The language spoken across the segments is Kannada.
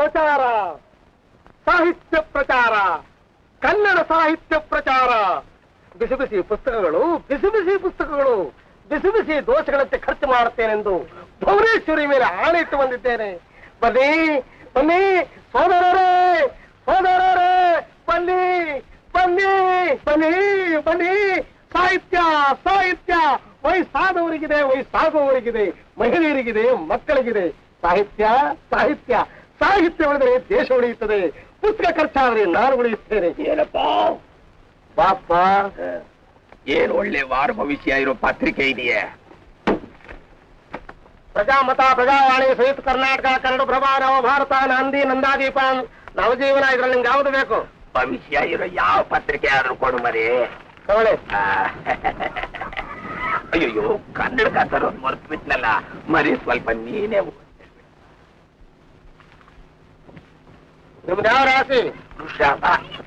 ಪ್ರಚಾರ ಸಾಹಿತ್ಯ ಪ್ರಚಾರ ಕನ್ನಡ ಸಾಹಿತ್ಯ ಪ್ರಚಾರ ಬಿಸಿ ಬಿಸಿ ಪುಸ್ತಕಗಳು ಬಿಸಿ ಬಿಸಿ ಪುಸ್ತಕಗಳು ಬಿಸಿ ಬಿಸಿ ದೋಷಗಳಂತೆ ಖರ್ಚು ಮಾಡುತ್ತೇನೆಂದು ಭುವನೇಶ್ವರಿ ಮೇಲೆ ಆಣೆ ಇಟ್ಟು ಬಂದಿದ್ದೇನೆ ಬನ್ನಿ ಬನ್ನಿ ಸೋದರರೇ ಸೋದರರೇ ಬನ್ನಿ ಬನ್ನಿ ಬನ್ನಿ ಬನ್ನಿ ಸಾಹಿತ್ಯ ಸಾಹಿತ್ಯ ವಯಸ್ಸಾದವರಿಗಿದೆ ವಯಸ್ಸಾಗುವವರಿಗಿದೆ ಮಹಿಳೆಯರಿಗಿದೆ ಮಕ್ಕಳಿಗಿದೆ ಸಾಹಿತ್ಯ ಸಾಹಿತ್ಯ ಸಾಹಿತ್ಯ ಉಳಿದರೆ ದೇಶ ಉಳಿಯುತ್ತದೆ ಪುಸ್ತಕ ಖರ್ಚಾದ್ರೆ ನಾನು ಉಳಿಯುತ್ತೇನೆ ಏನಪ್ಪ ಬಾಪ ಏನ್ ಒಳ್ಳೆ ವಾರ ಭವಿಷ್ಯ ಇರೋ ಪತ್ರಿಕೆ ಇದೆಯೇ ಪ್ರಜಾಮತ ಪ್ರಜಾವಾಣಿ ಸಂಯುಕ್ತ ಕರ್ನಾಟಕ ಕನ್ನಡ ಪ್ರಭಾ ನವ ಭಾರತ ನಂದಿ ನಂದಾದೀಪ ನವಜೀವನ ಇದ್ರಲ್ಲಿ ನಿಮ್ಗೆ ಯಾವ್ದು ಬೇಕು ಭವಿಷ್ಯ ಇರೋ ಯಾವ ಪತ್ರಿಕೆ ಆದ್ರೂ ಕೊಡು ಮರಿ ತಗೊಳ್ಳಿ ಆ, ಅಯ್ಯಯ್ಯೋ ಕನ್ನಡ ತರೋದು ಮರ್ತು ಬಿಟ್ನಲ್ಲ ಮರಿ ಸ್ವಲ್ಪ ನೀನೇ ಓದು. ನಿಮ್ದು ಯಾವ ರಾಶಿ ವೃಷಭ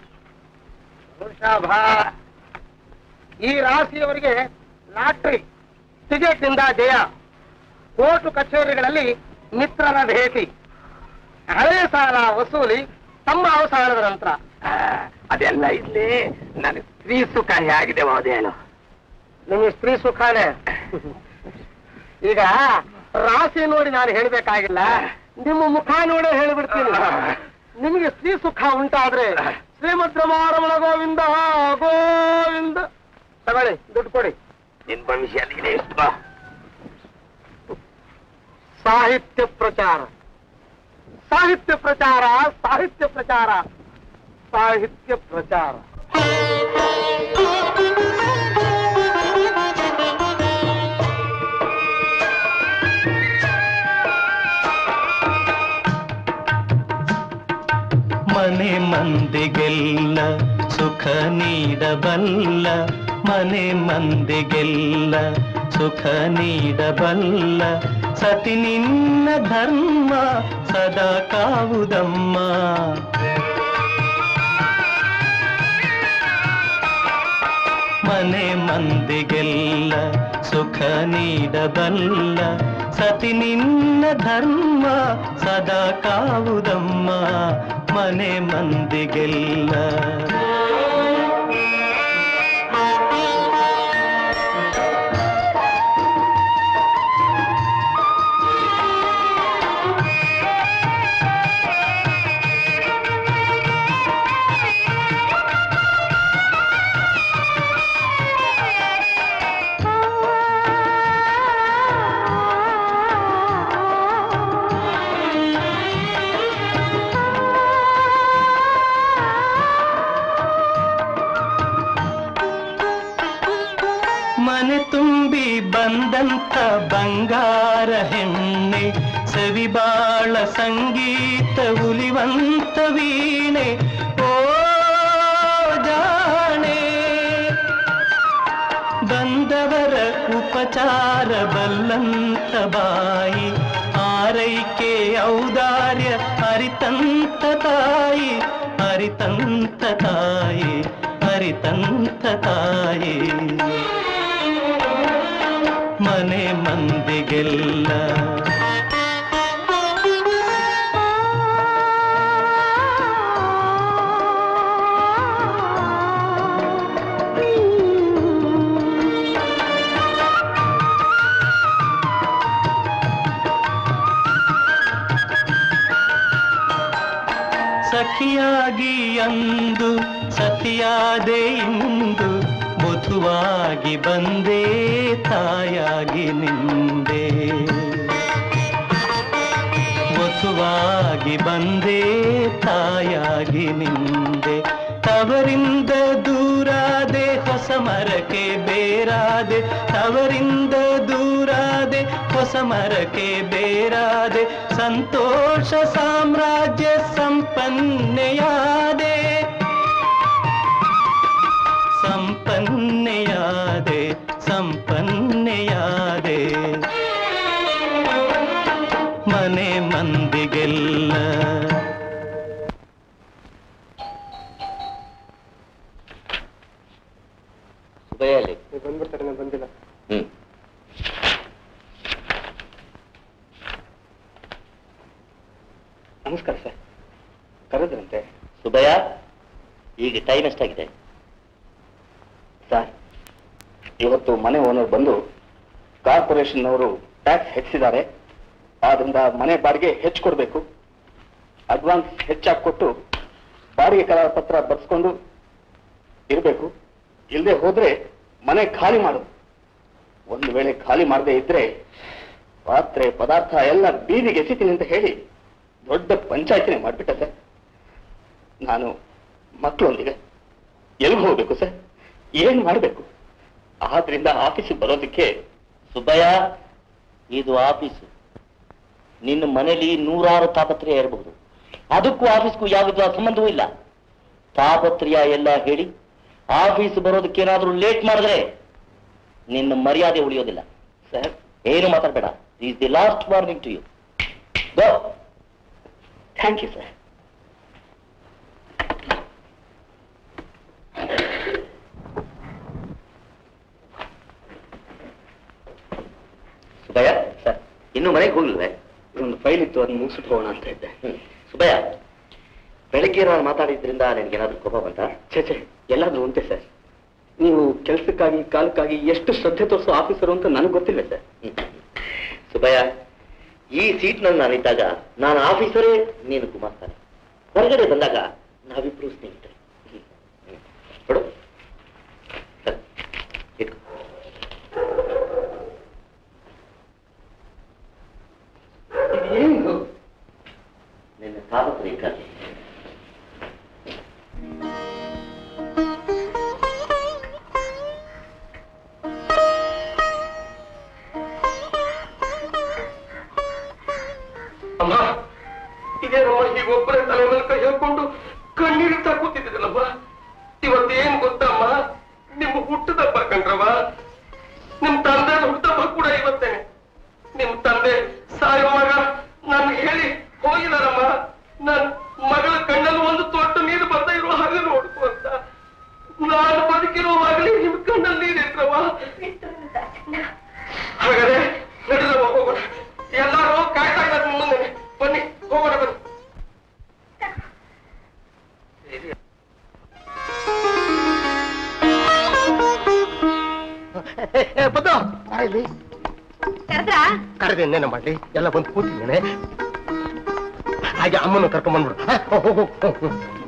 ವೃಷಭ ಈ ರಾಶಿಯವರಿಗೆ ಲಾಟ್ರಿ ಟಿಕೆಟ್ ನಿಂದ ಜಯ ಕೋರ್ಟು ಕಚೇರಿಗಳಲ್ಲಿ ಮಿತ್ರರ ಭೇಟಿ ಹಳೆ ಸಾಲ ವಸೂಲಿ ತಮ್ಮ ಅವಸಾನದ ನಂತರ ಆ, ಅದೆಲ್ಲ ಇಲ್ಲಿ ನನಗೆ ಸ್ತ್ರೀ ಸುಖ ಹೇಗಿದೆ ಹೇಳು ನಿಮಗೆ ಸ್ತ್ರೀ ಸುಖಾನೇ ಈಗ ರಾಶಿ ನೋಡಿ ನಾನು ಹೇಳ್ಬೇಕಾಗಿಲ್ಲ ನಿಮ್ಮ ಮುಖ ನೋಡೇ ಹೇಳಿಬಿಡ್ತೀನಿ ನಿಮಗೆ ಸ್ತ್ರೀ ಸುಖ ಉಂಟಾದ್ರೆ ಶ್ರೀಮದ್ ರಮಾರಮಣ ಗೋವಿಂದ ಗೋವಿಂದ ತಗೊಳ್ಳಿ ದುಡ್ಡು ಕೊಡಿ ನಿನ್ ಭವಿಷ್ಯ ನೀನೇ ಎಷ್ಟು ಬಾ ಸಾಹಿತ್ಯ ಪ್ರಚಾರ ಸಾಹಿತ್ಯ ಪ್ರಚಾರ ಸಾಹಿತ್ಯ ಪ್ರಚಾರ ಸಾಹಿತ್ಯ ಪ್ರಚಾರ ಮನೆ ಮಂದಿಗೆಲ್ಲ ಸುಖ ನೀಡಬಲ್ಲ ಮನೆ ಮಂದಿಗೆಲ್ಲ ಸುಖ ನೀಡಬಲ್ಲ ಸತಿ ನಿನ್ನ ಧರ್ಮ ಸದಾ ಕಾವುದಮ್ಮ ಮನೆ ಮಂದಿಗೆಲ್ಲ ಸುಖ ನೀಡಬಲ್ಲ ಸತಿ ನಿನ್ನ ಧರ್ಮ ಸದಾ ಕಾವುದಮ್ಮ ಮನೆ ಮಂದಿಗೆಲ್ಲ ಮನೆ ತುಂಬಿ ಬಂದಂತ ಬಂಗಾರ ಹೆಣ್ಣೆ ಸವಿಬಾಳ ಸಂಗೀತ ಉಲಿವಂತ ವೀಣೆ ಓ ಜಾಣೆ ಬಂದವರ ಉಪಚಾರ ಬಲ್ಲಂತ ಬಾಯಿ ಆರೈಕೆ ಔದಾರ್ಯ ಅರಿತಂತ ತಾಯಿ ಅರಿತಂತ ತಾಯಿ ಅರಿತಂತ ತಾಯಿ ಮನೆ ಮಂದಿಗೆಲ್ಲ ಸಖಿಯಾಗಿ ಅಂದು ಸತಿಯಾದೆ ಇಂದು ಮಧುವಾಗಿ ಬಂದೆ ತಾಯಾಗಿ ನಿಂದೆ ವಧುವಾಗಿ ಬಂದೆ ತಾಯಾಗಿ ನಿಂದೆ ತವರಿಂದ ದೂರಾದೆ ಹೊಸ ಮರಕ್ಕೆ ಬೇರಾದೆ ತವರಿಂದ ದೂರಾದೆ ಹೊಸ ಮರಕ್ಕೆ ಬೇರಾದೆ ಸಂತೋಷ ಸಾಮ್ರಾಜ್ಯ ಸಂಪನ್ನೆಯಾದೆ ಸಂಪನ್ನೆಯಾದೆ ಸಂಪನ್ನೆಯಾದೆ ಮನೆ ಮಂದಿಗೆಲ್ಲ ಸುಬಯಲ್ಲಿ ಬಂದ್ಬಿಡ್ತಾರೆ ನಾನು ಬಂದಿಲ್ಲ ಹ್ಮ್ ನಮಸ್ಕಾರ ಸರ್ ಕರೆದ್ರಂತೆ ಸುಬ್ಬಯ್ಯ ಈಗ ಟೈಮ್ ಎಷ್ಟಾಗಿದೆ ಸರ್ ಇವತ್ತು ಮನೆ ಓನರ್ ಬಂದು ಕಾರ್ಪೊರೇಷನ್ನವರು ಟ್ಯಾಕ್ಸ್ ಹೆಚ್ಚಿಸಿದ್ದಾರೆ ಆದ್ರಿಂದ ಮನೆ ಬಾಡಿಗೆ ಹೆಚ್ಚು ಕೊಡಬೇಕು ಅಡ್ವಾನ್ಸ್ ಹೆಚ್ಚಾಗಿ ಕೊಟ್ಟು ಬಾಡಿಗೆ ಕರಾರ ಪತ್ರ ಬರ್ಸ್ಕೊಂಡು ಇರಬೇಕು ಇಲ್ಲದೆ ಹೋದ್ರೆ ಮನೆ ಖಾಲಿ ಮಾಡು ಒಂದು ವೇಳೆ ಖಾಲಿ ಮಾಡದೇ ಇದ್ರೆ ಪಾತ್ರೆ ಪದಾರ್ಥ ಎಲ್ಲ ಬೀದಿಗೆ ಎಸಿತೀನಿ ಅಂತ ಹೇಳಿ ದೊಡ್ಡ ಪಂಚಾಯತಿನೇ ಮಾಡ್ಬಿಟ್ಟೆ ಸರ್ ನಾನು ಮಕ್ಕಳೊಂದಿಗೆ ಎಲ್ಲಿಗೆ ಹೋಗ್ಬೇಕು ಸರ್ ಏನ್ ಮಾಡಬೇಕು ಆದ್ರಿಂದ ಆಫೀಸಿಗೆ ಬರೋದಕ್ಕೆ ಸುಬ್ಬಯ್ಯ ಇದು ಆಫೀಸು ನಿನ್ನ ಮನೇಲಿ ನೂರಾರು ತಾಪತ್ರೆಯ ಇರಬಹುದು ಅದಕ್ಕೂ ಆಫೀಸ್ಗೂ ಯಾವುದೇ ಸಂಬಂಧವೂ ಇಲ್ಲ ತಾಪತ್ರೆಯ ಎಲ್ಲ ಹೇಳಿ ಆಫೀಸ್ ಬರೋದಕ್ಕೇನಾದ್ರೂ ಲೇಟ್ ಮಾಡಿದ್ರೆ ನಿನ್ನ ಮರ್ಯಾದೆ ಉಳಿಯೋದಿಲ್ಲ ಸರ್ ಏನು ಮಾತಾಡಬೇಡ is the last warning to you go thank you sir Subbaiah sir ಇನ್ನು ಮನೆಗೆ ಹೋಗ್ಲಿಲ್ವೇ ಇದೊಂದು ಫೈಲ್ ಇತ್ತು ಅದನ್ನ ಮುಗಿಸ್ಬಿಟ್ಟು ಹೋಗೋಣ ಅಂತ ಇದ್ದೆ ಹ್ಮ್. ಸುಬ್ಬಯ್ಯ ಬೆಳಗ್ಗೆ ನಾನು ಮಾತಾಡಿದ್ರಿಂದ ನಿನಗೇನಾದ್ರೂ ಕೋಪ ಬಂತ ಛೇ ಛೇ ಎಲ್ಲಾದ್ರೂ ಉಂಟೆ ಸರ್ ನೀವು ಕೆಲಸಕ್ಕಾಗಿ ಕಾಲಕ್ಕಾಗಿ ಎಷ್ಟು ಶ್ರದ್ಧೆ ತೋರಿಸೋ ಆಫೀಸರು ಅಂತ ನನಗೆ ಗೊತ್ತಿಲ್ಲ ಸರ್ ಸುಬ್ಬಯ್ಯ ಈ ಸೀಟ್ನಲ್ಲಿ ನಾನಿದ್ದಾಗ ನಾನು ಆಫೀಸರೇ ನೀನು ಗುಮಾಸ್ತಾನೆ ಹೊರಗಡೆ ಬಂದಾಗ ನಾವಿಬ್ರು ಸ್ನೇಹಿತರೆ ಹ್ಮ್. ಹ್ಮ್. ನೋಡು ಸರ್, ಇಟ್ಕೊ. ಏನು ನಿನ್ನ ತಾಪತ್ರಿಕಾಗಿ ಅಮ್ಮ ಇದೇನಮ್ಮ ಹೀಗೊಬ್ಬರೇ ತಲೆ ಮೇಲೆ ಕೈ ಹಾಕೊಂಡು ಕಣ್ಣೀರಿಡ್ತಾ ಕೂತಿದ್ದೀರಲ್ಲಮ್ಮ ಇವತ್ತೇನ್ ಗೊತ್ತಮ್ಮ ನಿಮ್ಮ ಹುಟ್ಟದಬ್ಬ ಕಣ್ರವ ನಿಮ್ ತಂದೆ ಹುಟ್ಟದಬ್ಬ ಕೂಡ ಇವತ್ತೇನೆ ನಿಮ್ ತಂದೆ ಸಾಯುವಾಗ ನನ್ಗೆ ಹೇಳಿ ಹೋಗಿದಾರಮ್ಮ ನನ್ ಮಗಳ ಕಣ್ಣಲ್ಲಿ ಒಂದು ತೊಟ್ಟು ನೀರು ಬರ್ತಾ ಇರೋ ಹಾಗೆ ನೋಡ್ಕೊ ಅಂತ ನಾನು ಬದುಕಿರುವಾಗಲೇ ನಿಮ್ ಕಣ್ಣಲ್ಲಿ ನೀರಿಟ್ರವ ಹಾಗಾದ್ರೆ ನಡೀರವ ಹೋಗೋಣ ಎಲ್ಲರೂ ಕಾಯ್ತಾ ಇದ್ದಾರೆ ನಿಮ್ಮ ಮುಂದೆ ಬನ್ನಿ ಹೋಗೋಣ ಬನ್ನಿ ಬದ್ದು ಇಲ್ಲಿ ಕರೆದ್ರಾ ಕರೆದೆ ಇನ್ನೇನು ಮಾಡ್ಲಿ ಎಲ್ಲ ಬಂದು ಕೂತಿದ್ದೇನೆ ಹಾಗೆ ಅಮ್ಮನ ಕರ್ಕೊಂಡ್ ಬಂದ್ಬಿಡು ಹ, ಹೋಗು, ಹೋಗು, ಹೋಗು.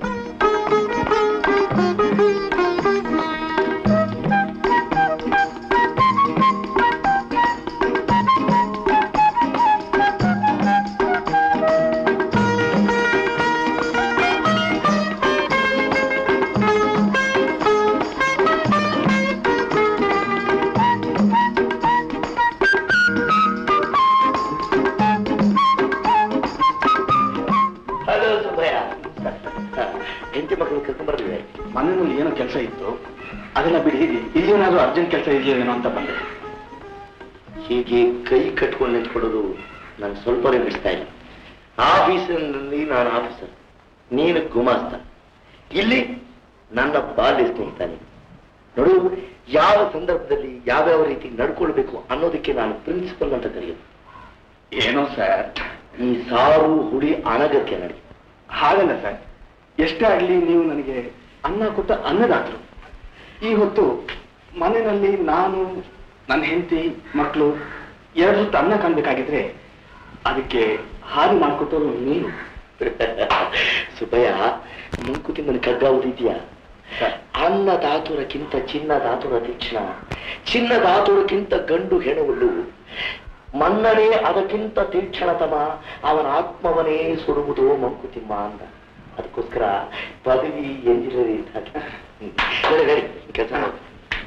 ಹಲೋ ಸುಬ್ಬಯ್ಯ ಹೆಂಡತಿ ಮಕ್ಕಳು ಕರ್ಕೊಂಡ್ಬರ್ಲಿವೆ ಮನೆಯಲ್ಲಿ ಏನೋ ಕೆಲಸ ಇತ್ತು ಅದೆಲ್ಲ ಬಿಡಿ ಇಲ್ಲೇನಾದ್ರೂ ಅರ್ಜೆಂಟ್ ಕೆಲಸ ಇದೆಯೋ ಏನೋ ಅಂತ ಬಂದೆ ಹೀಗೆ ಕೈ ಕಟ್ಕೊಂಡು ನಿಂತ್ಕೊಳ್ಳೋದು ನನಗೆ ಸ್ವಲ್ಪನೇ ಬಿಡಿಸ್ತಾ ಇಲ್ಲ ಆಫೀಸಿನಲ್ಲಿ ನಾನು ಆಫೀಸರ್ ನೀನು ಗುಮಾಸ್ತ ಇಲ್ಲಿ ನನ್ನ ಬಾಲ್ಯ ಸ್ನೇಹಿತ ನೀನು ನೋಡು ಯಾವ ಸಂದರ್ಭದಲ್ಲಿ ಯಾವ್ಯಾವ ರೀತಿ ನಡ್ಕೊಳ್ಬೇಕು ಅನ್ನೋದಕ್ಕೆ ನಾನು ಪ್ರಿನ್ಸಿಪಲ್ ಅಂತ ಕರೆಯೋದು ಏನೋ ಸರ್ ಈ ಸಾರು ಹುಡಿ ಅನಗತ್ಯ ನಡಿ ಹಾಗಲ್ಲ ಸರ್ ಎಷ್ಟೇ ಆಗ್ಲಿ ನೀವು ನನಗೆ ಅನ್ನ ಕೊಟ್ಟ ಅನ್ನದಾತರು ಈ ಹೊತ್ತು ಮನೆಯಲ್ಲಿ ನಾನು ನನ್ನ ಹೆಂಡತಿ ಮಕ್ಕಳು ಎರಡು ಹೊತ್ತು ಅನ್ನ ಕಾಣ್ಬೇಕಾಗಿದ್ರೆ ಅದಕ್ಕೆ ಹಾಲು ಮಾಡಿಕೊಟ್ಟವರು ನೀನು ಸುಬ್ಬಯ್ಯ ಮಂಕುತಿಮ್ಮನ ಕಗ್ಗ ಓದಿದ್ಯಾ ಅನ್ನ ದಾತುರಕ್ಕಿಂತ ಚಿನ್ನ ದಾತುರ ತೀಕ್ಷ್ಣ ಚಿನ್ನ ದಾತುರಕ್ಕಿಂತ ಗಂಡು ಹೆಣುವಲ್ಲು ಮನ್ನಣೆ ಅದಕ್ಕಿಂತ ತೀಕ್ಷ್ಣತಮ ಅವನ ಆತ್ಮವನೇ ಸುಡುವುದು ಮಂಕುತಿಮ್ಮ ಅಂದ ಅದಕ್ಕೋಸ್ಕರ ಪದವಿ ಎಂಜಿನಿಯರಿಂಗ್ ನಡಿ ನಡಿ ಕೆಲಸ ಮಾಡು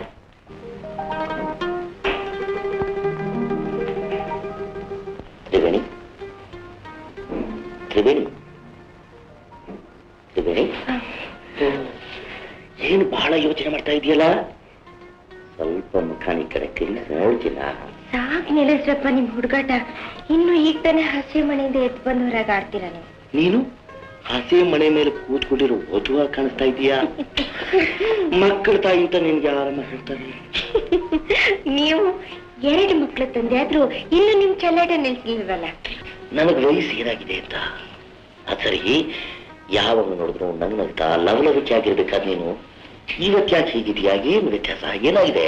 ತ್ರಿವೇಣಿ ತ್ರಿವೇಣಿ ತ್ರಿವೇಣಿ ಏನು ಬಹಳ ಯೋಚನೆ ಮಾಡ್ತಾ ಇದೆಯಲ್ಲ ಸ್ವಲ್ಪ ಮುಖಾನಿ ಕಡೆ ತಿರುಗಿ ನೋಡ್ತಿಲ್ಲ ಸಾಕ್ ನಿಲ್ಲಿಸ್ರಪ್ಪ ನಿಮ್ ಹುಡುಗಾಟ ಇನ್ನು ಈಗ ತಾನೇ ಹಸಿ ಮನೆಯಿಂದ ಎದ್ದು ಬಂದು ಹೊರಗೆ ಆಡ್ತೀರ ನೀವು ನೀನು ಹಸೆ ಮನೆ ಮೇಲೆ ಕೂತ್ಕೊಂಡಿರೋ ವಧುವಾಗಿ ಕಾಣಿಸ್ತಾ ಇದೀಯಾ ಮಕ್ಕಳ ತಾಯಿ ಅಂತ ನಿನ್ಗೆ ಆರಾಮ ಹೇಳ್ತಾರೆ ನೀವು ಎರಡು ಮಕ್ಕಳು ತಂದೆ ಆದ್ರೂ ಇನ್ನು ನಿಮ್ ಚಲ್ಲಾಟ ನಿಲ್ಸಿಲ್ವಲ್ಲ ನನಗೆ ವಯಸ್ಸು ಏನಾಗಿದೆ ಅಂತ ಅದ್ ಸರಿ ಯಾವಾಗ ನೋಡಿದ್ರು ನಗ್ ನಗ್ತಾ ಲವಲವಿಕೆ ಆಗಿರ್ಬೇಕಾದ್ ನೀನು ಇವತ್ತು ಯಾಕೆ ಹೀಗಿದೆಯಾ ಏನು ವ್ಯತ್ಯಾಸ ಏನಾಗಿದೆ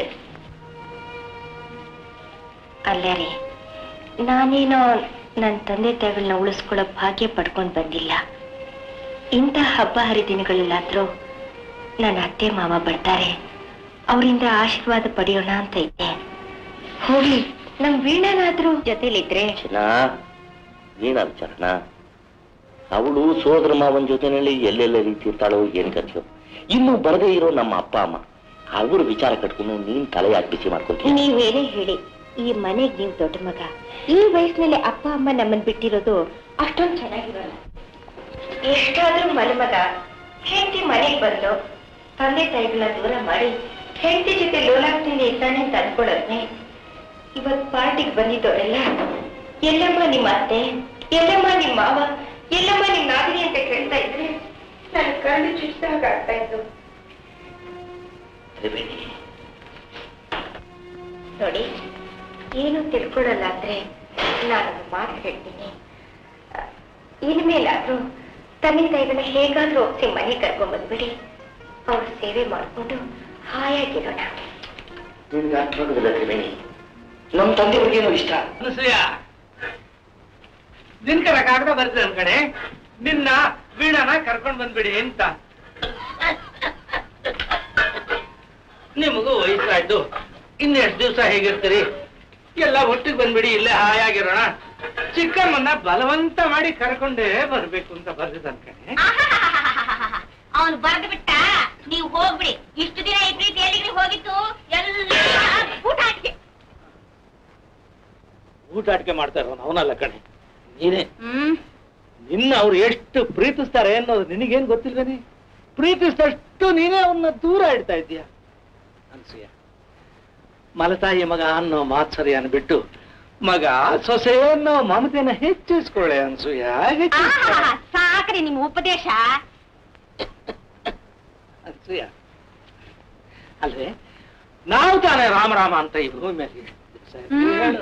ಅಲ್ಲ ರೀ ನಾನೇನೋ ನನ್ನ ತಂದೆ ತಾಯಿಗಳನ್ನ ಉಳಿಸ್ಕೊಳ್ಳೋ ಭಾಗ್ಯ ಪಡ್ಕೊಂಡು ಬಂದಿಲ್ಲ ಇಂಥ ಹಬ್ಬ ಹರಿದಿನಗಳಲ್ಲಾದ್ರೂ ನನ್ನ ಅತ್ತೆ ಮಾವ ಬರ್ತಾರೆ ಅವರಿಂದ ಆಶೀರ್ವಾದ ಪಡೆಯೋಣ ಅಂತ ಇದ್ದೆ ಹೋಗಿ ನಮ್ ವೀಣನಾದ್ರೂ ಜೊತೆಲಿದ್ರೆ ಚಿನ್ನ ವೀಣಾ ವಿಚಾರಣ ಅವಳು ಸೋದರ ಮಾವನ ಜೊತೆನಲ್ಲಿ ಎಲ್ಲೆಲ್ಲ ರೀತಿ ಇರ್ತಾಳೋ ಏನ್ ಕಥೆಯೋ ಇನ್ನು ಬರದೇ ಇರೋ ನಮ್ಮ ಅಪ್ಪ ಅಮ್ಮ ಅವ್ರ ವಿಚಾರ ಕಟ್ಕೊಂಡು ನೀನ್ ತಲೆ ಯಾಕೆ ಬಿಸಿ ಮಾಡ್ಕೊಂತೀನಿ ನೀವೇನೇ ಹೇಳಿ ಈ ಮನೆಗ್ ನೀವು ದೊಡ್ಡ ಮಗ ಈ ವಯಸ್ಸಿನಲ್ಲಿ ಅಪ್ಪ ಅಮ್ಮ ನಮ್ಮನ್ ಬಿಟ್ಟಿರೋದು ಅಷ್ಟೊಂದು ಚೆನ್ನಾಗಿರಲ್ಲ ಎಷ್ಟಾದ್ರೂ ಮರುಮಗ ಹೆಂಡತಿ ಮನೆಗ್ ಬಂದು ತಂದೆ ತಾಯಿಗಳನ್ನ ದೂರ ಮಾಡಿ ಹೆಂಡತಿ ಜೊತೆ ಲೋಲಾಗ್ತೀನಿ ಇದ್ದಾನೆ ಅಂತ ಅನ್ಕೊಳ್ಳೋದ್ನೆ ಇವತ್ ಪಾರ್ಟಿಗೆ ಬಂದಿದ್ದವರೆಲ್ಲ ಎಲ್ಲಮ್ಮ ನಿಮ್ಮ ಅತ್ತೆ ಎಲ್ಲಮ್ಮ ನಿಮ್ಮ ಮಾವ ಎಲ್ಲಮ್ಮ ನಿಮ್ ನಾದಿನಿ ಅಂತ ಕೇಳ್ತಾ ಇದ್ರೆ ನನ್ ಕಣ್ಣು ಚುಚ್ಚಿದಾಗ ಆಗ್ತಾ ಇತ್ತು ನೋಡಿ ಏನು ತಿಳ್ಕೊಳ್ಳಲ್ಲ ಅಂದ್ರೆ ನಾನೊಂದು ಮಾತು ಹೇಳ್ತೀನಿ ಅಹ್, ಇನ್ಮೇಲಾದ್ರೂ ತಂದೆ ತಾಯಿಗಳನ್ನ ಹೇಗಾದ್ರೂ ಒಪ್ಸಿ ಮನೆ ಕರ್ಕೊಂಡ್ ಬಂದ್ಬಿಡಿ ಅವ್ರ ಸೇವೆ ಮಾಡ್ಕೊಂಡು ಹಾಯಾಗಿರೋಣ ನಿನ್ಗೆ ಅರ್ಥ ಆಗೋದಿಲ್ಲ ತ್ರಿವೇಣಿ ನಮ್ಮ ತಂದೆಯವ್ರಿಗೇನೋ ಇಷ್ಟ ಅನಸೂಯ ದಿನಕರ ಕಾಗದ ಬರ್ತೀರ ನನ್ ಕಡೆ ನಿನ್ನ ವೀಣಾನ ಕರ್ಕೊಂಡ್ ಬಂದ್ಬಿಡಿ ಅಂತ ನಿಮಗೂ ವಯಸ್ಸಾಯ್ತು ಇನ್ನೆಷ್ಟು ದಿವಸ ಹೇಗಿರ್ತೀರಿ ಎಲ್ಲ ಒಟ್ಟಿಗೆ ಬಂದ್ಬಿಡಿ ಇಲ್ಲೇ ಹಾಯಾಗಿರೋಣ ಚಿಕ್ಕಮ್ಮನ್ನ ಬಲವಂತ ಮಾಡಿ ಕರ್ಕೊಂಡೇ ಬರ್ಬೇಕು ಅಂತ ಬರ್ದಿದ್ದ ನನ್ ಕಡೆ ಅವನು ಬರೆದು ಬಿಟ್ಟ ನೀವು ಹೋಗ್ಬಿಡಿ ಇಷ್ಟು ದಿನ ಈ ಪ್ರೀತಿ ಎಲ್ಲಿಗೆ ಹೋಗಿತ್ತು ಎಲ್ಲ ಊಟ ಹಾಕಿ ಊಟ ಆಟಿಕೆ ಮಾಡ್ತಾ ಇರೋನು ಅವನಲ್ಲ ಕಣೆ ನೀನೇ ಹ್ಮ್ ನಿನ್ನ ಅವ್ರು ಎಷ್ಟು ಪ್ರೀತಿಸ್ತಾರೆ ಅನ್ನೋದು ನಿನಗೇನ್ ಗೊತ್ತಿಲ್ವೇನೆ ಪ್ರೀತಿಸಿದಷ್ಟು ನೀನೇ ಅವನ್ನ ದೂರ ಇಡ್ತಾ ಇದ್ದೀಯ ಅನ್ಸೂಯ ಮಲತಾಯಿ ಮಗ ಅನ್ನೋ ಮಾತ್ಸರಿ ಅನ್ಬಿಟ್ಟು ಮಗ ಸೊಸೆ ಅನ್ನೋ ಮಮತೆನ ಹೆಚ್ಚಿಸ್ಕೊಳ್ಳೆ ಅನ್ಸೂಯ ಹೆಚ್ಚಿಸ್ಕೊಳ್ಳೆ. ಆಹಾ, ಸಾಕ್ರಿ ನಿಮ್ ಉಪದೇಶ ಅನ್ಸೂಯ ಅಲ್ವೇ ನಾವು ತಾನೇ ರಾಮ ರಾಮ ಅಂತ ಈ ಭೂಮಿ ಮೇಲೆ ಎಷ್ಟು ದಿವ್ಸ ಇರ್ತೀವಿ ಹ್ಮ್. ಹೇಳು?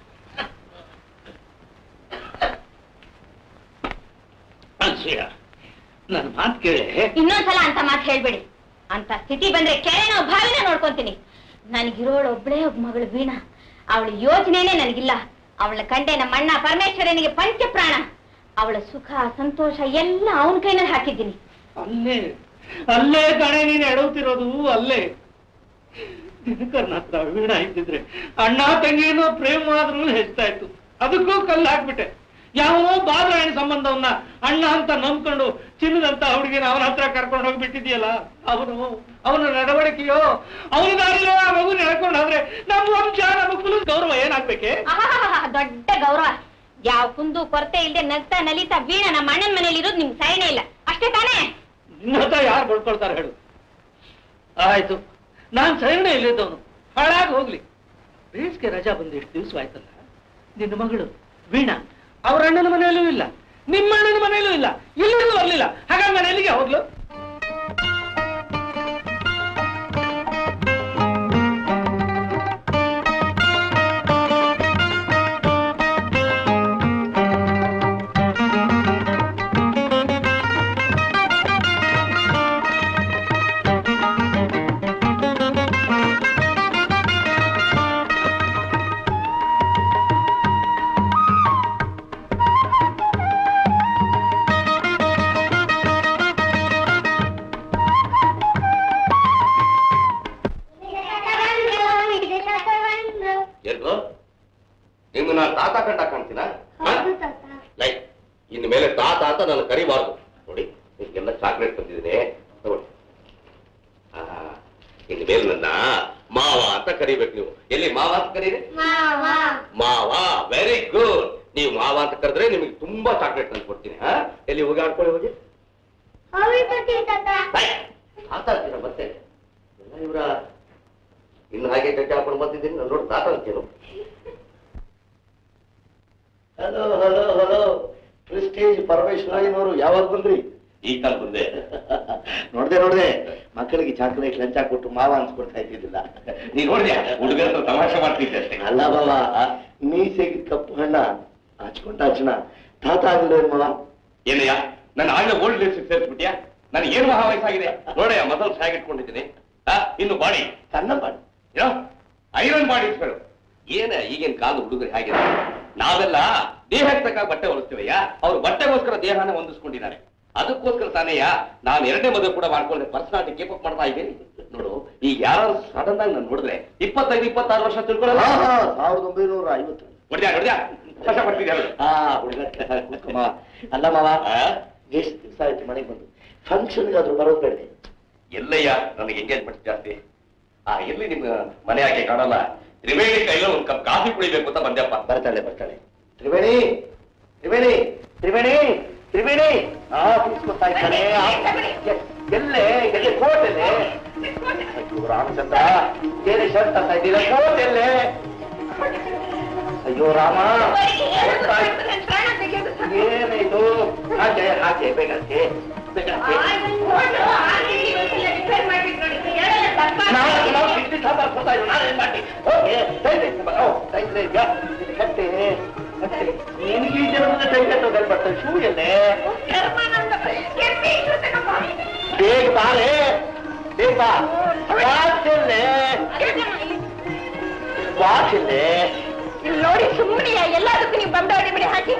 ಅನ್ಸೂಯ ನನ್ನ ಮಾತು ಕೇಳೆ ಇನ್ನೊಂದ್ಸಲ ಅಂತ ಮಾತು ಹೇಳ್ಬೇಡಿ ಅಂತ ಸ್ಥಿತಿ ಬಂದ್ರೆ ಕೆರೆನೋ ಬಾವಿನ ನೋಡ್ಕೊಂತೀನಿ ನನಗಿರೋಳು ಒಬ್ಳೇ ಒಬ್ಬ ಮಗಳು ವೀಣಾ ಅವಳ ಯೋಚನೆನೇ ನನಗಿಲ್ಲ ಅವಳ ಕಂಡೆ ನಮ್ಮ ಅಣ್ಣ ಪರಮೇಶ್ವರನಿಗೆ ಪಂಚ ಪ್ರಾಣ ಅವಳ ಸುಖ ಸಂತೋಷ ಎಲ್ಲ ಅವನ ಕೈನಲ್ಲಿ ಹಾಕಿದ್ದೀನಿ ಅಲ್ಲೇ ಅಲ್ಲೇ ಕಣೆ ನೀನು ಎಡವುತ್ತಿರೋದು ಅಲ್ಲೇ ದಿನಕರ್ನ ಹತ್ರ ವೀಣ ಇದ್ದಿದ್ರೆ ಅಣ್ಣ ತಂಗಿ ಏನೋ ಪ್ರೇಮವಾದ್ರೂ ಹೆಚ್ಚಾ ಇತ್ತು ಅದಕ್ಕೂ ಕಲ್ಲು ಹಾಕ್ಬಿಟ್ಟೆ ಯಾವನೋ ಬಾದ್ರಾಯಣ ಸಂಬಂಧವನ್ನ ಅಣ್ಣ ಅಂತ ನಂಬ್ಕೊಂಡು ಚಿನ್ನದಂತ ಹುಡುಗಿನ ಅವನ ಹತ್ರ ಕರ್ಕೊಂಡು ಹೋಗ್ಬಿಟ್ಟಿದ್ಯಲ್ಲ ಅವನು ಅವನ ನಡವಳಿಕೆಯೋ ಅವನ ದಾರಿಲೇ ಆ ಮಗು ನಡ್ಕೊಂಡು ಹೋದ್ರೆ ನಮ್ಮ ವಂಶ ನಮ್ಮ ಕುಲದ ಗೌರವ ಏನಾಗ್ಬೇಕೆ ಆಹಾಹಾಹಾ, ದೊಡ್ಡ ಗೌರವ ಯಾವ ಕುಂದು ಕೊರತೆ ಇಲ್ಲದೆ ನಗ್ತಾ ನಲಿತಾ ವೀಣ ನಮ್ಮ ಅಣ್ಣನ ಮನೇಲಿ ಇರೋದು ನಿಮ್ಗೆ ಸೈನೇ ಇಲ್ಲ ಅಷ್ಟೇ ತಾನೇ ನಿನ್ನ ಹತ್ರ ಯಾರು ಬಡ್ಕೊಳ್ತಾರೆ ಹೇಳು ಆಯ್ತು ನಾನ್ ಸರಣೆ ಇಲ್ಲಿದ್ದವನು ಹಾಳಾಗಿ ಹೋಗ್ಲಿ ಬೇಸಿಗೆ ರಜಾ ಬಂದು ಎಷ್ಟು ದಿವಸ ಆಯ್ತಲ್ಲ ನಿನ್ನ ಮಗಳು ವೀಣಾ ಅವ್ರ ಅಣ್ಣನ ಮನೆಯಲ್ಲೂ ಇಲ್ಲ ನಿಮ್ಮ ಅಣ್ಣನ ಮನೆಯಲ್ಲೂ ಇಲ್ಲ ಇಲ್ಲಿಗೂ ಬರ್ಲಿಲ್ಲ ಹಾಗಾಗಿ ನಾನು ಎಲ್ಲಿಗೆ ಹೋಗ್ಲು ಎಲ್ರು ನಿಮ್ಗೆ ನಾನು ತಾತ ಕಂಡ ಕಾಣ್ತೀನ ಲೈ ಇನ್ನು ಮೇಲೆ ತಾತ ಅಂತ ನಾನು ಕರಿಬಾರ್ದು ನೋಡಿ ನಿಮ್ಗೆಲ್ಲ ಚಾಕ್ಲೇಟ್ ತಂದಿದ್ದೀನಿ ತಗೊಳ್ಳಿ ಆ, ಇನ್ನು ಮೇಲೆ ನನ್ನ ಮಾವ ಅಂತ ಕರಿಬೇಕು ನೀವು ಎಲ್ಲಿ ಮಾವ ಅಂತ ಕರೀರಿ ಮಾವ ವೆರಿ ಗುಡ್ ನೀವು ಮಾವ ಅಂತ ಕರೆದ್ರೆ ನಿಮಗೆ ತುಂಬಾ ಚಾಕ್ಲೇಟ್ ತಂದು ಕೊಡ್ತೀನಿ ಹಾ ಎಲ್ಲಿ ಹೋಗಿ ಆಡ್ಕೊಳ್ಳಿ ಹೋಗಿ ಲೈ, ತಾತ ಅಂತೀರ ಮತ್ತೆ ಎಲ್ಲ ಇವರ ಇನ್ನು ಹಾಗೆ ಗಟ್ಟಿ ಹಾಕೊಂಡು ಬಂದಿದ್ದೀನಿ ನಾನು ನೋಡಿ ತಾತ ಅಂತೀನು ಹಲೋ ಹಲೋ ಹಲೋ ಪ್ರೆಸ್ಟೀಜ್ ಪರಮೇಶ್ವರಯ್ಯನವರು ಯಾವಾಗ ಬಂದ್ರಿ ಈಗ ತಾನು ಬಂದೆ ನೋಡ್ದೆ ನೋಡ್ದೆ ಮಕ್ಕಳಿಗೆ ಚಾಕ್ಲೇಟ್ ಲಂಚ ಕೊಟ್ಟು ಮಾವ ಅನ್ಸ್ಕೊಡ್ತಾ ಇದ್ದಿದ್ದಿಲ್ಲ ನೀನ್ ನೋಡಿದ್ಯಾ ಹುಡುಗರ ತಮಾಷೆ ಮಾಡ್ತಿದ್ದೆ ಅಷ್ಟೇ ಅಲ್ಲ ಬಾವ ಮೀಸೆಗೆ ಕಪ್ಪು ಹಣ್ಣ ಹಚ್ಕೊಂಡ ಹಚ್ಚಣ ತಾತ ಆಗಿಲ್ಲ ಮಾವ ಏನಯ್ಯ ನನ್ನ ಆಳ್ನ ಓಲ್ಡ್ ಏಜ್ ಸೇರಿಸ್ಬಿಟ್ಯಾ ನನಗೆ ಏನು ಮಹಾ ವಯಸ್ಸಾಗಿದೆ ನೋಡಯ್ಯ ಮೊದಲು ಸಾಗಿ ಇಟ್ಕೊಂಡಿದ್ದೀನಿ ಆ, ಇನ್ನು ಬಾಡಿ ಸಣ್ಣ ಮಾಡಿ ಏನೋ ಐರನ್ ಮಾಡಿ ಇಟ್ಕೊಳ್ಳು ಏನ ಈಗಿನ ಕಾಲದ ಹುಡುಗರು ಹೇಗಿದೆ ನಾವೆಲ್ಲ ದೇಹಕ್ಕೆ ತಕ್ಕ ಬಟ್ಟೆ ಹೊಲಿಸ್ತೀವಯ್ಯ ಅವ್ರು ಬಟ್ಟೆಗೋಸ್ಕರ ದೇಹನ ಹೊಂದಿಸ್ಕೊಂಡಿದ್ದಾರೆ ಅದಕ್ಕೋಸ್ಕರ ತಾನೇಯ ನಾನು ಎರಡನೇ ಮದುವೆ ಕೂಡ ಮಾಡ್ಕೊಂಡೆ ಪರ್ಸನಾಲಿಟಿ ಕೀಪ್ ಅಪ್ ಮಾಡ್ತಾ ಇದ್ದೀನಿ ನೋಡು ಈಗ ಯಾರು ಸಡನ್ ಆಗಿ ನಾನು ನೋಡಿದ್ರೆ ಇಪ್ಪತ್ತೈದು ಇಪ್ಪತ್ತಾರು ವರ್ಷ ತಿಳ್ಕೊಳ್ಳಲ್ಲ ಹಾ, ಹಾ, ಸಾವಿರದ ಒಂಬೈನೂರ ಐವತ್ತು ನೋಡ್ದ್ಯಾ ನೋಡ್ದ್ಯಾ ಕಷ್ಟ ಪಡ್ತಿದ್ಯಾ ಹಾ ಹುಡುಗ ಕೂತ್ಕೊಮ್ಮ. ಅಲ್ಲ ಮಾವ ಎಷ್ಟು ದಿವಸ ಆಯ್ತು ಮನೆಗೆ ಬಂದು ಫಂಕ್ಷನ್ಗಾದ್ರೂ ಬರೋದು ಬೇಡ ಎಲ್ಲಯ್ಯ ನನಗೆ ಎಂಗೇಜ್ಮೆಂಟ್ ಜಾಸ್ತಿ ಆ ಎಲ್ಲಿ ನಿಮ್ಮ ಮನೆ ಯಾಕೆ ಕಾಣಲ್ಲ ತ್ರಿವೇಣಿ ಕೈಲ ಒಂದ್ ಕಪ್ ಕಾಫಿ ಕುಡಿಬೇಕು ಅಂತ ಬಂದೆಪ್ಪ ಬರ್ತಾಳೆ ಬರ್ತಾಳೆ ತ್ರಿವೇಣಿ ತ್ರಿವೇಣಿ ತ್ರಿವೇಣಿ ತ್ರಿವೇಣಿ ಆ ತಿಳಿಸ್ಕೊತಾ ಇದ್ದಾನೆ ಆ, ಎ- ಎಲ್ಲೇ ಎಲ್ಲಿ ಕೋಟ್ ಎಲ್ಲೇ ಅಯ್ಯೋ ರಾಮಚಂದ್ರ ಏನೇ ಶರ್ಟ್ ಅಂತ ಇದ್ದೀರಾ ಕೋಟ್ ಎಲ್ಲೇ ಅಯ್ಯೋ ರಾಮ ಏನಿದು ಹಾಗೆ ಹಾಗೆ ಬೇಗಕ್ಕೆ ಬೇಗಕ್ಕೆ ನಾವು ನಾವು ಸಿದ್ಧಿ ಸಾಂಬಾರ್ ಕೊಡ್ತಾ ಇದ್ದೀವಿ ನಾನೇನ್ ಮಾಡಿ ಓಕೆ ದಯವಿಟ್ಟು ಬಾ. ಓ, ದಯವಿಟ್ಟು ಈಗ ಇದು ಕಟ್ಟೆ ಕಟ್ಟೆ ನಿನಗೆ ಈ ಜನರಿಂದ ಕೈ ಕಟ್ಟೋದಲ್ಲಿ ಬರ್ತದೆ ಶೂ ಎಲ್ಲೇ ಬೇಗ ಬಾರೆ ಬೇಗ ಬಾ ವಾಚ್ ಎಲ್ಲೇ ವಾಚ್ ಎಲ್ಲೇ ಇಲ್ಲಿ ನೋಡಿ ಸುಮ್ಮನೆ ಎಲ್ಲದಕ್ಕೂ ನೀವು ಬಂದವಳಿ ಬಿಡಿ ಹಾಕಿ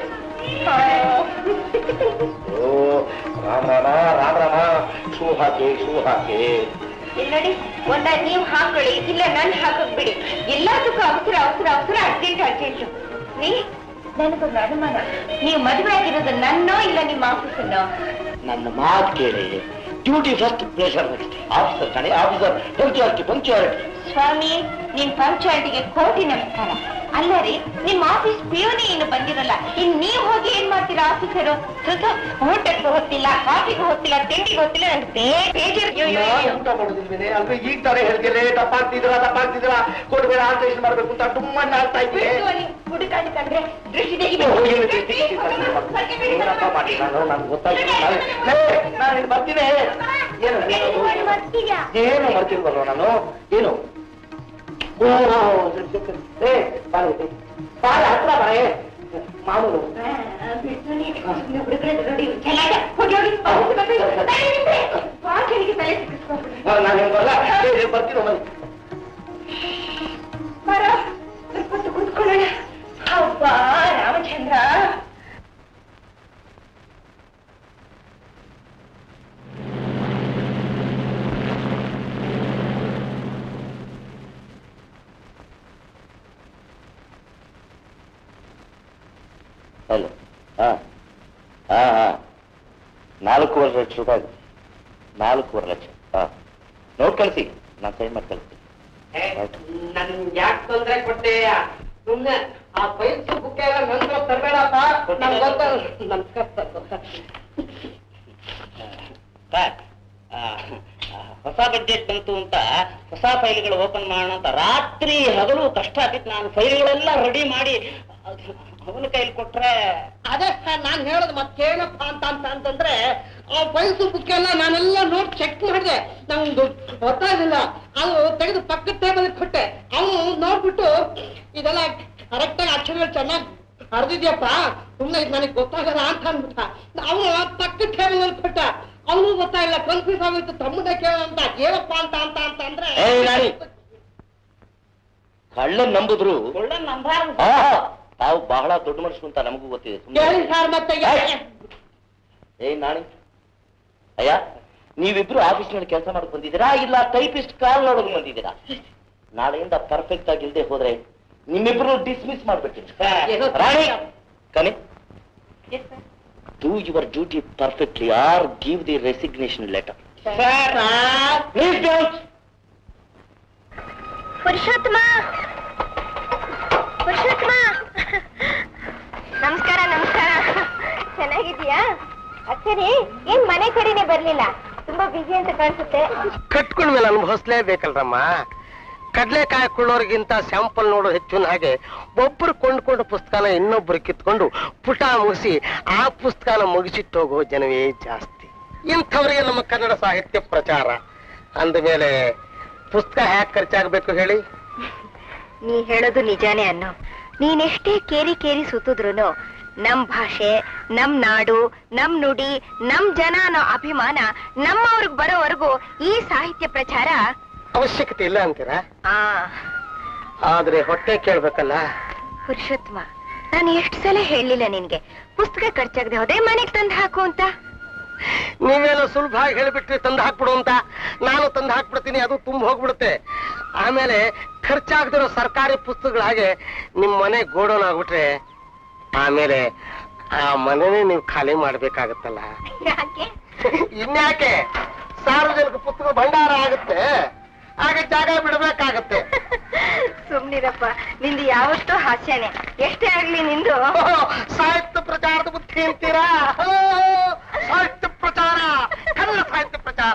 ಓ ರಾಮ ರಾಮ ರಾಮ ರಾಮ ಶೂ ಹಾಕಿ ಶೂ ಹಾಕಿ ಇಲ್ಲಿ ನೋಡಿ ಒಂದ ನೀವು ಹಾಕೊಳ್ಳಿ ಇಲ್ಲ ನನ್ ಹಾಕಕ್ ಬಿಡಿ ಎಲ್ಲದಕ್ಕೂ ಅವಸರ ಅವಸರ ಅವಸರ ಅರ್ಜೆಂಟ್ ಅರ್ಜೆಂಟ್ ನೀ ನನಗೊಂದು ಅನುಮಾನ ನೀವು ಮದುವೆ ಆಗಿರೋದು ನನ್ನೋ ಇಲ್ಲ ನಿಮ್ಮ ಆಫೀಸನ್ನೋ ನನ್ನ ಮಾತು ಕೇಳಿ ಡ್ಯೂಟಿ ಫಸ್ಟ್ ಪ್ರೆಷರ್ ಆಫೀಸರ್ ಕಣೆ ಆಫೀಸರ್ ಪಂಕ್ಚುಯಾಲಿಟಿ ಪಂಕ್ಚುಯಾಲಿಟಿ ಸ್ವಾಮಿ ನಿಮ್ ಪಂಚಾಯತಿಗೆ ಕೋಟಿ ನಮಸ್ಕಾರ ಅಲ್ಲ ರೀ ನಿಮ್ ಆಫೀಸ್ ಪಿಯೋನಿ ಇನ್ನು ಬಂದಿರಲ್ಲ ಇನ್ ನೀವ್ ಹೋಗಿ ಏನ್ ಮಾಡ್ತೀರಾ ಆಫೀಸರು ಸ್ವಲ್ಪ ಊಟಕ್ಕೆ ಹೊತ್ತಿಲ್ಲ ಕಾಫಿಗೆ ಹೊತ್ತಿಲ್ಲ ತಿಂಡಿಗೆ ಹೊತ್ತಿಲ್ಲ ನಂಗೆ ಬೇಜಾರ್ ನಾನು ಊಟ ಮಾಡೋದಿಲ್ವೇನೆ ಅಲ್ವೇ ಈಗ ತಾರೆ ಹೇಳ್ತೀರಿ ತಪ್ಪಾಗ್ತಿದ್ರ ತಪ್ಪಾಗ್ತಿದ್ರ ಕೊಡ್ಬೇಡ ಆಲ್ಟ್ರೇಷನ್ ಮಾಡ್ಬೇಕು ಅಂತ ತುಂಬಾ ಆಗ್ತಾ ಇದ್ದೆ ಹುಡುಕಾಡಿ ಕಂಡ್ರೆ ದೃಷ್ಟಿ ಏನಪ್ಪ ಮಾಡಿ ನಾನು ನನ್ಗೆ ಗೊತ್ತಾಯ್ತು ನಾನು ನಾನು ಬರ್ತೀನಿ ಏನು ಏನು ಏನು ಮರ್ತಿಲ್ವಲ್ಲ ನಾನು ಏನು ಓ ಏ ಬಾರೆ ಬಾರೆ ಹತ್ರ ಬಾರೆ ಮಾಮೂಲು ನಾನು ಹೆಂಗ್ ಬರಲ್ಲ ಏ, ಬರ್ತೀನಿ ಮನೆ ಕೂತ್ಕೊಳ್ಳೋಣ ಅಬ್ಬಾ ರಾಮಚಂದ್ರ ಹಲೋ ಹಾ ಹಾ ಹಾ ನಾಲ್ಕೂವರೆ ಲಕ್ಷ ರೂಪಾಯಿ ನಾಲ್ಕೂವರೆ ಲಕ್ಷ ಹಾ ನೋಟ್ ಕಳಿಸಿ ನಾನು ಸೈನ್ ಮಾಡಿ ಕಳಿಸ್ತೀನಿ ನನ್ ಯಾಕೆ ತೊಂದ್ರೆ ಕೊಟ್ಟೆ ಸುಮ್ನೆ ಆ ಪೈಲ್ಸ್ ಬುಕ್ ಎಲ್ಲ ನಂತರ ತರಬೇಡಪ್ಪ ನಮ್ಗೆ ಗೊತ್ತ ನಮಸ್ಕಾರ ಸರ್ ಆ, ಆ, ಹೊಸ ಬಡ್ಜೆಟ್ ಬಂತು ಅಂತ ಹೊಸ ಫೈಲ್ಗಳು ಓಪನ್ ಮಾಡೋಣ ಅಂತ ರಾತ್ರಿ ಹಗಲು ಕಷ್ಟ ಆಗಿತ್ತು ನಾನು ಫೈಲ್ಗಳೆಲ್ಲ ರೆಡಿ ಮಾಡಿ ಅದು ಅವನ ಕೈಲಿ ಕೊಟ್ರೆ ಅದೇ ಸರ್ ನಾನು ಹೇಳೋದು ಮತ್ತೇನಪ್ಪ ಅಂತ ಅಂತ ಅಂತಂದ್ರೆ ಆ ಪೈಲ್ಸ್ ಬುಕ್ ಎಲ್ಲ ನಾನೆಲ್ಲ ನೋಡಿ ಚೆಕ್ ಮಾಡಿದೆ ನಂಗೆ ಗೊತ್ತಾಗಿಲ್ಲ ಅದು ತೆಗೆದು ಪಕ್ಕದ ಟೇಬಲ್ ಕೊಟ್ಟೆ ಅವನು ನೋಡ್ಬಿಟ್ಟು ಇದೆಲ್ಲ ಕರೆಕ್ಟಾಗಿ ಅಕ್ಷರಗಳು ಚೆನ್ನಾಗಿ ಹರಿದಿದ್ಯಪ್ಪ ಸುಮ್ಮನೆ ಇದು ನನಗೆ ಗೊತ್ತಾಗಲ್ಲ ಅಂತ ಅಂದ್ಬಿಟ್ಟ ಅವನು ಪಕ್ಕದ ಟೇಬಲ್ ಅಲ್ಲಿ ಕೊಟ್ಟ ಅವನು ಗೊತ್ತಾಗಿಲ್ಲ ಕನ್ಫ್ಯೂಸ್ ಆಗೋಯ್ತು ತಮ್ಮನ್ನ ಕೇಳೋಣ ಅಂತ ಏನಪ್ಪ ಅಂತ ಅಂತ ಅಂತ ಅಂದ್ರೆ ಏಯ್ ನಾಡಿ. ಕಳ್ಳನ್ ನಂಬುದ್ರು ಒಳ್ಳೆ ನಂಬರ್ ಆಹಾ, ತಾವು ಬಹಳ ದೊಡ್ಡ ಮನುಷ್ಯರು ಅಂತ ನಮಗೂ ಗೊತ್ತಿದೆ ಸುಮ್ನೆ ಕೇಳಿ ಸರ್ ಮತ್ತೆ ಏಯ್! ಏಯ್ ನಾಣಿ ಅಯ್ಯ ನೀವಿಬ್ರು ಆಫೀಸ್ನಲ್ಲಿ ಕೆಲಸ ಮಾಡಕ್ ಬಂದಿದ್ದೀರಾ ಇಲ್ಲ ಟೈಪಿಸ್ಟ್ ಕಾಲ್ ನೋಡೋದು ಬಂದಿದ್ದೀರಾ ನಾಳೆಯಿಂದ ಪರ್ಫೆಕ್ಟ್ ಆಗಿ ಇಲ್ದೆ ಹೋದ್ರೆ ನಿಮ್ಮಿಬ್ರು ಡಿಸ್ಮಿಸ್ ಮಾಡ್ಬಿಟ್ಟಿರಿ ಏನೋ ರಾಣಿ ಕನಿ do your duty perfectly or give the resignation letter sir please don't Purushottam Purushottam ನಮಸ್ಕಾರ ನಮಸ್ಕಾರ ಚೆನ್ನಾಗಿದ್ಯಾ ಅಚ್ಚರಿ ಏನ್ ಮನೆ ಕಡೆನೆ ಬರ್ಲಿಲ್ಲ ತುಂಬಾ ಬಿಸಿ ಅಂತ ಕಾಣಿಸುತ್ತೆ ಕಟ್ಕೊಂಡ ಮೇಲೆ ಅನುಭವಿಸ್ಲೇಬೇಕಲ್ರಮ್ಮ ಕಡ್ಲೆಕಾಯಿ ಕೊಳ್ಳೋರ್ಗಿಂತ ಸ್ಯಾಂಪಲ್ ನೋಡೋದು ಹೆಚ್ಚಿನ ಹಾಗೆ ಒಬ್ಬರು ಕೊಂಡ್ಕೊಂಡ ಪುಸ್ತಕನ ಇನ್ನೊಬ್ರು ಕಿತ್ಕೊಂಡು ಪುಟ ಮುಗಿಸಿ ಆ ಪುಸ್ತಕನ ಮುಗಿಸಿಟ್ಟು ಹೋಗೋ ಜನವೇ ಜಾಸ್ತಿ ಇಂಥವ್ರಿಗೆ ನಮ್ಮ ಕನ್ನಡ ಸಾಹಿತ್ಯ ಪ್ರಚಾರ ಅಂದಮೇಲೆ ಪುಸ್ತಕ ಹ್ಯಾಕ್ ಖರ್ಚಾಗಬೇಕು ಹೇಳಿ ನೀ ಹೇಳೋದು ನಿಜಾನೇ ಅನ್ನು ನೀನೆಷ್ಟೇ ಕೇರಿ ಕೇರಿ ಸುತ್ತಿದ್ರು ನಮ್ ಭಾಷೆ ನಮ್ ನಾಡು ನಮ್ ನುಡಿ ನಮ್ ಜನ ಅನ್ನೋ ಅಭಿಮಾನ ನಮ್ಮವ್ರಿಗೆ ಬರೋವರೆಗೂ ಈ ಸಾಹಿತ್ಯ ಪ್ರಚಾರ ಅವಶ್ಯಕತೆ ಇಲ್ಲ ಅಂತೀರಾ ಆ ಆದ್ರೆ ಹೊಟ್ಟೆ ಕೇಳ್ಬೇಕಲ್ಲ ಪುರುಷೋತ್ತಮ ನಾನು ಎಷ್ಟು ಸಲ ಹೇಳಲಿಲ್ಲ ನಿನ್ಗೆ ಪುಸ್ತಕ ಖರ್ಚಾಗದೆ ಹೋದೆ ಮನೆಗೆ ತಂದು ಹಾಕು ಅಂತ ನೀವೇನೋ ಸುಲಭವಾಗಿ ಹೇಳಿಬಿಟ್ರಿ ತಂದು ಹಾಕ್ಬಿಡು ಅಂತ ನಾನು ತಂದು ಹಾಕ್ಬಿಡ್ತೀನಿ ಅದು ತುಂಬ ಹೋಗ್ಬಿಡುತ್ತೆ ಆಮೇಲೆ ಖರ್ಚಾಗದಿರೋ ಸರ್ಕಾರಿ ಪುಸ್ತಕಗಳ ಹಾಗೆ ನಿಮ್ ಮನೆ ಗೋಡೌನ್ ಆಗ್ಬಿಟ್ರೆ ಆಮೇಲೆ ಆ ಮನೆನೇ ನೀವು ಖಾಲಿ ಮಾಡ್ಬೇಕಾಗತ್ತಲ್ಲ ಯಾಕೆ ಇನ್ಯಾಕೆ ಸಾರ್ವಜನಿಕ ಪುಸ್ತಕ ಭಂಡಾರ ಆಗುತ್ತೆ ಆಗ ಜಾಗ ಬಿಡ್ಬೇಕಾಗತ್ತೆ ಸುಮ್ನಿರಪ್ಪ ನಿಂದು ಯಾವತ್ತೂ ಹಾಸ್ಯನೇ ಎಷ್ಟೇ ಆಗ್ಲಿ ನಿಂದು ಸಾಹಿತ್ಯ ಪ್ರಚಾರದ ಬುದ್ಧಿ ಅಂತೀರಾ ಓ, ಸಾಹಿತ್ಯ ಪ್ರಚಾರ ಕನ್ನಡ ಸಾಹಿತ್ಯ ಪ್ರಚಾರ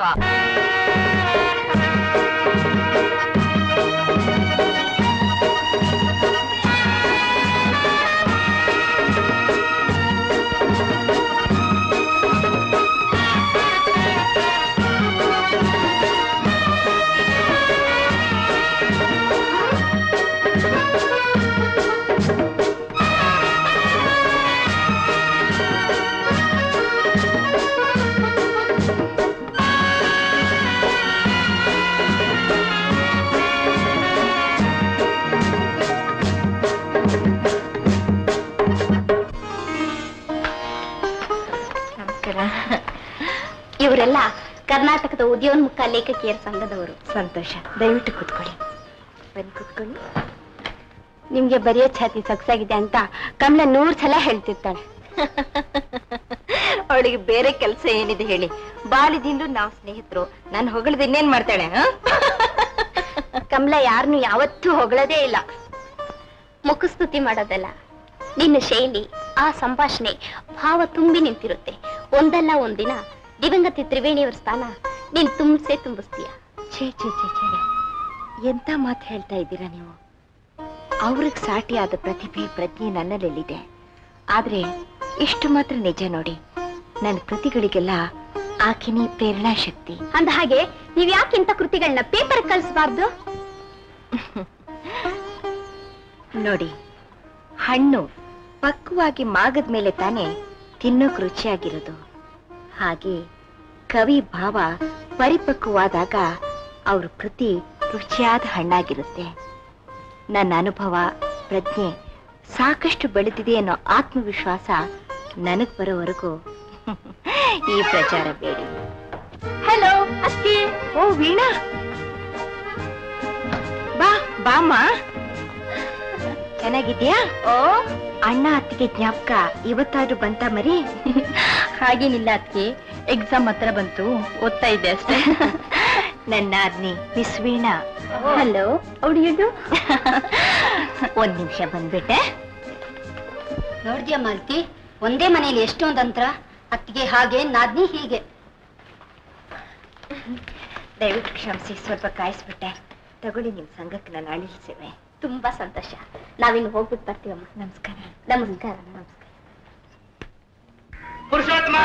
ನಮಸ್ಕಾರ ಇವರೆಲ್ಲ ಕರ್ನಾಟಕದ ಉದ್ಯೋನ್ಮುಖ ಲೇಖಕಿಯರ ಸಂಘದವರು ಸಂತೋಷ ದಯವಿಟ್ಟು ಕೂತ್ಕೊಳ್ಳಿ ಬನ್ನಿ ಕೂತ್ಕೊಳ್ಳಿ ನಿಮ್ಗೆ ಬರೆಯೋ ಛಾತಿ ಸೊಗಸಾಗಿದೆ ಅಂತ ಕಮಲ ನೂರ್ ಸಲ ಹೇಳ್ತಿರ್ತಾಳೆ ಅವಳಿಗೆ ಬೇರೆ ಕೆಲಸ ಏನಿದೆ ಹೇಳಿ ಬಾಲ್ಯದಿಂದ ನಾವು ಸ್ನೇಹಿತರು ನಾನು ಹೊಗಳದ ಇನ್ನೇನ್ ಮಾಡ್ತಾಳೆ ಆ? ಕಮಲ ಯಾರನ್ನು ಯಾವತ್ತೂ ಹೊಗಳದೇ ಇಲ್ಲ ಮುಖಸ್ತುತಿ ಮಾಡೋದಲ್ಲ ನಿನ್ನ ಶೈಲಿ ಆ ಸಂಭಾಷಣೆ ಭಾವ ತುಂಬಿ ನಿಂತಿರುತ್ತೆ ಒಂದಲ್ಲ ಒಂದಿನ ದಿವಂಗತಿ ತ್ರಿವೇಣಿಯವರ ಸ್ಥಾನ ನೀನ್ ತುಂಬಿಸೇ ತುಂಬಿಸ್ತೀಯ ಛೇ ಛೇ ಛೇ ಛೇ ಎಂತ ಮಾತು ಹೇಳ್ತಾ ಇದ್ದೀರಾ ನೀವು ಅವ್ರಿಗೆ ಸಾಟಿಯಾದ ಪ್ರತಿಭೆ ಪ್ರಜ್ಞೆ ನನ್ನಲ್ಲಿದೆ ಆದ್ರೆ ಇಷ್ಟು ಮಾತ್ರ ನಿಜ ನೋಡಿ ನನ್ನ ಕೃತಿಗಳಿಗೆಲ್ಲ ಆಕಿನಿ ಪ್ರೇರಣಾ ಶಕ್ತಿ ಅಂದ ಹಾಗೆ ನೀವ್ ಯಾಕೆ ಇಂಥ ಕೃತಿಗಳನ್ನ ಪೇಪರ್ ಕಳಿಸಬಾರ್ದು ನೋಡಿ ಹಣ್ಣು ಪಕ್ವವಾಗಿ ಮಾಗದ ಮೇಲೆ ತಾನೇ ತಿನ್ನೋಕ್ ರುಚಿಯಾಗಿರೋದು ಹಾಗೆ ಕವಿ ಭಾವ ಪರಿಪಕ್ವವಾದಾಗ ಅವ್ರ ಕೃತಿ ರುಚಿಯಾದ ಹಣ್ಣಾಗಿರುತ್ತೆ ನನ್ನ ಅನುಭವ ಪ್ರಜ್ಞೆ ಸಾಕಷ್ಟು ಬೆಳೆದಿದೆ ಅನ್ನೋ ಆತ್ಮವಿಶ್ವಾಸ ನನಗ್ ಬರೋವರೆಗೂ ಈ ಪ್ರಚಾರ ಬೇಡಿ ಹಲೋ ಅಕ್ಕಿ ಓ ವೀಣಾ ಬಾ ಬಾಮ್ಮ ಚೆನ್ನಾಗಿದ್ಯಾ ಓ ಅಣ್ಣ ಅತ್ತಿಗೆ ಜ್ಞಾಪಕ ಇವತ್ತಾದ್ರೂ ಬಂತ ಮರಿ ಹಾಗೇನಿಲ್ಲ ಅದಕ್ಕೆ ಎಕ್ಸಾಮ್ ಹತ್ರ ಬಂತು ಓದ್ತಾ ಇದ್ದೆ ಅಷ್ಟೇ ನನ್ನ ಆದ್ನಿ ಮಿಸ್ ವೀಣಾ ಹಲೋ ಅವಡಿಯದು ಒಂದ್ ನಿಮಿಷ ಬಂದ್ಬಿಟ್ಟೆ ನೋಡ್ದ್ಯಾ ಮಾಲ್ತಿ ಒಂದೇ ಮನೆಯಲ್ಲಿ ಎಷ್ಟೊಂದು ಅಂತರ ಅತ್ತಿಗೆ ಹಾಗೆ ನಾದ್ನಿ ಹೀಗೆ ದಯವಿಟ್ಟು ಕ್ಷಮಿಸಿ ಸ್ವಲ್ಪ ಕಾಯಿಸ್ಬಿಟ್ಟೆ ತಗೊಳ್ಳಿ ನಿಮ್ ಸಂಘಕ್ಕೆ ನಾನು ಅಳಿಲ್ಸಿವೆ ತುಂಬಾ ಸಂತೋಷ ನಾವಿನ್ನು ಹೋಗ್ಬಿಟ್ಟು ಬರ್ತೀವಮ್ಮ ನಮಸ್ಕಾರ ನಮಸ್ಕಾರ ನಮಸ್ಕಾರ ಪುರುಷೋತ್ತಮ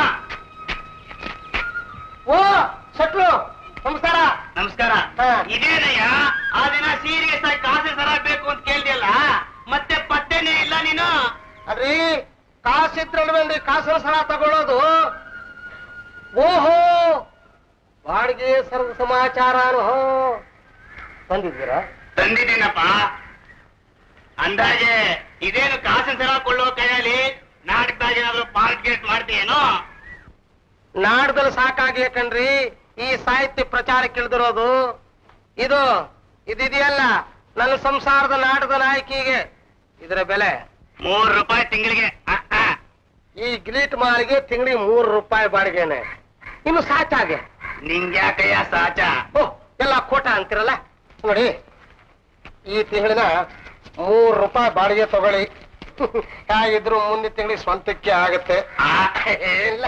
ಓ ಶಟ್ರು ನಮಸ್ಕಾರ ನಮಸ್ಕಾರ ಹಾ. ಇದೇನಯ್ಯ ಆ ದಿನ ಸೀರಿಯಸ್ ಆಗಿ ಕಾಸೆ ಸರ ಬೇಕು ಅಂತ ಕೇಳ್ದಿಯಲ್ಲ ಮತ್ತೆ ಪತ್ತೆನೇ ಇಲ್ಲ ನೀನು ಅದ್ರಿ ಕಾಸಿದ್ರಲ್ವೇನ್ರಿ ಕಾಸಿನ ಸಲ ತಗೊಳ್ಳೋದು ಓಹೋ ಬಾಡಿಗೆ ಸರ್ವ ಸಮಾಚಾರ ಬಂದಿದ್ದೀರಾ ತಂದಿದ್ದೀನಪ್ಪ ಅಂದಾಗೆ ಇದೇನು ಕಾಸಿನ ಸರ ಕೊಳ್ಳೋ ಕೈಯಲ್ಲಿ ನಾಟಕದಾಗ ಏನಾದ್ರು ಪಾರ್ಟಿಗೇಟ್ ಮಾಡ್ತೀಯೇನೋ ನಾಡ್ದಲ್ಲಿ ಸಾಕಾಗಿ ಕಣ್ರಿ ಈ ಸಾಹಿತ್ಯ ಪ್ರಚಾರಕ್ಕೆ ಇಳಿದಿರೋದು ಇದು ಇದಿದೆಯಲ್ಲ ನನ್ನ ಸಂಸಾರದ ನಾಟದ ನಾಯಕಿಗೆ ಇದರ ಬೆಲೆ ಮೂರ್ ರೂಪಾಯಿ ತಿಂಗಳಿಗೆ ಈ ಗಿಲೀಟ್ ಮಾಲಿಗೆ ತಿಂಗಳಿಗೆ ಮೂರು ರೂಪಾಯಿ ಬಾಡಿಗೆನೆ ಇನ್ನು ಸಾಕಾಗೆ ನಿಂಗ್ಯಾಕಯ್ಯ ಸಾಚ ಓ ಎಲ್ಲ ಕೋಟ ಅಂತಿರಲ್ಲ ನೋಡಿ ಈ ತಿಂಗಳಿನ ಮೂರು ರೂಪಾಯಿ ಬಾಡಿಗೆ ತಗೊಳ್ಳಿ ಹೇಗಿದ್ರು ಮುಂದಿನ ತಿಂಗಳಿಗೆ ಸ್ವಂತಕ್ಕೆ ಆಗತ್ತೆ ಆ, ಇಲ್ಲ.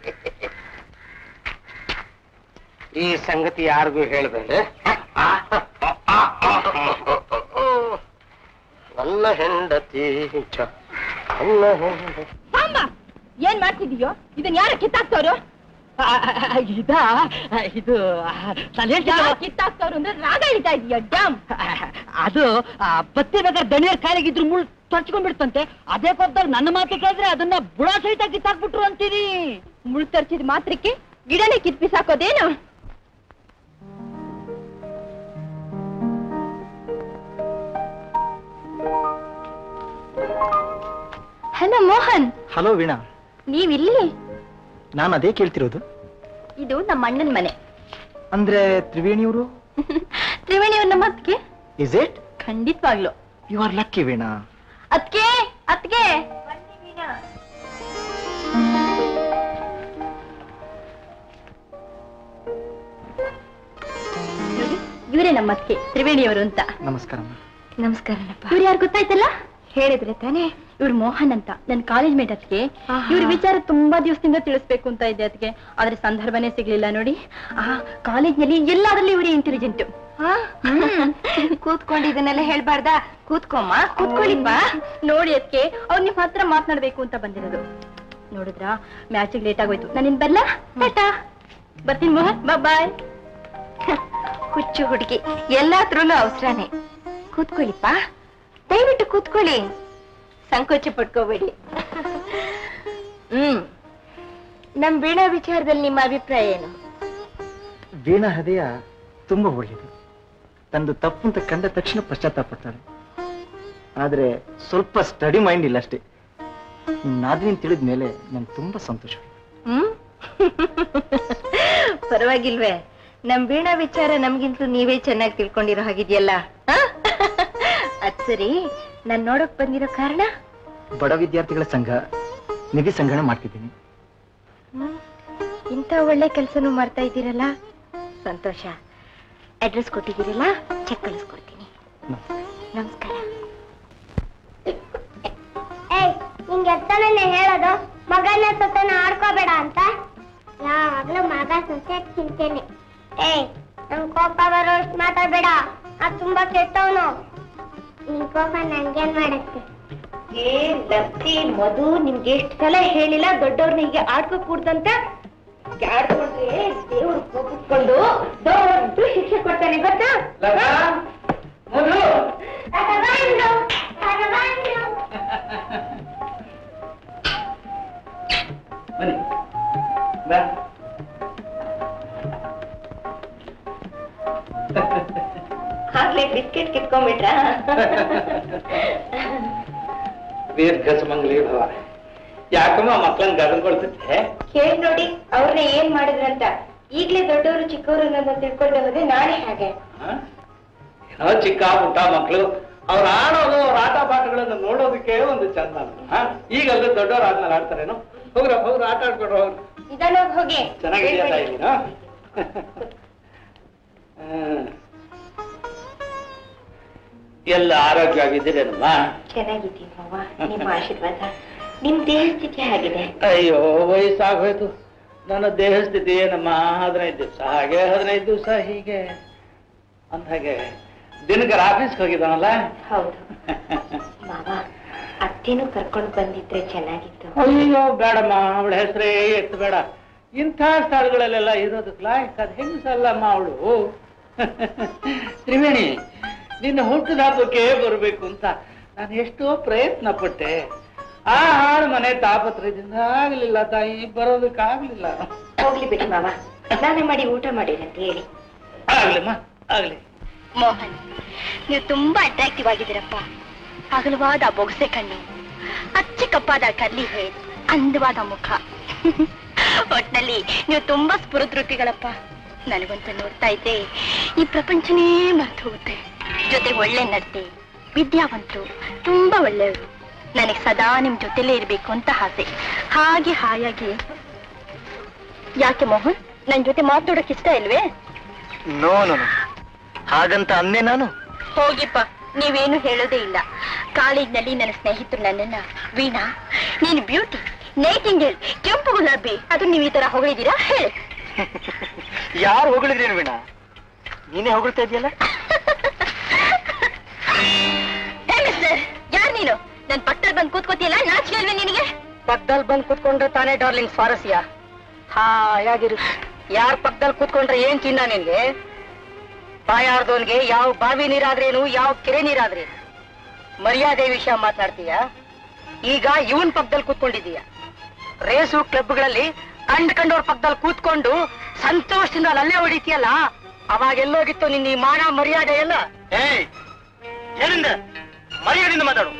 ಈ ಸಂಗತಿ ಯಾರಿಗೂ ಹೇಳ್ಬೇಡಿ ಆ, ಆ, ಆ, ನನ್ನ ಹೆಂಡತಿ ಚ ನನ್ನ ಹೆಂಡತಿ ಬಾಂಬ ಏನ್ ಮಾಡ್ತಿದೀಯೋ ಇದನ್ ಯಾರ ಕಿತ್ತಾಕ್ತವ್ರು ಇದ ಇದು ಕಿತ್ತಾಕ್ತವ್ರು ಅಂದ್ರೆ ರಾಗ ಹಿಡಿತಾ ಇದೀಯ ಡ್ಯಾಮ್ ಅದು ಆ, ಬತ್ತಿ ಬೇಕಾದ್ರೆ ದಣಿಯರ್ ಕಾಲಿಗಿದ್ರು ಮುಳ್ ತರ್ಚ್ಕೊಂಡ್ಬಿಡ್ತಂತೆ ಅದೇ ಪಕ್ಕದಲ್ಲಿ ನನ್ನ ಮಾತು ಕೇಳಿದ್ರೆ ಅದನ್ನ ಬುಡ ಸಹಿತ ಕಿತ್ತಾಕ್ಬಿಟ್ರು ಅಂತೀನಿ ಮುಳು ತರ್ಚಿದ ಮಾತ್ರಕ್ಕೆ ಗಿಡನೇ ಕಿತ್ ಬಿಸಾಕೋದೇನು ಹಲೋ ಮೋಹನ್ ಹಲೋ ವೀಣಾ ನೀವಿಲ್ಲಿ ನಾನು ಅದೇ ಕೇಳ್ತಿರೋದು ಇದು ನಮ್ಮ ಅಣ್ಣನ ಮನೆ ಅಂದ್ರೆ ತ್ರಿವೇಣಿಯವರು ತ್ರಿವೇಣಿಯವ್ರ ನಮ್ಮ ಅತ್ಗೆ ಇಸ್ ಇಟ್ ಖಂಡಿತವಾಗ್ಲು ಯು ಆರ್ ಲಕ್ಕಿ ವೀಣಾ ಅತ್ಗೆ ಅತ್ಗೆ ನೋಡಿ ಇವರೇ ನಮ್ಮ ಅತ್ಗೆ ತ್ರಿವೇಣಿಯವರು ಅಂತ ನಮಸ್ಕಾರ ನಮಸ್ಕಾರನಪ್ಪ ಇವ್ರು ಯಾರು ಗೊತ್ತಾಯ್ತಲ್ಲ ಹೇಳಿದ್ರೆ ತಾನೇ ಇವ್ರು ಮೋಹನ್ ಅಂತ ನನ್ನ ಕಾಲೇಜ್ ಮೇಟ್ ಅದಕ್ಕೆ ಇವ್ರ ವಿಚಾರ ತುಂಬಾ ದಿವಸದಿಂದ ತಿಳಿಸ್ಬೇಕು ಅಂತ ಇದೆ ಅದಕ್ಕೆ ಆದ್ರೆ ಸಂದರ್ಭನೇ ಸಿಗ್ಲಿಲ್ಲ ನೋಡಿ ಆ ಕಾಲೇಜ್ನಲ್ಲಿ ಎಲ್ಲಾದ್ರಲ್ಲಿ ಇವ್ರು ಇಂಟೆಲಿಜೆಂಟ್ ಕೂತ್ಕೊಂಡು ಇದನ್ನೆಲ್ಲ ಹೇಳ್ಬಾರ್ದಾ ಕೂತ್ಕೊಮ್ಮ ಕೂತ್ಕೊಳ್ಳಿಪ್ಪ ನೋಡಿ ಅದಕ್ಕೆ ಅವ್ರು ನಿಮ್ ಹತ್ರ ಮಾತನಾಡ್ಬೇಕು ಅಂತ ಬಂದಿರೋದು ನೋಡಿದ್ರ ಮ್ಯಾಚಿಗೆ ಲೇಟ್ ಆಗೋಯ್ತು ನಾನು ಇನ್ ಬರ್ಲಾ ಟಾಟಾ ಬರ್ತೀನಿ ಮೋಹನ್ ಬಾಯ್ ಹುಚ್ಚು ಹುಡುಗಿ ಎಲ್ಲಾದ್ರೂನು ಅವಸರನೇ ಕೂತ್ಕೊಳ್ಳಿಪ್ಪ ದಯವಿಟ್ಟು ಕೂತ್ಕೊಳ್ಳಿ ಸಂಕೋಚ ಪಡ್ಕೋಬೇಡಿ ಹ್ಮ್ ನಮ್ ವೀಣಾ ವಿಚಾರದಲ್ಲಿ ನಿಮ್ಮ ಅಭಿಪ್ರಾಯ ಏನು ವೀಣಾ ಹೃದಯ ತುಂಬಾ ಒಳ್ಳೆಯದು ತಂದು ತಪ್ಪು ಅಂತ ಕಂಡ ತಕ್ಷಣ ಪಶ್ಚಾತ್ತಾಪ ಪಡ್ತಾಳೆ ಆದ್ರೆ ಸ್ವಲ್ಪ ಸ್ಟಡಿ ಮೈಂಡ್ ಇಲ್ಲ ಅಷ್ಟೇ ನಿಮ್ ನಾದಿನಿ ತಿಳಿದ ಮೇಲೆ ನಂಗೆ ತುಂಬಾ ಸಂತೋಷ ಹ್ಮ್ ಪರವಾಗಿಲ್ವೇ ನಮ್ ವೀಣಾ ವಿಚಾರ ನಮ್ಗಿಂತಲೂ ನೀವೇ ಚೆನ್ನಾಗಿ ತಿಳ್ಕೊಂಡಿರೋ ಹಾಗಿದ್ಯಲ್ಲ ಆ? ಅದ್ ಸರಿ ನಾನ್ ನೋಡಕ್ ಬಂದಿರೋ ಕಾರಣ ಬಡ ವಿದ್ಯಾರ್ಥಿಗಳ ಸಂಘ ನಿಧಿ ಸಂಗ್ರಹಣ ಮಾಡ್ತಿದ್ದೀನಿ ಹ್ಮ್. ಇಂಥ ಒಳ್ಳೆ ಕೆಲಸನೂ ಮಾಡ್ತಾ ಇದ್ದೀರಲ್ಲ ಸಂತೋಷ ಅಡ್ರೆಸ್ ಕೊಟ್ಟಿದ್ದೀರಲ್ಲ ಚೆಕ್ ಕಳಿಸ್ಕೊಡ್ತೀನಿ ನಮಸ್ಕಾರ ಏಯ್ ನಿಂಗೆ ಎತ್ತನೇ ಹೇಳೋದು ಮಗನ ಸೊಸೆನ ಆಡ್ಕೋಬೇಡ ಅಂತ ಯಾವಾಗ್ಲೂ ಮಗ ಸೊಸೆ ತಿಂತೇನೆ ಏಯ್ ನನ್ ಕೋಪ ಬರೋ ಅಷ್ಟ್ ಮಾತಾಡ್ಬೇಡ ಅದ್ ತುಂಬಾ ಕೆಟ್ಟವನು ನಿನ್ ಕೋಪ ನನ್ಗೇನ್ ಮಾಡತ್ತೆ ಏ ಲಕ್ಷ್ಮಿ ಮಧು ನಿಮ್ಗೆ ಎಷ್ಟು ಸಲ ಹೇಳಿಲ್ಲ ದೊಡ್ಡವ್ರನ್ನ ಹೀಗೆ ಆಡ್ಕೋ ಕೂಡ್ದಂತ ಆಡ್ಕೊಂಡ್ರೆ ದೇವ್ರು ಕೋಪಿಸ್ಕೊಂಡು ದೊಡ್ಡ ಶಿಕ್ಷೆ ಕೊಡ್ತಾನೆ ಗೊತ್ತಾ ಭಗವಂತು, ಭಗವಂತು. ಬನ್ನಿ ಬಾ ಆಗ್ಲೇ ಬಿಸ್ಕೆಟ್ ಕಿತ್ಕೊಂಡ್ಬಿಟ್ರ ದೀರ್ಘ ಸುಮಂಗಲಿ ಭವ ಯಾಕಮ್ಮ ಮಕ್ಕಳನ್ನ ಗದನ್ಕೊಳ್ತಿದ್ದೆ ಕೇಳಿ ನೋಡಿ ಅವ್ರನ್ನ ಏನ್ ಮಾಡಿದ್ರಂತ ಈಗ್ಲೇ ದೊಡ್ಡವರು ಚಿಕ್ಕವರು ಅನ್ನೋದನ್ನ ತಿಳ್ಕೊಂಡೆ ಹೋದ್ರೆ ನಾಳೆ ಹಾಗೆ ಏನೋ ಚಿಕ್ಕ ಪುಟ್ಟ ಮಕ್ಕಳು ಅವ್ರ ಆಡೋದು ಅವ್ರ ಆಟ ಪಾಠಗಳನ್ನ ನೋಡೋದಕ್ಕೆ ಒಂದು ಚಂದ ಈಗ ಅಲ್ಲದೆ ದೊಡ್ಡವ್ರು ಆದ್ಮೇಲೆ ಆಡ್ತಾರೇನು ಹೋಗ್ರ ಹೋಗ್ರ ಆಟ ಆಡ್ಕೊಡ್ರ ಹೋಗ್ರ ನಿಧಾನವಾಗಿ ಹೋಗಿ ಚೆನ್ನಾಗಿದೆಯಾ ತಾಯಿ ನೀನು ಹ್ಮ್. ಎಲ್ಲ ಆರೋಗ್ಯವಾಗಿದ್ದೀರೇನಮ್ಮ ಚೆನ್ನಾಗಿದ್ದೀನಿ ಅವ್ವ ನಿಮ್ಮ ಆಶೀರ್ವಾದ ನಿಮ್ ದೇಹ ಸ್ಥಿತಿ ಆಗಿದೆ ಅಯ್ಯೋ ವಯಸ್ಸಾಗೋಯ್ತು ನನ್ನ ದೇಹ ಸ್ಥಿತಿ ಏನಮ್ಮ ಹದಿನೈದು ದಿವಸ ಹಾಗೆ ಹದಿನೈದು ದಿವಸ ಹೀಗೆ ಅಂತ ಹಾಗೆ ದಿನಕರ ಆಫೀಸ್ಗೆ ಹೋಗಿದ್ದಾನಲ್ಲ ಹೌದು ಮಾವ ಅತ್ತೇನು ಕರ್ಕೊಂಡು ಬಂದಿದ್ರೆ ಚೆನ್ನಾಗಿತ್ತು ಅಯ್ಯೋ ಬೇಡಮ್ಮ ಅವಳ ಹೆಸರೇ ಎತ್ತು ಬೇಡ ಇಂಥ ಸ್ಥಳಗಳಲ್ಲೆಲ್ಲ ಇರೋದಕ್ಕೆ ಲಾಯಕ್ ಅದು ಹೆಂಗಸಲ್ಲಮ್ಮ ಅವಳು ತ್ರಿವೇಣಿ ನಿನ್ನ ಹುಟ್ಟಿದ ಹಬ್ಬಕ್ಕೆ ಬರಬೇಕು ಅಂತ ನಾನು ಎಷ್ಟೋ ಪ್ರಯತ್ನ ಪಟ್ಟೆ ಆ ಹಾಳು ಮನೆ ತಾಪತ್ರದಿಂದ ಆಗ್ಲಿಲ್ಲ ತಾಯಿ ಬರೋದಕ್ಕಾಗ್ಲಿಲ್ಲ ಹೋಗ್ಲಿ ಬಿಡಿ ಮಾವ ನಾನೇ ಮಾಡಿ ಊಟ ಮಾಡಿರಿ ಅಂತ ಹೇಳಿ ಆಗ್ಲಿಮ್ಮ ಆಗ್ಲಿ ಮೋಹನ್ ನೀವು ತುಂಬಾ ಅಟ್ರಾಕ್ಟಿವ್ ಆಗಿದ್ದೀರಪ್ಪ ಅಗಲವಾದ ಬೊಗಸೆ ಕಣ್ಣು ಅಚ್ಚ ಕಪ್ಪಾದ ಕರ್ಲಿ ಹೇರ್ ಅಂದವಾದ ಮುಖ ಒಟ್ನಲ್ಲಿ ನೀವು ತುಂಬಾ ಸ್ಫುರದೃತಿಗಳಪ್ಪ ನನಗಂತೂ ನೋಡ್ತಾ ಇದ್ದೆ ಈ ಪ್ರಪಂಚನೇ ಮರ್ತು ಹೋಗುತ್ತೆ ಜೊತೆ ಒಳ್ಳೆ ನಡತೆ ವಿದ್ಯಾವಂತರು ತುಂಬಾ ಒಳ್ಳೆಯವರು ನನಗೆ ಸದಾ ನಿಮ್ ಜೊತೆಲೇ ಇರ್ಬೇಕು ಅಂತ ಆಸೆ ಹಾಗೆ ಹಾಯಾಗಿ ಯಾಕೆ ಮೋಹನ್ ನನ್ ಜೊತೆ ಮಾತಾಡೋಕ್ ಇಷ್ಟ ಇಲ್ವೇ ನೋ ನೋ ಹಾಗಂತ ಅಂದೆ ನಾನು ಹೋಗಿಪ್ಪ ನೀವೇನು ಹೇಳೋದೇ ಇಲ್ಲ ಕಾಲೇಜ್ನಲ್ಲಿ ನನ್ನ ಸ್ನೇಹಿತರು ನನ್ನನ್ನ ವೀಣಾ ನೀನು ಬ್ಯೂಟಿ ನೈಟಿಂಗೇಲ್ ಕೆಂಪು ಗುಲಾಬಿ ಅದು ನೀವು ಈ ತರ ಹೊಗಳಿದ್ದೀರಾ ಹೇಳಿ ಯಾರು ಹೊಗಳಿದ್ರೇನು ವೀಣಾ ನೀನೇ ಹೊಗಳ್ತಾ ಇದೆಯಲ್ಲ ಹೇ ಮಿಸ್ಟರ್ ಯಾರ್ ನೀನು ನನ್ ಪಕ್ಕದಲ್ಲಿ ಬಂದು ಕೂತ್ಕೋತಿಯಲ್ಲ ನಾಚಿಕೆ ಅಲ್ವೇ ನಿನಗೆ ಪಕ್ಕದಲ್ಲಿ ಬಂದು ಕೂತ್ಕೊಂಡ್ರೆ ತಾನೇ ಡಾರ್ಲಿಂಗ್ ಸ್ವಾರಸ್ಯ ಹಾಯಾಗಿರು ಯಾರ ಪಕ್ಕದಲ್ಲಿ ಕೂತ್ಕೊಂಡ್ರೆ ಏನ್ ಚಿನ್ನ ನಿನ್ಗೆ ಬಾಯಾರ್ದವನ್ಗೆ ಯಾವ ಬಾವಿ ನೀರಾದ್ರೇನು ಯಾವ ಕೆರೆ ನೀರಾದ್ರೇನು ಮರ್ಯಾದೆ ವಿಷಯ ಮಾತನಾಡ್ತೀಯ ಈಗ ಇವನ್ ಪಕ್ಕದಲ್ಲಿ ಕೂತ್ಕೊಂಡಿದೀಯ ರೇಸು ಕ್ಲಬ್ಗಳಲ್ಲಿ ಕಂಡ್ ಕಂಡವ್ರ ಪಕ್ಕದಲ್ಲಿ ಕೂತ್ಕೊಂಡು ಸಂತೋಷದಿಂದ ಅಲ್ಲೇ ಹೊಡಿತೀಯಲ್ಲ ಅವಾಗ ಎಲ್ಲೋಗಿತ್ತು ನಿನ್ನ ಈ ಮಾನ ಮರ್ಯಾದೆ ಎಲ್ಲ ಏಯ್ ಏನಿಂದ ಮರ್ಯಾದಿಂದ ಮಾತಾಡು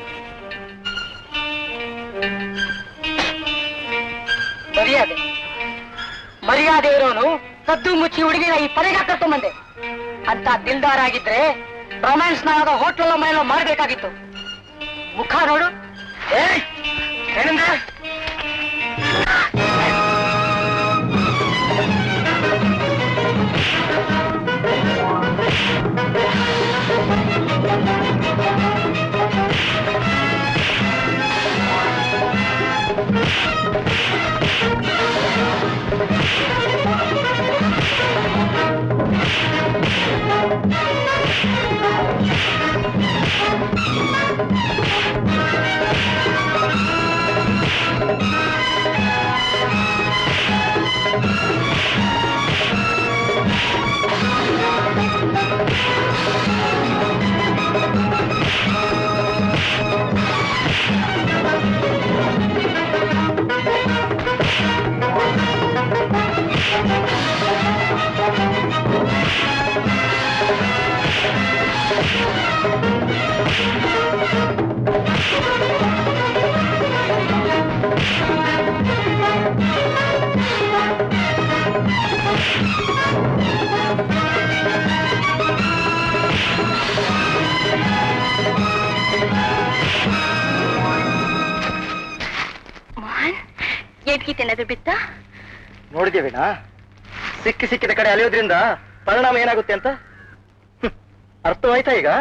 ಮರ್ಯಾದೆ ಮರ್ಯಾದೆ ಇರೋನು ಕದ್ದು ಮುಚ್ಚಿ ಹುಡುಗಿನ ಈ ಪಡೆಗೆ ಕರ್ಕೊಂಬಂದೆ ಅಂತ ದಿಲ್ದಾರ್ ಆಗಿದ್ರೆ ರೊಮ್ಯಾನ್ಸ್ ನಾಗ ಹೋಟ್ಲಲ್ಲ ಮನೆಯಲ್ಲ ಮಾಡ್ಬೇಕಾಗಿತ್ತು ಮುಖ ನೋಡು ಏಯ್ ಏನಿಂದ ಮೋಹನ್ ಏನ್ಕಿತ್ತೇನಾದ್ರು ಬಿತ್ತ ನೋಡಿದೇವೇನಾ ಸಿಕ್ಕಿ ಸಿಕ್ಕಿದ ಕಡೆ ಅಲೆಯೋದ್ರಿಂದ ಪರಿಣಾಮ ಏನಾಗುತ್ತೆ ಅಂತ ಹ್ಮ್. ಅರ್ಥವಾಯ್ತಾ ಈಗ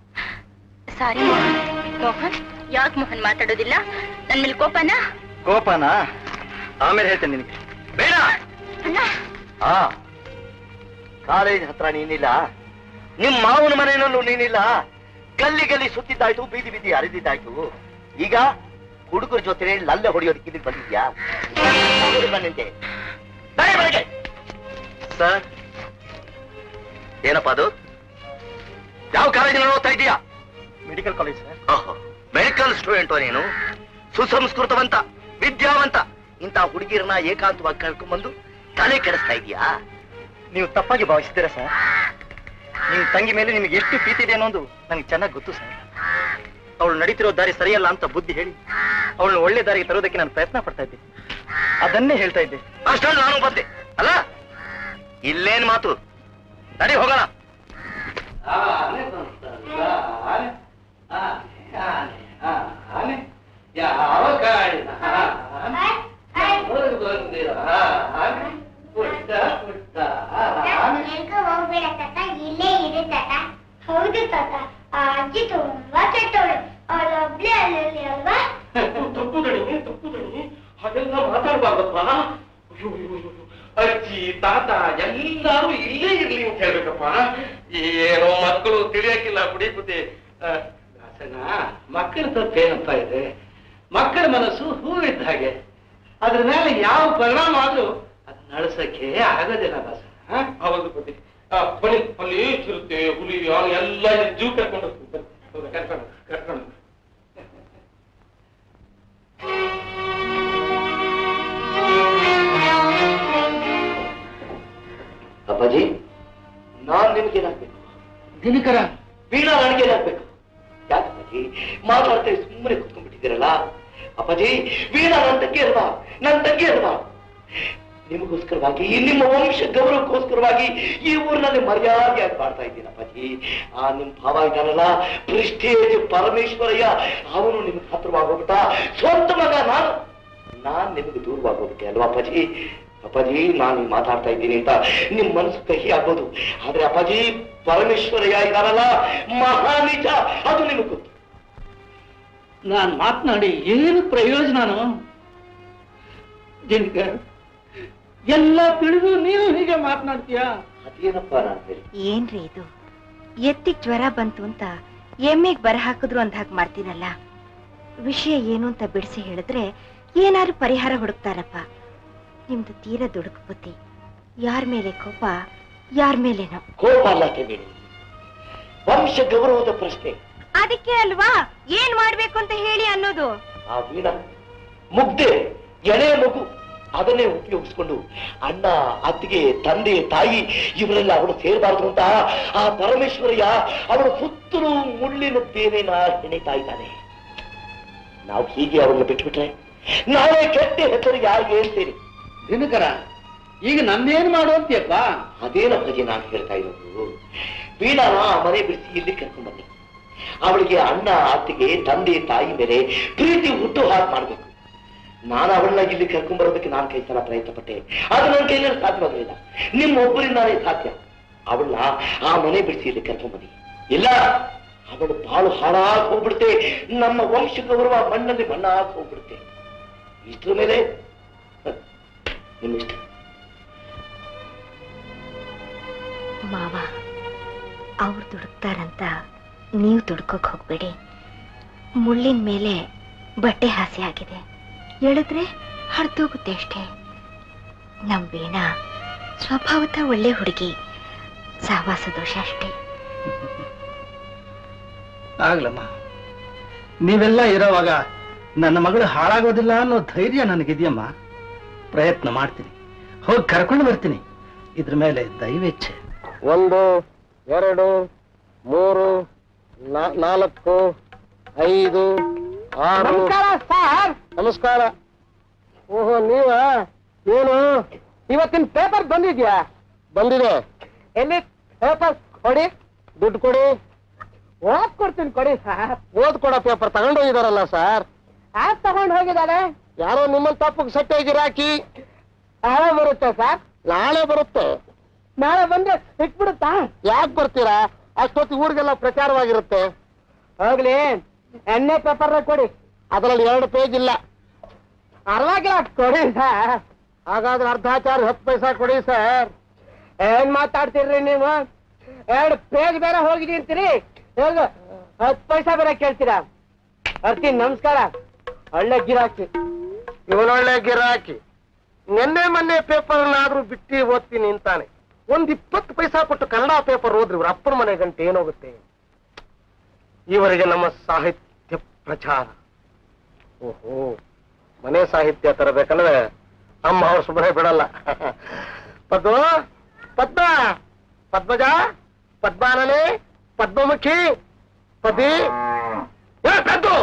ಸಾರಿ ಮೋಹನ್ ಮೋಹನ್ ಯಾಕೆ ಮೋಹನ್ ಮಾತಾಡೋದಿಲ್ಲ ನನ್ ಮೇಲೆ ಕೋಪನಾ ಕೋಪನಾ ಆಮೇಲೆ ಹೇಳ್ತೇನೆ ನಿನಗೆ ಬೇಡ ಅಣ್ಣ ಹಾ ಕಾಲೇಜ್ ಹತ್ರ ನೀನಿಲ್ಲ ನಿಮ್ ಮಾವನ ಮನೆಯಲ್ಲೂ ನೀನಿಲ್ಲ ಗಲ್ಲಿ ಗಲ್ಲಿ ಸುತ್ತಿದ್ದಾಯ್ತು ಬೀದಿ ಬೀದಿ ಹರಿದಿದ್ದಾಯ್ತು ಈಗ ಹುಡುಗರ ಜೊತೆ ಲಲ್ಲೆ ಹೊಡೆಯೋದಕ್ಕೆ ಇಲ್ಲಿ ಬಂದಿದ್ಯಾ ಹುಡುಗ ಬಂದಂತೆ ನಡೆ ಬೆಳಗ್ಗೆ ಸರ್ ಏನಪ್ಪ ಅದು ಯಾವ ಕಾಲೇಜಿನಲ್ಲಿ ಓದ್ತಾ ಇದೀಯಾ medical college sir medical student ನೀನು ಸುಸಂಸ್ಕೃತವಂತ ವಿದ್ಯಾವಂತ ಇಂಥ ಹುಡುಗಿರನ್ನ ಏಕಾಂತವಾಗಿ ಕರ್ಕೊಂಡ್ಬಂದು ತಲೆ ಕೆಡಿಸ್ತಾ ಇದೀಯಾ ನೀವು ತಪ್ಪಾಗಿ ಭಾವಿಸಿದ್ದೀರಾ ಸರ್ ನಿಮ್ ತಂಗಿ ಮೇಲೆ ನಿಮಗೆ ಎಷ್ಟು ಪ್ರೀತಿ ಇದೆ ಅನ್ನೋದು ನನಗೆ ಚೆನ್ನಾಗಿ ಗೊತ್ತು ಸರ್ ಅವಳು ನಡೀತಿರೋ ದಾರಿ ಸರಿಯಲ್ಲ ಅಂತ ಬುದ್ಧಿ ಹೇಳಿ ಅವಳನ್ನ ಒಳ್ಳೆ ದಾರಿಗೆ ತರೋದಕ್ಕೆ ನಾನು ಪ್ರಯತ್ನ ಪಡ್ತಾ ಇದ್ದೆ ಅದನ್ನೇ ಹೇಳ್ತಾ ಇದ್ದೆ ಅಷ್ಟೊಂದು ನಾನು ಬಂದೆ ಅಲ್ಲ ಇಲ್ಲೇನ್ ಮಾತು ನಡಿ ಹೋಗೋಣ ಯಾವ ಕಾಡಿನ ಹೊರಗೆ ಬಂದಿರ ಪುಟ್ಟ ಪುಟ್ಟ ಎಲ್ಗೂ ಹೋಗ್ಬೇಡ ತಾತ ಇಲ್ಲೇ ಇರು ತಾತ ಹೌದು ತಾತ ಆ ಅಜ್ಜಿ ತುಂಬಾ ಕೆಟ್ಟವಳು ಅವಳು ಒಬ್ಳೆ ಅಲ್ಲಿ ಅಲ್ವಾ ತಪ್ಪು ದಣಿ ತಪ್ಪು ದಣಿ ಹಾಗೆಲ್ಲ ಮಾತಾಡ್ಬಾರ್ದಪ್ಪ ಅಯ್ಯೋ, ಅಯ್ಯೋ, ಅಯ್ಯೋ. ಅಜ್ಜಿ ತಾತ ಎಲ್ಲಾರು ಇಲ್ಲೇ ಇರ್ಲಿ ಅಂತ ಹೇಳ್ಬೇಕಪ್ಪ ಏನೋ ಮಕ್ಕಳು ತಿಳಿಯಕ್ಕಿಲ್ಲ ಬಿಡಿ ಬುದ್ಧಿ ಆ, ದಾಸನ ಮಕ್ಕಳ ತಪ್ಪೇನಪ್ಪ ಇದೆ ಮಕ್ಕಳ ಮನಸ್ಸು ಹೂವಿದ್ದ ಹಾಗೆ ಅದ್ರ ಮೇಲೆ ಯಾವ ಪರಿಣಾಮ ಆದ್ರೂ ಅದನ್ನ ಅಳಿಸಕ್ಕೆ ಆಗೋದಿಲ್ಲ ದಾಸನ ಹ? ಹೌದು ಬುದ್ಧಿ ಆ, ಬನ್ನಿ ಅಲ್ಲಿ ಚಿರತೆ ಹುಲಿ ಆನೆ ಎಲ್ಲ ಜೂ ಕರ್ಕೊಂಡು ಹೋಗ್ತೀನಿ. ಬನ್ನಿ. ಹೌದಾ? ಕರ್ಕೊಂಡು ಕರ್ಕೊಂಡು ಅಪ್ಪಾಜಿ ನಾನ್ ನಿಮ್ಗೇನಾಗ್ಬೇಕು ದಿನಕರ ವೀಣಾ ನನಗೇನಾಗ್ಬೇಕು ಯಾಕಪ್ಪಾಜಿ ಮಾತಾಡ್ತಾ ಸುಮ್ಮನೆ ಕುತ್ಕೊಂಡ್ಬಿಟ್ಟಿದ್ದೀರಲ್ಲ ಅಪ್ಪಾಜಿ ವೀಣಾ ನನ್ನ ತಂಗಿ ಅಲ್ವಾ ನನ್ನ ತಂಗಿ ಅಲ್ವಾ ನಿಮಗೋಸ್ಕರವಾಗಿ ನಿಮ್ಮ ವಂಶ ಗೌರವಕ್ಕೋಸ್ಕರವಾಗಿ ಈ ಊರಿನಲ್ಲಿ ಮರ್ಯಾದೆಯಾಗಿ ಮಾಡ್ತಾ ಇದ್ದೀನಿ ಅಪ್ಪಾಜಿ ಆ ನಿಮ್ ಭಾವ ಇದ್ದಾನಲ್ಲ ಪ್ರಿಸ್ಟೇಜ್ ಪರಮೇಶ್ವರಯ್ಯ ಅವನು ನಿಮ್ಗೆ ಹತ್ರವಾಗೋಗ್ಬಿಟ್ಟ ಸ್ವಂತ ಮಗ ನಾನು ನಾನ್ ನಿಮ್ಗೆ ದೂರವಾಗೋಗ್ಬಿಟ್ಟೆ ಅಲ್ವಾ ಅಪ್ಪಾಜಿ ಅಪ್ಪಾಜಿ ನಾನು ಈಗ ಮಾತಾಡ್ತಾ ಇದ್ದೀನಿ ಅಂತ ನಿಮ್ ಮನಸ್ಸು ಕಹಿ ಆಗ್ಬೋದು ಆದ್ರೆ ಅಪ್ಪಾಜಿ ಪರಮೇಶ್ವರಯ್ಯ ಇದಾರಲ್ಲ ಮಹಾ ನಿಜ ಅದು ನಿಮಗೆ ಗೊತ್ತು ನಾನ್ ಮಾತನಾಡಿ ಏನು ಪ್ರಯೋಜನನು ದಿನಕರ್ ಎಲ್ಲ ತಿಳಿದು ನೀನು ಹೀಗೆ ಮಾತನಾಡ್ತೀಯಾ ಅದೇನಪ್ಪ ನಾನು ಹೇಳಿ ಏನ್ರಿ ಇದು ಎತ್ತಿಗ್ ಜ್ವರ ಬಂತು ಅಂತ ಎಮ್ಮೆಗ್ ಬರ ಹಾಕಿದ್ರು ಅಂದ ಹಾಗೆ ಮಾಡ್ತೀನಲ್ಲ ವಿಷಯ ಏನು ಅಂತ ಬಿಡಿಸಿ ಹೇಳಿದ್ರೆ ಏನಾದ್ರು ಪರಿಹಾರ ಹುಡುಕ್ತಾರಪ್ಪ ನಿಮ್ದು ತೀರ ದುಡುಕು ಬುದ್ಧಿ ಯಾರ ಮೇಲೆ ಕೋಪ ಯಾರ ಮೇಲೇನೋ ಕೋಪ ಅಲ್ಲ ಬೇಡಿ ವಂಶ ಗೌರವದ ಪ್ರಶ್ನೆ ಅದಕ್ಕೆ ಅಲ್ವಾ ಏನ್ ಮಾಡ್ಬೇಕು ಅಂತ ಹೇಳಿ ಅನ್ನೋದು ಆ ವೀಣ ಮುಗ್ದೆ ಎಳೆ ಮಗು ಅದನ್ನೇ ಉಪಯೋಗಿಸ್ಕೊಂಡು ಅಣ್ಣ ಅತ್ತಿಗೆ ತಂದೆ ತಾಯಿ ಇವರೆಲ್ಲ ಅವಳು ಸೇರಬಾರ್ದು ಅಂತ ಆ ಪರಮೇಶ್ವರಯ್ಯ ಅವಳ ಸುತ್ತಲೂ ಮುಳ್ಳಿನ ಬೇನೆನ ಹೆಣಿತಾ ಇದ್ದಾನೆ ನಾವು ಹೀಗೆ ಅವರನ್ನು ಬಿಟ್ಬಿಟ್ರೆ ನಾವೇ ಕೆಟ್ಟ ಹೆಸರು ಯಾರಿಗೆ ಹೇಳ್ತೇನೆ ದಿನಕರ ಈಗ ನನ್ನೇನ್ ಮಾಡು ಅಂತೀಯಪ್ಪ ಅದೇನ ಬಗ್ಗೆ ನಾನು ಹೇಳ್ತಾ ಇರೋದು ವೀಣಾನ ಆ ಮನೆ ಬಿಡಿಸಿ ಇಲ್ಲಿ ಕರ್ಕೊಂಡ್ ಬನ್ನಿ ಅವಳಿಗೆ ಅಣ್ಣ ಅತ್ತಿಗೆ ತಂದೆ ತಾಯಿ ಮೇಲೆ ಪ್ರೀತಿ ಹುಟ್ಟು ಹಾಕಿ ಮಾಡ್ಬೇಕು ನಾನು ಅವಳನ್ನ ಇಲ್ಲಿ ಕರ್ಕೊಂಡ್ ಬರೋದಕ್ಕೆ ನಾನು ಕೈ ಸಲ ಪ್ರಯತ್ನ ಪಟ್ಟೆ ಅದು ನನ್ನ ಕೈಯಲ್ಲಿ ಸಾಧ್ಯವಾಗಲಿಲ್ಲ ನಿಮ್ಮ ಒಬ್ಬರಿಂದಾನೇ ಸಾಧ್ಯ ಅವಳನ್ನ ಆ ಮನೆ ಬಿಡಿಸಿ ಇಲ್ಲಿ ಕರ್ಕೊಂಡ್ ಬನ್ನಿ ಇಲ್ಲ ಅವಳು ಬಾಳು ಹಾಳಾಗಿ ಹೋಗ್ಬಿಡುತ್ತೆ ನಮ್ಮ ವಂಶ ಗೌರವ ಮಣ್ಣಲ್ಲಿ ಮಣ್ಣಾಗಿ ಹೋಗ್ಬಿಡುತ್ತೆ ಇಷ್ಟ್ರ ಮೇಲೆ ಹ, ನಿಮ್ಮಿಷ್ಟ ಮಾವ ಅವ್ರು ದುಡುಕ್ತಾರಂತ ನೀವು ದುಡ್ಕೋಕ್ ಹೋಗ್ಬೇಡಿ ಮುಳ್ಳಿನ ಮೇಲೆ ಬಟ್ಟೆ ಹಾಸಿ ಆಗಿದೆ ಎಳೆದ್ರೆ ಹರಿದೋಗುತ್ತೆ ಅಷ್ಟೇ ನಮ್ ವೀಣಾ ಸ್ವಭಾವತ ಒಳ್ಳೆ ಹುಡುಗಿ ಸಹವಾಸ ದೋಷ ಅಷ್ಟೇ ಆಗ್ಲಮ್ಮ ನೀವೆಲ್ಲ ಇರೋವಾಗ ನನ್ನ ಮಗಳು ಹಾಳಾಗೋದಿಲ್ಲ ಅನ್ನೋ ಧೈರ್ಯ ನನಗಿದೆಯಮ್ಮ ಪ್ರಯತ್ನ ಮಾಡ್ತೀನಿ ಹೋಗಿ ಕರ್ಕೊಂಡು ಬರ್ತೀನಿ ಇದ್ರ ಮೇಲೆ ದಯವಿಚ್ಛೆ ಒಂದು ಎರಡು ಮೂರು ನಾ- ನಾಲ್ಕು ಐದು ಆರು ನಮಸ್ಕಾರ ಸರ್ ನಮಸ್ಕಾರ ಓಹೋ ನೀವ ಏನು ಇವತ್ತಿನ ಪೇಪರ್ ಬಂದಿದ್ಯಾ ಬಂದಿದೆ ಎಲ್ಲಿ ಪೇಪರ್ ಕೊಡಿ ದುಡ್ಡು ಕೊಡಿ ಓದ್ ಕೊಡ್ತೀನಿ ಕೊಡಿ ಸರ್ ಓದ್ ಕೊಡೋ ಪೇಪರ್ ತಗೊಂಡೋಗಿದಾರಲ್ಲ ಸರ್ ಯಾಕೆ ತಗೊಂಡು ಹೋಗಿದ್ದಾರೆ ಯಾರೋ ನಿಮ್ಮನ್ನ ತಪ್ಪಕ್ಕೆ ಸಟ್ಟೆ ಗಿರಾಕಿ ನಾಳೆ ಬರುತ್ತೆ ಸರ್ ನಾಳೆ ಬರುತ್ತೆ ನಾಳೆ ಬಂದ್ರೆ ಸಿಕ್ಬಿಡುತ್ತಾ ಯಾಕೆ ಬರ್ತೀರಾ ಅಷ್ಟೊತ್ತು ಊರಿಗೆಲ್ಲ ಪ್ರಚಾರವಾಗಿರುತ್ತೆ ಹೋಗ್ಲಿ ಎಣ್ಣೆ ಪೇಪರ್ ಕೊಡಿ ಅದರಲ್ಲಿ ಎರಡು ಪೇಜ್ ಇಲ್ಲ ಪರವಾಗಿಲ್ಲ ಕೊಡಿ ಸರ್ ಹಾಗಾದ್ರೆ ಅರ್ಧ ಚಾರ್ಜ್ ಹತ್ತು ಪೈಸಾ ಕೊಡಿ ಸರ್ ಏನ್ ಮಾತಾಡ್ತೀರ್ರಿ ನೀವು ಎರಡು ಪೇಜ್ ಬೇರೆ ಹೋಗಿದಿ ಅಂತೀರಿ ಹೇಗ ಹತ್ತು ಪೈಸಾ ಬೇರೆ ಕೇಳ್ತೀರಾ ಬರ್ತೀನಿ ನಮಸ್ಕಾರ ಒಳ್ಳೆ ಗಿರಾಕಿ ಇವನೊಳ್ಳೆ ಗಿರಾಕಿ ನಿನ್ನೆ ಮೊನ್ನೆ ಪೇಪರ್ ಆದ್ರೂ ಬಿಟ್ಟು ಓದ್ತೀನಿ ಅಂತಾನೆ ಒಂದ್ ಇಪ್ಪತ್ತು ಪೈಸಾ ಕೊಟ್ಟು ಕನ್ನಡ ಪೇಪರ್ ಓದ್ರಿ ಇವ್ರ ಅಪ್ಪನ ಮನೆ ಗಂಟೆ ಏನಾಗುತ್ತೆ ಈವರೆಗೆ ನಮ್ಮ ಸಾಹಿತ್ಯ ಪ್ರಚಾರ ಓಹೋ ಮನೆ ಸಾಹಿತ್ಯ ತರಬೇಕಂದ್ರೆ ಅಮ್ಮ ಅವ್ರು ಸುಮ್ಮನೆ ಬಿಡಲ್ಲ ಪದ್ಮ ಪದ್ಮ ಪದ್ಮಜ ಪದ್ಮಾನನೆ ಪದ್ಮಮುಖಿ ಪದಿ ಏ, ಪದ್ದು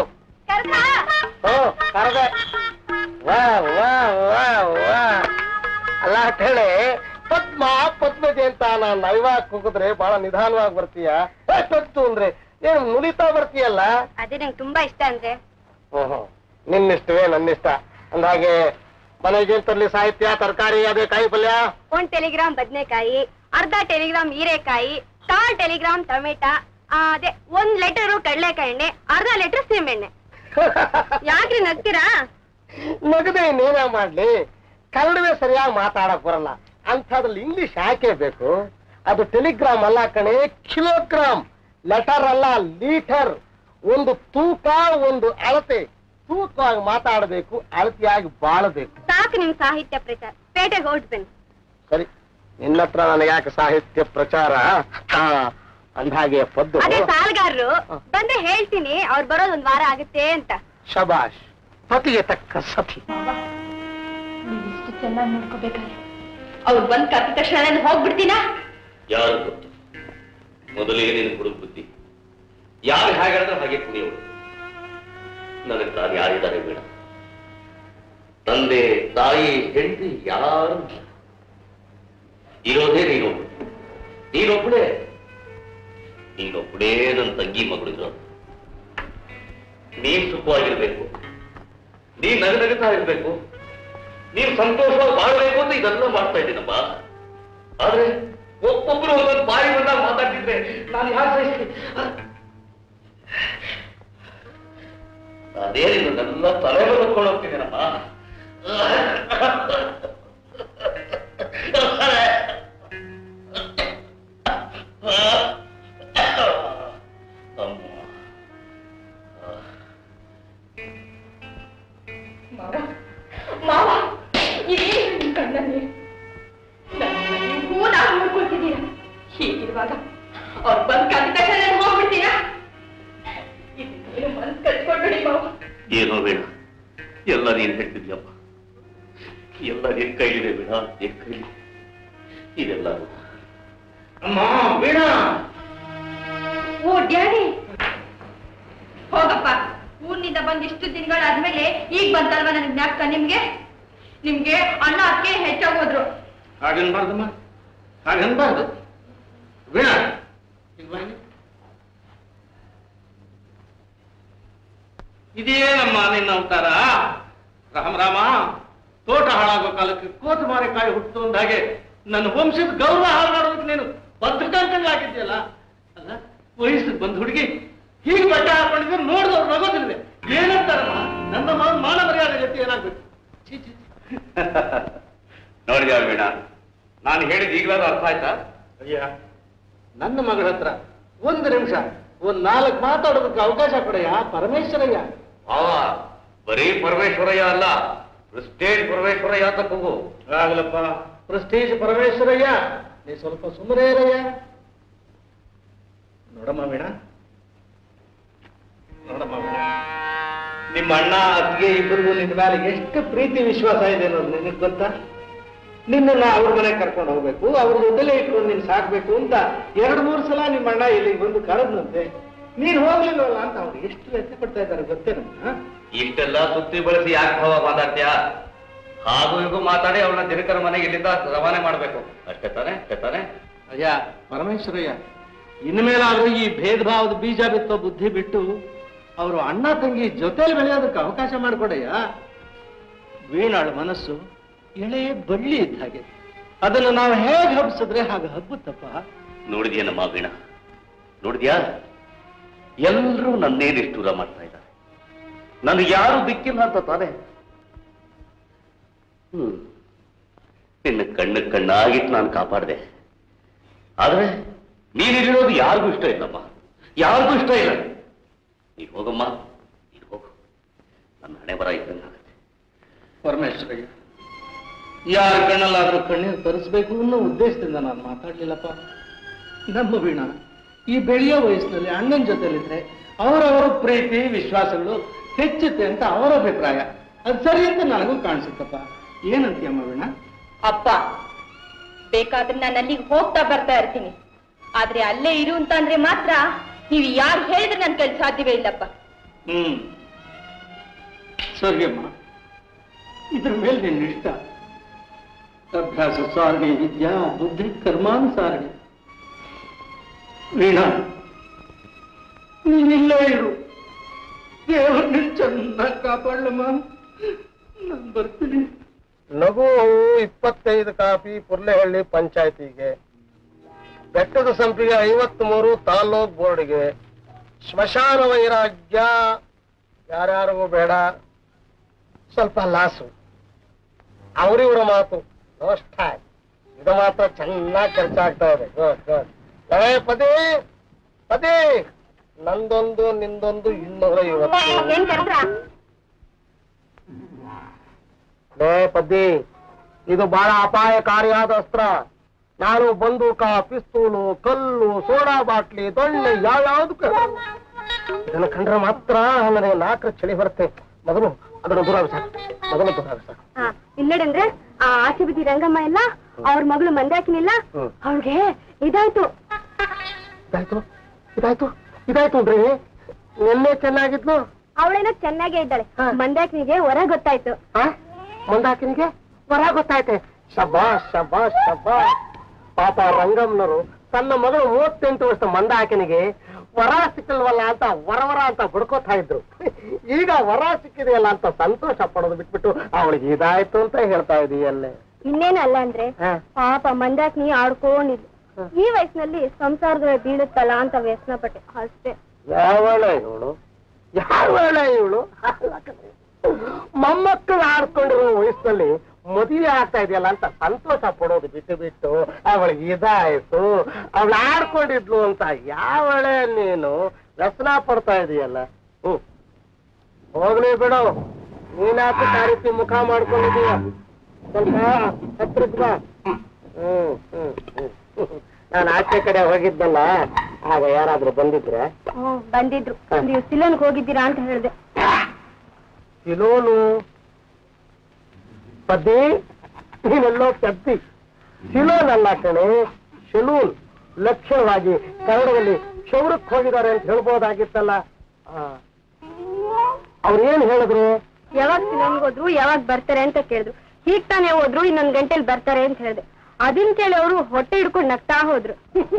ಓ ಕರೆದೆ ವಾ ವಾ ವಾ ವಾ ಅಲ್ಲ ಅಂತ ಹೇಳಿ ಪದ್ಮ ಪದ್ಮಜೆ ಅಂತ ನಾನು ನೈವಾಗ ಕೂಗಿದ್ರೆ ಬಹಳ ನಿಧಾನವಾಗಿ ಬರ್ತೀಯ ಏ, ಪದ್ದು ಅಂದ್ರೆ ಏನ್ ನುಲಿತಾ ಬರ್ತೀಯಲ್ಲ ಅದೇ ನಂಗೆ ತುಂಬಾ ಇಷ್ಟ ಅಂದ್ರೆ ಓಹೋ ನಿನ್ನಿಷ್ಟವೇ ನನ್ನಿಷ್ಟ ಅಂದಾಗೆ ಮನೆಗೆ ತರ್ಲಿ ಸಾಹಿತ್ಯ ತರಕಾರಿ ಅದೇ ಕಾಯಿ ಪಲ್ಯ ಒಂದ್ ಟೆಲಿಗ್ರಾಮ್ ಬದನೆಕಾಯಿ ಅರ್ಧ ಟೆಲಿಗ್ರಾಮ್ ಹೀರೆಕಾಯಿ ಕಾಲ್ ಟೆಲಿಗ್ರಾಮ್ ಟೊಮೆಟಾ ಆ, ಅದೇ ಒಂದ್ ಲೆಟರ್ ಕಡಲೆಕಾಯಿ ಎಣ್ಣೆ ಅರ್ಧ ಲೀಟರ್ ಸೀಮೆಣ್ಣೆ ಯಾಕ್ರಿ ನಗ್ತೀರಾ ನಗದೆ ಇನ್ನೇನೇ ಮಾಡ್ಲಿ ಕನ್ನಡವೇ ಸರಿಯಾಗಿ ಮಾತಾಡಕ್ ಬರಲ್ಲ ಅಂಥದ್ರಲ್ಲಿ ಇಂಗ್ಲಿಷ್ ಯಾಕೆ ಬೇಕು ಅದು ಟೆಲಿಗ್ರಾಮ್ ಅಲ್ಲ ಕಣೆ ಕಿಲೋಗ್ರಾಮ್ ಲೆಟರ್ ಅಲ್ಲ ಲೀಟರ್ ಒಂದು ತೂಕ ಒಂದು ಅಳತೆ ತೂಕವಾಗಿ ಮಾತಾಡಬೇಕು ಅಳತೆಯಾಗಿ ಬಾಳಬೇಕು ಸಾಕು ನಿಮ್ ಸಾಹಿತ್ಯ ಪ್ರಚಾರ ಪೇಟೆಗೆ ಹೊರಟ್ಬನ್ನಿ ಸರಿ ನಿನ್ನ ಹತ್ರ ನನಗೆ ಯಾಕೆ ಸಾಹಿತ್ಯ ಪ್ರಚಾರ ಹಾ ಅಂದ್ಹಾಗೆ ಪದ್ದು ಅದೇ ಸಾಲ್ಗಾರರು ಬಂದ್ರೆ ಹೇಳ್ತೀನಿ ಅವ್ರು ಬರೋದ್ ಒಂದ್ ವಾರ ಆಗುತ್ತೆ ಅಂತ ಶಬಾಷ್ ಪತಿಗೆ ತಕ್ಕ ಸತಿ ಇಷ್ಟು ಚೆನ್ನಾಗಿ ನೋಡ್ಕೋಬೇಕಾದ್ರೆ ಅವ್ರು ಬಂದ್ ಕತ್ತಿದ ತಕ್ಷಣ ನಾನು ಹೋಗ್ಬಿಡ್ತೀನಾ ಯಾರು ಗೊತ್ತು ಮೊದಲೇ ನಿನ್ನ ಹುಡುಗ ಬುದ್ಧಿ ಯಾರು ಹಾಗಾದ್ರೆ ಹಾಗೆ ಕುಣಿಯೋಳು ನನಗೆ ತಾನು ಯಾರಿದ್ದಾರೆ ಬೇಡ ತಂದೆ ತಾಯಿ ಹೆಂಡತಿ ಯಾರು ಇಲ್ಲ. ಇರೋದೇ ನೀನೊಬ್ಬಳು ನೀನೊಬ್ಬಳೇ ನೀನೊಬ್ಬಳೇ ನನ್ನ ತಂಗಿ ಮಗಳು ಇರೋದು ನೀನ್ ಸುಖವಾಗಿರ್ಬೇಕು ನೀನ್ ನಗ ನಗುತ್ತಾ ಇರ್ಬೇಕು ನೀನ್ ಸಂತೋಷವಾಗಿ ಬಾಳ್ಬೇಕು ಅಂತ ಇದೆಲ್ಲ ಮಾಡ್ತಾ ಇದ್ದೀನಪ್ಪ ಆದ್ರೆ ಒಬ್ಬೊಬ್ರು ಒಂದೊಂದು ಬಾಯಿ ಬಂದಾಗ ಮಾತಾಡ್ತಿದ್ರೆ ನಾನು ಯಾರು ಸಹಿಸ್ತೀನಿ ಅದೇನಿದು ನನ್ನ ತಲೆ ಬಂದ್ಕೊಂಡು ಹೋಗ್ತಿದ್ದೀನಮ್ಮ ಮಾವ ಇದೇನು ನಿಮ್ ಕಣ್ಣಲ್ಲಿ ಹೂನಾಗಿ ನೋಡ್ಕೊಳ್ತಿದ್ದೀರಾ ಹೀಗಿರುವಾಗ ಅವ್ರು ಬಂದ್ ಕತ್ತಿದ ತಕ್ಷಣ ನಾನು ಹೋಗ್ಬಿಡ್ತೀರಾ ಏನೋ ಬೇಡ ಎಲ್ಲ ನೀನ್ ಹೇಳ್ತಿದ್ಯಪ್ಪ ಎಲ್ಲ ನಿನ್ ಕೈಲಿದೆ ಬೇಡ ನಿನ್ ಕೈಲಿ ಇದೆಲ್ಲ ಅಮ್ಮ ವೀಣಾ ಓ ಡ್ಯಾಡಿ ಹೋಗಪ್ಪ ಊರಿನಿಂದ ಬಂದ್ ಇಷ್ಟು ದಿನಗಳಾದ್ಮೇಲೆ ಈಗ ಬಂತಲ್ವಾ ನನಗೆ ಜ್ಞಾಪಕ ನಿಮ್ಗೆ ನಿಮ್ಗೆ ಅಣ್ಣ ಅಕ್ಕೆ ಹೆಚ್ಚಾಗೋದ್ರು ಹಾಗನ್ಬಾರ್ದಮ್ಮ ಹಾಗನ್ಬಾರ್ದು ವೀಣಾ ಇಲ್ಲಿ ಬಾ ಇಲ್ಲಿ. ಇದೇನಮ್ಮ ನಿನ್ನ ಅವತಾರ ರಾಮ ರಾಮ ತೋಟ ಹಾಳಾಗೋ ಕಾಲಕ್ಕೆ ಕೋತು ಮಾರೆಕಾಯಿ ಹುಟ್ಟು ಅಂದ ಹಾಗೆ ನನ್ನ ವಂಶದ ಗೌರವ ಹಾಳು ಮಾಡೋದಕ್ಕೆ ನೀನು ಭದ್ರಕಾಂತಂಗ ಆಗಿದ್ಯಲ್ಲ ಅಲ್ಲ ವಯಸ್ಸಿಗೆ ಬಂದ ಹುಡುಗಿ ಹೀಗೆ ಬಟ್ಟೆ ಹಾಕೊಂಡಿದ್ರೆ ನೋಡಿದವ್ರು ನಗೋದಿಲ್ವೇ ಏನಂತಾರಮ್ಮ ನನ್ನ ಮಾನ ಮಾನ ಮರ್ಯಾದೆ ಜೊತೆ ಏನಾಗ್ಬೇಕು ಛೀ, ಛೀ, ಛೀ. ನೋಡಿದ್ಯಾ ವೀಣಾ ನಾನು ಹೇಳಿದ ಈಗಲಾದ್ರೂ ಅರ್ಥ ಆಯ್ತಾ ಅಯ್ಯ ನನ್ನ ಮಗಳ ಹತ್ರ ಒಂದು ನಿಮಿಷ ಒಂದ್ ನಾಲ್ಕು ಮಾತಾಡೋದಕ್ಕೆ ಅವಕಾಶ ಕೊಡಯ್ಯ ಪರಮೇಶ್ವರಯ್ಯ ಭಾವ ಬರೀ ಪರಮೇಶ್ವರಯ್ಯ ಅಲ್ಲ ಪ್ರೆಸ್ಟೇಜ್ ಪರಮೇಶ್ವರಯ್ಯ ಅಂತ ಕೂಗು ಆಗಲಪ್ಪ ಪ್ರೆಸ್ಟೀಜ್ ಪರಮೇಶ್ವರಯ್ಯ ನೀ ಸ್ವಲ್ಪ ಸುಮ್ಮನೆ ಇರಯ್ಯ ನೋಡಮ್ಮ ವೀಣಾ ನೋಡಮ್ಮ ವೀಣಾ ನಿಮ್ಮ ಅಣ್ಣ ಅತ್ತಿಗೆ ಇಬ್ಬರಿಗೂ ನಿನ್ನ ಮೇಲೆ ಎಷ್ಟು ಪ್ರೀತಿ ವಿಶ್ವಾಸ ಇದೆ ಅನ್ನೋದು ನಿನಗೆ ಗೊತ್ತಾ ನಿನ್ನನ್ನ ಅವ್ರ ಮನೆಗೆ ಕರ್ಕೊಂಡು ಹೋಗ್ಬೇಕು ಅವ್ರ ಜೊತೆಲೇ ಇಟ್ಕೊಂಡು ನೀನ್ ಸಾಕ್ಬೇಕು ಅಂತ ಎರಡು ಮೂರು ಸಲ ನಿಮ್ಮ ಅಣ್ಣ ಇಲ್ಲಿಗೆ ಬಂದು ಕರೆದ್ನಂತೆ ನೀನ್ ಹೋಗ್ಲಿಲ್ವಲ್ಲ ಅಂತ ಅವ್ರು ಎಷ್ಟು ವ್ಯಥೆ ಪಡ್ತಾ ಇದ್ದಾರೆ ಗೊತ್ತೇನಮ್ಮ ಇಷ್ಟೆಲ್ಲ ಸುತ್ತಿ ಬಳಸಿ ಯಾಕೆ ಭಾವ ಮಾತಾಡ್ತೀಯಾ ಹಾಗೂ ಹೀಗೂ ಮಾತಾಡಿ ಅವಳನ್ನ ದಿನಕರ ಮನೆಗೆ ಇಲ್ಲಿಂದ ರವಾನೆ ಮಾಡ್ಬೇಕು ಅಷ್ಟೇ ತಾನೆ ಅಷ್ಟೇ ತಾನೆ ಅಯ್ಯ ಪರಮೇಶ್ವರಯ್ಯ ಇನ್ಮೇಲಾದ್ರೂ ಈ ಭೇದ ಭಾವದ ಬೀಜ ಬಿತ್ತೋ ಬುದ್ಧಿ ಬಿಟ್ಟು ಅವರು ಅಣ್ಣ ತಂಗಿ ಜೊತೆಲಿ ಬೆಳೆಯೋದಕ್ಕೆ ಅವಕಾಶ ಮಾಡಿಕೊಡಯ್ಯ ವೀಣಾಳ ಮನಸ್ಸು ಎಳೆ ಬಳ್ಳಿ ಇದ್ದ ಹಾಗೆ ಅದನ್ನು ನಾವು ಹೇಗೆ ಹಬ್ಬಿಸಿದ್ರೆ ಹಾಗೆ ಹಬ್ಬುತ್ತಪ್ಪ ನೋಡಿದ್ಯೇನಮ್ಮ ವೀಣಾ ನೋಡಿದ್ಯಾ ಎಲ್ಲರೂ ನನ್ನೇ ನಿಷ್ಠೂರ ಮಾಡ್ತಾ ಇದ್ದಾರೆ ನನಗೆ ಯಾರು ದಿಕ್ಕಿಲ್ಲ ಅಂತ ತಾನೆ ಹ್ಮ್ ನಿನ್ನ ಕಣ್ಣು ಕಣ್ಣಾಗಿಟ್ಟು ನಾನು ಕಾಪಾಡಿದೆ ಆದ್ರೆ ನೀನಿರೋದು ಯಾರಿಗೂ ಇಷ್ಟ ಇಲ್ಲಮ್ಮ ಯಾರಿಗೂ ಇಷ್ಟ ಇಲ್ಲ ನೀನು ಹೋಗಮ್ಮ ನೀನು ಹೋಗು ನನ್ನ ಹಣೆ ಬರ ಇದ್ದಂಗಾಗತ್ತೆ ಪರಮೇಶ್ವರಯ್ಯ ಯಾರ ಕಣ್ಣಲ್ಲಾದ್ರೂ ಕಣ್ಣೀರು ತರಿಸ್ಬೇಕು ಅನ್ನೋ ಉದ್ದೇಶದಿಂದ ನಾನು ಮಾತಾಡ್ಲಿಲ್ಲಪ್ಪ ನಮ್ಮ ವೀಣಾ ಈ ಬೆಳೆಯೋ ವಯಸ್ಸಿನಲ್ಲಿ ಅಣ್ಣನ ಜೊತೆಲಿದ್ರೆ ಅವರವರ ಪ್ರೀತಿ ವಿಶ್ವಾಸಗಳು ಹೆಚ್ಚುತ್ತೆ ಅಂತ ಅವರ ಅಭಿಪ್ರಾಯ ಅದು ಸರಿ ಅಂತ ನನಗೂ ಕಾಣಿಸುತ್ತಪ್ಪ ಏನಂತೀಯಮ್ಮ ವೀಣಾ ಅಪ್ಪ ಬೇಕಾದ್ರೆ ನಾನು ಅಲ್ಲಿಗೆ ಹೋಗ್ತಾ ಬರ್ತಾ ಇರ್ತೀನಿ ಆದ್ರೆ ಅಲ್ಲೇ ಇರು ಅಂತ ಅಂದ್ರೆ ಮಾತ್ರ ನೀವು ಯಾರು ಹೇಳಿದ್ರೆ ನನ್ ಕೈಲಿ ಸಾಧ್ಯವೇ ಇಲ್ಲಪ್ಪ ಹ್ಮ್ ಸರಿಯಮ್ಮ ಇದ್ರ ಮೇಲೆ ನಿನ್ನ ಇಷ್ಟ ಅಭ್ಯಾಸ ಸಾರಣಿ ವಿದ್ಯಾ ಬುದ್ಧಿ ಕರ್ಮಾನುಸಾರಣಿ ವೀಣಾ ನೀನಿಲ್ಲೇ ಇರು ದೇವರು ನಿನ್ ಚೆನ್ನಾಗಿ ಕಾಪಾಡಲಮ್ಮ ನಾನು ಬರ್ತೀನಿ ಲಘು ಇಪ್ಪತ್ತೈದು ಕಾಪಿ ಪುರ್ಲೆಹಳ್ಳಿ ಪಂಚಾಯತಿಗೆ ಬೆಟ್ಟದ ಸಂಪಿಗೆ ಐವತ್ತ್ ಮೂರು ತಾಲ್ಲೂಕ್ ಬೋರ್ಡ್ಗೆ ಸ್ಮಶಾನ ವೈರಾಗ್ಯ ಯಾರ್ಯಾರಿಗೂ ಬೇಡ ಸ್ವಲ್ಪ ಲಾಸು ಅವರಿವರ ಮಾತು ನೋಷ್ಟ ಇದು ಮಾತ್ರ ಚೆನ್ನಾಗಿ ಖರ್ಚಾಗ್ತಾ ಇದೆ ಗುಡ್ ಗುಡ್ ಏ ಪದೇ ಪದೇ ನಂದೊಂದು ನಿಂದೊಂದು ಇನ್ನೂರ ಐವತ್ತು ಏನ್ ಕರ್ದ್ರ ಲೇ ಪದ್ದಿ ಇದು ಬಹಳ ಅಪಾಯಕಾರಿಯಾದ ಅಸ್ತ್ರ ನಾನು ಬಂದೂಕ ಪಿಸ್ತೂಲು ಕಲ್ಲು ಸೋಡಾ ಬಾಟ್ಲಿ ದೊಣ್ಣೆ ಯಾವ್ಯಾವ್ದಕ್ಕೆ ಇದನ್ನ ಕಂಡ್ರೆ ಮಾತ್ರ ನನಗೆ ನಾಲ್ಕು ಚಳಿ ಬರುತ್ತೆ ಮೊದಲು ಅದನ್ನು ದೂರ ಸಾಕು ಮೊದಲು ದೂರ ಸಾಕು ಹಾ ಇಲ್ಲಡಂದ್ರೆ ಆ ಆಚೆ ಬಿದ್ದಿ ರಂಗಮ್ಮ ಎಲ್ಲ ಅವ್ರ ಮಗಳು ಮಂದಾಕಿನಿಲ್ಲ ಹ್ಮ್. ಅವ್ಳಿಗೆ ಇದಾಯ್ತು ಇದಾಯ್ತು ಇದಾಯ್ತು ಇದಾಯ್ತು ಅಂದ್ರೆ ನಿನ್ನೆ ಚೆನ್ನಾಗಿದ್ಲು ಅವಳೇನೋ ಚೆನ್ನಾಗೇ ಇದ್ದಾಳೆ ಮಂದಾಕಿನಿಗೆ ಹೊರ ಗೊತ್ತಾಯ್ತು ಆ ಮಂದಾಕಿನಿಗೆ ವರ ಗೊತ್ತಾಯ್ತೆ ಶಬಾಷ್ ಶಬಾಷ್ ಶಬಾಷ್ ಪಾಪ ರಂಗಮ್ಮನವರು ತನ್ನ ಮಗಳು ಮೂವತ್ತೆಂಟು ವರ್ಷ ಮಂದಾಕಿನಿಗೆ ವರ ಸಿಕ್ಕಲ್ವಲ್ಲ ಅಂತ ವರವರ ಅಂತ ಬಡ್ಕೋತಾ ಇದ್ರು ಈಗ ವರ ಸಿಕ್ಕಿದೆಯಲ್ಲ ಅಂತ ಸಂತೋಷ ಪಡೋದು ಬಿಟ್ಬಿಟ್ಟು ಅವಳಿಗೆ ಇದಾಯ್ತು ಅಂತ ಹೇಳ್ತಾ ಇದೀಯಲ್ಲೇ ಇನ್ನೇನು ಅಲ್ಲ ಅಂದ್ರೆ ಹಾ. ಪಾಪ ಮಂದಾಕಿನಿ ಆಡ್ಕೊಂಡಿದ್ಲು ಈ ವಯಸ್ಸಿನಲ್ಲಿ ಸಂಸಾರದ ಬೀಳುತ್ತಲ್ಲ ಅಂತ ವ್ಯಸನ ಪಟ್ಟೆ ಅಷ್ಟೇ ಯಾವಳ ಇವಳು ಯಾವಳ ಇವಳು ಮೊಮ್ಮಕ್ಕಳು ಆಡ್ಕೊಂಡಿರೋ ವಯಸ್ಸಲ್ಲಿ ಮದುವೆ ಆಗ್ತಾ ಇದೆಯಲ್ಲ ಅಂತ ಸಂತೋಷ ಪಡೋದು ಬಿಟ್ಟು ಬಿಟ್ಟು ಅವಳಿಗೆ ಇದಾಯ್ತು ಅವಳು ಆಡ್ಕೊಂಡಿದ್ಲು ಅಂತ ಯಾವಳೆ ನೀನು ವ್ಯಸನ ಪಡ್ತಾ ಇದೆಯಲ್ಲ ಹ್ಮ್ ಹೋಗ್ಲಿ ಬಿಡು ನೀನಾಕು ಆ ರೀತಿ ಮುಖ ಮಾಡ್ಕೊಂಡಿದೀಯ ಸ್ವಲ್ಪ ಹತ್ರಕ್ ಬಾ ಹ್ಮ್ ಹ್ಮ್ ಹ್ಮ್ ನಾನು ಆಚೆ ಕಡೆ ಹೋಗಿದ್ದಲ್ಲ ಆಗ ಯಾರಾದ್ರೂ ಬಂದಿದ್ರೆ ಹ್ಮ್ ಬಂದಿದ್ರು ನೀವು ಸಿಲೋನ್ಗೆ ಹೋಗಿದ್ದೀರಾ ಅಂತ ಹೇಳಿದೆ ಸಿಲೋನು ಪದ್ದಿ ನೀನೆಲ್ಲೋ ಪದ್ದಿ ಸಿಲೋನ್ ಅಲ್ಲ ಕಣೆ ಶೆಲೂನ್ ಲಕ್ಷ್ಯವಾಗಿ ಕನ್ನಡದಲ್ಲಿ ಕ್ಷೌರಕ್ಕೆ ಹೋಗಿದ್ದಾರೆ ಅಂತ ಹೇಳ್ಬೋದಾಗಿತ್ತಲ್ಲ ಅವ್ರು ಏನ್ ಹೇಳಿದ್ರು ಯಾವಾಗ ಸಿಲೋನ್ಗೆ ಹೋದ್ರು ಯಾವಾಗ ಬರ್ತಾರೆ ಅಂತ ಕೇಳಿದ್ರು ಹೀಗ್ ತಾನೇ ಹೋದ್ರು ಇನ್ನೊಂದ್ ಗಂಟೆಲಿ ಬರ್ತಾರೆ ಅಂತ ಹೇಳಿದೆ ಅದನ್ ಕೇಳಿ ಅವರು ಹೊಟ್ಟೆ ಹಿಡ್ಕೊಂಡು ನಗ್ತಾ ಹೋದ್ರು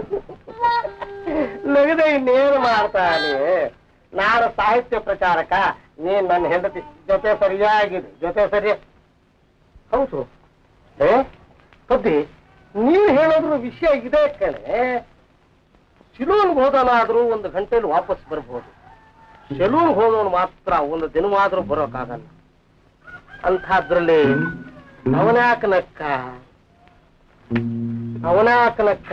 ನಗದೆ ಇನ್ನೇನು ಮಾಡ್ತಾನೆ ನಾನು ಸಾಹಿತ್ಯ ಪ್ರಚಾರಕ ನೀನ್ ನನ್ನ ಹೆಂಡತಿ ಜೊತೆ ಸರಿಯಾಗಿದೆ ಜೊತೆ ಸರಿ ಹೌದು ಏ ಪದ್ದಿ ನೀನ್ ಹೇಳೋದ್ರ ವಿಷಯ ಇದೆ ಕಣೆ ಸಿಲೋನ್ ಹೋದನಾದ್ರೂ ಒಂದು ಗಂಟೆಲಿ ವಾಪಸ್ ಬರ್ಬೋದು ಸೆಲೂನ್ ಹೋದವನು ಮಾತ್ರ ಒಂದು ದಿನವಾದ್ರೂ ಬರೋಕ್ಕಾಗಲ್ಲ ಅಂಥದ್ರಲ್ಲಿ ಅವನ್ಯಾಕನಕ್ಕ ಅವನ್ಯಾಕನಕ್ಕ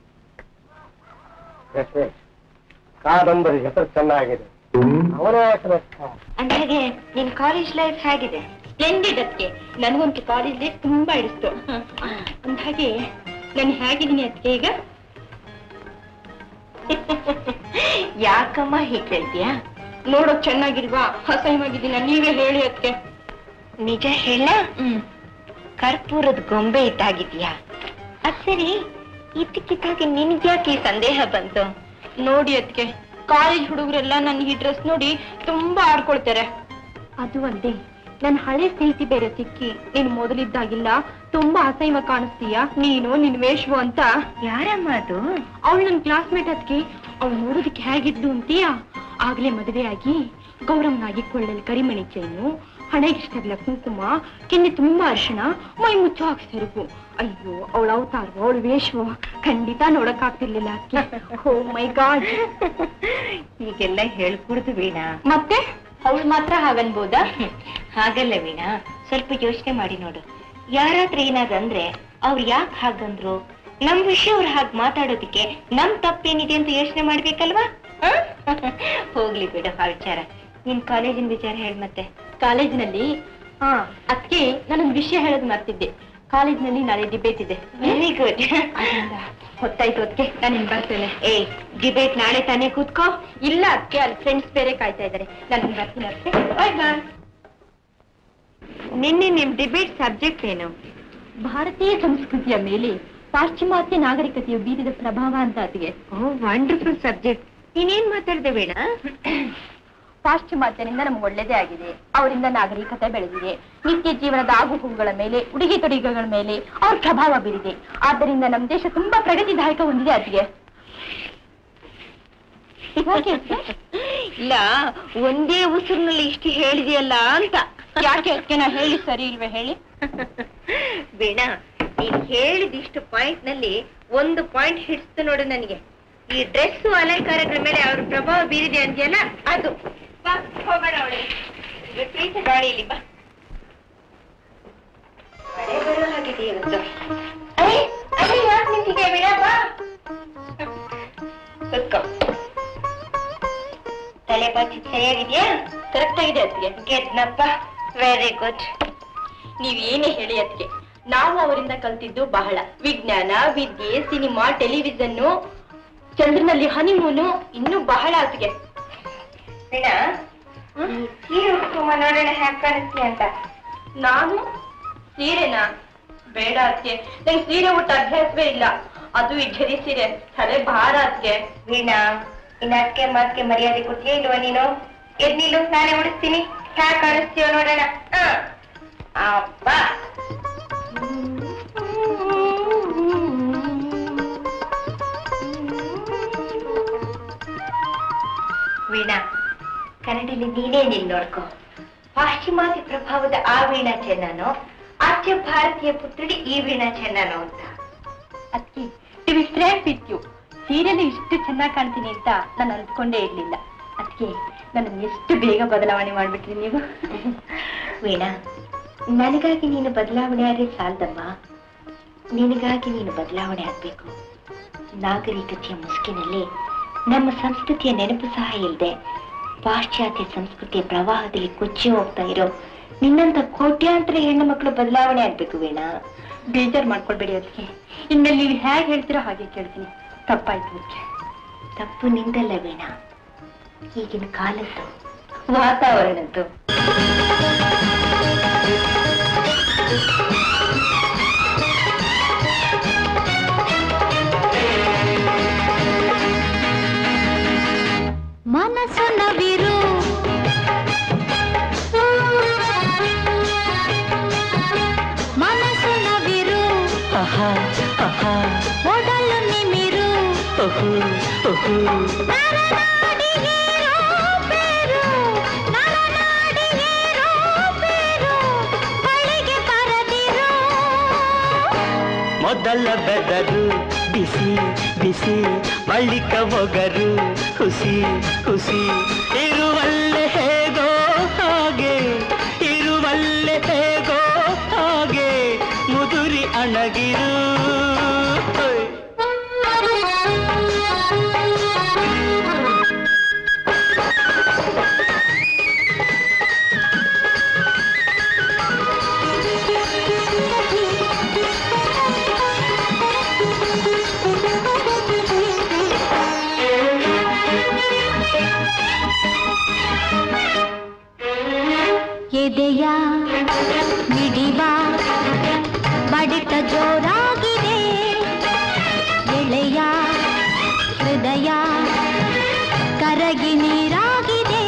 ಯಶೇ ಕಾದಂಬರಿ ಹೆಸರು ಚೆನ್ನಾಗಿದೆ ಅವನ್ಯಾಕನಕ್ಕ ಅಂದಾಗೆ ನಿನ್ ಕಾಲೇಜ್ ಲೈಫ್ ಹೇಗಿದೆ ಸ್ಪ್ಲೆಂಡಿಡ್ ಅದಕ್ಕೆ ನನಗಂತೂ ಕಾಲೇಜ್ ಲೈಫ್ ತುಂಬಾ ಇಡಿಸ್ತು ಅಂದಾಗೆ ನಾನು ಹೇಗಿದ್ದೀನಿ ಅದಕ್ಕೆ ಈಗ ಯಾಕಮ್ಮ ಹೀಗೆ ಹೇಳ್ತೀಯಾ ನೋಡೋಕ್ ಚೆನ್ನಾಗಿಲ್ವಾ ಅಸಹ್ಯವಾಗಿದ್ದೀನ ನೀವೇ ಹೇಳಿ ಅದಕ್ಕೆ ನಿಜ ಹೇಳ ಕರ್ಪೂರದ ಗೊಂಬೆ ಇದ್ದಾಗಿದ್ಯಾ ಅದ್ ಸರಿ ಇದ್ದಕ್ಕಿದ್ದಾಗೆ ನಿನ್ಗ್ಯಾಕೆ ಈ ಸಂದೇಹ ಬಂತು ನೋಡಿ ಅದಕ್ಕೆ ಕಾಲೇಜ್ ಹುಡುಗರೆಲ್ಲ ನನ್ನ ಈ ಡ್ರೆಸ್ ನೋಡಿ ತುಂಬಾ ಆಡ್ಕೊಳ್ತಾರೆ ಅದು ಅಲ್ಲದೆ ನನ್ನ ಹಳೆ ಸ್ನೇಹಿತಿ ಬೇರೆ ಸಿಕ್ಕಿ ನೀನು ಮೊದಲಿದ್ದಾಗಿಲ್ಲ ತುಂಬಾ ಅಸಹ್ಯ ಕಾಣಿಸ್ತೀಯ ನೀನು ನಿನ್ ವೇಷವು ಅಂತ ಯಾರಮ್ಮ ಅದು ಅವಳು ನನ್ನ ಕ್ಲಾಸ್ಮೇಟ್ ಅದಕ್ಕೆ ಅವಳು ನೋಡೋದಕ್ಕೆ ಹೇಗಿದ್ಲು ಅಂತೀಯಾ ಆಗ್ಲೇ ಮದುವೆ ಆಗಿ ಗೌರವನಾಗಿ ಕೊಳ್ಳಲ್ಲಿ ಕರಿಮಣಿ ಚೈನು ಹಣೆಗಿಷ್ಟಲ್ಲ ಕುಂಕುಮ ಕೆನ್ನೆ ತುಂಬಾ ಅರ್ಶಿಣ ಮೈ ಮುಚ್ಚು ಹಾಕಿ ಸೆರಗು ಅಯ್ಯೋ ಅವಳ ಅವತಾರವು ಅವಳ ವೇಷವು ಖಂಡಿತ ನೋಡಕ್ ಆಗ್ತಿರ್ಲಿಲ್ಲ ಓ ಮೈ ಗಾಡ್ ಹೀಗೆಲ್ಲ ಹೇಳ್ಕೊಡ್ದು ವೀಣಾ ಮತ್ತೆ ಅವಳು ಮಾತ್ರ ಹಾಗನ್ಬೋದಾ ಹಾಗಲ್ಲ ವೀಣಾ ಸ್ವಲ್ಪ ಯೋಚನೆ ಮಾಡಿ ನೋಡು ಯಾರಾದ್ರೂ ಏನಾದಂದ್ರೆ ಅವ್ರು ಯಾಕೆ ಹಾಗಂದ್ರು ನಮ್ ವಿಷಯ ಅವ್ರು ಹಾಗೆ ಮಾತಾಡೋದಕ್ಕೆ ನಮ್ ತಪ್ಪೇನಿದೆ ಅಂತ ಯೋಚನೆ ಮಾಡ್ಬೇಕಲ್ವಾ ಹ? ಹೋಗ್ಲಿ ಬಿಡು ಆ ವಿಚಾರ ನಿನ್ ಕಾಲೇಜಿನ ವಿಚಾರ ಹೇಳ್ ಮತ್ತೆ ಕಾಲೇಜಿನಲ್ಲಿ ಹಾ ಅದಕ್ಕೆ ನಾನೊಂದು ವಿಷಯ ಹೇಳೋದು ಮರ್ತಿದ್ದೆ ಕಾಲೇಜಿನಲ್ಲಿ ನಾಳೆ ಡಿಬೇಟ್ ಇದೆ ವೆರಿ ಗುಡ್ ಅದ್ರಿಂದ ಹೊತ್ತಾಯ್ತು ಅದಕ್ಕೆ ನಾನು ಇನ್ ಬರ್ತೇನೆ ಏ ಡಿಬೇಟ್ ನಾಳೆ ತಾನೇ ಕೂತ್ಕೋ ಇಲ್ಲ ಅದಕ್ಕೆ ಅಲ್ಲಿ ಫ್ರೆಂಡ್ಸ್ ಬೇರೆ ಕಾಯ್ತಾ ಇದ್ದಾರೆ ನಾನು ಇನ್ ಬರ್ತೀನಿ ಅದಕ್ಕೆ ಬಾಯ್ ಬಾಯ್ ನಿನ್ನೆ ನಿಮ್ ಡಿಬೇಟ್ ಸಬ್ಜೆಕ್ಟ್ ಏನು ಭಾರತೀಯ ಸಂಸ್ಕೃತಿಯ ಮೇಲೆ ಪಾಶ್ಚಿಮಾತ್ಯ ನಾಗರಿಕತೆಯು ಬೀರಿದ ಪ್ರಭಾವ ಅಂತ ಅದಕ್ಕೆ ಓ ವಂಡರ್ಫುಲ್ ಸಬ್ಜೆಕ್ಟ್ ನೀನೇನ್ ಮಾತಾಡ್ದೆ ಬೇಡ ಪಾಶ್ಚಿಮಾತ್ಯರಿಂದ ನಮ್ಗೆ ಒಳ್ಳೇದೇ ಆಗಿದೆ ಅವರಿಂದ ನಾಗರಿಕತೆ ಬೆಳೆದಿದೆ ನಿತ್ಯ ಜೀವನದ ಆಗುಹೋಗುಗಳ ಮೇಲೆ ಉಡುಗೆ ತೊಡುಗೆಗಳ ಮೇಲೆ ಅವ್ರ ಪ್ರಭಾವ ಬೀರಿದೆ ಆದ್ದರಿಂದ ನಮ್ಮ ದೇಶ ತುಂಬಾ ಪ್ರಗತಿದಾಯಕ ಹೊಂದಿದೆ ಅದಕ್ಕೆ ಇಲ್ಲ ಒಂದೇ ಉಸಿರಿನಲ್ಲಿ ಇಷ್ಟು ಹೇಳಿದೆಯಲ್ಲ ಅಂತ ಯಾಕೆ ಅದಕ್ಕೆ ನಾ ಹೇಳಿ ಸರಿ ಇಲ್ವೇ ಹೇಳಿ ವೀಣಾ ನೀನ್ ಹೇಳಿದಿಷ್ಟು ಪಾಯಿಂಟ್ ನಲ್ಲಿ ಒಂದು ಪಾಯಿಂಟ್ ಹಿಡಿಸ್ತು ನೋಡು ನನಗೆ ಈ ಡ್ರೆಸ್ ಅಲಂಕಾರಗಳ ಮೇಲೆ ಅವ್ರ ಪ್ರಭಾವ ಬೀರಿದೆ ಅಂದ್ಯಲ್ಲ ಅದು ಬಾ ಹೋಗೋಣ ಅವಳಿಗೆ ವಿಪರೀತ ಗಾಳಿ ಇಲ್ಲಿ ಬಾ ಮಳೆ ಬರೋ ಹಾಗಿದೆ ಇವತ್ತು ಅರೆ ಅರೆ ಯಾಕೆ ನಿಂತಿದೆ ವೀಣಾ ಬಾ ಕುತ್ಕೋ ತಲೆ ಬಾಚಿ ಸರಿಯಾಗಿದ್ಯಾ ಕರೆಕ್ಟ್ ಆಗಿದೆ ಅದಕ್ಕೆ ಗೆದ್ನಪ್ಪ ವೆರಿ ಗುಡ್ ನೀವ್ ಏನೇ ಹೇಳಿ ಅದಕ್ಕೆ ನಾವು ಅವರಿಂದ ಕಲ್ತಿದ್ದು ಬಹಳ ವಿಜ್ಞಾನ ವಿದ್ಯೆ ಸಿನಿಮಾ ಟೆಲಿವಿಷನ್ ಚಂದ್ರನಲ್ಲಿ ಹನಿಮೂನು ಇನ್ನೂ ಬಹಳ ಅದಕ್ಕೆ ವೀಣಾ ಈ ಸೀರೆ ಉಟ್ಕೊಂಬ ನೋಡೋಣ ಹ್ಯಾಕ್ ಕಾಣಿಸ್ತೀಯ ಅಂತ ನಾನು ಸೀರೆನಾ ಬೇಡ ಅದಕ್ಕೆ ನಂಗೆ ಸೀರೆ ಉಟ್ಟ ಅಭ್ಯಾಸವೇ ಇಲ್ಲ ಅದು ಈ ಝರಿ ಸೀರೆ ತಲೆ ಭಾರ ಅದಕ್ಕೆ ವೀಣಾ ಇನ್ನ ಅದಕ್ಕೆ ಮಾತ್ಗೆ ಮರ್ಯಾದೆ ಕೊಡ್ತೀಯ ಇಲ್ವಾ ನೀನು ಎದ್ ನಿಲ್ಲು ನಾನೇ ಉಡಿಸ್ತೀನಿ ಹ್ಯಾಕ್ ಕಾಣಿಸ್ತೀಯೋ ನೋಡೋಣ ಹ. ಅಪ್ಪ ವೀಣಾ ಕನ್ನಡಲ್ಲಿ ನೀನೇ ನಿಲ್ ನೋಡ್ಕೋ ಪಾಶ್ಚಿಮಾತ್ಯ ಪ್ರಭಾವದ ಆ ವೀಣಾ ಚೆನ್ನನೋ ಆಚ್ಯ ಭಾರತೀಯ ಪುತ್ರಿ ಈ ವೀಣಾ ಚೆನ್ನನೋ ಅಂತ ಅದಕ್ಕೆ ಟಿವಿ ಫ್ರೇಮ್ ವಿತ್ ಯು ಸೀರೆಯಲ್ಲಿ ಇಷ್ಟು ಚೆನ್ನಾಗಿ ಕಾಣ್ತೀನಿ ಅಂತ ನಾನು ಅಂದ್ಕೊಂಡೇ ಇರ್ಲಿಲ್ಲ ಅದಕ್ಕೆ ನನ್ನ ಎಷ್ಟು ಬೇಗ ಬದಲಾವಣೆ ಮಾಡ್ಬಿಟ್ರಿ ನೀವು ವೀಣಾ ನನಗಾಗಿ ನೀನು ಬದಲಾವಣೆ ಆದ್ರೆ ಸಾಲದಮ್ಮ ನಿನಗಾಗಿ ನೀನು ಬದಲಾವಣೆ ಆಗ್ಬೇಕು ನಾಗರಿಕತೆಯ ಮುಸುಕಿನಲ್ಲಿ ನಮ್ಮ ಸಂಸ್ಕೃತಿಯ ನೆನಪು ಸಹ ಇಲ್ಲದೆ ಪಾಶ್ಚಾತ್ಯ ಸಂಸ್ಕೃತಿಯ ಪ್ರವಾಹದಲ್ಲಿ ಕೊಚ್ಚಿ ಹೋಗ್ತಾ ಇರೋ ನಿನ್ನಂತ ಕೋಟ್ಯಾಂತರ ಹೆಣ್ಣು ಮಕ್ಕಳು ಬದಲಾವಣೆ ಆಗ್ಬೇಕು ವೀಣಾ ಬೇಜಾರ್ ಮಾಡ್ಕೊಳ್ಬೇಡಿ ಅದಕ್ಕೆ ಇನ್ಮೇಲೆ ನೀವು ಹೇಗೆ ಹೇಳ್ತೀರೋ ಹಾಗೆ ಕೇಳ್ತೀನಿ ತಪ್ಪಾಯ್ತು ಅದಕ್ಕೆ ತಪ್ಪು ನಿಂದಲ್ಲ ವೀಣಾ ಈಗಿನ ಕಾಲದ್ದು ವಾತಾವರಣದ್ದು ಮನಸ್ಸು ನವಿರು ಮನಸ್ಸು ನವಿರು ಮೊದಲು ನಿಮಿರು ನರನಾಡಿಗೆ ರೂಪೇರು, ನರನಾಡಿಗೆ ರೂಪೇರು, ಬಳಿಗೆ ಬರದಿರು ಮೊದಲ ಬೆದರು ಬಿಸಿ ಬಿಸಿ ಬಳಿಕ ಒಗರು ಖುಷಿ ಖುಷಿ ಇರುವಲ್ಲೆ ಹೇಗೋ ಹಾಗೆ ಇರುವಲ್ಲೆ ಹೇಗೋ ಹಾಗೆ ಮುದುರಿ ಅಣಗಿರು ಓಯ್. ಎದೆಯ ಮಿಡಿವ ಬಡಿತ ಜೋರಾಗಿದೆ ಎಳೆಯ ಹೃದಯ ಕರಗಿ ನೀರಾಗಿದೆ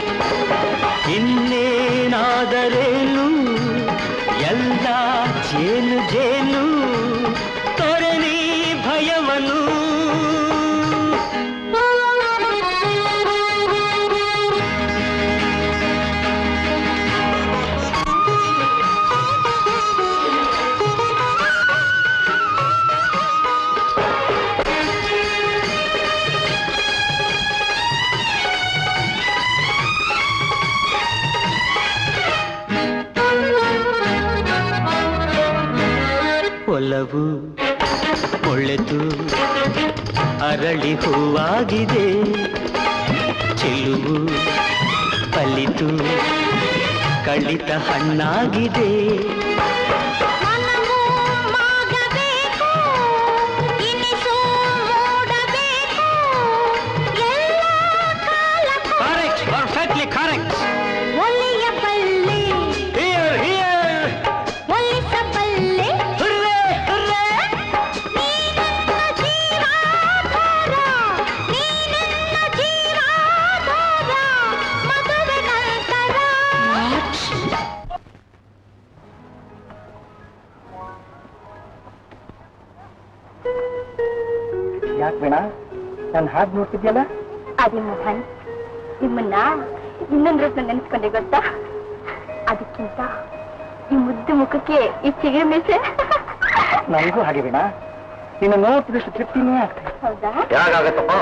ಇನ್ನೇನಾದರೇನು ಎಲ್ಲ ಜೇನು ಜೇನು ತೊರೆನಿ ಭಯವನು ಒಲವು ಒಳ್ಳೆತು ಅರಳಿ ಹೂವಾಗಿದೆ ಚೆಲುವು ಪಲಿತು ಕಳಿತ ಹಣ್ಣಾಗಿದೆ ಮನವು ಮಾಗಬೇಕು ಇನಿಸು ಮೂಡಬೇಕು ಎಲ್ಲ ಕಾಲಕ್ಕೂ ಕರೆಕ್ಟ್ ಪರ್ಫೆಕ್ಟ್ಲಿ ಕರೆಕ್ಟ್ ಒಲಿಯ ಬಲ್ಲೆ ಹಿಯರ್ ಹಿಯರ್ ಒಲಿಸಬಲ್ಲೆ ಹುರ್ರೆ ಹುರ್ರೆ ನೀನನ್ನ ಜೀವಾಧಾರ ನೀನನ್ನ ಜೀವಾಧಾರ ಮದುವೆ ನಂತರ ಯಾಕೆ ಬೇಡ ನಾನು ಹಾಗೆ ನೋಡ್ತಿದ್ಯಲ್ಲ ಅದೇ ಮೋಹನ್ ನಿಮ್ಮನ್ನ ಇನ್ನೊಂದ್ ರೂಪದಲ್ಲಿ ನೆನೆಸ್ಕೊಂಡೆ ಗೊತ್ತಾ ಅದಕ್ಕಿಂತ ಈ ಮುದ್ದು ಮುಖಕ್ಕೆ ಈ ಚಿಗುರು ಮೀಸೆ ನನಗೂ ಹಾಗೆ ಬೇಡ ನಿನ್ನ ನೋಡ್ತಿದ್ದಷ್ಟು ತೃಪ್ತಿನೇ ಆಗ್ತದೆ ಹೌದಾ ಯಾಕಾಗತ್ತಪ್ಪ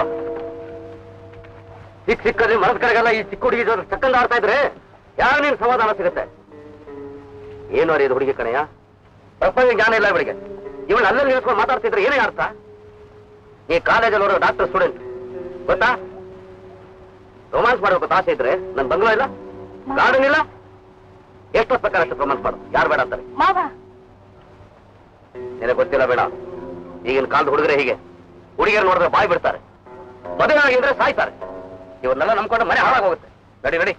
ಸಿಕ್ ಸಿಕ್ಕಲ್ಲಿ ಮರದ ಕಡೆಗೆಲ್ಲ ಈ ಚಿಕ್ಕ ಹುಡುಗಿ ಜೊತೆ ಚಕ್ಕಂದ ಆಡ್ತಾ ಇದ್ರೆ ಯಾರು ನೀನ್ ಸಮಾಧಾನ ಸಿಗುತ್ತೆ ಏನು ಅರಿಯೋದು ಹುಡುಗಿ ಕಣಯ್ಯ ಪ್ರಪಂಚ ಜ್ಞಾನ ಇಲ್ಲ ಇವಳಿಗೆ ಇವಳು ಅಲ್ಲಲ್ಲಿ ನಿಲ್ಸ್ಕೊಂಡು ಮಾತಾಡ್ತಿದ್ರೆ ಏನೇ ಅರ್ಥ ಈ ಕಾಲೇಜಲ್ಲಿ ಓಡೋ ಡಾಕ್ಟರ್ ಸ್ಟೂಡೆಂಟ್ ಗೊತ್ತಾ ರೊಮಾನ್ಸ್ ಮಾಡಬೇಕು ಆಸೆ ಇದ್ರೆ ನನ್ ಬಂಗ್ಲಾ ಇಲ್ಲ ಗಾರ್ಡನ್ ಇಲ್ಲ ಎಷ್ಟೊತ್ತು ಬೇಕಾದ್ರೆ ಅಷ್ಟು ರೊಮಾನ್ಸ್ ಮಾಡು ಯಾರು ಬೇಡ ಅಂತಾರೆ ಮಾವ ನಿನಗೆ ಗೊತ್ತಿಲ್ಲ ಬೇಡ ಈಗಿನ ಕಾಲದ ಹುಡುಗರೇ ಹೀಗೆ ಹುಡುಗಿಯರು ನೋಡಿದ್ರೆ ಬಾಯಿ ಬಿಡ್ತಾರೆ ಮದುವೆ ಆಗಿದ್ರೆ ಸಾಯ್ತಾರೆ ಇವನ್ನೆಲ್ಲ ನಂಬ್ಕೊಂಡು ಮನೆ ಹಾಳಾಗೋಗುತ್ತೆ ನಡಿ ನಡಿ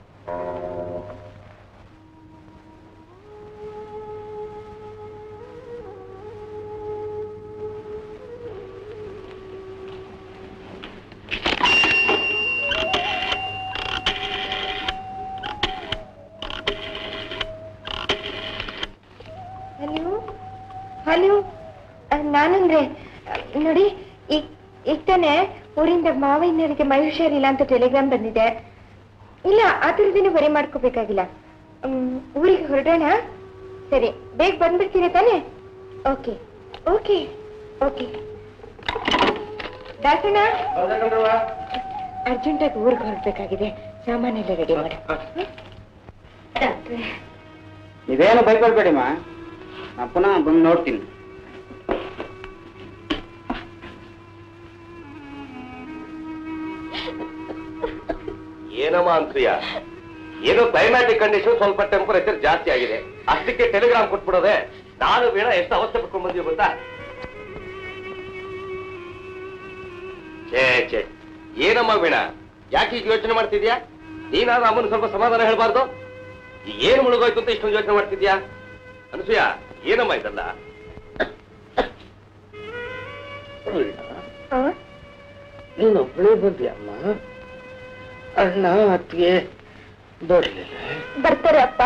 ಹಲೋ ಹಲೋ ನಾನಂದ್ರೆ ಅಹ್, ನೋಡಿ ಈಗ ಈಗ ತಾನೇ ಊರಿಂದ ಮಾವಯ್ಯನವರಿಗೆ ಮೈ ಹುಷಾರಿಲ್ಲ ಅಂತ ಟೆಲಿಗ್ರಾಮ್ ಬಂದಿದೆ ಇಲ್ಲ ಆ ಥರದ್ದೇನು ಬರಿ ಮಾಡ್ಕೋಬೇಕಾಗಿಲ್ಲ ಹ್ಮ್, ಊರಿಗೆ ಹೊರಡೋಣ ಸರಿ ಬೇಗ ಬಂದ್ಬಿಡ್ತೀರಾ ತಾನೇ ಓಕೆ ಓಕೆ ಓಕೆ ದಾಸಣ್ಣ ಅರ್ಜೆಂಟಾಗಿ ಊರಿಗೆ ಹೊರಡ್ಬೇಕಾಗಿದೆ ಸಾಮಾನೆಲ್ಲ ರೆಡಿ ಮಾಡಿ ಡಾಕ್ಟ್ರೆ ನೀವೇನು ಬೈಕೊಳ್ಬೇಡಿಮ್ಮ ನಾ ಪುನಃ ಬಂದು ನೋಡ್ತೀನಿ ಏನಮ್ಮ ಅಂತ್ರಿಯ ಏನೋ ಕ್ಲೈಮ್ಯಾಟಿಕ್ ಕಂಡೀಷನ್ ಸ್ವಲ್ಪ ಟೆಂಪರೇಚರ್ ಜಾಸ್ತಿ ಆಗಿದೆ ಅಷ್ಟಕ್ಕೆ ಟೆಲಿಗ್ರಾಮ್ ಕೊಟ್ಬಿಡೋದೆ ನಾನು ವೀಣ ಎಷ್ಟು ಅವಸ್ಥೆ ಪಟ್ಕೊಂಡ್ ಬಂದೀವಿ ಗೊತ್ತಾ ಛೇ ಛೇ ಏನಮ್ಮ ವೀಣ ಯಾಕೆ ಈಗ ಯೋಚನೆ ಮಾಡ್ತಿದ್ಯಾ ನೀನಾದ್ರೂ ಅಮ್ಮನ ಸ್ವಲ್ಪ ಸಮಾಧಾನ ಹೇಳ್ಬಾರ್ದು ಈಗ ಏನು ಮುಳುಗೋಯ್ತು ಅಂತ ಇಷ್ಟೊಂದು ಯೋಚನೆ ಮಾಡ್ತಿದ್ಯಾ ಅನಸೂಯ ಏನಮ್ಮ ಇದಲ್ಲ ನೀನೊಬ್ಬಳೇ ಬಂದ್ಯಮ್ಮ ಅಣ್ಣ ಅತ್ತಿಗೆ ಬರ್ಲಿಲ್ಲ ಬರ್ತಾರೆ ಅಪ್ಪ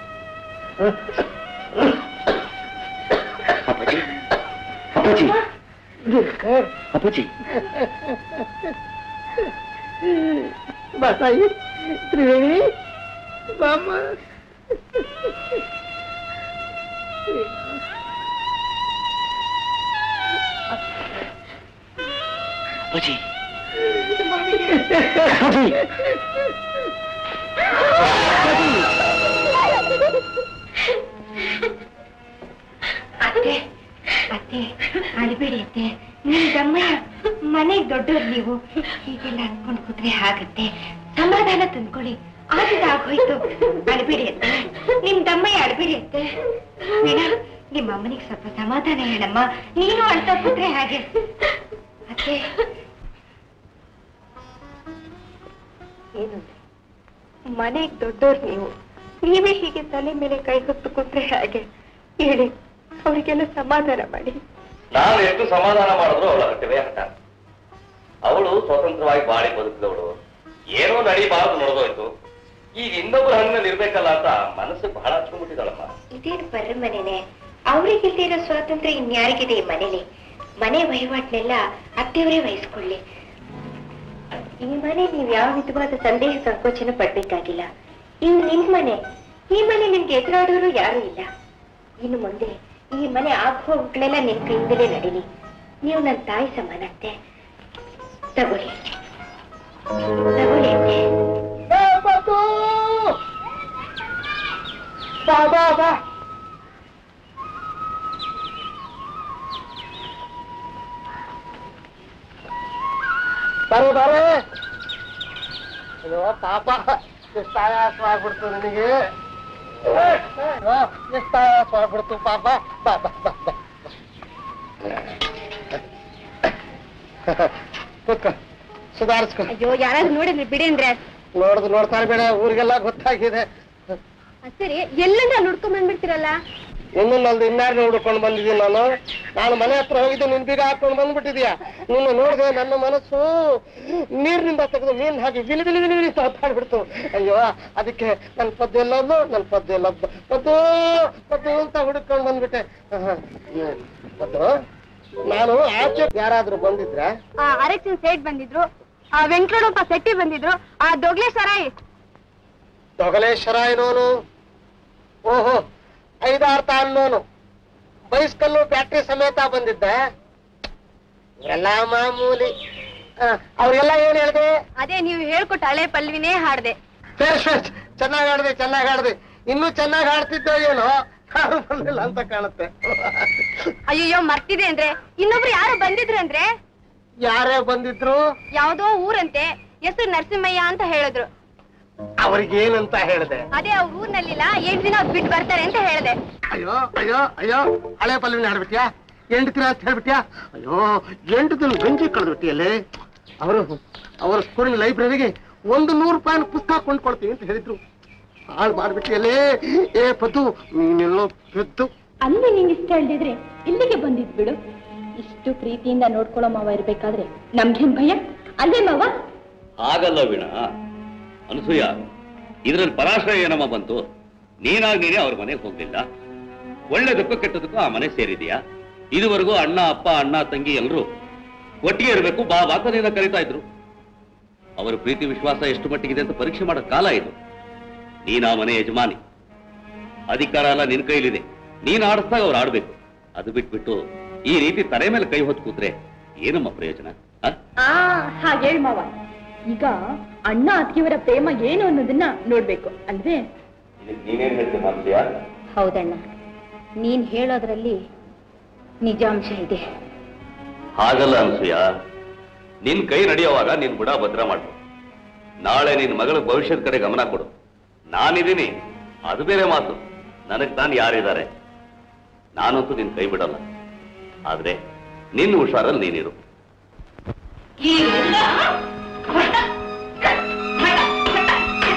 ಅಪ್ಪಾಜಿ ಅಪ್ಪಾಜಿ ಅಪ್ಪಾಜಿ ಬಸಾಯಿ ತ್ರಿವೇಣಿ ಬಾಮ್ಮ ಅಪ್ಪಾಜಿ ಅಪ್ಪಾಜಿ ಅತ್ತೆ ಅತ್ತೆ ಅಳ್ಬೇಡಿ ಅತ್ತೆ ನಿಮ್ ದಮ್ಮಯ್ಯ ಮನೆಗ್ ದೊಡ್ಡವ್ರು ನೀವು ಹೀಗೆಲ್ಲ ಅನ್ಕೊಂಡ್ ಕೂತ್ರೆ ಆಗತ್ತೆ ಸಮಾಧಾನ ತಂದ್ಕೊಳ್ಳಿ ಆಗಿದ ಆಗೋಯ್ತು ಅಳ್ಬೇಡಿ ಅತ್ತೆ ನಿಮ್ ದಮ್ಮಯ್ಯ ಅಳ್ಬೇಡಿ ಅತ್ತೆ ವೀಣಾ ನಿಮ್ಮ ಅಮ್ಮನಿಗೆ ಸ್ವಲ್ಪ ಸಮಾಧಾನ ಹೇಳಮ್ಮ ನೀನು ಅಳ್ತಾ ಕೂತ್ರೆ ಹಾಗೆ ಅತ್ತೆ ಏನು ಮನೆಗ್ ದೊಡ್ಡವ್ರು ನೀವು ನೀವೇ ಹೀಗೆ ತಲೆ ಮೇಲೆ ಕೈ ಹೊತ್ತು ಕೂತ್ರೆ ಹಾಗೆ ಹೇಳಿ ಅವರಿಗೆಲ್ಲ ಸಮಾಧಾನ ಮಾಡಿ ನಾನು ಎಷ್ಟು ಸಮಾಧಾನ ಮಾಡಿದ್ರು ಅವಳ ಹಟ್ಟವೇ ಹಠ ಅವಳು ಸ್ವತಂತ್ರವಾಗಿ ಬಾಳಿ ಬದುಕಿದವಳು ಏನೋ ನಡಿಬಾರದು ನಡೆದೋಯ್ತು ಈಗ ಇನ್ನೊಬ್ಬರ ಹಣ್ಣಿನಲ್ಲಿ ಇರ್ಬೇಕಲ್ಲ ಅಂತ ಮನಸ್ಸು ಬಹಳ ಹಚ್ಕೊಂಡ್ಬಿಟ್ಟಿದ್ದಾಳಮ್ಮ ಇದೇನು ಬರ್ರ ಮನೆನೆ ಅವ್ರಿಗಿಲ್ದೇ ಇರೋ ಸ್ವಾತಂತ್ರ್ಯ ಇನ್ಯಾರಿಗಿದೆ ಈ ಮನೇಲಿ ಮನೆ ವಹಿವಾಟ್ನೆಲ್ಲ ಅತ್ತೆಯವರೇ ವಹಿಸ್ಕೊಳ್ಳಿ ಈ ಮನೆ ನೀವು ಯಾವ ವಿಧವಾದ ಸಂದೇಹ ಸಂಕೋಚನ ಪಡ್ಬೇಕಾಗಿಲ್ಲ ಇದು ನಿಮ್ ಮನೆ ಈ ಮನೆ ನಿಮ್ಗೆ ಎದುರಾಡೋರು ಯಾರು ಇಲ್ಲ ಇನ್ನು ಮುಂದೆ ಈ ಮನೆ ಆಗೋಗಳೆಲ್ಲ ನಿಮ್ ಕೈಯಿಂದಲೇ ನಡೀಲಿ ನೀವು ನನ್ನ ತಾಯಿ ಸಮಾನತ್ತೆ ತಗೊಳ್ಳಿ ತಗೊಳ್ಳಿ ಅತ್ತೆ ಬಾ ಬಾ ಬಾ ಬರೋ ಬಾರೆ ಅಯ್ಯೋ ಪಾಪ ಎಷ್ಟು ಆಯಾಸವಾಗ್ಬಿಡ್ತು ನನಗೆ ಅಯ್ಯೋ, ಎಷ್ಟು ಆಯಾಸವಾಗ್ಬಿಡ್ತು ಪಾಪ ಬಾ ಬಾ ಬಾ ಬಾ ಕೂತ್ಕೊ ಸುಧಾರಿಸ್ಕೊ ಅಯ್ಯೋ ಯಾರಾದ್ರೂ ನೋಡಿದ್ರೆ ಬಿಡಿ ಅಂದ್ರೆ ನೋಡ್ದು ನೋಡ್ತಾರೆ ಬೇಡ ಊರಿಗೆಲ್ಲ ಗೊತ್ತಾಗಿದೆ ಸರಿ ಎಲ್ಲಂದ್ರೆ ನುಡ್ಕೊಂಡ್ ಬಂದ್ಬಿಡ್ತೀರಲ್ಲ ಇನ್ನೊಂದು ಇನ್ನಾರನ್ನ ಹುಡ್ಕೊಂಡು ಬಂದಿದ್ದೀನಿ ನಾನು ನಾನು ಮನೆ ಹತ್ರ ಹೋಗಿದ್ದೆ ನಿನ್ ಬೀಗ ಹಾಕೊಂಡು ಬಂದ್ಬಿಟ್ಟಿದ್ಯಾ ನಿನ್ನ ನೋಡಿದೆ ನನ್ನ ಮನಸ್ಸು ನೀರಿನಿಂದ ತೆಗೆದು ಮೀನ್ ಹಾಕಿ ವಿಲಿ ವಿಲಿ ವಿಲಿ ವಿಲಿ ತಾಡ್ಬಿಡ್ತು ಅಯ್ಯೋ ಅದಕ್ಕೆ ನನ್ನ ಪದ್ದು ಎಲ್ಲದ್ದು ನನ್ನ ಪದ್ದು ಎಲ್ಲದ್ದು ಪದ್ದು ಪದ್ದು ಅಂತ ಹುಡುಕೊಂಡು ಬಂದ್ಬಿಟ್ಟೆ ಆಹಾ, ಹ್ಮ್. ಪದ್ದು ನಾನು ಆಚೆ ಯಾರಾದ್ರೂ ಬಂದಿದ್ರ ಅರೆಕ್ಷನ್ ಸೇಟ್ ಬಂದಿದ್ರು ಆ ವೆಂಕಟಪ್ಪ ಶೆಟ್ಟಿ ಬಂದಿದ್ರು ಆ ದೊಗ್ಲೆ ಸರಾಯಿ ತೊಗಲೇಶ್ವರ ಏನೋನು ಓಹೋ ಐದಾರು ತಾನ್ನೋನು ಬೈಸ್ಕಲ್ಲು ಬ್ಯಾಟ್ರಿ ಸಮೇತ ಬಂದಿದ್ದ ಎಲ್ಲ ಮಾಮೂಲಿ ಆ, ಅವ್ರೆಲ್ಲ ಏನ್ ಹೇಳ್ದೆ ಅದೇ ನೀವು ಹೇಳ್ಕೊಟ್ಟ ಹಳೆ ಪಲ್ವಿನೇ ಹಾಡ್ದೆ ಬೇಸ್ ಬೇಸ್ ಚೆನ್ನಾಗ್ ಆಡ್ದೆ ಚೆನ್ನಾಗ್ ಆಡ್ದೆ ಇನ್ನೂ ಚೆನ್ನಾಗ್ ಆಡ್ತಿದ್ದೋ ಏನೋ ಯಾರು ಬಂದಿಲ್ಲ ಅಂತ ಕಾಣುತ್ತೆ ಅಯ್ಯೋ ಮರ್ತಿದೆ ಅಂದ್ರೆ ಇನ್ನೊಬ್ರು ಯಾರು ಬಂದಿದ್ರು ಅಂದ್ರೆ ಯಾರೇ ಬಂದಿದ್ರು ಯಾವ್ದೋ ಊರಂತೆ ಹೆಸರು ನರಸಿಂಹಯ್ಯ ಅಂತ ಹೇಳಿದ್ರು ಅವ್ರಿಗೇನಂತ ಹೇಳ್ದೆ ಅದೇ ಅವ್ರ ಊರ್ನಲ್ಲಿಲ್ಲ ಎಂಟ್ ದಿನ ಬಿಟ್ಟು ಬರ್ತಾರೆ ಅಂತ ಹೇಳ್ದೆ ಅಯ್ಯೋ ಅಯ್ಯೋ ಅಯ್ಯೋ ಹಳೆ ಪಲ್ವಿನ ಆಡ್ಬಿಟ್ಯಾ ಎಂಟು ದಿನ ಅಂತ ಹೇಳ್ಬಿಟ್ಯಾ ಅಯ್ಯೋ ಎಂಟು ದಿನ ಗಂಜಿ ಕಳೆದ್ಬಿಟ್ಟಿಯಲ್ಲಿ ಅವರು ಅವರ ಸ್ಕೂಲಿನ ಲೈಬ್ರರಿಗೆ ಒಂದು ನೂರು ರೂಪಾಯಿನ ಪುಸ್ತಕ ಕೊಂಡ್ಕೊಡ್ತೀನಿ ಅಂತ ಹೇಳಿದ್ರು ಹಾಳು ಮಾಡ್ಬಿಟ್ಟಿಯಲ್ಲಿ ಏ ಪದ್ದು ನೀನೆಲ್ಲೋ ಪೆದ್ದು ಅಲ್ಲಿ ನೀನ್ ಇಷ್ಟ ಹೇಳ್ದಿದ್ರೆ ಇಲ್ಲಿಗೆ ಬಂದಿದ್ ಬಿಡು ಇಷ್ಟು ಪ್ರೀತಿಯಿಂದ ನೋಡ್ಕೊಳ್ಳೋ ಮಾವ ಇರ್ಬೇಕಾದ್ರೆ ನಮ್ಗೇನ್ ಭಯ ಅಲ್ಲೇ ಮಾವ ಹಾಗಲ್ಲ ವೀಣ ಅನಸೂಯ ಇದ್ರಲ್ಲಿ ಪರಾಶ್ರಯ ಏನಮ್ಮ ಬಂತು ನೀನಾಗ್ ನೀನೇ ಅವ್ರ ಮನೆಗೆ ಹೋಗ್ಲಿಲ್ಲ ಒಳ್ಳೇದಕ್ಕೂ ಕೆಟ್ಟದಕ್ಕೂ ಆ ಮನೆ ಸೇರಿದೆಯಾ ಇದುವರೆಗೂ ಅಣ್ಣ ಅಪ್ಪ ಅಣ್ಣ ತಂಗಿ ಎಲ್ರು ಒಟ್ಟಿಗೆ ಇರಬೇಕು ಬಾ ಬಾ ಅಂತ ನಿನ್ನ ಕರೀತಾ ಇದ್ರು ಅವರ ಪ್ರೀತಿ ವಿಶ್ವಾಸ ಎಷ್ಟು ಮಟ್ಟಿಗಿದೆ ಅಂತ ಪರೀಕ್ಷೆ ಮಾಡೋ ಕಾಲ ಇದು ನೀನ್ ಆ ಮನೆ ಯಜಮಾನಿ ಅಧಿಕಾರ ಎಲ್ಲ ನಿನ್ ಕೈಲಿದೆ ನೀನ್ ಆಡಿಸ್ದಾಗ ಅವ್ರು ಆಡ್ಬೇಕು ಅದು ಬಿಟ್ಬಿಟ್ಟು ಈ ರೀತಿ ತಲೆ ಮೇಲೆ ಕೈ ಹೊತ್ತು ಕೂತ್ರೆ ಏನಮ್ಮ ಪ್ರಯೋಜನ ಆ? ಆ ಹಾಗೇಳ್ ಮಾವ ಈಗ ಅಣ್ಣ ಅತ್ತಿಯವರ ಪ್ರೇಮ ಏನು ಅನ್ನೋದನ್ನ ನೋಡ್ಬೇಕು ಅಲ್ವೇ ಇದಕ್ಕೆ ನೀನೇನ್ ಹೇಳ್ತೀನಿ ಅನಸೂಯ ಹೌದಣ್ಣ ನೀನ್ ಹೇಳೋದ್ರಲ್ಲಿ ನಿಜಾಂಶ ಇದೆ ಹಾಗಲ್ಲ ಅನ್ಸೂಯ ನಿನ್ ಕೈ ನಡೆಯುವಾಗ ನಿನ್ ಬುಡ ಭದ್ರ ಮಾಡು ನಾಳೆ ನಿನ್ ಮಗಳ ಭವಿಷ್ಯದ ಕಡೆ ಗಮನ ಕೊಡು ನಾನಿದ್ದೀನಿ ಅದು ಬೇರೆ ಮಾತು ನನಗ್ ತಾನು ಯಾರಿದ್ದಾರೆ ನಾನಂತೂ ನಿನ್ ಕೈ ಬಿಡಲ್ಲ ಆದ್ರೆ ನಿನ್ನ ಹುಷಾರಲ್ಲಿ ನೀನಿರು ಈ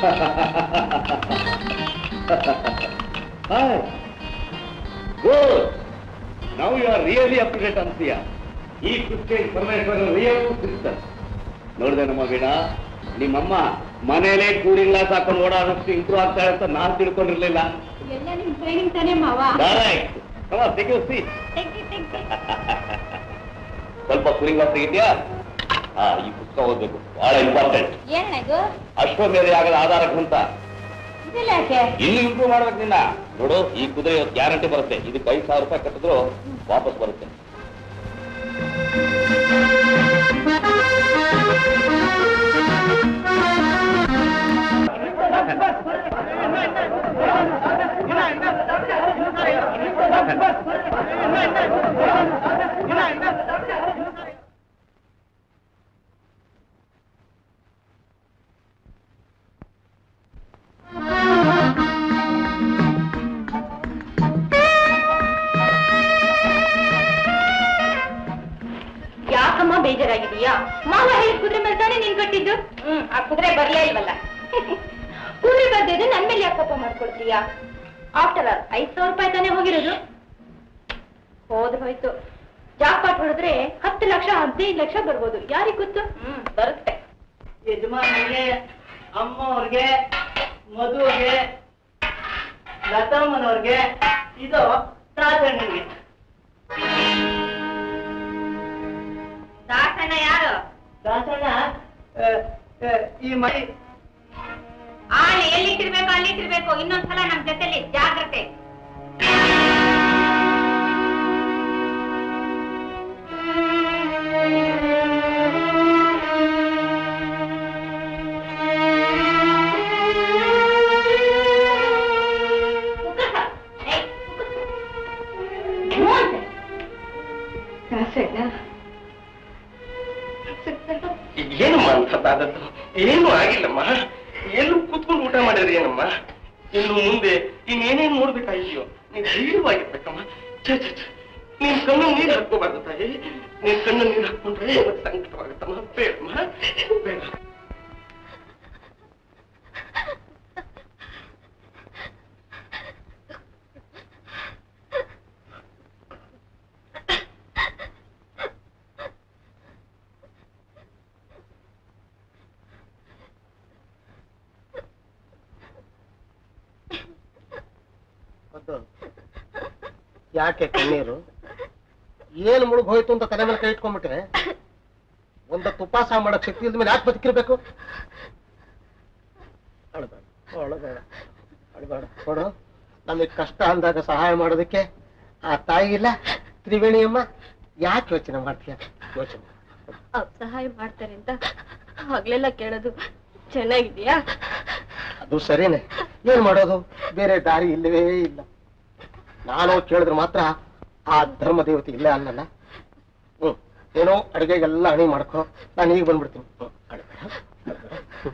hi good now you are really up to date ಅನ್ಸಿಯ ಈ ಕ್ರಿಶ್ಚಿಯನ್ ಪರಮೇಶ್ವರ ರಿಯಲ್ ಸಿಸ್ಟರ್ ನೋಡಿದೆ ನಮ್ಮ ವೀಣಾ ನಿಮ್ಮಮ್ಮ ಮನೇಲೆ ಕೂಲಿಂಗ್ ಗ್ಲಾಸ್ ಹಾಕೊಂಡು ಓಡಾಡೋಷ್ಟು ಇಂಪ್ರೂವ್ ಆಗ್ತಾಳೆ ಅಂತ ನಾನು ತಿಳ್ಕೊಂಡಿರ್ಲಿಲ್ಲ ಎಲ್ಲ ನಿಮ್ ಟ್ರೈನಿಂಗ್ ತಾನೇ ಮಾವ correct come take you seat ಸ್ವಲ್ಪ ಕೂಲಿಂಗ್ ಗ್ಲಾಸ್ ತೆಗಿದ್ಯಾ ಹಾ ಈ ಪುಸ್ತಕ ಓದ್ಬೇಕು ಬಹಳ ಇಂಪಾರ್ಟೆಂಟ್ ಏನ ಇದು ಅಶ್ವಮೇಧ ಆಗದ ಆಧಾರ ಗ್ರಂಥ ಇದೆಲ್ಲ ಯಾಕೆ ಇನ್ನು ಇಂಪ್ರೂವ್ ಮಾಡ್ಬೇಕು ನಿನ್ನ ನೋಡು ಈ ಕುದುರೆ ಇವತ್ತು ಗ್ಯಾರಂಟಿ ಬರುತ್ತೆ ಇದಕ್ಕೆ ಐದು ಸಾವಿರ ರೂಪಾಯಿ ಕಟ್ಟಿದ್ರು ವಾಪಸ್ ಬರುತ್ತೆ ಯಾಕಮ್ಮ ಬೇಜಾರಾಗಿದೀಯಾ ಮಾವ ಹೇಳಿದ ಕುದುರೆ ಮೇಲೆ ತಾನೇ ನೀನ್ ಕಟ್ಟಿದ್ದು ಹ್ಮ್ ಆ ಕುದುರೆ ಬರ್ಲೇ ಇಲ್ವಲ್ಲ ಕುದುರೆ ಬರ್ದಿದ್ದು ನನ್ ಮೇಲೆ ಯಾಕಪ್ಪ ಮಾಡ್ಕೊಳ್ತೀಯಾ ಆಫ್ಟರ್ ಆಲ್ ಐದ್ ಸಾವಿರ ರೂಪಾಯಿ ತಾನೇ ಹೋಗಿರೋದು ಹೋದ್ ಹೋಯ್ತು ಜಾಕ್ಪಾಟ್ ಹೊಡೆದ್ರೆ ಹತ್ತು ಲಕ್ಷ ಹದಿನೈದು ಲಕ್ಷ ಬರ್ಬೋದು ಯಾರಿಗ್ ಗೊತ್ತು ಹ್ಮ್ ಬರುತ್ತೆ ಯಜಮಾನಿಗೆ ಅಮ್ಮವ್ರಿಗೆ ಮಧುಗೆ ಲತಮ್ಮನವ್ರಿಗೆ ಇದು ತಾತಣ್ಣನಿಗೆ ದಾಸಣ್ಣ ಯಾರು ದಾಸಣ್ಣ ಆ, ಆ, ಈ ಮೈ ಆಳೆ ಎಲ್ಲಿಟ್ಟಿರ್ಬೇಕು ಅಲ್ಲಿಟ್ಟಿರ್ಬೇಕು ಇನ್ನೊಂದ್ಸಲ ನಮ್ ಜೊತೆಲಿ ಜಾಗ್ರತೆ ಏನಮ್ಮ ಅಂತದ್ದಾದದ್ದು ಏನು ಆಗಿಲ್ಲಮ್ಮ ಎಲ್ಲೂ ಕೂತ್ಕೊಂಡು ಊಟ ಮಾಡಿದ್ರಿ ಏನಮ್ಮ ಇನ್ನು ಮುಂದೆ ಇನ್ನೇನೇನ್ ನೋಡ್ಬೇಕಾಗಿದೆಯೋ ನೀನ್ ಧೈರ್ಯವಾಗಿರ್ಬೇಕಮ್ಮ ಛೆ, ಛೆ, ಛೆ. ನೀನ್ ಕಣ್ಣು ನೀರು ಹಾಕೋಬಾರ್ದು ತಾಯಿ ನೀನ್ ಕಣ್ಣು ನೀರು ಹಾಕೊಂಡ್ರೆ ಮತ್ತೆ ಸಂಕಟವಾಗುತ್ತಮ್ಮ ಬೇಡಮ್ಮ ಬೇಡ ಅದು ಯಾಕೆ ಕಣ್ಣೀರು ಏನು ಮುಳುಗ್ ಹೋಯ್ತು ಅಂತ ತಲೆ ಮೇಲೆ ಕೈ ಇಟ್ಕೊಂಡ್ಬಿಟ್ರೆ ಒಂದು ತುಪಾಸ ಮಾಡಕ್ ಶಕ್ತಿ ಇಲ್ದ ಮೇಲೆ ಯಾಕೆ ಬದುಕಿರ್ಬೇಕು ಅಳಬೇಡ ಅಳಬೇಡ ಅಳಬೇಡ ನೋಡು ನಮಗೆ ಕಷ್ಟ ಅಂದಾಗ ಸಹಾಯ ಮಾಡೋದಕ್ಕೆ ಆ ತಾಯಿ ಇಲ್ಲ ತ್ರಿವೇಣಿ ಅಮ್ಮ ಯಾಕೆ ಯೋಚನೆ ಮಾಡ್ತೀಯ ಯೋಚನೆ ಅವ್ರು ಸಹಾಯ ಮಾಡ್ತಾರೆ ಅಂತ ಹಗ್ಲೆಲ್ಲ ಕೇಳೋದು ಚೆನ್ನಾಗಿದ್ಯಾ ಅದು ಸರಿನೇ ಏನ್ ಮಾಡೋದು ಬೇರೆ ದಾರಿ ಇಲ್ಲವೇ ಇಲ್ಲ ನಾನು ಕೇಳಿದ್ರೆ ಮಾತ್ರ ಆ ಧರ್ಮ ದೇವತೆ ಇಲ್ಲೇ ಅನ್ನಲ್ಲ ಹ್ಮ್ ಏನೋ ಅಡಿಗೆಗೆಲ್ಲ ಹಣಿ ಮಾಡ್ಕೊ ನಾನು ಈಗ ಬಂದ್ಬಿಡ್ತೀನಿ ಹ್ಮ್, ಅಳ್ಬೇಡ, ಅಳ್ಬೇಡ.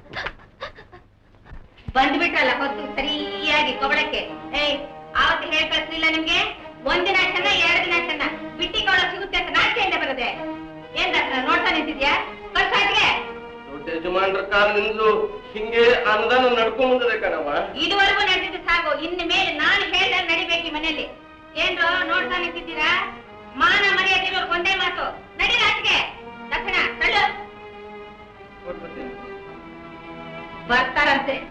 ಬಂದ್ಬಿಟ್ರಲ್ಲ ಹೊತ್ತು ಸರಿಯಾಗಿ ಕೊಬಳಕ್ಕೆ ಏಯ್ ಆವತ್ತು ಹೇಳ್ ಕಳ್ಸ್ಲಿಲ್ಲ ನಿಮ್ಗೆ ಒಂದಿನ ಚೆನ್ನ ಎರಡು ದಿನ ಚೆನ್ನ ಬಿಟ್ಟಿ ಕೊಳ ಸಿಗುತ್ತೆ ಅಂತ ನಾಚಿಕೆಯಿಂದ ಬರದೆ ಏನ್ ದರ್ಶನ ನೋಡ್ತಾ ನಿಂತಿದ್ಯಾ ಕಳ್ಸಾಟ್ಗೆ ದೊಡ್ಡ ಯಜಮಾನ್ರ ಕಾಲದಿಂದ ಹಿಂಗೆ ಅನುದಾನ ನಡ್ಕೊಂಡ್ ಬಂದಿದೆ ಕಣಮ್ಮ ಇದುವರೆಗೂ ನಡೆದಿದ್ದು ಸಾಕು ಇನ್ನು ಮೇಲೆ ನಾನು ಹೇಳ್ದಾಗ ನಡಿಬೇಕು ಈ ಮನೆಯಲ್ಲಿ ಏನ್ರು ನೋಡ್ತಾ ನಿಂತಿದ್ದೀರಾ ಮಾನ ಮರ್ಯಾದಿರೋರು ಒಂದೇ ಮಾತು ನಡಿ ನಾಚಿಕೆ ದಕ್ಷಿಣ ತಳ್ಳು ಬರ್ತಾರಂತೆ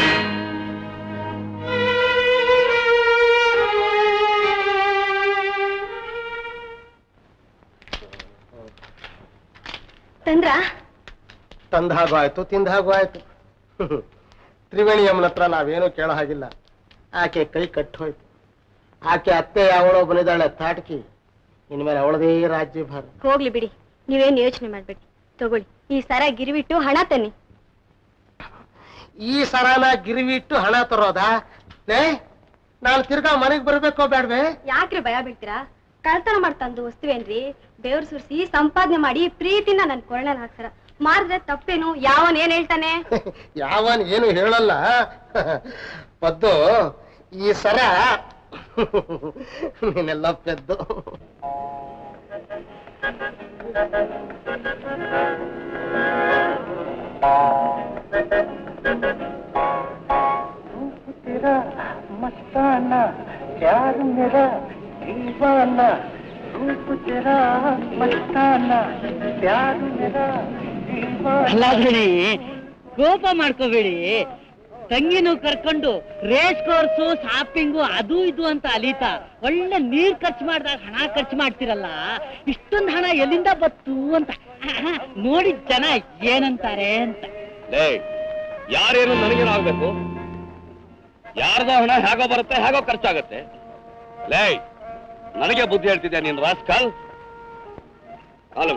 ತಂದ್ರ ತಂದ ಹಾಗೂ ಆಯ್ತು ತಿಂದ ಹಾಗೂ ಆಯ್ತು ತ್ರಿವೇಣಿ ಅಮ್ಮನ ಹತ್ರ ನಾವೇನು ಕೇಳೋ ಹಾಗಿಲ್ಲ ಆಕೆ ಕೈ ಕಟ್ಟು ಹೋಯ್ತು ಆಕೆ ಅತ್ತೆ ಯಾವಳೋ ಬಂದಿದ್ದಾಳೆ ತಾಟಕಿ ಇನ್ಮೇಲೆ ಅವಳದೇ ರಾಜ್ಯ ಭಾರ ಹೋಗ್ಲಿ ಬಿಡಿ ನೀವೇನ್ ಯೋಚನೆ ಮಾಡ್ಬೇಡಿ ತಗೊಳ್ಳಿ ಈ ಸರ ಗಿರಿವಿಟ್ಟು ಹಣ ತನ್ನಿ ಈ ಸರಾನ ಗಿರಿವಿಟ್ಟು ಹಣ ತರೋದಾ ಲೇ ನಾನು ತಿರ್ಗಾ ಮನೆಗೆ ಬರ್ಬೇಕೋ ಬೇಡ್ವೆ ಯಾಕ್ರಿ ಭಯ ಬೀಳ್ತೀರಾ ಕಳ್ತನ ಮಾಡ್ತಂದು ವಸ್ತುವೇನ್ರಿ ಬೇವ್ರು ಸುರಿಸಿ ಸಂಪಾದನೆ ಮಾಡಿ ಪ್ರೀತಿನ ನನ್ ಕೊರಳಲ್ಲಿ ಹಾಕ್ತಾರ ಮಾರಿದ್ರೆ ತಪ್ಪೇನು ಯಾವನ್ ಏನ್ ಹೇಳ್ತಾನೆ ಯಾವನ್ ಏನು ಹೇಳಲ್ಲ ಪದ್ದು ಈ ಸರ ನೀನೆಲ್ಲ ಪೆದ್ದು तेरा मस्ताना प्यार मेरा दीवाना रूप तेरा मस्ताना प्यार मेरा ಅಲ್ಲ ಬಿಡಿ ಕೋಪ ಮಾಡ್ಕೋಬೇಡಿ ತಂಗಿನೂ ಕರ್ಕೊಂಡು ರೇಸ್ ಕೋರ್ಸು ಶಾಪಿಂಗು ಅದು ಇದು ಅಂತ ಅಲೀತಾ ಒಳ್ಳೆ ನೀರ್ ಖರ್ಚು ಮಾಡಿದಾಗ ಹಣ ಖರ್ಚು ಮಾಡ್ತಿರಲ್ಲ ಇಷ್ಟೊಂದು ಹಣ ಎಲ್ಲಿಂದ ಬತ್ತು ಅಂತ ಆಹಾ, ನೋಡಿದ್ ಜನ ಏನಂತಾರೆ ಅಂತ ಲೇ ಯಾರೇನು ನನಗೇನು ಆಗ್ಬೇಕು ಯಾರ್ದೋ ಹಣ ಹೇಗೋ ಬರುತ್ತೆ ಹೇಗೋ ಖರ್ಚಾಗತ್ತೆ ಲೇ ನನಗೆ ಬುದ್ಧಿ ಹೇಳ್ತಿದ್ಯಾ ನೀನ್ ರಾಸ್ಕಲ್ ಕಾಲು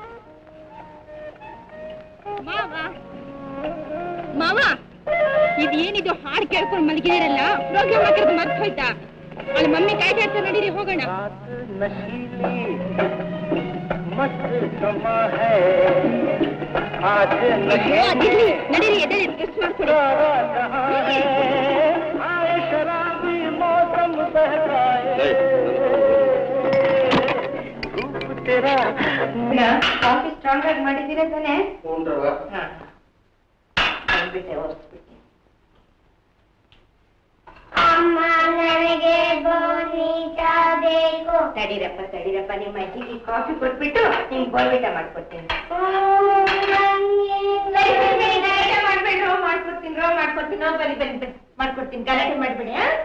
ಮಾವ ಮಾವ ಇದೇನಿದು ಹಾಡ್ ಕೇಳ್ಕೊಂಡು ಮಲಗಿದಿರಲ್ಲ ಪ್ರೋಗ್ರಾಮ್ ಹಾಕಿರೋದು ಮರ್ತ್ ಹೋಯ್ತಾ ಅಲ್ಲಿ ಮಮ್ಮಿ ಕಾಯ್ತಾ ಇರ್ತಾರೆ ನಡೀರಿ ಹೋಗೋಣ मत समा है आज ಅಯ್ಯೋ, ಅದಿರ್ಲಿ. ನಡೀರಿ ಎದ್ದೇಳಿ ಡ್ರೆಸ್ ಮಾಡ್ಕೊಡಿ आए शराबी मौसम बहकाए रूप तेरा ಕಾಫಿ ಸ್ಟ್ರಾಂಗ್ ಆಗಿ ಮಾಡಿದ್ದೀರಾ ತಾನೇ ಹ್ಞೂನ್ರವ್ವ. ಅಮ್ಮ ನನಗೆ ಬೋರ್ವಿಟಾ ಬೇಕು ತಡೀರಪ್ಪ ತಡೀರಪ್ಪ ನಿಮ್ಮ ಅಜ್ಜಿಗೆ ಕಾಫಿ ಕೊಟ್ಬಿಟ್ಟು ನಿಮ್ಗೆ ಬೋರ್ವಿಟ ಮಾಡ್ಕೊಡ್ತೀನಿ ಗಲಾಟೆ ಮಾಡ್ಬೇಡ್ರೋ ಮಾಡ್ಕೊಡ್ತೀನಿ ರೋ ಮಾಡ್ಕೊಡ್ತೀನಿ ನೋ ಬನ್ನಿ ಬನ್ನಿ ಬನ್ನಿ ಮಾಡ್ಕೊಡ್ತೀನಿ ಗಲಾಟೆ ಮಾಡ್ಬೇಡಿ ಆ?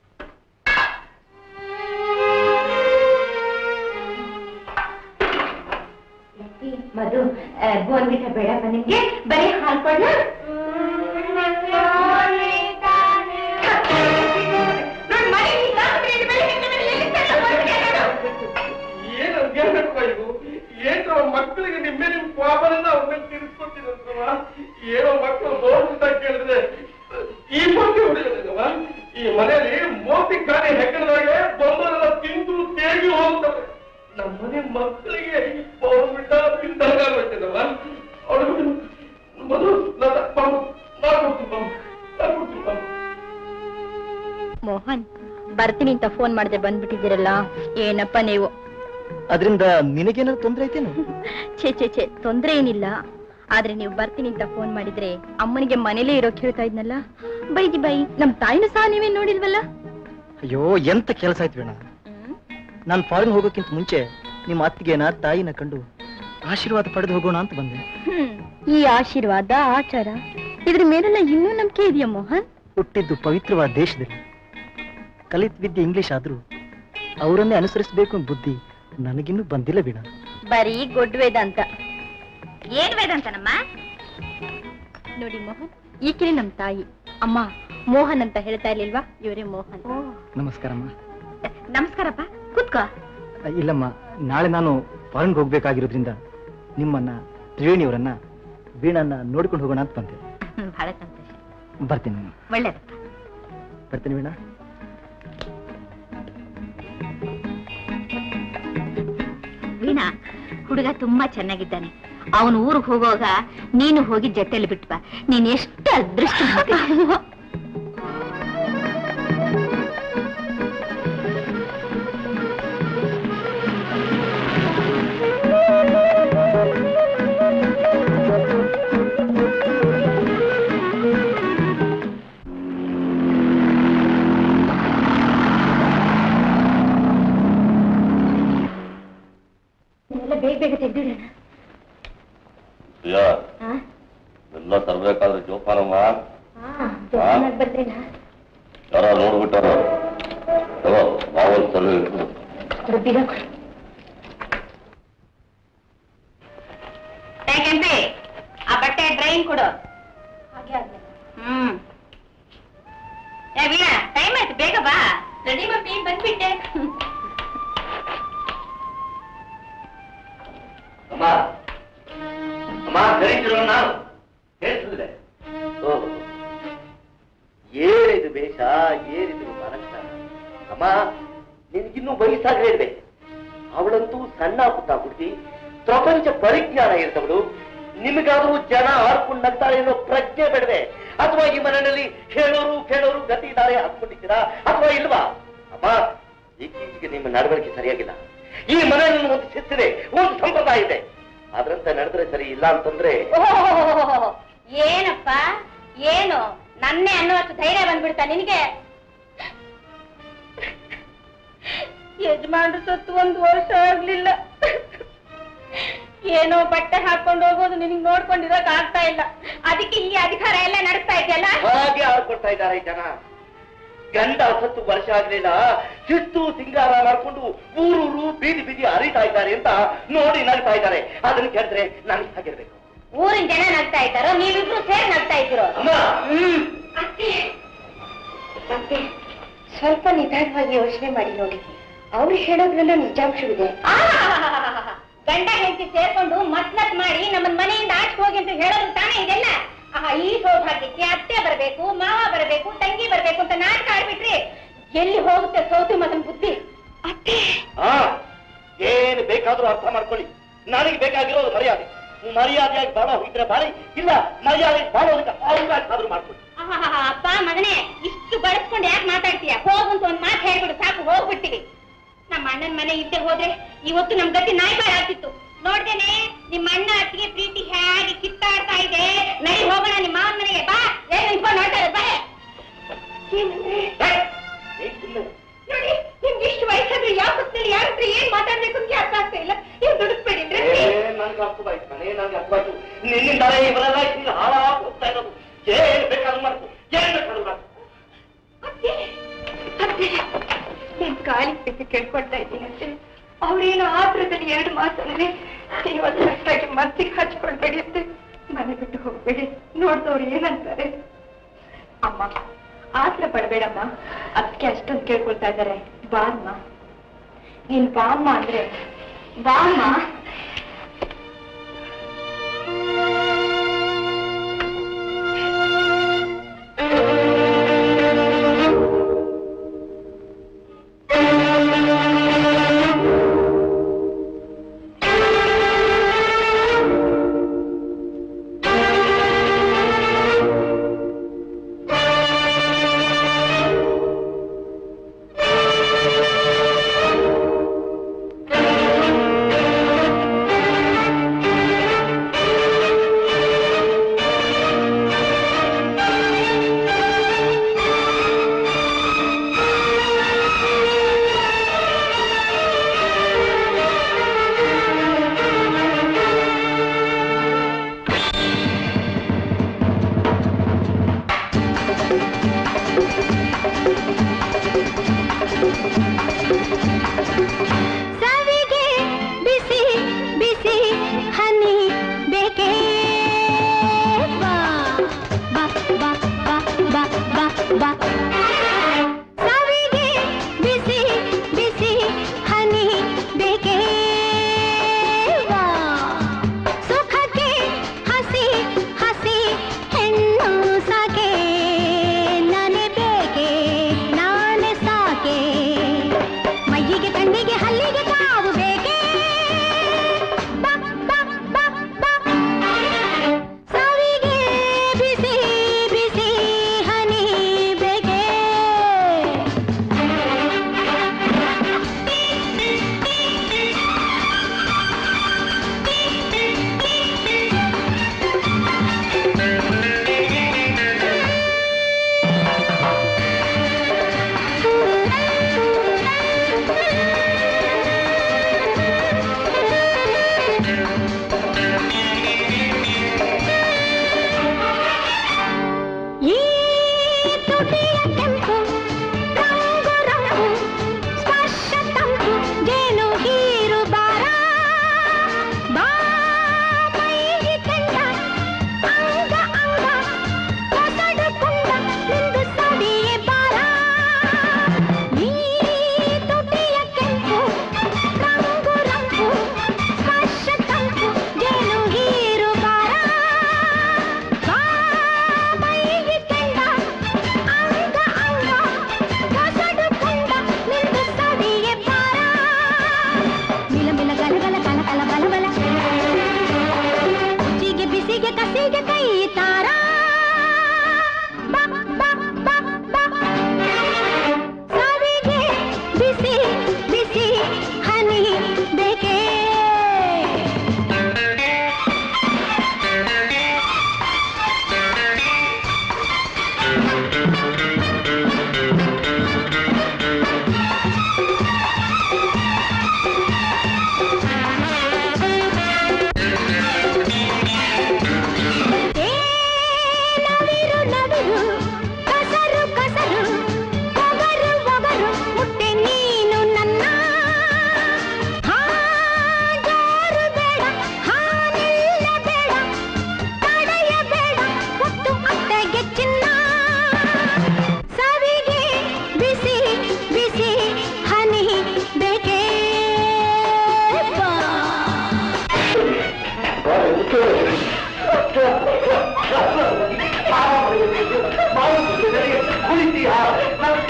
ಲಕ್ಕಿ, ಮಧು ಬೋರ್ವಿಟ ಬೇಡಪ್ಪ ನಿಮ್ಗೆ ಬರೀ ಹಾಲು ಕೊಡ ಏನು ಜ್ಞಾನಪ್ಪ ಇದು ಏನೋ ಮಕ್ಕಳಿಗೆ ನಿಮ್ಮ ನಿಮ್ ಪಾಪನ ಅವ್ರ ಮೇಲೆ ತಿರ್ಸ್ಕೊಟ್ಟಿರಂತವ ಏನೋ ಮಕ್ಕಳು ಬೋರ್ಬಿಟ್ಟ ಕೇಳಿದ್ರೆ ಈ ಬಗ್ಗೆ ಹೊಡಿಯೋದವ ಈ ಮನೆಯಲ್ಲಿ ಮೋತಿ ಕಾಣಿ ಹೆಗ್ಗಡದಾಗೆ ಬೊಂಬರೆಲ್ಲ ತಿಂದು ತೇಗಿ ಹೋಗ್ತವೆ ನಮ್ಮ ಮನೆ ಮಕ್ಕಳಿಗೆ ಬೋರ್ಬಿಟ್ಟ ತಿಂದಾಗ ಆಗೋಯ್ತದವ ಅವಳು ಮಧು ನಾನು ಮಾಡ್ಕೊಡ್ತೀನಿ ಮಾಡ್ಕೊಡ್ತೀನಿ ಮೋಹನ್ ಬರ್ತೀನಿ ಅಂತ ಫೋನ್ ಮಾಡದೆ ಬಂದ್ಬಿಟ್ಟಿದ್ದೀರಲ್ಲ ಏನಪ್ಪ ನೀವು ಅದರಿಂದ ನಿನಗೇನಾದ್ರು ತೊಂದರೆ ಐತೇನು ಛೇ ಛೇ ಛೇ ತೊಂದ್ರೆ ಏನಿಲ್ಲ ಆದ್ರೆ ನೀವು ಬರ್ತೀನಿ ಅಂತ ಫೋನ್ ಮಾಡಿದ್ರೆ ಅಮ್ಮನಿಗೆ ಮನೇಲೇ ಇರೋಕ್ ಹೇಳ್ತಾ ಇದ್ನಲ್ಲ ಬೈದಿ ಬೈ ನಮ್ ತಾಯಿನೂ ಸಹ ನೀವೇ ನೋಡಿಲ್ವಲ್ಲ ಅಯ್ಯೋ ಎಂತ ಕೆಲಸ ಆಯ್ತು ಬೇಡ ನಾನು ಫಾರಿನ್ ಹೋಗೋಕ್ಕಿಂತ ಮುಂಚೆ ನಿಮ್ಮ ಅತ್ತಿಗೆನ ತಾಯಿನ ಕಂಡು ಆಶೀರ್ವಾದ ಪಡೆದು ಹೋಗೋಣ ಅಂತ ಬಂದೆ ಹ್ಮ್ ಈ ಆಶೀರ್ವಾದ ಆಚಾರ ಇದ್ರ ಮೇಲೆಲ್ಲ ಇನ್ನೂ ನಂಬಿಕೆ ಇದೆಯಾ ಮೋಹನ್ ಹುಟ್ಟಿದ್ದು ಪವಿತ್ರವಾದ ದೇಶದಲ್ಲಿ ಕಲಿತ ವಿದ್ಯೆ ಇಂಗ್ಲಿಷ್ ಆದ್ರೂ ಅವರನ್ನೇ ಅನುಸರಿಸಬೇಕು ಅಂತ ಬುದ್ಧಿ ನನಗಿನ್ನೂ ಬಂದಿಲ್ಲ ಬೇಡ ಬರೀ ಗೊಡ್ ವೇದಾಂತ ಏನ್ ವೇದಂತನಮ್ಮ ನೋಡಿ ಮೋಹನ್ ಈಕೆನೆ ನಮ್ ತಾಯಿ ಅಮ್ಮ ಮೋಹನ್ ಅಂತ ಹೇಳ್ತಾ ಇರ್ಲಿಲ್ವಾ ಇವರೇ ಮೋಹನ್ ನಮಸ್ಕಾರಮ್ಮ ನಮಸ್ಕಾರಪ್ಪ ಕೂತ್ಕೋ ಅ, ಇಲ್ಲಮ್ಮ ನಾಳೆ ನಾನು ಫಾರಿನ್ಗೆ ಹೋಗ್ಬೇಕಾಗಿರೋದ್ರಿಂದ ನಿಮ್ಮನ್ನ ತ್ರಿವೇಣಿಯವರನ್ನ ವೀಣನ್ನ ನೋಡ್ಕೊಂಡು ಹೋಗೋಣ ಅಂತ ಬಂದೆ ಹ್ಮ್, ಬಹಳ ಸಂತೋಷ ಬರ್ತೀನಿ ಒಳ್ಳೇದಪ್ಪ ಬರ್ತೀನಿ ವೀಣಾ ವೀಣಾ ಹುಡುಗ ತುಂಬಾ ಚೆನ್ನಾಗಿದ್ದಾನೆ ಅವನು ಊರಿಗೆ ಹೋಗುವಾಗ ನೀನು ಹೋಗಿ ಜೊತೆಲಿ ಬಿಟ್ಬಾ ನೀನ್ ಎಷ್ಟು ಅದೃಷ್ಟ ಎಲ್ಲ ಬೇಗ ಬೇಗ ತೆಗ್ದಿಡೋಣ ಪ್ರಿಯಾ ಎಲ್ಲ ತರ್ಬೇಕಾದ್ರೆ ಜೋಪಾನಮ್ಮ ಜೋಪಾನಾಗಿ ಬರ್ತೀನ ಯಾರ ನೋಡ್ಬಿಟ್ಟಾರ ತಗೋ ಮಾವನ್ ಸಲ ರುಬ್ಬಿದ ಯಾಕೆಂಪಿ ಆ ಬಟ್ಟೆ ಡ್ರೈನ್ ಕೊಡು ಹ್ಮ್ ಏ ವೀಣಾ ಟೈಮ್ ಆಯ್ತು ಬೇಗ ಬಾ ರೆಡಿ ಮಮ್ಮಿ ಬಂದ್ಬಿಟ್ಟೆ ಅಮ್ಮ ಅಮ್ಮ ಕರೀತಿರೋ ನಾವು ಹೇಳ್ತಿದ್ರೆ ಓ ಏನಿದು ವೇಷ ಏನಿದು ಮನಸ್ಸ ಅಮ್ಮ ನಿನ್ಗಿನ್ನೂ ವಯಸ್ಸಾಗಲೇ ಅವಳಂತೂ ಸಣ್ಣ ಪುಟ್ಟ ಹುಡುಗಿ ಪ್ರಪಂಚ ಪರಿಜ್ಞಾನ ಇರ್ತವಳು ನಿಮಗಾದ್ರೂ ಜನ ಆಡ್ಕೊಂಡು ನಗ್ತಾರೆ ಅನ್ನೋ ಪ್ರಜ್ಞೆ ಬೇಡವೆ ಅಥವಾ ಈ ಮನೆಯಲ್ಲಿ ಹೇಳೋರು ಕೇಳೋರು ಗತಿ ಇದ್ದಾರೆ ಹಾಕೊಂಡಿದ್ದೀರಾ ಅಥವಾ ಇಲ್ವಾ ಅಮ್ಮ ಇತ್ತೀಚೆಗೆ ನಿಮ್ಮ ನಡವಳಿಕೆ ಸರಿಯಾಗಿಲ್ಲ ಈ ಮನೆಯಲ್ಲಿ ಒಂದು ಶಿಸ್ತಿದೆ ಒಂದು ಸಂಪ್ರದಾಯ ಇದೆ ಅದ್ರಂತೆ ನಡೆದ್ರೆ ಸರಿ ಇಲ್ಲ ಅಂತಂದ್ರೆ ಏನಪ್ಪ ಏನು ನನ್ನೇ ಅನ್ನೋಷ್ಟು ಧೈರ್ಯ ಬಂದ್ಬಿಡ್ತಾ ನಿನಗೆ ಯಜಮಾನ್ರು ಸತ್ತು ಒಂದು ವರ್ಷ ಆಗ್ಲಿಲ್ಲ ಏನೋ ಬಟ್ಟೆ ಹಾಕೊಂಡು ಹೋಗೋದು ನಿನಗೆ ನೋಡ್ಕೊಂಡಿರೋಕ್ ಆಗ್ತಾ ಇಲ್ಲ ಅದಕ್ಕೆ ಈ ಅಧಿಕಾರ ಎಲ್ಲ ನಡೆಸ್ತಾ ಇದೆಯಲ್ಲ ಹಾಗೆ ಆಡ್ಕೊಳ್ತಾ ಇದ್ದಾರೆ ಜನ ಗಂಡ ಸತ್ತು ವರ್ಷ ಆಗ್ಲಿಲ್ಲ ಶಿಸ್ತು ಸಿಂಗಾರ ಮಾಡ್ಕೊಂಡು ಊರೂರು ಬೀದಿ ಬೀದಿ ಅರಿತಾ ಇದ್ದಾರೆ ಅಂತ ನೋಡಿ ನಗ್ತಾ ಇದ್ದಾರೆ ಅದನ್ನ ಕೇಳಿದ್ರೆ ನನಗೆ ಹಾಗಿರ್ಬೇಕು ಊರಿನ ಜನ ನಗ್ತಾ ಇದ್ದಾರೋ ನೀವಿಬ್ರು ಸೇರಿ ನಗ್ತಾ ಇದ್ದೀರೋ ಅಮ್ಮ ಹ್ಮ್ ಅತ್ತೆ ಅತ್ತೆ ಸ್ವಲ್ಪ ನಿಧಾನವಾಗಿ ಯೋಚನೆ ಮಾಡಿ ನೋಡಿ ಅವ್ರು ಹೇಳೋದ್ರಲ್ಲ ನಿಜಾಂಶವಿದೆ ಗಂಡ ಹೆಂಡತಿ ಸೇರ್ಕೊಂಡು ಮತ್ಲತ್ ಮಾಡಿ ನಮ್ಮನ್ ಮನೆಯಿಂದ ಆಚೆ ಹೋಗಿ ಅಂತ ಹೇಳೋದು ತಾನೇ ಇದೆಲ್ಲ ಆಹಾ, ಈ ಸೌಭಾಗ್ಯಕ್ಕೆ ಅತ್ತೆ ಬರಬೇಕು ಮಾವ ಬರಬೇಕು ತಂಗಿ ಬರಬೇಕು ಅಂತ ನಾಟಕ ಆಡ್ಬಿಟ್ರಿ ಎಲ್ಲಿ ಹೋಗುತ್ತೆ ಸೌತಿ ಮಗನ್ ಬುದ್ಧಿ ಅತ್ತೆ ಹಾ ಏನು ಬೇಕಾದ್ರೂ ಅರ್ಥ ಮಾಡ್ಕೊಳ್ಳಿ ನನಗೆ ಬೇಕಾಗಿರೋದು ಮರ್ಯಾದೆ ಮರ್ಯಾದೆಯಾಗಿ ಬಾಳ ಹೋಗಿದ್ರೆ ಬಾಳಿ ಇಲ್ಲ ಮರ್ಯಾದೆ ಬಾಳೋದಕ್ಕೆ ಅವಕಾಶ ಆದ್ರೂ ಮಾಡ್ಕೊಳ್ಳಿ ಆಹಾಹಾಹಾ, ಅಪ್ಪ ಮಗನೇ ಇಷ್ಟು ಬಳಸ್ಕೊಂಡು ಯಾಕೆ ಮಾತಾಡ್ತೀಯ ಹೋಗಂತ ಒಂದ್ ಮಾತು ಹೇಳ್ಬಿಡು ಸಾಕು ಹೋಗ್ಬಿಡ್ತೀವಿ ನಮ್ಮ ಅಣ್ಣನ ಮನೆ ಇದ್ದೆ ಹೋದ್ರೆ ಇವತ್ತು ನಮ್ ಗತಿ ನಾಯ್ಬಾರ್ ಆಗ್ತಿತ್ತು ನೋಡ್ದೇನೆ ನಿಮ್ಮ ಅಣ್ಣ ಅತ್ತಿಗೆ ಪ್ರೀತಿ ಹೇಗೆ ಕಿತ್ತಾಡ್ತಾ ಇದೆ ನಡಿ ಹೋಗೋಣ ನಿಮ್ಮ ಮಾವನ ಮನೆಗೆ ಬಾ ಏನು ಇಟ್ಕೊಂಡು ನೋಡ್ತಾ ಇರೋದು, ಬಾ ಏನಂದ್ರೆ ನೋಡಿ ನಿಮ್ಗೆ ಇಷ್ಟು ವಯಸ್ಸಾದ್ರೆ ಯಾವ ಹೊತ್ತಿನಲ್ಲಿ ಯಾರ ಹತ್ರ ಏನ್ ಮಾತಾಡ್ಬೇಕು ಅಂತ ಅರ್ಥ ಆಗ್ತಾ ಇಲ್ಲ ಏನ್ ದುಡಿಸ್ಬೇಡಿ ಅಂದ್ರೆ ನನ್ಗೆ ಅರ್ಥವಾಯ್ತು ಮನೆ ನನ್ಗೆ ಅರ್ಥವಾಯ್ತು ನಿನ್ನಿಂದಲೇ ಇವರೆಲ್ಲ ಹಿಂಗೆ ಹಾಳಾಗಿ ಹೋಗ್ತಾ ಇರೋದು ಏನ್ ಬೇಕಾದ್ರೂ ಮಾಡ್ಕೊ ಏನ್ ಬೇಕಾದ್ರೂ ಮಾಡ್ಕೊ ಅತ್ತೆ ಅತ್ತೆ ನಿಮ್ ಕಾಲಿ ಬಿದ್ದು ಕೇಳ್ಕೊಳ್ತಾ ಇದ್ದೀನಿ ಅತ್ತೆ ಅವ್ರೇನು ಆತ್ರದಲ್ಲಿ ಎರಡು ಮಾತಂದ್ರೆ ಇವತ್ತು ಅಷ್ಟಾಗಿ ಮತ್ತಿಗೆ ಹಚ್ಕೊಳ್ಬೇಡಿ ಅತ್ತೆ ಮನೆ ಬಿಟ್ಟು ಹೋಗ್ಬೇಡಿ ನೋಡ್ದವ್ರು ಏನಂತಾರೆ ಅಮ್ಮ ಆತ್ರ ಪಡ್ಬೇಡಮ್ಮ ಅದಕ್ಕೆ ಅಷ್ಟೊಂದು ಕೇಳ್ಕೊಳ್ತಾ ಇದ್ದಾರೆ ಬಾಮ್ಮ ನೀನ್ ಬಾಮ್ಮ ಅಂದ್ರೆ ಬಾಮ್ಮ ಸಾವಿಗೆ ಬಿಸಿ ಬಿಸಿ ಹನಿ ಬೇಕೇ ಬಾ ಬಾ ಬಾ ಬಾ ಬಾ ಬಾ ಬಾ ಸಾವಿಗೆ ಬಿಸಿ ಬಿಸಿ ಹನಿ ಬೇಕೇ ಬಾ ಸುಖಕ್ಕೆ ಹಸಿ ಹಸಿ ಹೆಣ್ಣು ಸಾಕೆ ನಾನೇ ಬೇಕೆ ನಾನೇ ಸಾಕೆ ಮೈಯಿಗೆ ಕಣ್ಣಿಗೆ ಹಲ್ಲಿಗೆ ಕಾವು ಬೇಕೇ ಬಾ ಬಾ ಬಾ ಬಾ ಸಾವಿಗೆ ಬಿಸಿ ಬಿಸಿ ಹನಿ ಬೇಕೇ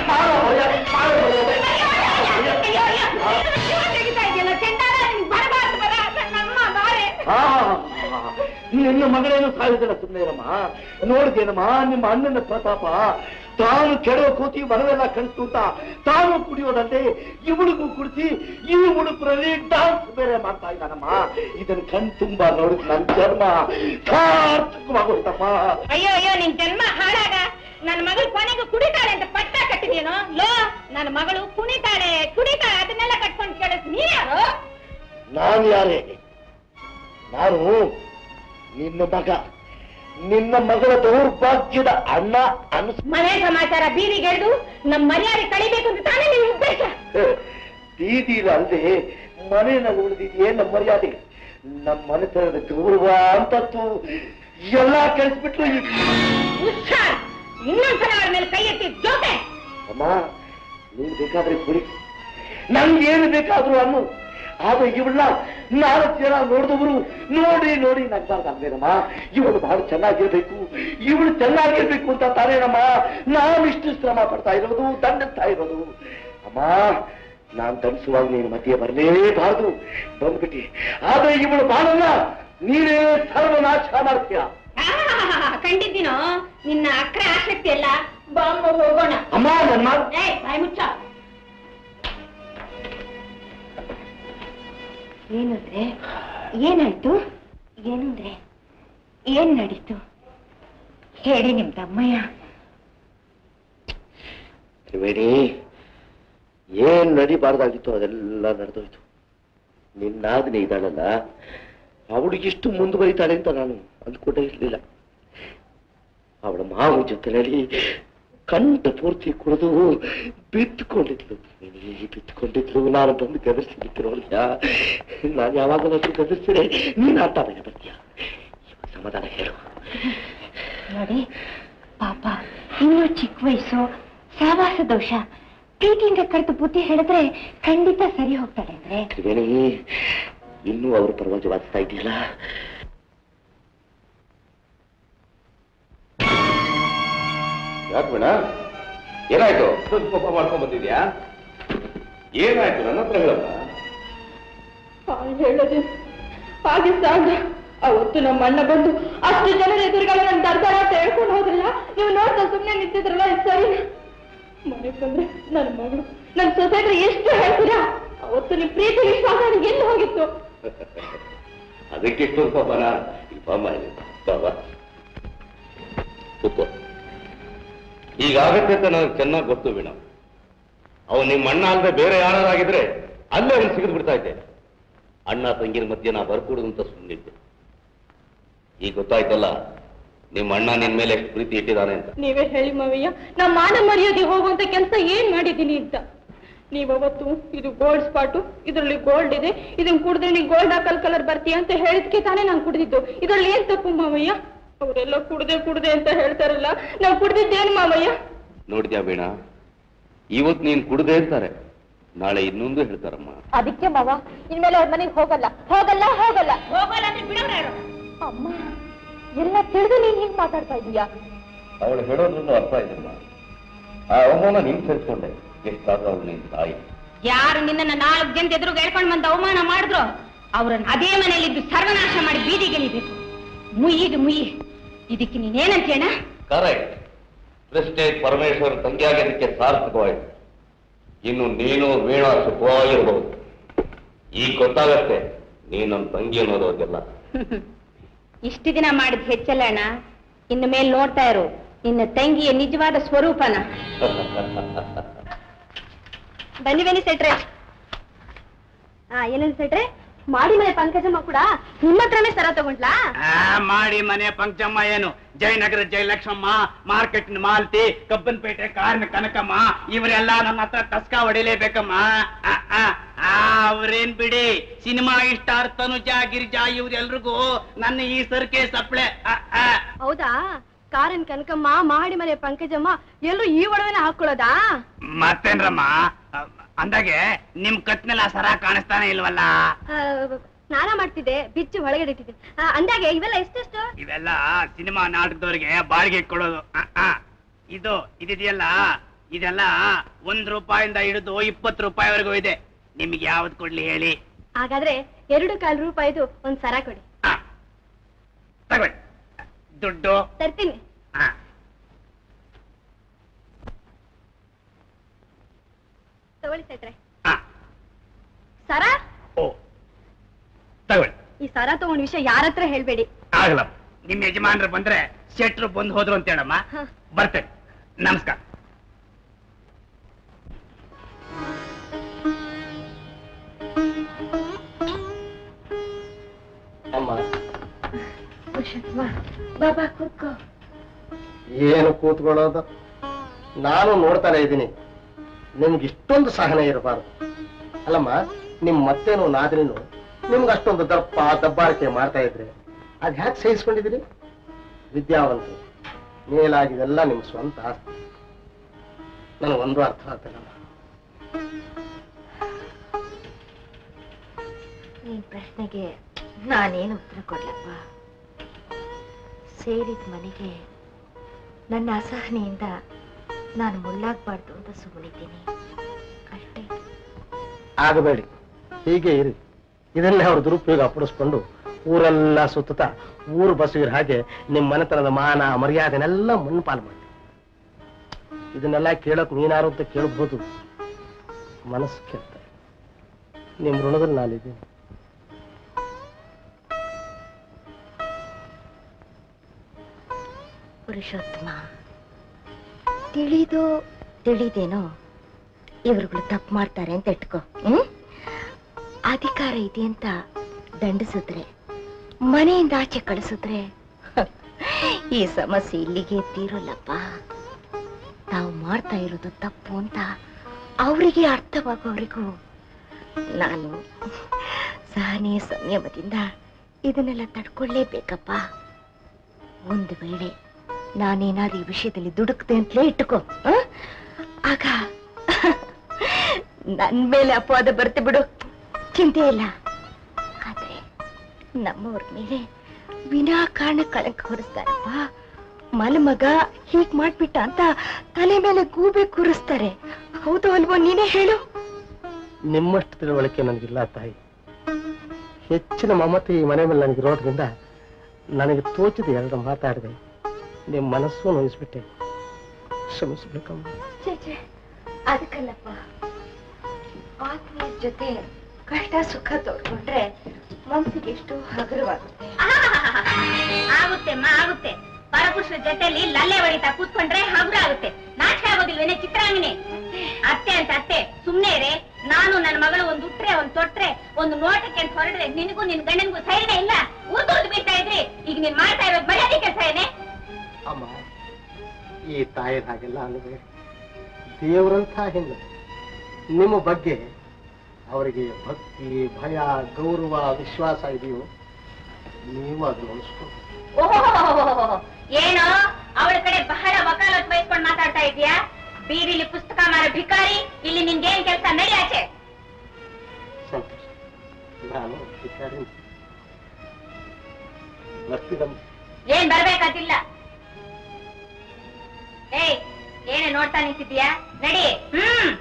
ಆ, ನಿನ್ನ ಮಗಳೇನು ಸಾಯುದಿಲ್ಲ ಸುಮ್ಮನೆರಮ್ಮ ನೋಡಿದೇನಮ್ಮ ನಿಮ್ಮ ಅಣ್ಣನ ಪ್ರತಾಪ ತಾನು ಕೆಡವ ಕೂತಿ ಮನವೆಲ್ಲ ಕಳಿಸ್ತು ಅಂತ ತಾನು ಕುಡಿಯೋದಂತೆ ಇವಳಿಗೂ ಕುಡಿಸಿ ಈ ಮುಡುಪರಲ್ಲಿ ಡಾನ್ಸ್ ಬೇರೆ ಮಾಡ್ತಾ ಇದ್ದಾನಮ್ಮ ಇದನ್ನ ಕಣ್ ತುಂಬಾ ನೋಡಿದ್ ನನ್ ಚರ್ಮ ಸಾರ್ಥಕವಾಗೋಯ್ತಪ್ಪ ಅಯ್ಯೋ ಅಯ್ಯೋ ನಿನ್ ಜನ್ಮ ಹಾಳಾಗ ನನ್ನ ಮಗಳು ಕೊನೆಗೂ ಕುಡಿತಾಳೆ ಅಂತ ಪಟ್ಟ ಕಟ್ಟಿದೇನೋ ಲೋ ನನ್ನ ಮಗಳು ಕುಣಿತಾಳೆ ಕುಡಿತಾಳೆ ಅದನ್ನೆಲ್ಲ ಕಟ್ಕೊಂಡು ಕೇಳಿಸ್ ನೀ ಯಾರು ನಾನು ಯಾರೇ ನಾನು ನಿನ್ನ ಮಗ ನಿನ್ನ ಮಗಳ ದೌರ್ಭಾಗ್ಯದ ಅಣ್ಣ ಅನ್ಸ್ ಮನೆ ಸಮಾಚಾರ ಬೀದಿಗೆಳೆದು ನಮ್ ಮರ್ಯಾದೆ ಕಳಿಬೇಕು ಅಂತ ತಾನೇ ನಿನ್ ಉದ್ದೇಶ ಬೀದಿಲ ಅಲ್ಲದೆ ಮನೆಯಲ್ಲಿ ಉಳಿದಿದೆಯೇ ನಮ್ಮ ಮರ್ಯಾದೆ ನಮ್ಮ ಮನೆತನದ ಗೌರವ ಅಂತದ್ದು ಎಲ್ಲ ಕಳಿಸ್ಬಿಟ್ಲು ಈ ಹುಷಾರ್ ಇನ್ನೊಂದ್ಸಲ ಅವ್ರ ಮೇಲೆ ಕೈ ಎತ್ತಿ ಜೋತೆ ಅಮ್ಮ ನೀನ್ ಬೇಕಾದ್ರೆ ಕುಡಿ ನನ್ಗೇನು ಬೇಕಾದ್ರೂ ಅನ್ನು ಆದ್ರೆ ಇವಳನ್ನ ನಾಲ್ಕು ಜನ ನೋಡಿದವರು ನೋಡಿ ನೋಡಿ ನಗ್ಬಾರ್ದಾಗ್ಬೇನಮ್ಮ ಇವಳು ಬಹಳ ಚೆನ್ನಾಗಿರ್ಬೇಕು ಇವಳು ಚೆನ್ನಾಗಿರ್ಬೇಕು ಅಂತ ತಾನೇನಮ್ಮ ನಾನು ಇಷ್ಟು ಶ್ರಮ ಪಡ್ತಾ ಇರೋದು ದಂಡಿಸ್ತಾ ಇರೋದು ಅಮ್ಮ ನಾನ್ ದಂಡಿಸುವಾಗ ನೀನು ಮಧ್ಯೆ ಬರಲೇಬಾರದು ಬಂದ್ಬಿಟ್ಟಿ ಆದ್ರೆ ಇವಳು ಬಾಳನ್ನ ನೀನೇ ಸರ್ವನಾಶ ಮಾಡ್ತೀಯ ಕಂಡಿದ್ದೀನೋ ನಿನ್ನ ಅಕ್ರ ಆಸಕ್ತಿ ಎಲ್ಲ ಬಾಂಬ ಹೋಗೋಣ ಅಮ್ಮ ನನ್ನ ಏಯ್ ಬಾಯ್ ಮುಚ್ಚ ಏನಂದ್ರೆ ಏನಾಯ್ತು ಏನಂದ್ರೆ ಏನ್ ನಡೀತು ಹೇಳಿ ನಿಮ್ ತಮ್ಮಯ್ಯ ತ್ರಿವೇಣಿ ಏನ್ ನಡಿಬಾರ್ದಾಗಿತ್ತು ಅದೆಲ್ಲ ನಡೆದೋಯ್ತು ನಿನ್ನಾದನೆ ಇದ್ದಾಳಲ್ಲ ಅವಳಿಗಿಷ್ಟು ಮುಂದುವರಿತಾಳೆ ಅಂತ ನಾನು ಅಂದ್ಕೊಂಡೇ ಇರ್ಲಿಲ್ಲ ಅವಳ ಮಾವ ಜೊತೆಯಲ್ಲಿ ಕಂಠ ಪೂರ್ತಿ ಕುಡಿದು ಬಿತ್ತುಕೊಂಡಿದ್ಲು ತ್ರಿವೇಣಿ, ಬಿತ್ತುಕೊಂಡಿದ್ಲು ನಾನು ಬಂದು ಗದರ್ಸಿ ಬಿತ್ತಿರೋಲ್ಲ ನಾನು ಯಾವಾಗಲಾದ್ರೂ ಗದರ್ಸಿದ್ರೆ ನೀನ್ ಆಟ ಬೇಡ ಬರ್ತೀಯ ಇವಾಗ ಸಮಾಧಾನ ಹೇಳು ನೋಡಿ ಪಾಪ ಇನ್ನೂ ಚಿಕ್ಕ ವಯಸ್ಸು ಸಹವಾಸ ದೋಷ ಪ್ರೀತಿಯಿಂದ ಕರೆದು ಬುದ್ಧಿ ಹೇಳಿದ್ರೆ ಖಂಡಿತ ಸರಿ ಹೋಗ್ತಾಳೆ ಅಂದ್ರೆ ತ್ರಿವೇಣಿ ಇನ್ನೂ ಅವ್ರ ಪರವಾಗಿ ವಾದಿಸ್ತಾ ಇದೆಯಲ್ಲ ಯಾಕೆ ಬೇಡ ಏನಾಯ್ತು ಕೋಪ ಮಾಡ್ಕೊಂಡ್ ಬಂದಿದ್ಯಾ ಏನಾಯ್ತು ನನ್ನ ಹತ್ರ ಹೇಳಲ್ಲ ಹೇಳೋದು ಹಾಗೆ ಸಾಗ ಅವತ್ತು ನಮ್ಮ ಅಣ್ಣ ಬಂದು ಅಷ್ಟು ಜನರ ಎದುರುಗಡೆ ನನ್ನ ದರ್ದಾರ ಅಂತ ಹೇಳ್ಕೊಂಡು ಹೋದ್ರಲ್ಲ ನೀವು ನೋಡ್ತಾ ಸುಮ್ಮನೆ ನಿಂತಿದ್ರಲ್ಲ ಇದು ಸರಿ ಮನೆಗೆ ಬಂದ್ರೆ ನನ್ನ ಮಗಳು ನನ್ನ ಸೊಸೈಟಿ ಎಷ್ಟು ಹೇಳ್ತೀರಾ ಅವತ್ತು ನಿಮ್ ಪ್ರೀತಿ ವಿಶ್ವಾಸ ನನಗೆ ಎಲ್ಲಿ ಹೋಗಿತ್ತು ಅದಕ್ಕೆ ಇಷ್ಟೊಂದು ಪಾಪನ ಈ ಪಾಪ ಇಲ್ಲಿ ಬಾಬಾ ಕೂತ್ಕೋ ಹೀಗಾಗತ್ತೆ ಅಂತ ನನಗೆ ಚೆನ್ನಾಗಿ ಗೊತ್ತು ವೀಣ ಅವನು ನಿಮ್ಮ ಅಣ್ಣ ಅಲ್ಲದೆ ಬೇರೆ ಯಾರಾಗಿದ್ರೆ ಅಲ್ಲೇ ಅವನು ಸಿಗಿದು ಬಿಡ್ತಾ ಇದ್ದೆ ಅಣ್ಣ ತಂಗಿರ ಮಧ್ಯೆ ನಾ ಬರ್ಕೊಡುದು ಅಂತ ಸುಮ್ಮನಿದ್ದೆ ಈಗ ಗೊತ್ತಾಯ್ತಲ್ಲ ನಿಮ್ಮ ಅಣ್ಣ ನಿನ್ ಮೇಲೆ ಎಷ್ಟು ಪ್ರೀತಿ ಇಟ್ಟಿದ್ದಾನೆ ಅಂತ ನೀವೇ ಹೇಳಿ ಮಾವಯ್ಯ ನಮ್ಮ ಮಾನ ಮರ್ಯಾದೆ ಹೋಗುವಂತ ಕೆಲಸ ಏನ್ ಮಾಡಿದ್ದೀನಿ ಅಂತ ನೀವು ಅವತ್ತು ಇದು ಗೋಲ್ಡ್ ಸ್ಪಾಟು ಇದರಲ್ಲಿ ಗೋಲ್ಡ್ ಇದೆ ಇದನ್ನ ಕುಡಿದ್ರೆ ನೀನ್ ಗೋಲ್ಡ್ ಹಾಕಲ್ ಕಲರ್ ಬರ್ತೀಯ ಅಂತ ಹೇಳಿದ್ಕೆ ತಾನೇ ನಾನು ಕುಡಿದಿದ್ದು ಇದ್ರಲ್ಲಿ ಏನ್ ತಪ್ಪು ಮಾವಯ್ಯ ಅವರೆಲ್ಲ ಕುಡ್ದೆ ಕುಡ್ದೆ ಅಂತ ಹೇಳ್ತಾರಲ್ಲ ನಾವು ಕುಡ್ದಿದ್ದೇನು ಮಾವಯ್ಯ ನೋಡಿದ್ಯಾ ವೀಣಾ ಇವತ್ತು ನೀನ್ ಕುಡ್ದೇ ಇರ್ತಾರೆ ನಾಳೆ ಇನ್ನೊಂದು ಹೇಳ್ತಾರಮ್ಮ ಅದಕ್ಕೆ ಮಾವ ಇನ್ಮೇಲೆ ಅವ್ರ ಮನೆಗೆ ಹೋಗಲ್ಲ ಹೋಗಲ್ಲ ಹೋಗಲ್ಲ ಹೋಗಲ್ಲ ಅಂದ್ರೆ ಬಿಡೋಣ ಯಾರು? ಅಮ್ಮ ಎಲ್ಲ ತಿಳಿದು ನೀನ್ ಹಿಂಗ್ ಮಾತಾಡ್ತಾ ಇದೀಯಾ ಅವಳು ಹೇಳೋದ್ರಲ್ಲೂ ಅರ್ಥ ಇದೆಯಮ್ಮ ಆ ಅವಮಾನ ನೀನ್ ಸೇರಿಸ್ಕೊಂಡೆ ಎಷ್ಟಾದ್ರೂ ಅವಳು ನಿನ್ ತಾಯಿ ಯಾರು ನಿನ್ನನ್ನ ನಾಲ್ಕು ಜನದ ಎದುರು ಹೇಳ್ಕೊಂಡು ಬಂದು ಅವಮಾನ ಮಾಡಿದ್ರು ಅವ್ರನ್ನ ಅದೇ ಮನೆಯಲ್ಲಿದ್ದು ಸರ್ವನಾಶ ಮಾಡಿ ಬೀದಿಗೆಳಿಬೇಕು ಮುಯ್ಯಿಗೆ ಮುಯ್ಯಿ ಇದಕ್ಕೆ ನೀನೇನಂತೇಣ ಕರೆಕ್ಟ್ ಪ್ರೆಸ್ಟೇಜ್ ಪರಮೇಶ್ವರ್ ತಂಗಿಯಾಗಿದ್ದಕ್ಕೆ ಸಾರ್ಥಕವಾಯಿತು ಇನ್ನು ನೀನು ವೀಣಾ ಸುಖವಾಗಿರಬಹುದು ಈಗ ಗೊತ್ತಾಗತ್ತೆ ನೀನ್ ನನ್ನ ತಂಗಿ ಅನ್ನೋದು ಅವ್ರಿಗೆಲ್ಲ ಇಷ್ಟು ದಿನ ಮಾಡಿದ ಹೆಚ್ಚಲ್ಲ ಅಣ್ಣ ಇನ್ನು ಮೇಲೆ ನೋಡ್ತಾ ಇರು ನಿನ್ನ ತಂಗಿಯ ನಿಜವಾದ ಸ್ವರೂಪನ ಬನ್ನಿ ಬನ್ನಿ ಸೆಟ್ರೆ ಆ ಏನೇನು ಸೆಟ್ರೆ ಮಾಡಿ ಮನೆ ಪಂಕಜಮ್ಮ ಕೂಡ ನಿಮ್ಮ ಹತ್ರನೇ ಸರ ತಗೊಂಡ್ಲಾ ಆ, ಮಾಡಿ ಮನೆ ಪಂಚಮ್ಮ ಏನು ಜಯನಗರ ಜಯಲಕ್ಷ್ಮಮ್ಮ ಮಾರ್ಕೆಟ್ನ ಮಾಲ್ತಿ ಕಬ್ಬನ್ಪೇಟೆ ಕಾರ್ನ ಕನಕಮ್ಮ ಇವರೆಲ್ಲ ನನ್ನ ಹತ್ರ ಟಸ್ಕ ಹೊಡಿಲೇಬೇಕಮ್ಮ ಆ, ಆ, ಆ, ಅವ್ರೇನ್ ಬಿಡಿ ಸಿನಿಮಾ ಸ್ಟಾರ್ ತನುಜಾ ಗಿರಿಜಾ ಇವ್ರೆಲ್ರಿಗೂ ನನ್ನ ಈ ಸರ್ಕೆ ಸಪ್ಳೆ ಆ, ಆ. ಹೌದಾ ಕಾರನ್ ಕನಕಮ್ಮ ಮಾಡಿ ಮನೆ ಪಂಕಜಮ್ಮ ಎಲ್ಲರೂ ಈ ಒಡವೆನ ಹಾಕೊಳ್ಳೋದಾ ಮತ್ತೇನ್ರಮ್ಮ ಆ, ಅಂದಾಗೆ ನಿಮ್ ಕತ್ನೆಲ್ಲ ಸರ ಕಾಣಿಸ್ತಾನೆ ಇಲ್ವಲ್ಲ ಆ, ಸ್ನಾನ ಮಾಡ್ತಿದ್ದೆ ಬಿಚ್ಚು ಒಳಗಡೆ ಇಟ್ಟಿದ್ದೆ ಆ, ಅಂದಾಗೆ ಇವೆಲ್ಲ ಎಷ್ಟೆಷ್ಟು ಇವೆಲ್ಲ ಸಿನಿಮಾ ನಾಟಕದವ್ರಿಗೆ ಬಾಡಿಗೆ ಕೊಡೋದು ಆ, ಆ. ಇದು ಇದಿದೆಯಲ್ಲ ಇದೆಲ್ಲ ಒಂದ್ ರೂಪಾಯಿಂದ ಹಿಡಿದು ಇಪ್ಪತ್ತು ರೂಪಾಯಿವರೆಗೂ ಇದೆ ನಿಮ್ಗೆ ಯಾವ್ದು ಕೊಡ್ಲಿ ಹೇಳಿ ಹಾಗಾದ್ರೆ ಎರಡು ಕಾಲು ರೂಪಾಯಿದು ಒಂದ್ ಸರ ಕೊಡಿ ತಗೊಳ್ಳಿ ದುಡ್ಡು ತರ್ತೀನಿ ಹಾ ತಗೊಳ್ಳಿ ಸೆಟ್ರೆ ಹಾ. ಸರ ಓ ತಗೊಳ್ಳಿ ಈ ಸರ ತಗೊಂಡ್ ವಿಷಯ ಯಾರ ಹತ್ರ ಹೇಳ್ಬೇಡಿ ಆಗಲ್ಲ ನಿಮ್ ಯಜಮಾನ್ರು ಬಂದ್ರೆ ಶೆಟ್ರು ಬಂದು ಹೋದ್ರು ಅಂತ ಹೇಳಮ್ಮ ಹ. ಬರ್ತೇನೆ ನಮಸ್ಕಾರ ಅಮ್ಮ ಬಾಬಾ ಕೂತ್ಕೋ ಏನು ಕೂತ್ಕೊಳ್ಳೋದು ನಾನು ನೋಡ್ತಾನೆ ಇದ್ದೀನಿ ನಿಮ್ಗೆ ಇಷ್ಟೊಂದು ಸಹನೆ ಇರಬಾರ್ದು ಅಲ್ಲಮ್ಮ ನಿಮ್ ಮತ್ತೇನು ನಾದಿನಿನು ನಿಮ್ಗೆ ಅಷ್ಟೊಂದು ದಪ್ಪ ದಬ್ಬಾರಿಕೆ ಮಾಡ್ತಾ ಇದ್ರೆ ಅದ್ ಹ್ಯಾಕ್ ಸಹಿಸ್ಕೊಂಡಿದ್ದೀರಿ ವಿದ್ಯಾವಂತರು ಮೇಲಾಗಿದೆಲ್ಲ ನಿಮ್ ಸ್ವಂತ ಆಸ್ತಿ ನನಗೊಂದು ಅರ್ಥ ಆಗ್ತಿಲ್ಲ ನಿನ್ ಪ್ರಶ್ನೆಗೆ ನಾನೇನು ಉತ್ತರ ಕೊಡ್ಲಪ್ಪ ಸೇರಿದ ಮನೆಗೆ ನನ್ನ ಅಸಹನೆಯಿಂದ ನಾನು ಮುಳ್ಳಾಗ್ಬಾರ್ದು ಅಂತ ಸುಮ್ಮನಿದ್ದೀನಿ ಅಷ್ಟೇ ಆಗಬೇಡಿ ಹೀಗೆ ಇರಿ ಇದನ್ನೇ ಅವ್ರ ದುರುಪಯೋಗ ಅಪ್ಪಡಿಸ್ಕೊಂಡು ಊರೆಲ್ಲ ಸುತ್ತುತ್ತಾ ಊರು ಬಸವಿರ ಹಾಗೆ ನಿಮ್ಮ ಮನೆತನದ ಮಾನ ಮರ್ಯಾದೆನೆಲ್ಲ ಮುನ್ಪಾಲು ಮಾಡಿ ಇದನ್ನೆಲ್ಲ ಕೇಳಕ್ ನೀನಾರು ಅಂತ ಕೇಳಬಹುದು ಮನಸ್ಸು ಕೆತ್ತ ನಿಮ್ಮ ಋಣದಲ್ಲಿ ನಾನಿದ್ದೀನಿ ಪುರುಷೋತ್ತಮ ತಿಳಿದು ತಿಳಿದೇನೋ ಇವರುಗಳು ತಪ್ಪು ಮಾಡ್ತಾರೆ ಅಂತ ಇಟ್ಕೋ ಹ್ಮ್ ಅಧಿಕಾರ ಇದೆ ಅಂತ ದಂಡಿಸಿದ್ರೆ ಮನೆಯಿಂದ ಆಚೆ ಕಳಿಸಿದ್ರೆ ಈ ಸಮಸ್ಯೆ ಇಲ್ಲಿಗೆ ತೀರೋಲ್ಲಪ್ಪ ತಾವು ಮಾಡ್ತಾ ಇರೋದು ತಪ್ಪು ಅಂತ ಅವರಿಗೆ ಅರ್ಥವಾಗೋವರೆಗೂ ನಾನು ಸಹನೆ ಸಂಯಮದಿಂದ ಇದನ್ನೆಲ್ಲ ತಡ್ಕೊಳ್ಳೇಬೇಕಪ್ಪ ಒಂದು ವೇಳೆ ನಾನೇನಾದ್ರೂ ಈ ವಿಷಯದಲ್ಲಿ ದುಡುಕ್ತೆ ಅಂತಲೇ ಇಟ್ಟುಕೋ ಆ? ಆಗ ನನ್ ಮೇಲೆ ಅಪವಾದ ಬರ್ತೆ ಬಿಡು ಚಿಂತೆ ಇಲ್ಲ ಆದ್ರೆ ನಮ್ಮವ್ರ ಮೇಲೆ ವಿನಾಕಾರಣ ಕಳಂಕ ಹೊರಿಸ್ತಾರಪ್ಪ ಮಲಮಗ ಹೀಗ್ ಮಾಡ್ಬಿಟ್ಟ ಅಂತ ತಲೆ ಮೇಲೆ ಗೂಬೆ ಕೂರಿಸ್ತಾರೆ ಹೌದು ಅಲ್ವೋ ನೀನೇ ಹೇಳು ನಿಮ್ಮಷ್ಟು ತಿಳುವಳಿಕೆ ನನಗಿಲ್ಲ ತಾಯಿ ಹೆಚ್ಚಿನ ಮಮತೆ ಈ ಮನೆ ಮೇಲೆ ನನಗಿರೋದ್ರಿಂದ ನನಗೆ ತೋಚಿದ ಎರಡು ಮಾತಾಡಿದೆ ನಿಮ್ಮ ಮನಸ್ಸು ನೋಯಿಸ್ಬಿಟ್ಟೆ ಕ್ಷಮಿಸ್ಬೇಕಮ್ಮ ಛೇ, ಛೇ, ಅದಕ್ಕಲ್ಲಪ್ಪ ಆತ್ಮೀಯರ ಜೊತೆ ಕಷ್ಟ ಸುಖ ತೋರ್ಕೊಂಡ್ರೆ ಮನಸ್ಸಿಗೆ ಎಷ್ಟು ಹಗುರವಾಗುತ್ತೆ ಆಗುತ್ತೆ ಅಮ್ಮ ಆಗುತ್ತೆ ಪರಪುರುಷರ ಜೊತೆಲಿ ಲಲ್ಲೆ ಹೊಡಿತಾ ಕೂತ್ಕೊಂಡ್ರೆ ಹಗುರ ಆಗುತ್ತೆ ನಾಚಿಕೆ ಆಗೋದಿಲ್ವೇನೆ ಚಿತ್ರಾಂಗಿನಿ ಅತ್ತೆ ಅಂತ ಅತ್ತೆ ಸುಮ್ನೆ ರೇ ನಾನು ನನ್ನ ಮಗಳು ಒಂದ್ ಉಟ್ರೆ ಒಂದ್ ತೊಟ್ರೆ ಒಂದು ನೋಟಕ್ಕೆ ಅಂತ ಹೊರಡ್ರೆ ನಿನಗೂ ನಿನ್ ಗಂಡನಿಗೂ ಸೈನೆ ಇಲ್ಲ ಉರ್ದು ಬೀಳ್ತಾ ಇದ್ರಿ ಈಗ ನೀನ್ ಮಾಡ್ತಾ ಇರೋದು ಮರ್ಯಾದೆ ಕೆಲಸ ಏನೇ ಅಮ್ಮ ಈ ತಾಯಿನ ಹಾಗೆಲ್ಲ ಅಲ್ಲದೆ ದೇವರಂಥ ಹೆಣ್ಣು ನಿಮ್ಮ ಬಗ್ಗೆ ಅವರಿಗೆ ಭಕ್ತಿ ಭಯ ಗೌರವ ವಿಶ್ವಾಸ ಇದೆಯೋ ನೀವು ಅದನ್ನು ಉಳಿಸ್ಕೊಂಡು ಓಹೋ ಏನೋ ಅವಳ ಕಡೆ ಬಹಳ ವಕಾಲತ್ ವಹಿಸ್ಕೊಂಡು ಮಾತಾಡ್ತಾ ಇದೀಯಾ ಬೀದಿಲಿ ಪುಸ್ತಕ ಮಾರ ಭಿಕಾರಿ ಇಲ್ಲಿ ನಿನ್ಗೇನ್ ಕೆಲಸ ನಡಿ ಆಚೆ ಸಂತೋಷ ನಾನು ಭಿಕಾರಿ ಬರ್ತಿದ್ದಮ್ಮ ಏನ್ ಬರ್ಬೇಕಾದಿಲ್ಲ ಏಯ್ ಏನೇ ನೋಡ್ತಾ ನಿಂತಿದ್ಯಾ ನಡಿ ಹ್ಮ್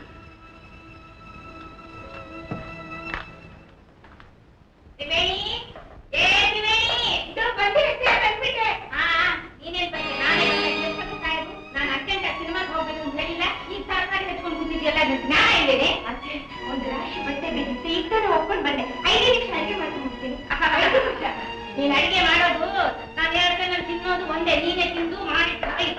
ತ್ರಿವೇಣಿ ಏ ತ್ರಿವೇಣಿ ಇದು ಬಂದಿರುತ್ತೆ ಬಂದ್ಬಿಟ್ಟೆ ಹಾ ನೀನೇನ್ ಬಂದೆ ನಾನೇ ಬಂದೆ ಎಷ್ಟೊತ್ತು ಕಾಯೋದು ನಾನು ಅರ್ಜೆಂಟ್ ಸಿನಿಮಾಗೆ ಹೋಗ್ಬೇಕು ಅಂತ ಹೇಳಿಲ್ಲ ಈಗ ಸರ್ಕಾರ ಹೆಚ್ಕೊಂಡು ಕೂತಿದ್ಯಲ್ಲ ನನ್ನ ಜ್ಞಾನ ಇಲ್ಲೇನೆ ಅಷ್ಟೇ ಒಂದು ರಾಶಿ ಬಟ್ಟೆ ಬೇಕಿತ್ತು ಈಗ ತಾನೇ ಒಪ್ಕೊಂಡು ಬಂದೆ ಐದು ನಿಮಿಷ ಅಡಿಗೆ ಮಾಡ್ಕೊಂಡು ಹೋಗ್ತೀನಿ ಐದು ನಿಮಿಷ ನೀನ್ ಅಡಿಗೆ ಮಾಡೋದು ನಾನು ಹೇಳ್ತೇನೆ ತಿನ್ನೋದು ಒಂದೇ ನೀನೇ ತಿಂದು ಮಾಡಿ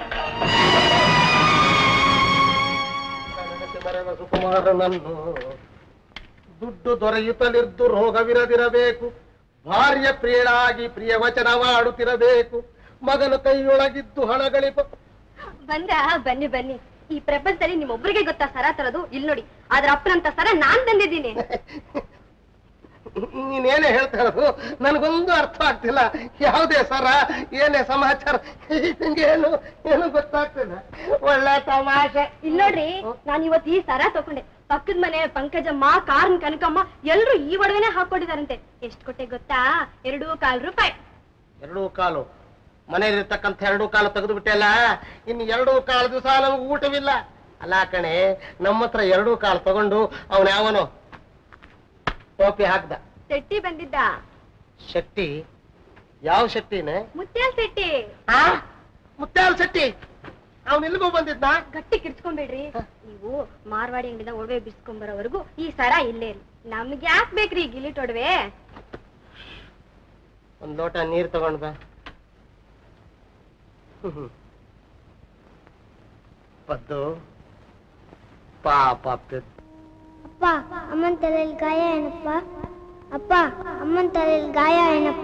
ಬರೆವ ಸುಕುಮಾರನನ್ನು ದುಡ್ಡು ದೊರೆಯುತ್ತಲಿದ್ದು ರೋಗವಿರದಿರಬೇಕು ಭಾರ್ಯ ಪ್ರಿಯಳಾಗಿ ಪ್ರಿಯ ವಚನವಾಡುತ್ತಿರಬೇಕು ಮಗನು ಕೈಯೊಳಗಿದ್ದು ಹಣಗಳಿಪ ಬಂದ ಬನ್ನಿ ಬನ್ನಿ ಈ ಪ್ರಪಂಚದಲ್ಲಿ ನಿಮ್ಮೊಬ್ಬರಿಗೆ ಗೊತ್ತಾ ಸರ ತರೋದು ಇಲ್ಲಿ ನೋಡಿ ಅದ್ರ ಅಪ್ಪನಂತ ಸರ ನಾನ್ ತಂದಿದ್ದೀನಿ ನೀನೇನೇ ಹೇಳ್ತಾ ಇರೋದು ನನಗೊಂದು ಅರ್ಥ ಆಗ್ತಿಲ್ಲ ಯಾವುದೇ ಸರ ಏನೇ ಸಮಾಚಾರ ಏನು ಏನು ಗೊತ್ತಾಗ್ತಿಲ್ಲ ಒಳ್ಳೆ ತಮಾಷೆ ಇಲ್ಲಿ ನೋಡ್ರಿ ನಾನು ಇವತ್ತು ಈ ಸರ ತಗೊಂಡೆ ಪಕ್ಕದ ಮನೆ ಪಂಕಜಮ್ಮ ಕಾರ್ನ್ ಕನಕಮ್ಮ ಎಲ್ರು ಈ ಒಡವೆನೆ ಹಾಕೊಂಡಿದಾರಂತೆ ಎಷ್ಟ್ ಕೊಟ್ಟೆ ಗೊತ್ತಾ ಎರಡು ಕಾಲ್ ರೂಪಾಯಿ ಎರಡೂ ಕಾಲು ಮನೆಯಲ್ಲಿರ್ತಕ್ಕಂಥ ಎರಡೂ ಕಾಲು ತೆಗೆದು ಬಿಟ್ಟೆಲ್ಲ ಇನ್ನು ಎರಡೂ ಕಾಲು ದಿವಸ ನಮ್ಗೆ ಊಟವಿಲ್ಲ ಅಲ್ಲ ಕಣೆ ನಮ್ಮ ಹತ್ರ ಎರಡೂ ಕಾಳು ತಗೊಂಡು ಅವನ ಯಾವನೋ ಟೋಪಿ ಹಾಕ್ದ ಶೆಟ್ಟಿ ಬಂದಿದ್ದ ಶೆಟ್ಟಿ ಯಾವ ಶೆಟ್ಟಿನೇ ಮುತ್ಯಾಲ್ ಶೆಟ್ಟಿ ಆ ಮುತ್ಯಾಲ್ ಶೆಟ್ಟಿ ಅವನ್ ಇಲ್ಲಿಗೂ ಬಂದಿದ್ನ ಗಟ್ಟಿ ಕಿರ್ಚ್ಕೊಂಬೇಡ್ರಿ ನೀವು ಮಾರ್ವಾಡಿ ಅಂಗಡಿದ ಒಡವೆ ಬಿಸ್ಕೊಂಡ್ ಬರೋವರೆಗೂ ಈ ಸರ ಇಲ್ಲೇ ಇರಿ ನಮ್ಗೆ ಯಾಕೆ ಬೇಕ್ರಿ ಈ ಗಿಲಿಟ್ ಒಡವೆ ಒಂದ್ ಲೋಟ ನೀರ್ ತಗೊಂಡ್ ಬಾ ಹ್ಮ್. ಪದ್ದು ಪಾಪ ಪೆದ್ದು. ಅಪ್ಪ ಅಮ್ಮನ ತಲೆಯಲ್ಲಿ ಗಾಯ ಏನಪ್ಪ ಅಪ್ಪ ಅಮ್ಮನ ತಲೆಯಲ್ಲಿ ಗಾಯ ಏನಪ್ಪ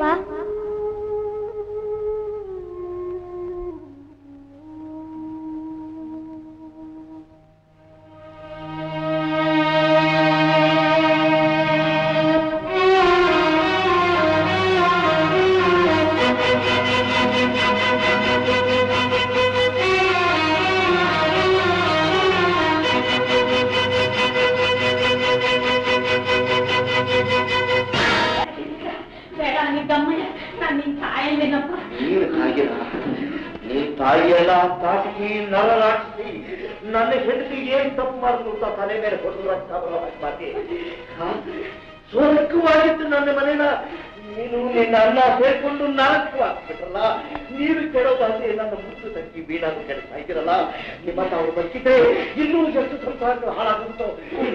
ಬೇಡ ನಿದ್ದಮ್ಮಯ್ಯ ನಾನು ನಿನ್ ಸಾಯಲ್ಲೇನಪ್ಪ ನೀನು ತಾಯಿಯ ನೀನ್ ತಾಯಿಯಲ್ಲ ತಾಟಕಿ ನರರಾಕ್ಷಿ ನನ್ನ ಹೆಂಡತಿ ಏನ್ ತಪ್ಪು ಮಾಡಿದ್ರು ಅಂತ ತಲೆ ಮೇಲೆ ಹೊಡೆದು ಮಾತಿ ಸ್ವರ್ಗವಾಗಿತ್ತು ನನ್ನ ಮನೇನ ನೀನು ನಿನ್ನ ಅನ್ನ ಸೇರ್ಕೊಂಡು ನಾಲ್ಕು ಆಗ್ಬಿಟ್ರಲ್ಲ ನೀರು ಕೆಡೋದಾದ್ರೆ ನನ್ನ ಮುದ್ದು ತಂಗಿ ಬೀಡಾನು ಕೆಡ್ತಾ ಇದ್ದೀರಲ್ಲ ನಿಮ್ಮ ತಾವು ಬದುಕಿದ್ರೆ ಇನ್ನೂ ಎಷ್ಟು ಸಂಸಾರ ಹಾಳಾಗುತ್ತೋ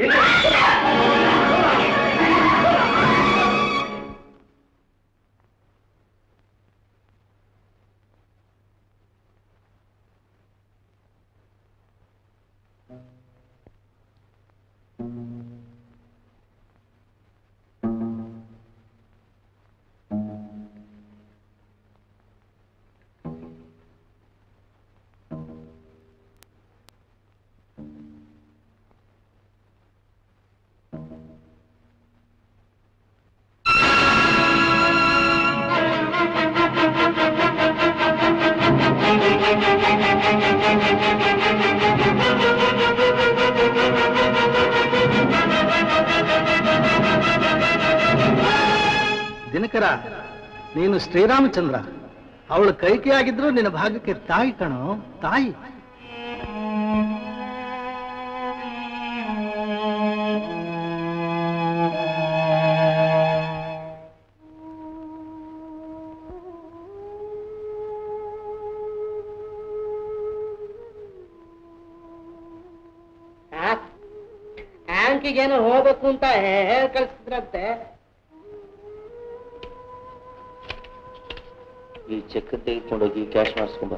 ದಿನಕರ ನೀನು ಶ್ರೀರಾಮಚಂದ್ರ ಅವಳು ಕೈಕೆಯಾಗಿದ್ರು ನಿನ್ನ ಭಾಗಕ್ಕೆ ತಾಯಿ ಕಣೋ ತಾಯಿ ಬ್ಯಾಂಕಿಗೇನೋ ಹೋಗ್ಬೇಕು ಅಂತ ಹೇಳಿ ಕಳ್ಸಿದ್ರಂತೆ ಈ ಚೆಕ್ ತೆಗೆದುಕೊಂಡೋಗಿ ಕ್ಯಾಶ್ ಮಾಡಿಸ್ಕೊಂಬ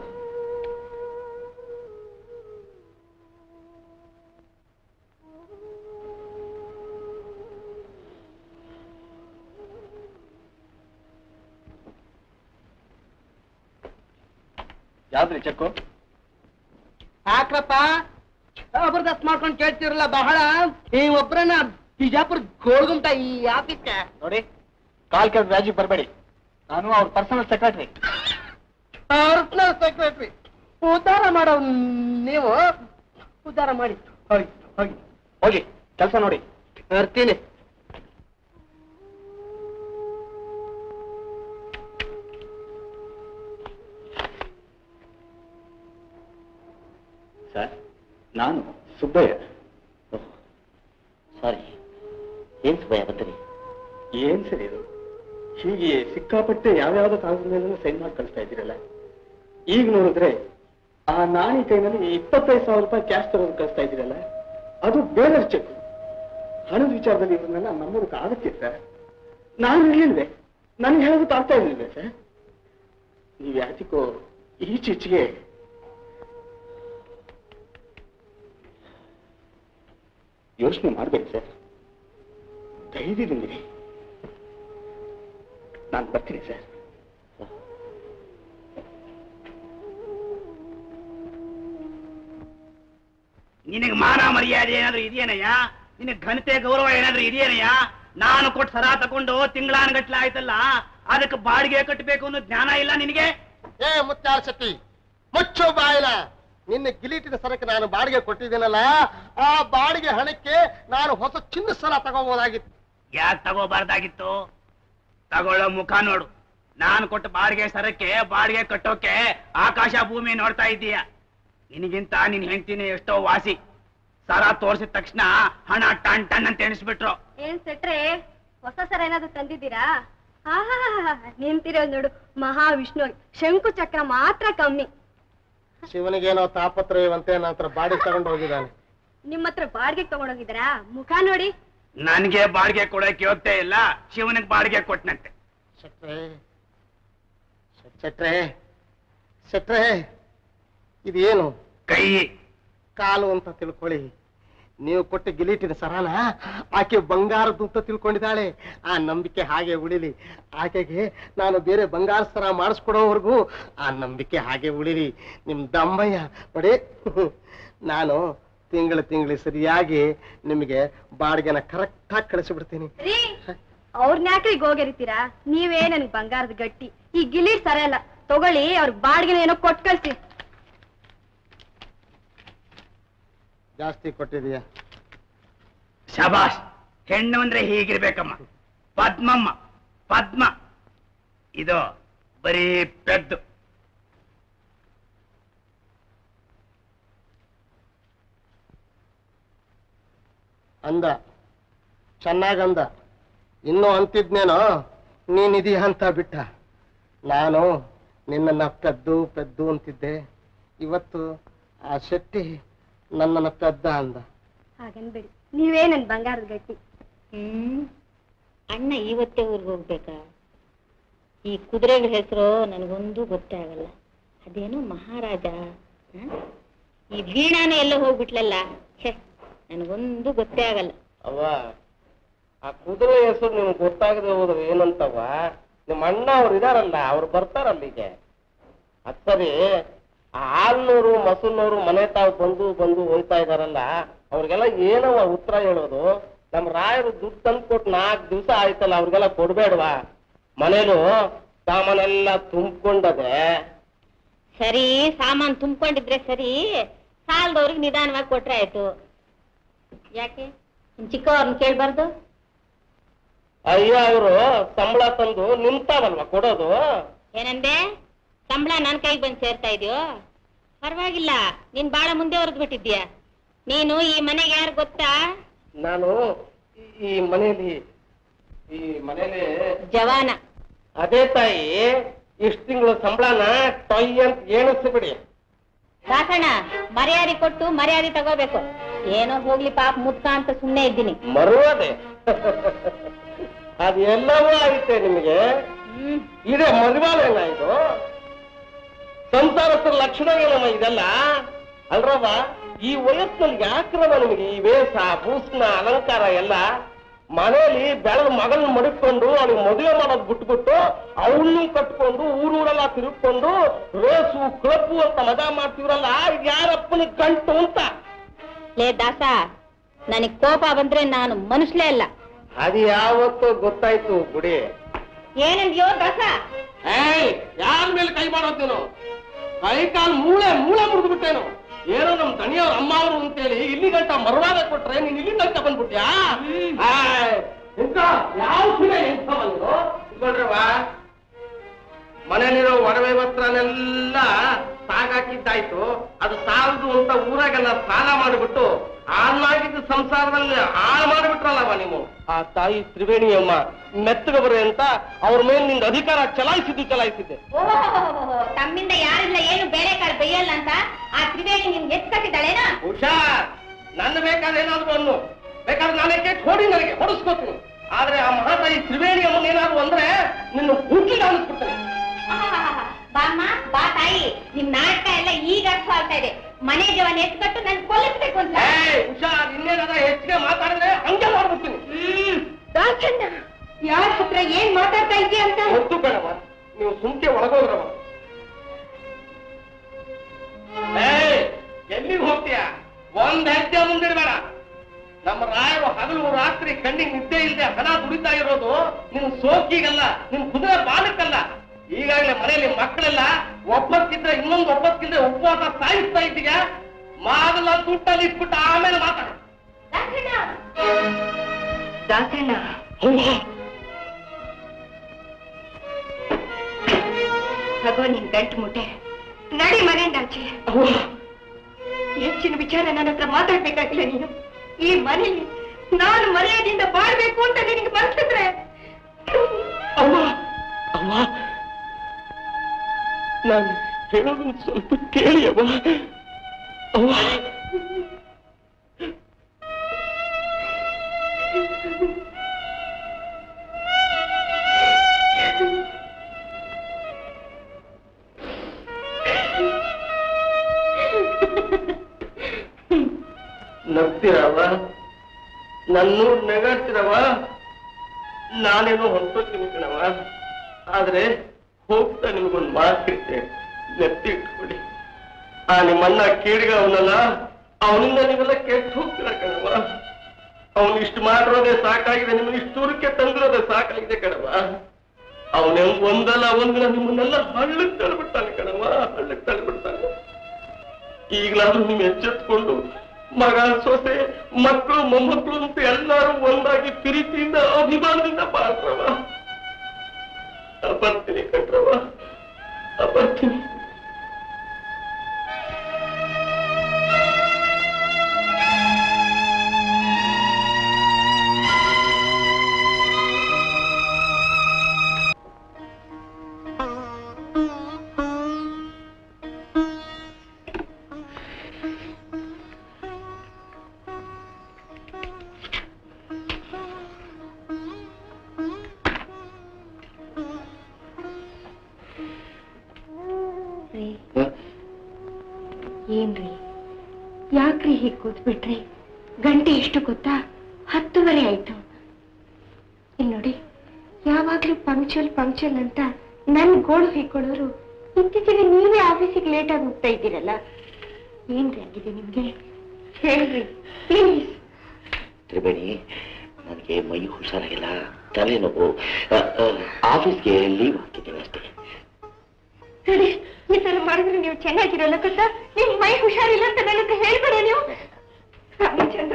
ಯಾವ್ದ್ರಿ ಚೆಕ್ಕು ಹಾಕ್ರಪ್ಪ ಜಬರ್ದಸ್ತ್ ಮಾಡ್ಕೊಂಡು ಕೇಳ್ತಿರಲ್ಲ ಬಹಳ ಈ ಒಬ್ರನ್ನ ಬಿಜಾಪುರ ಗೋಳ್ಗುಂಟ ಈ ಆಫೀಸ್ಗೆ ನೋಡಿ ಕಾಲ್ ಕೆಲ್ಸ ರಾಜಿ ಬರಬೇಡಿ ನಾನು ಅವ್ರ ಪರ್ಸನಲ್ ಸೆಕ್ರೆಟರಿ ಪರ್ಸನಲ್ ಸೆಕ್ರೆಟರಿ ಉದ್ಧಾರ ಮಾಡೋ ನೀವು ಉದ್ಧಾರ ಮಾಡಿ ಹೋಗಿ ಹೋಗಿ ಹೋಗಿ ಕೆಲಸ ನೋಡಿ ಬರ್ತೀನಿ ಸರ್ ನಾನು ಸುಬ್ಬಯ್ಯ ಸಾರಿ ಏನ್ ಸುಬ್ಬಯ್ಯ ಬರ್ತೀನಿ ಏನ್ ಸರಿ ಇದು ಹೀಗೆ ಸಿಕ್ಕಾಪಟ್ಟೆ ಯಾವ್ಯಾವ್ದೋ ಕಾಗದ ಮೇಲೆ ಸೈನ್ ಮಾಡಿ ಕಳಿಸ್ತಾ ಇದ್ದೀರಲ್ಲ ಈಗ ನೋಡಿದ್ರೆ ಆ ನಾಣಿ ಕೈನಲ್ಲಿ ಇಪ್ಪತ್ತೈದು ಸಾವಿರ ರೂಪಾಯಿ ಕ್ಯಾಶ್ ತರೋದು ಕಳಿಸ್ತಾ ಇದ್ದೀರಲ್ಲ ಅದು ಬೇರೆ ಚೆಕ್ ಹಣದ ವಿಚಾರದಲ್ಲಿ ಇವ್ರನ್ನೆಲ್ಲ ನಂಬೋದಕ್ಕೆ ಆಗುತ್ತೆ ಸರ್ ನಾನು ಇರ್ಲಿಲ್ವೇ ನನ್ಗೆ ಹೇಳೋದಕ್ಕೆ ಆಗ್ತಾ ಇರ್ಲಿಲ್ವೇ ಸರ್ ನೀವು ಯಾತಿಕೋ ಈಚೀಚೆಗೆ ಯೋಚನೆ ಮಾಡ್ಬೇಡಿ ಸರ್ ಧೈರ್ಯದಿಂದಿರಿ ನಾನು ಬರ್ತೀನಿ ಸರ್ ನಿನಗೆ ಮಾನ ಮರ್ಯಾದೆ ಏನಾದ್ರೂ ಇದೆಯೇನಯ್ಯ ನಿನಗೆ ಘನತೆ ಗೌರವ ಏನಾದ್ರೂ ಇದೆಯೇನಯ್ಯ ನಾನು ಕೊಟ್ಟು ಸರ ತಕೊಂಡು ತಿಂಗಳಾನಗಟ್ಲೆ ಆಯ್ತಲ್ಲ ಅದಕ್ಕೆ ಬಾಡಿಗೆ ಕಟ್ಟಬೇಕು ಅನ್ನೋ ಜ್ಞಾನ ಇಲ್ಲ ನಿನಗೆ ಏ ಮುತ್ತಾಳ ಶೆಟ್ಟಿ ಮುಚ್ಚು ಬಾಯಿಲ ನಿನ್ನ ಗಿಲೀಟಿನ ಸರಕ್ಕೆ ನಾನು ಬಾಡಿಗೆ ಕೊಟ್ಟಿದ್ದೀನಲ್ಲ ಆ ಬಾಡಿಗೆ ಹಣಕ್ಕೆ ನಾನು ಹೊಸ ಚಿನ್ನ ಸರ ತಗೋಬಹುದಾಗಿತ್ತು ಯಾಕೆ ತಗೋಬಾರ್ದಾಗಿತ್ತು ತಗೊಳ್ಳೋ ಮುಖ ನೋಡು ನಾನು ಕೊಟ್ಟ ಬಾಡಿಗೆ ಸರಕ್ಕೆ ಬಾಡಿಗೆ ಕಟ್ಟೋಕೆ ಆಕಾಶ ಭೂಮಿ ನೋಡ್ತಾ ಇದ್ದೀಯ ನಿನಗಿಂತ ನಿನ್ ಹೆಂಡ್ತಿನಿ ಎಷ್ಟೋ ವಾಸಿ ಸರ ತೋರಿಸಿದ ತಕ್ಷಣ ಹಣ ಟನ್ ಟನ್ ಅಂತ ಎಣಿಸ್ಬಿಟ್ರು ಏನ್ ಸೆಟ್ರೆ ಹೊಸ ಸರ ಏನಾದ್ರು ತಂದಿದ್ದೀರಾ ಆಹಾ ನಿಂತಿರೋ ನೋಡು ಮಹಾವಿಷ್ಣು ಶಂಕು ಚಕ್ರ ಮಾತ್ರ ಕಮ್ಮಿ ಶಿವನಿಗೇನೋ ತಾಪತ್ರಯವಂತೆ ನನ್ನ ಹತ್ರ ಬಾಡಿ ತಗೊಂಡು ಹೋಗಿದ್ದಾನೆ ನಿಮ್ಮ ಹತ್ರ ಬಾಡಿಗೆ ತಗೊಂಡೋಗಿದ್ದೀರಾ ಮುಖ ನೋಡಿ ನನ್ಗೆ ಬಾಡಿಗೆ ಕೊಡಕ್ಕೆ ಯೋಗ್ಯತೆ ಇಲ್ಲ ಶಿವನಿಗೆ ಬಾಡಿಗೆ ಕೊಟ್ನಂತೆ ಶೆಟ್ರೆ ಶೆಟ್ರೆ ಶೆಟ್ರೆ ಇದೇನು ಕೈ ಕಾಲು ಅಂತ ತಿಳ್ಕೊಳ್ಳಿ ನೀವು ಕೊಟ್ಟ ಗಿಲೀಟಿನ ಸರಾನ ಆಕೆ ಬಂಗಾರದ್ದು ಅಂತ ತಿಳ್ಕೊಂಡಿದ್ದಾಳೆ ಆ ನಂಬಿಕೆ ಹಾಗೆ ಉಳಿಲಿ ಆಕೆಗೆ ನಾನು ಬೇರೆ ಬಂಗಾರ ಸರ ಮಾಡಿಸ್ಕೊಡೋವರೆಗೂ ಆ ನಂಬಿಕೆ ಹಾಗೆ ಉಳಿಲಿ ನಿಮ್ ದಮ್ಮಯ್ಯ ನೋಡಿ ನಾನು ತಿಂಗಳು ತಿಂಗಳು ಸರಿಯಾಗಿ ನಿಮಗೆ ಬಾಡಿಗೆನ ಕರೆಕ್ಟಾಗಿ ಕಳಿಸಿಬಿಡ್ತೀನಿ ರೀ ಅವ್ರನ್ನ ಯಾಕೆ ಈಗ ಹೋಗಿರ್ತೀರಾ ನೀವೇ ನನ್ಗೆ ಬಂಗಾರದ ಗಟ್ಟಿ ಈ ಗಿಲಿ ಸರ ಇಲ್ಲ ತಗೊಳ್ಳಿ ಅವ್ರಿಗೆ ಬಾಡಿಗೆನ ಏನೋ ಕೊಟ್ಟು ಕಳ್ಸಿ ಜಾಸ್ತಿ ಕೊಟ್ಟಿದೀಯ ಶಬಾಷ್ ಹೆಣ್ಣು ಅಂದ್ರೆ ಹೀಗಿರ್ಬೇಕಮ್ಮ ಪದ್ಮಮ್ಮ ಪದ್ಮ ಇದು ಬರೀ ಪೆದ್ದು ಅಂದ ಚೆನ್ನಾಗಂದ ಇನ್ನೂ ಅಂತಿದ್ನೇನೋ ನೀನಿದೀಯ ಅಂತ ಬಿಟ್ಟ ನಾನು ನಿನ್ನನ್ನ ಪೆದ್ದು ಪೆದ್ದು ಅಂತಿದ್ದೆ ಇವತ್ತು ಆ ಶೆಟ್ಟಿ ನನ್ನನ್ನ ಪೆದ್ದ ಅಂದ ಹಾಗನ್ಬೇಡಿ ನೀವೇ ನನ್ ಬಂಗಾರದ ಗಟ್ಟಿ ಹ್ಮ್ ಅಣ್ಣ ಇವತ್ತೇ ಊರಿಗೆ ಹೋಗ್ಬೇಕಾ ಈ ಕುದುರೆಗಳ ಹೆಸರು ನನಗೊಂದು ಗೊತ್ತೇ ಆಗಲ್ಲ ಅದೇನೋ ಮಹಾರಾಜ ಹ? ಈ ವೀಣಾನೇ ಎಲ್ಲೋ ಹೋಗ್ಬಿಟ್ಲಲ್ಲ ಛೆ ನನಗೊಂದು ಗೊತ್ತೇ ಆಗಲ್ಲ ಅವ್ವ ಆ ಕುದುರೆ ಹೆಸರು ನಿಮ್ಗೆ ಗೊತ್ತಾಗದೆ ಹೋದ್ರೆ ಏನಂತವ್ವ ನಿಮ್ಮ ಅಣ್ಣ ಅವ್ರು ಇದಾರಲ್ಲ ಅವ್ರು ಬರ್ತಾರಲ್ಲ ಈಗ ಅದ್ ಸರಿ ಆ ಹಾಲ್ನೂರು ಮಸೂನೂರು ಮನೆ ತಾವು ಬಂದು ಬಂದು ಹೋಯ್ತಾ ಇದಾರಲ್ಲ ಅವ್ರಿಗೆಲ್ಲ ಏನವ ಉತ್ತರ ಹೇಳೋದು ನಮ್ ರಾಯರು ದುಡ್ಡು ತಂದು ಕೊಟ್ಟು ನಾಲ್ಕು ದಿವಸ ಆಯ್ತಲ್ಲ ಅವ್ರಿಗೆಲ್ಲ ಕೊಡ್ಬೇಡ್ವಾ ಮನೇಲು ಸಾಮಾನೆಲ್ಲ ತುಂಬಿಕೊಂಡದೆ ಸರಿ ಸಾಮಾನ್ ತುಂಬಿಕೊಂಡಿದ್ರೆ ಸರಿ ಸಾಲದವ್ರಿಗೆ ನಿಧಾನವಾಗಿ ಕೊಟ್ರೆ ಆಯ್ತು ಯಾಕೆ ನಿಮ್ ಚಿಕ್ಕವ್ರನ್ನ ಕೇಳ್ಬಾರ್ದು ಅಯ್ಯ ಅವರು ಸಂಬಳ ತಂದು ನಿಂತಾವಲ್ವಾ ಕೊಡೋದು ಏನಂದೆ ಸಂಬಳ ನನ್ ಕೈಗೆ ಬಂದು ಸೇರ್ತಾ ಇದೆಯೋ ಪರವಾಗಿಲ್ಲ ನೀನ್ ಬಾಳ ಮುಂದೆ ಹೊರದ್ ಬಿಟ್ಟಿದ್ಯಾ ನೀನು ಈ ಮನೆಗೆ ಯಾರು ಗೊತ್ತಾ ನಾನು ಈ- ಈ ಮನೇಲಿ ಈ ಮನೇಲಿ ಜವಾನ ಅದೇ ತಾಯಿ ಇಷ್ಟು ತಿಂಗಳು ಸಂಬಳನ ಟೊಯ್ ಅಂತ ಎಣಿಸ್ಬಿಡಿ ಸಾಕಣ್ಣ ಮರ್ಯಾದೆ ಕೊಟ್ಟು ಮರ್ಯಾದೆ ತಗೋಬೇಕು ಏನೋ ಹೋಗ್ಲಿ ಪಾಪ ಮುದ್ಕ ಅಂತ ಸುಮ್ನೆ ಇದ್ದೀನಿ ಮರುವದೆ ಅದು ಎಲ್ಲವೂ ಆಗುತ್ತೆ ನಿಮಗೆ ಇದೇ ಮದುವಾಲೇನ ಇದು ಸಂಸಾರಸ್ಥರ ಲಕ್ಷಣ ಏನಮ್ಮ ಇದೆಲ್ಲ ಅಲ್ರವ ಈ ವಯಸ್ಸಿನಲ್ಲಿ ಯಾಕ್ರವ ನಿಮಗೆ ಈ ವೇಷ ಭೂಷಣ ಅಲಂಕಾರ ಎಲ್ಲ ಮನೆಯಲ್ಲಿ ಬೆಳೆದ ಮಗಳನ್ನ ಮಡಿಕೊಂಡು ಅವಳಿಗೆ ಮದುವೆ ಮಾಡೋದು ಬಿಟ್ಬಿಟ್ಟು ಅವಳನ್ನು ಕಟ್ಕೊಂಡು ಊರೂರೆಲ್ಲ ತಿರುಗ್ಕೊಂಡು ರೇಸು ಕ್ಲಬ್ಬು ಅಂತ ಮಜಾ ಮಾಡ್ತೀವ್ರಲ್ಲ ಇದು ಯಾರಪ್ಪನಿಗೆ ಗಂಟು ಅಂತ ಲೇ ದಾಸ ನನಗ್ ಕೋಪ ಬಂದ್ರೆ ನಾನು ಮನುಷ್ಯಲೇ ಅಲ್ಲ ಅದು ಯಾವತ್ತೂ ಗೊತ್ತಾಯ್ತು ಗುಡಿ ಏನಂದ್ಯೋ ದಾಸ ಏಯ್ ಯಾರ ಮೇಲೆ ಕೈ ಮಾಡೋದು ನೀನು ಕೈ ಕಾಲು ಮೂಳೆ ಮೂಳೆ ಮುರಿದು ಬಿಟ್ಟೇನು ಏನೋ ನಮ್ ದಣಿಯವ್ರ ಅಮ್ಮ ಅವರು ಅಂತೇಳಿ ಇಲ್ಲಿ ಗಂಟ ಮರವಾದ ಕೊಟ್ರೆ ನೀನ್ ಇಲ್ಲಿ ಗಂಟ ಬಂದ್ಬಿಟ್ಯಾ ಆಯ್, ಇಂಥ ಯಾವ ಸೀರೆ ಎಂಥವ ನೀನು ಇದ್ಕೊಳ್ರವ್ವ, ಮನೇಲಿರೋ ಒಡವೆ ವಸ್ತ್ರನೆಲ್ಲ ಸಾಗಾಕಿದ್ದಾಯ್ತು ಅದು ಸಾಲದು ಅಂತ ಊರಾಗೆಲ್ಲ ಸಾಲ ಮಾಡಿಬಿಟ್ಟು ಹಾಳಾಗಿದ್ದ ಸಂಸಾರದಲ್ಲಿ ಹಾಳು ಮಾಡಿಬಿಟ್ರಲ್ಲವ ನೀವು ಆ ತಾಯಿ ತ್ರಿವೇಣಿಯಮ್ಮ ಮೆತ್ತಗೆ ಬರೆ ಅಂತ ಅವ್ರ ಮೇಲೆ ನಿಂದ ಅಧಿಕಾರ ಚಲಾಯಿಸಿದ್ದು ಚಲಾಯಿಸಿದ್ದೆ ಓಹೋ ತಮ್ಮಿಂದ ಯಾರಿಲ್ಲ ಏನು ಬೇರೆ ಕಾಳು ಬೇಯಲ್ಲ ಅಂತ ಆ ತ್ರಿವೇಣಿ ನಿಮ್ಗೆ ಎತ್ ಕಟ್ಟಿದ್ದಾಳೇನಾ ಹುಷಾರ್ ನನ್ನ ಬೇಕಾದ್ರೆ ಏನಾದ್ರು ಅನ್ನು ಬೇಕಾದ್ರೆ ನಾನೇ ಕೆಟ್ಟು ಹೊಡಿ ನನಗೆ ಹೊಡಿಸ್ಕೋತೀನಿ ಆದ್ರೆ ಆ ಮಹಾತಾಯಿ ತ್ರಿವೇಣಿ ಅಮ್ಮನ ಏನಾದ್ರು ಅಂದ್ರೆ ನಿನ್ನ ಹುಟ್ಟಿಗೆ ಅನಿಸ್ಬಿಡ್ತೇನೆ ಬಾಮ್ಮ ಬಾ ತಾಯಿ ನಿಮ್ ನಾಟಕ ಎಲ್ಲ ಈಗ ಅರ್ಥ ಆಗ್ತಾ ಇದೆ ಮನೆ ಜವನ್ ಎತ್ಕಟ್ಟು ನನ್ ಕೊಲ್ಲಿಸ್ಬೇಕು ಅಂತ ಏಯ್, ಹುಷಾರ್ ಇನ್ನೇನಾದ್ರೆ ಹೆಚ್ಚಿಗೆ ಮಾತಾಡಿದ್ರೆ ಹಂಗೆ ಮಾಡ್ಬಿಡ್ತೀನಿ ದಾಸಣ್ಣ ಯಾರ ಹತ್ರ ಏನ್ ಮಾತಾಡ್ತಾ ಇದೀಯ ಅಂತ ಗೊತ್ತು ಬೇಡವ ನೀವು ಸುಮ್ಕೆ ಒಳಗೋದ್ರವ ಏಯ್ ಎಲ್ಲಿಗೆ ಹೋಗ್ತೀಯ ಒಂದ್ ಹೆಜ್ಜೆ ಮುಂದಿಡ್ಬೇಡ ನಮ್ಮ ರಾಯರು ಹಗಲು ರಾತ್ರಿ ಕಣ್ಣಿಗೆ ನಿದ್ದೆ ಇಲ್ಲದೆ ಹಣ ದುಡಿತಾ ಇರೋದು ನಿನ್ ಸೋಕಿಗಲ್ಲ ನಿನ್ ಕುದುರೆ ಬಾಲಕ್ಕಲ್ಲ ಈಗಾಗಲೇ ಮನೆಯಲ್ಲಿ ಮಕ್ಕಳೆಲ್ಲ ಒಬ್ಬಕ್ಕಿದ್ರೆ ಇನ್ನೊಂದು ಒಬ್ಬಕ್ಕಿದ್ರೆ ಉಪವಾಸ ಸಾಯಿಸ್ತಾ ಇದ್ದೀಯ ಮಾದಲ ದುಡ್ಡಲ್ಲಿ ಇಟ್ಬಿಟ್ಟು ಆಮೇಲೆ ಮಾತಾಡ ದಾಸಣ್ಣ ತಗೋ ನಿನ್ ಗಂಟು ಮುಟ್ಟೆ ನಡಿ ಮನೆಯಿಂದ ಆಚೆ ಹೆಚ್ಚಿನ ವಿಚಾರ ನನ್ನ ಹತ್ರ ಮಾತಾಡ್ಬೇಕಾಗಿಲ್ಲ ನೀನು ಈ ಮನೆಯಲ್ಲಿ ನಾನು ಮರ್ಯಾದೆಯಿಂದ ಬಾಳ್ಬೇಕು ಅಂತ ನಿನಗೆ ಮನಸ್ಸಿದ್ರೆ ಅಮ್ಮ ಅಮ್ಮ ನಾನು ಹೇಳೋದನ್ನ ಸ್ವಲ್ಪ ಕೇಳಿ ಅಮ್ಮ ಅವ್ವ ನಗ್ತೀರವ ನನ್ನೂ ನಗಾಡ್ತೀರವ ನಾನೇನೋ ಹೊಂಟೋಗ್ತೀನಿ ಕಣವ ಆದ್ರೆ ಹೋಗ್ತಾ ನಿಮ್ಗೊಂದು ಮಾತು ಹೇಳ್ತೇನೆ ನೆತ್ತಿ ಇಟ್ಕೊಳ್ಳಿ ಆ ನಿಮ್ಮಣ್ಣ ಕೀಡಿಗ ಅವನಲ್ಲ ಅವನಿಂದ ನೀವೆಲ್ಲ ಕೆಟ್ಟು ಹೋಗ್ತೀರ ಕಣವ ಅವನು ಇಷ್ಟು ಮಾಡಿರೋದೇ ಸಾಕಾಗಿದೆ ನಿಮ್ಮನ್ನ ಇಷ್ಟು ದೂರಕ್ಕೆ ತಂದಿರೋದೇ ಸಾಕಾಗಿದೆ ಕಣವ ಅವನ ಒಂದಲ್ಲ ಒಂದಿನ ನಿಮ್ಮನ್ನೆಲ್ಲ ಹಳ್ಳಕ್ಕೆ ತಳ್ಬಿಡ್ತಾನೆ ಕಣವ ಹಳ್ಳಕ್ಕೆ ತಳ್ಬಿಡ್ತಾನೆ ಈಗಲಾದ್ರೂ ನೀವು ಎಚ್ಚೆತ್ಕೊಂಡು ಮಗ ಸೊಸೆ ಮಕ್ಕಳು ಮೊಮ್ಮಕ್ಕಳು ಅಂತ ಎಲ್ಲರೂ ಒಂದಾಗಿ ಪ್ರೀತಿಯಿಂದ ಅಭಿಮಾನದಿಂದ ಬಾಳ್ರವ ಬರ್ತೀನಿ ಕಣ್ರವ ಬರ್ತೀನಿ ರೀ ಏನ್ರಿ ಯಾಕ್ರಿ ಹೀಗೆ ಕೂತ್ಬಿಟ್ರಿ ಗಂಟೆ ಎಷ್ಟು ಗೊತ್ತಾ ಹತ್ತುವರೆ ಆಯ್ತು ಇಲ್ಲಿ ನೋಡಿ ಯಾವಾಗ್ಲೂ ಪಂಕ್ಚುಲ್ ಪಂಕ್ಚುಲ್ ಅಂತ ನನ್ ಗೋಳು ಹಿಕ್ಕೊಳ್ಳೋರು ಇತ್ತೀಚೆಗೆ ನೀವೇ ಆಫೀಸಿಗೆ ಲೇಟ್ ಆಗಿ ಹೋಗ್ತಾ ಇದ್ದೀರಲ್ಲ ಏನ್ರಿ ಆಗಿದೆ ನಿಮ್ಗೆ ಹೇಳ್ರಿ ಪ್ಲೀಸ್ ತ್ರಿವೇಣಿ ನನಗೆ ಮೈ ಹುಷಾರಾಗಿಲ್ಲ ತಲೆನೋವು ಅ, ಅ, ಆಫೀಸ್ಗೆ ಲೀವ್ ಹಾಕಿದ್ದೀನಿ ಅಷ್ಟೇ ನೋಡಿ ಈ ತರ ಮಾಡಿದ್ರೆ ನೀವು ಚೆನ್ನಾಗಿರಲ್ಲ ಗೊತ್ತಾ ನಿಮ್ ಮೈ ಹುಷಾರಿಲ್ಲ ಅಂತ ನನ್ನ ಹತ್ರ ಹೇಳ್ಬೇಡ ನೀವು ರಾಮಚಂದ್ರ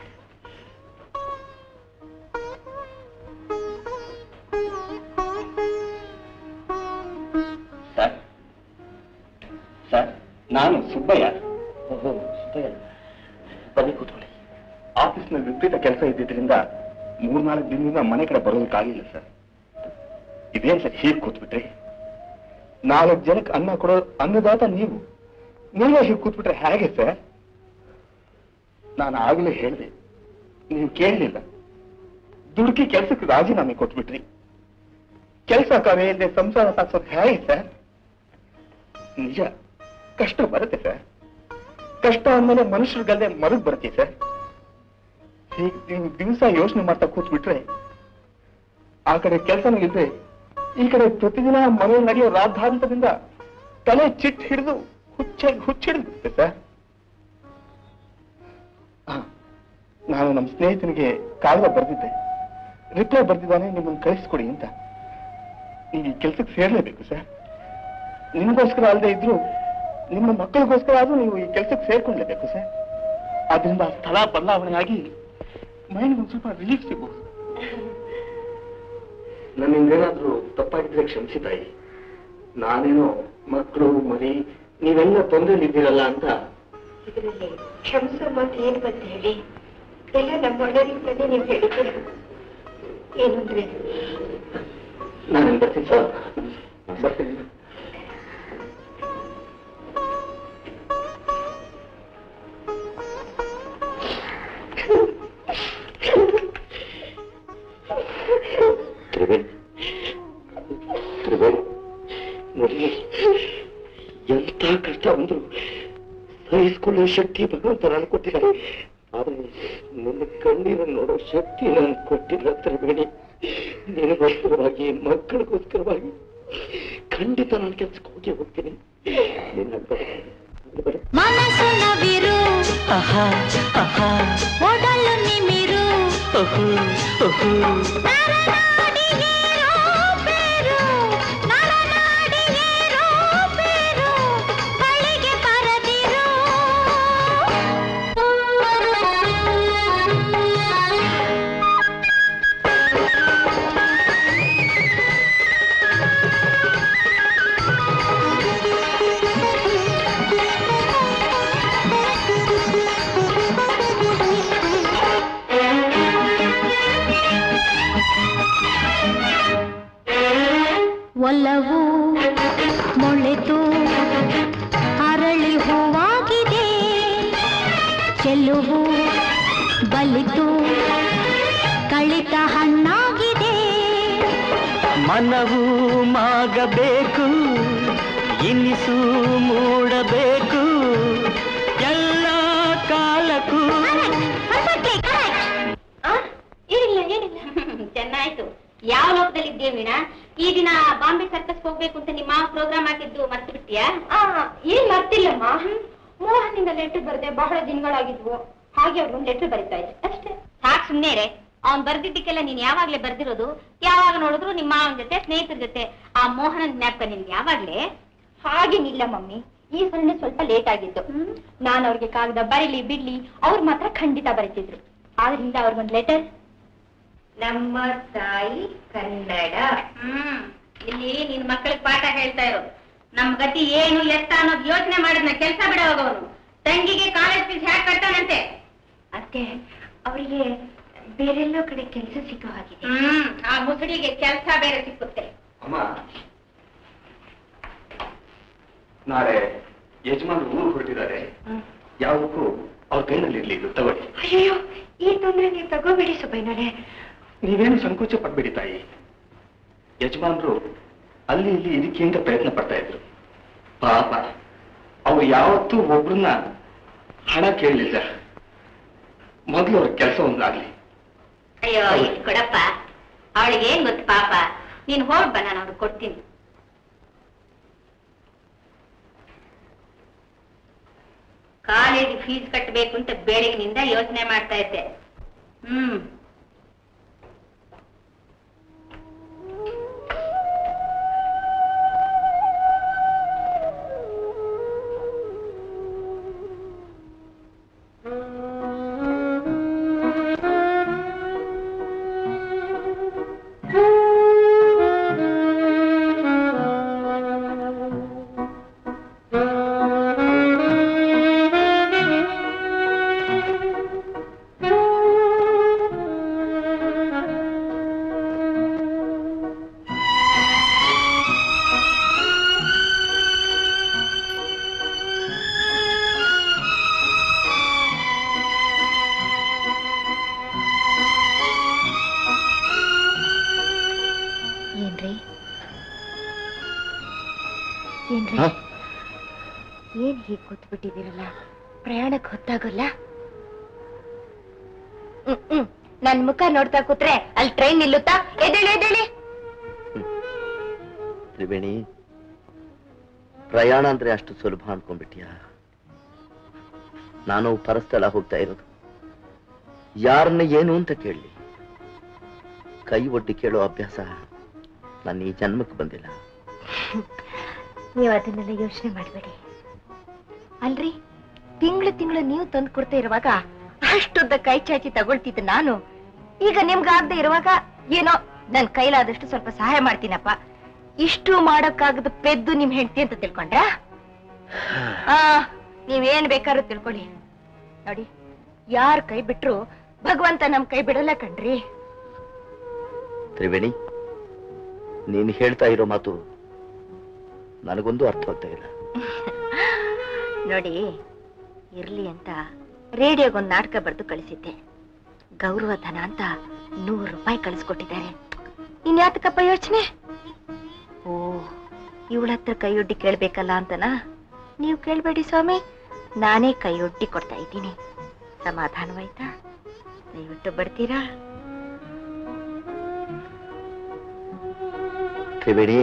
ಸರ್ ಸರ್ ನಾನು ಸುಬ್ಬಯ್ಯ ಓಹೋ ಸುಬ್ಬಯ್ಯ ಬನ್ನಿ ಕೂತ್ಕೊಳ್ಳಿ ಆಫೀಸ್ನಲ್ಲಿ ವಿಪರೀತ ಕೆಲಸ ಇದ್ದಿದ್ರಿಂದ ಮೂರ್ನಾಲ್ಕು ದಿನದಿಂದ ಮನೆ ಕಡೆ ಬರೋದಕ್ಕಾಗಿಲ್ಲ ಸರ್ ಇದೇನ್ ಸರ್ ಹೀಗೆ ಕೂತ್ಬಿಟ್ರಿ ನಾಲ್ಕು ಜನಕ್ಕೆ ಅನ್ನ ಕೊಡೋ ಅನ್ನದಾತ ನೀವು ನೀವೇ ಹೀಗೆ ಕೂತ್ಬಿಟ್ರೆ ಹೇಗೆ ಸರ್ ನಾನು ಆಗಲೇ ಹೇಳಿದೆ ನೀವು ಕೇಳಲಿಲ್ಲ ದುಡುಕಿ ಕೆಲಸಕ್ಕೆ ರಾಜೀನಾಮೆ ಕೊಟ್ಬಿಟ್ರಿ ಕೆಲಸ ಕಾರ್ಯ ಇಲ್ಲದೆ ಸಂಸಾರ ಸಾಗಿಸೋದು ಹೇಗೆ ಸರ್ ನಿಜ ಕಷ್ಟ ಬರುತ್ತೆ ಸರ್ ಕಷ್ಟ ಅಂದ್ಮೇಲೆ ಮನುಷ್ಯರಿಗಲ್ಲದೆ ಮರಗ್ ಬರುತ್ತೆ ಸರ್ ಹೀಗೆ ನೀವು ದಿವಸ ಯೋಚನೆ ಮಾಡ್ತಾ ಕೂತ್ಬಿಟ್ರೆ ಆ ಕಡೆ ಕೆಲಸನೂ ಇದ್ರೆ ಈ ಕಡೆ ಪ್ರತಿದಿನ ಮನೆಯಲ್ಲಿ ನಡೆಯೋ ರಾದ್ಧಾಂತದಿಂದ ತಲೆ ಚಿಟ್ ಹಿಡಿದು ಹುಚ್ಚಾಗಿ ಹುಚ್ಚಿಡಿದ್ಬಿಡುತ್ತೆ ಸರ್ ಹಾ, ನಾನು ನಮ್ಮ ಸ್ನೇಹಿತನಿಗೆ ಕಾಗದ ಬರೆದಿದ್ದೆ ರಿಪ್ಲೈ ಬರ್ದಿದ್ದಾನೆ ನಿಮ್ಮನ್ನು ಕಳಿಸ್ಕೊಡಿ ಅಂತ ನೀವು ಈ ಕೆಲಸಕ್ಕೆ ಸೇರ್ಲೇಬೇಕು ಸರ್ ನಿಮಗೋಸ್ಕರ ಅಲ್ಲದೆ ಇದ್ರು ನಿಮ್ಮ ಮಕ್ಕಳಿಗೋಸ್ಕರ ಆದ್ರೂ ನೀವು ಈ ಕೆಲಸಕ್ಕೆ ಸೇರ್ಕೊಳ್ಳೇಬೇಕು ಸರ್ ಆದ್ರಿಂದ ಸ್ಥಳ ಬದಲಾವಣೆ ಆಗಿ ಮೈಂಡ್ ಒಂದು ಸ್ವಲ್ಪ ರಿಲೀಫ್ ಸಿಗಬಹುದು ನನ್ನಿಂದೇನಾದ್ರೂ ತಪ್ಪಾಗಿದ್ರೆ ಕ್ಷಮಿಸಿ ತಾಯಿ ನಾನೇನೋ ಮಕ್ಕಳು ಮರಿ ನೀವೆಲ್ಲ ತೊಂದರೆಲಿದ್ದೀರಲ್ಲ ಅಂತ ಇದರಲ್ಲಿ ಕ್ಷಮಿಸೋ ಮಾತು ಏನು ಬಂತ ಹೇಳಿ ಎಲ್ಲ ನಮ್ಮ ಒಳ್ಳೆಯದಿಂದಲೇ ನೀವು ಹೇಳಿದ್ದೀರ ಏನು ಅಂದ್ರೆ ನಾನು ಬರ್ತೀನಿ ಸರ್ ಬರ್ತೀನಿ ತ್ರಿವೇಣಿ ತ್ರಿವೇಣಿ ನೋಡಿ ಎಂತ ಕಷ್ಟ ಬಂದ್ರು ಸಹಿಸ್ಕೊಳ್ಳೋ ಶಕ್ತಿ ಭಗವಂತ ನಾನು ಕೊಟ್ಟಿದ್ದಾನೆ ಆದ್ರೆ ನಿನ್ನ ಕಣ್ಣೀರನ್ನು ನೋಡೋ ಶಕ್ತಿ ನಾನು ಕೊಟ್ಟಿಲ್ಲ ತ್ರಿವೇಣಿ ನಿನಗೋಸ್ಕರವಾಗಿ ಮಕ್ಕಳಿಗೋಸ್ಕರವಾಗಿ ಖಂಡಿತ ನಾನು ಕೆಲ್ಸಕ್ಕೆ ಹೋಗಿ ಹೋಗ್ತೀನಿ ನಿನ್ನ ಬರ ಮನಸ್ಸು ನವಿರು ಆಹಾ ಆಹಾ ಒಡಲು ನಿಮಿರು ಓಹೋ ಓಹೋ ನರನಾಡಿಗೇರೋ ಬೇರು ನರನಾಡಿಗೇರೋ ಬೇರು ಬಳಿಗೆ ಬರದಿರು ಒಲವು ಮೊಳೆತು ಅರಳಿ ಹೂವಾಗಿದೆ ಚೆಲುವು ಬಲಿತು ಕಳಿತ ಹಣ್ಣಾಗಿದೆ ಮನವು ಮಾಗಬೇಕು ಇನಿಸು ಮೂಡಬೇಕು ಎಲ್ಲ ಕಾಲಕ್ಕೂ ಏನಿಲ್ಲ ಏನಿಲ್ಲ ಚೆನ್ನಾಯ್ತು ಯಾವ ಲೋಕದಲ್ಲಿದ್ದೀಯ ವೀಣಾ ಈ ದಿನ ಬಾಂಬೆ ಸರ್ಕಸ್ ಹೋಗ್ಬೇಕು ಅಂತ ನಿಮ್ಮ ಪ್ರೋಗ್ರಾಮ್ ಹಾಕಿದ್ದು ಮರ್ತು ಬಿಟ್ಟಿಯಾ ಏನ್ ಮರ್ತಿಲ್ಲಮ್ಮ ಮೋಹನಿಂದ ಲೆಟರ್ ಬರದೆ ಬಹಳ ದಿನಗಳಾಗಿದ್ವು ಹಾಗೆ ಅವ್ರು ಲೆಟರ್ ಬರಿತಾ ಇದ್ದೆ ಅಷ್ಟೇ ಸಾಕ್ ಸುಮ್ನೆ ರೇ ಅವ್ನ್ ಬರ್ದಿದ್ದಕ್ಕೆಲ್ಲ ನೀನ್ ಯಾವಾಗ್ಲೇ ಬರ್ದಿರೋದು ಯಾವಾಗ ನೋಡಿದ್ರು ನಿಮ್ಮ ಮಾವನ್ ಜೊತೆ ಸ್ನೇಹಿತರ ಜೊತೆ ಆ ಮೋಹನನ್ ಜ್ಞಾಪಕ ನಿನ್ಗೆ ಯಾವಾಗ್ಲೇ ಹಾಗೇನಿಲ್ಲ ಮಮ್ಮಿ ಈ ಸರಣಿ ಸ್ವಲ್ಪ ಲೇಟ್ ಆಗಿತ್ತು ನಾನು ಅವ್ರಿಗೆ ಕಾಗದ ಬರೀಲಿ ಬಿಡ್ಲಿ ಅವ್ರು ಮಾತ್ರ ಖಂಡಿತ ಬರೀತಿದ್ರು ಆದ್ರಿಂದ ಅವ್ರಿಗೊಂದು ಲೆಟರ್ ನಮ್ಮ ತಾಯಿ ಕನ್ನಡ ಹ್ಮ್ ಇಲ್ಲಿ ನಿನ್ ಮಕ್ಕಳಿಗೆ ಪಾಠ ಹೇಳ್ತಾ ಇರೋದು ನಮ್ ಗತಿ ಏನು ಎತ್ತ ಅನ್ನೋದು ಯೋಚನೆ ಮಾಡಿದ್ನ ಕೆಲ್ಸ ಬಿಡ ಹೋಗೋನು ತಂಗಿಗೆ ಕಾಲೇಜ್ ಫೀಸ್ ಹ್ಯಾಕ್ ಕಟ್ತಾನಂತೆ ಅತ್ತೆ ಅವರಿಗೆ ಬೇರೆಲ್ಲೋ ಕಡೆ ಕೆಲಸ ಸಿಕ್ಕೋ ಹಾಗಿದೆ ಹ್ಮ್ ಆ ಮುಸುಡಿಗೆ ಕೆಲ್ಸ ಬೇರೆ ಸಿಕ್ಕುತ್ತೆ ಅಮ್ಮ ನಾಳೆ ಯಜಮಾನರು ಊರು ಹೊರಟಿದ್ದಾರೆ ಯಾವುದಕ್ಕೂ ಅವ್ರ ಕೈನಲ್ಲಿ ಇರ್ಲಿ ಇದು ತಗೊಳ್ಳಿ ಅಯ್ಯೋ ಈ ತೊಂದ್ರೆ ನೀವು ತಗೋಬೇಡಿ ಸುಬ್ಬಯ್ಯನವರೇ ನೀವೇನು ಸಂಕೋಚ ಪಡ್ಬೇಡಿ ತಾಯಿ ಯಜಮಾನರು ಅಲ್ಲಿ ಇಲ್ಲಿ ಇದಕ್ಕೆ ಅಂತ ಪ್ರಯತ್ನ ಪಡ್ತಾ ಇದ್ರು ಪಾಪ ಅವ್ರು ಯಾವತ್ತೂ ಒಬ್ರನ್ನ ಹಣ ಕೇಳಲಿಲ್ಲ ಮೊದಲು ಅವ್ರ ಕೆಲಸ ಒಂದಾಗ್ಲಿ ಅಯ್ಯೋ ಇದ್ ಕೊಡಪ್ಪ ಅವಳಿಗೆ ಏನ್ ಗೊತ್ತು ಪಾಪ ನೀನ್ ಹೋಗ್ ಬಾ ನಾನು ಅವ್ರಿಗೆ ಕೊಡ್ತೀನಿ ಕಾಲೇಜ್ ಫೀಸ್ ಕಟ್ಟಬೇಕು ಅಂತ ಬೆಳಗಿನಿಂದ ಯೋಚನೆ ಮಾಡ್ತಾ ಇದ್ದೆ ಹ್ಮ್ ಏನ್ರಿ ಏನ್ರಿ ಏನ್ ಹೀಗ್ ಕೂತ್ಬಿಟ್ಟಿದ್ದೀರಲ್ಲ ಪ್ರಯಾಣಕ್ಕೆ ಹೊತ್ತಾಗಲ್ಲ ಹ್ಮ್ ಹ್ಮ್ ನನ್ ಮುಖ ನೋಡ್ತಾ ಕೂತ್ರೆ ಅಲ್ಲಿ ಟ್ರೈನ್ ನಿಲ್ಲುತ್ತಾ ಎದ್ದೇಳಿ ಎದ್ದೇಳಿ ತ್ರಿವೇಣಿ ಪ್ರಯಾಣ ಅಂದ್ರೆ ಅಷ್ಟು ಸುಲಭ ಅನ್ಕೊಂಡ್ಬಿಟ್ಯಾ ನಾನು ಪರಸ್ಥಳ ಹೋಗ್ತಾ ಇರೋದು ಯಾರನ್ನ ಏನು ಅಂತ ಕೇಳಲಿ ಕೈ ಒಡ್ಡಿ ಕೇಳೋ ಅಭ್ಯಾಸ ನನ್ನ ಈ ಜನ್ಮಕ್ಕೆ ಬಂದಿಲ್ಲ ನೀವು ಅದನ್ನೆಲ್ಲ ಯೋಚನೆ ಮಾಡಬೇಡಿ ಅಲ್ರಿ ತಿಂಗಳು ತಿಂಗಳು ನೀವು ತಂದು ಕೊಡ್ತಾ ಇರುವಾಗ ಅಷ್ಟುದ್ದ ಕೈ ಚಾಚಿ ತಗೊಳ್ತಿದ್ದೆ ನಾನು ಈಗ ನಿಮ್ಗಾಗದೆ ಇರುವಾಗ ಏನೋ ನನ್ ಕೈಲಾದಷ್ಟು ಸ್ವಲ್ಪ ಸಹಾಯ ಮಾಡ್ತೀನಪ್ಪ ಇಷ್ಟು ಮಾಡೋಕ್ಕಾಗದ ಪೆದ್ದು ನಿಮ್ ಹೆಂಡತಿ ಅಂತ ತಿಳ್ಕೊಂಡ್ರ ಆ ನೀವೇನ್ ಬೇಕಾದ್ರೂ ತಿಳ್ಕೊಳ್ಳಿ ನೋಡಿ ಯಾರ್ ಕೈ ಬಿಟ್ರು ಭಗವಂತ ನಮ್ ಕೈ ಬಿಡಲ್ಲ ಕಣ್ರಿ ತ್ರಿವೇಣಿ ನೀನು ಹೇಳ್ತಾ ಇರೋ ಮಾತು ನನಗೊಂದು ಅರ್ಥವಾಗ್ತಾ ಇಲ್ಲ ನೋಡಿ ಇರ್ಲಿ ಅಂತ ರೇಡಿಯೋಗೊಂದು ನಾಟಕ ಬರೆದು ಕಳಿಸಿದ್ದೆ ಗೌರವ ಧನ ಅಂತ ನೂರು ರೂಪಾಯಿ ಕಳಿಸ್ಕೊಟ್ಟಿದ್ದಾರೆ ಇನ್ಯಾತಕಪ್ಪ ಯೋಚನೆ ಓ ಇವಳ ಹತ್ರ ಕೈಯೊಡ್ಡಿ ಕೇಳ್ಬೇಕಲ್ಲ ಅಂತನಾ ನೀವು ಕೇಳ್ಬೇಡಿ ಸ್ವಾಮಿ ನಾನೇ ಕೈಯೊಡ್ಡಿ ಕೊಡ್ತಾ ಇದ್ದೀನಿ ಸಮಾಧಾನವಾಯ್ತಾ ದಯವಿಟ್ಟು ಬರ್ತೀರಾ ತ್ರಿವೇಣಿ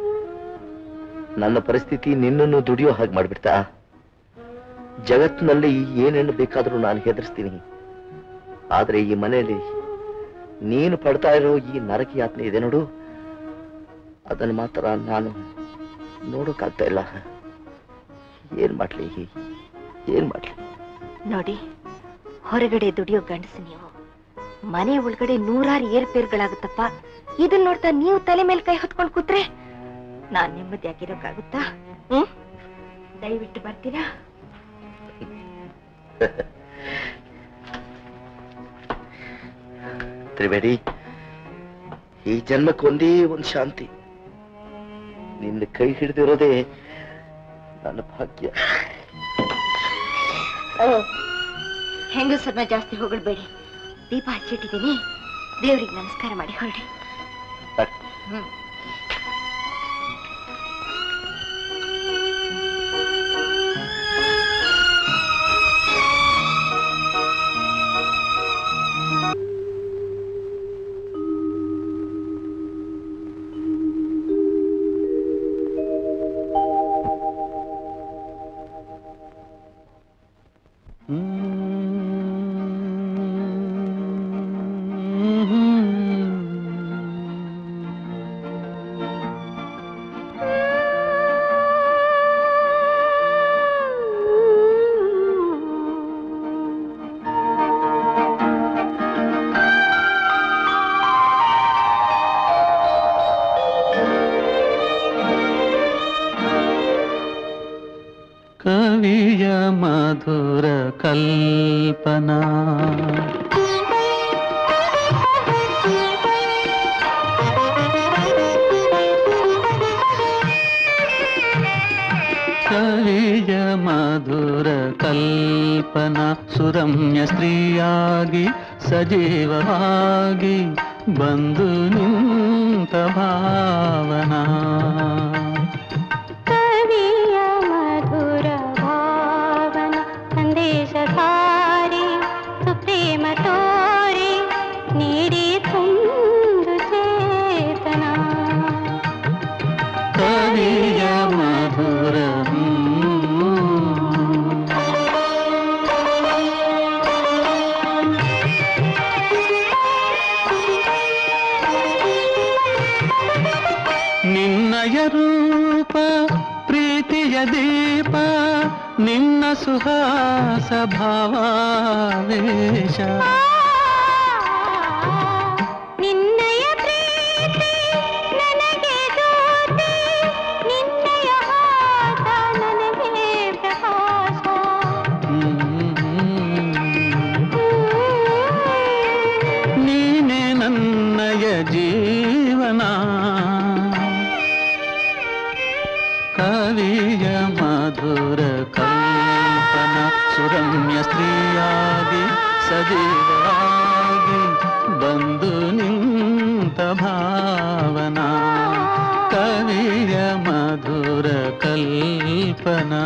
ನನ್ನ ಪರಿಸ್ಥಿತಿ ನಿನ್ನನ್ನು ದುಡಿಯೋ ಹಾಗೆ ಮಾಡ್ಬಿಡ್ತಾ ಜಗತ್ತಿನಲ್ಲಿ ಏನೇನು ಬೇಕಾದರೂ ನಾನು ಹೆದರ್ಸ್ತೀನಿ ಆದ್ರೆ ಈ ಮನೆಯಲ್ಲಿ ನೀನು ಪಡ್ತಾ ಇರೋ ಈ ನರಕ ಯಾತನೆ ಇದೆ ನೋಡು ಅದನ್ನು ಮಾತ್ರ ನಾನು ನೋಡೋಕ್ಕಾಗ್ತಾ ಇಲ್ಲ ಏನ್ ಮಾಡ್ಲಿ ಏನ್ ಮಾಡ್ಲಿ ನೋಡಿ ಹೊರಗಡೆ ದುಡಿಯೋ ಗಂಡಸು ನೀವು ಮನೆ ಒಳಗಡೆ ನೂರಾರು ಏರ್ಪೇರ್ಗಳಾಗುತ್ತಪ್ಪ ಇದನ್ನ ನೋಡ್ತಾ ನೀವು ತಲೆ ಮೇಲೆ ಕೈ ಹೊತ್ಕೊಂಡು ಕೂತ್ರೆ ನಾನ್ ನೆಮ್ಮದಿಯಾಗಿರೋಕ್ಕಾಗುತ್ತಾ ಹ್ಮ್ ದಯವಿಟ್ಟು ಬರ್ತೀರಾ ತ್ರಿವೇಣಿ ಈ ಜನ್ಮಕ್ಕೊಂದೇ ಒಂದು ಶಾಂತಿ ನಿನ್ನ ಕೈ ಹಿಡಿದಿರೋದೇ ನನ್ನ ಭಾಗ್ಯ ಹೆಂಗಸರ್ನ ಜಾಸ್ತಿ ಹೊಗಳ್ಬೇಡಿ ದೀಪ ಹಚ್ಚಿಟ್ಟಿದ್ದೀನಿ ದೇವ್ರಿಗೆ ನಮಸ್ಕಾರ ಮಾಡಿ ಹೊರಡಿ ಹ್ಮ್ ಕವಿಯ ಮಧುರ ಕಲ್ಪನಾ ಕವಿಯ ಮಧುರ ಕಲ್ಪನಾ ಸುರಮ್ಯ ಸ್ತ್ರೀಯಾಗಿ ಸಜೀವವಾಗಿ ಬಂದು ನಿಂತ ಭಾವನಾ ಕವಿಯ ಮಧುರ ಭಾವನ ಸಂದೇಶ ಸಾರಿ ಸುಪ್ರೇಮ ತೋರಿ ನೀಡಿ ತುಂಬು ಚೇತನ ಕವಿಯ ಮಧುರ ನಿನ್ನಯ ರೂಪ ಪ್ರೀತಿಯ ದೀಪ ನಿನ್ನ ಸುಹಾಸ ಭಾವಾವೇಶ ನಿನ್ನಯ ಪ್ರೀತಿ ನನಗೆ ಜ್ಯೋತಿ ನಿನ್ನಯ ಹಾಸ ನನಗೆ ಪ್ರಕಾಶ ನೀನೆ ನನ್ನಯ ಜೀವನ ಕವಿಯ ಮಧುರ ಕಲ್ಪನ ಸುರಮ್ಯ ಸ್ತ್ರೀಯಾಗಿ ಸಜೀವವಾಗಿ ಬಂದು ನಿಂತ ಭಾವನಾ ಕವಿಯ ಮಧುರ ಕಲ್ಪನಾ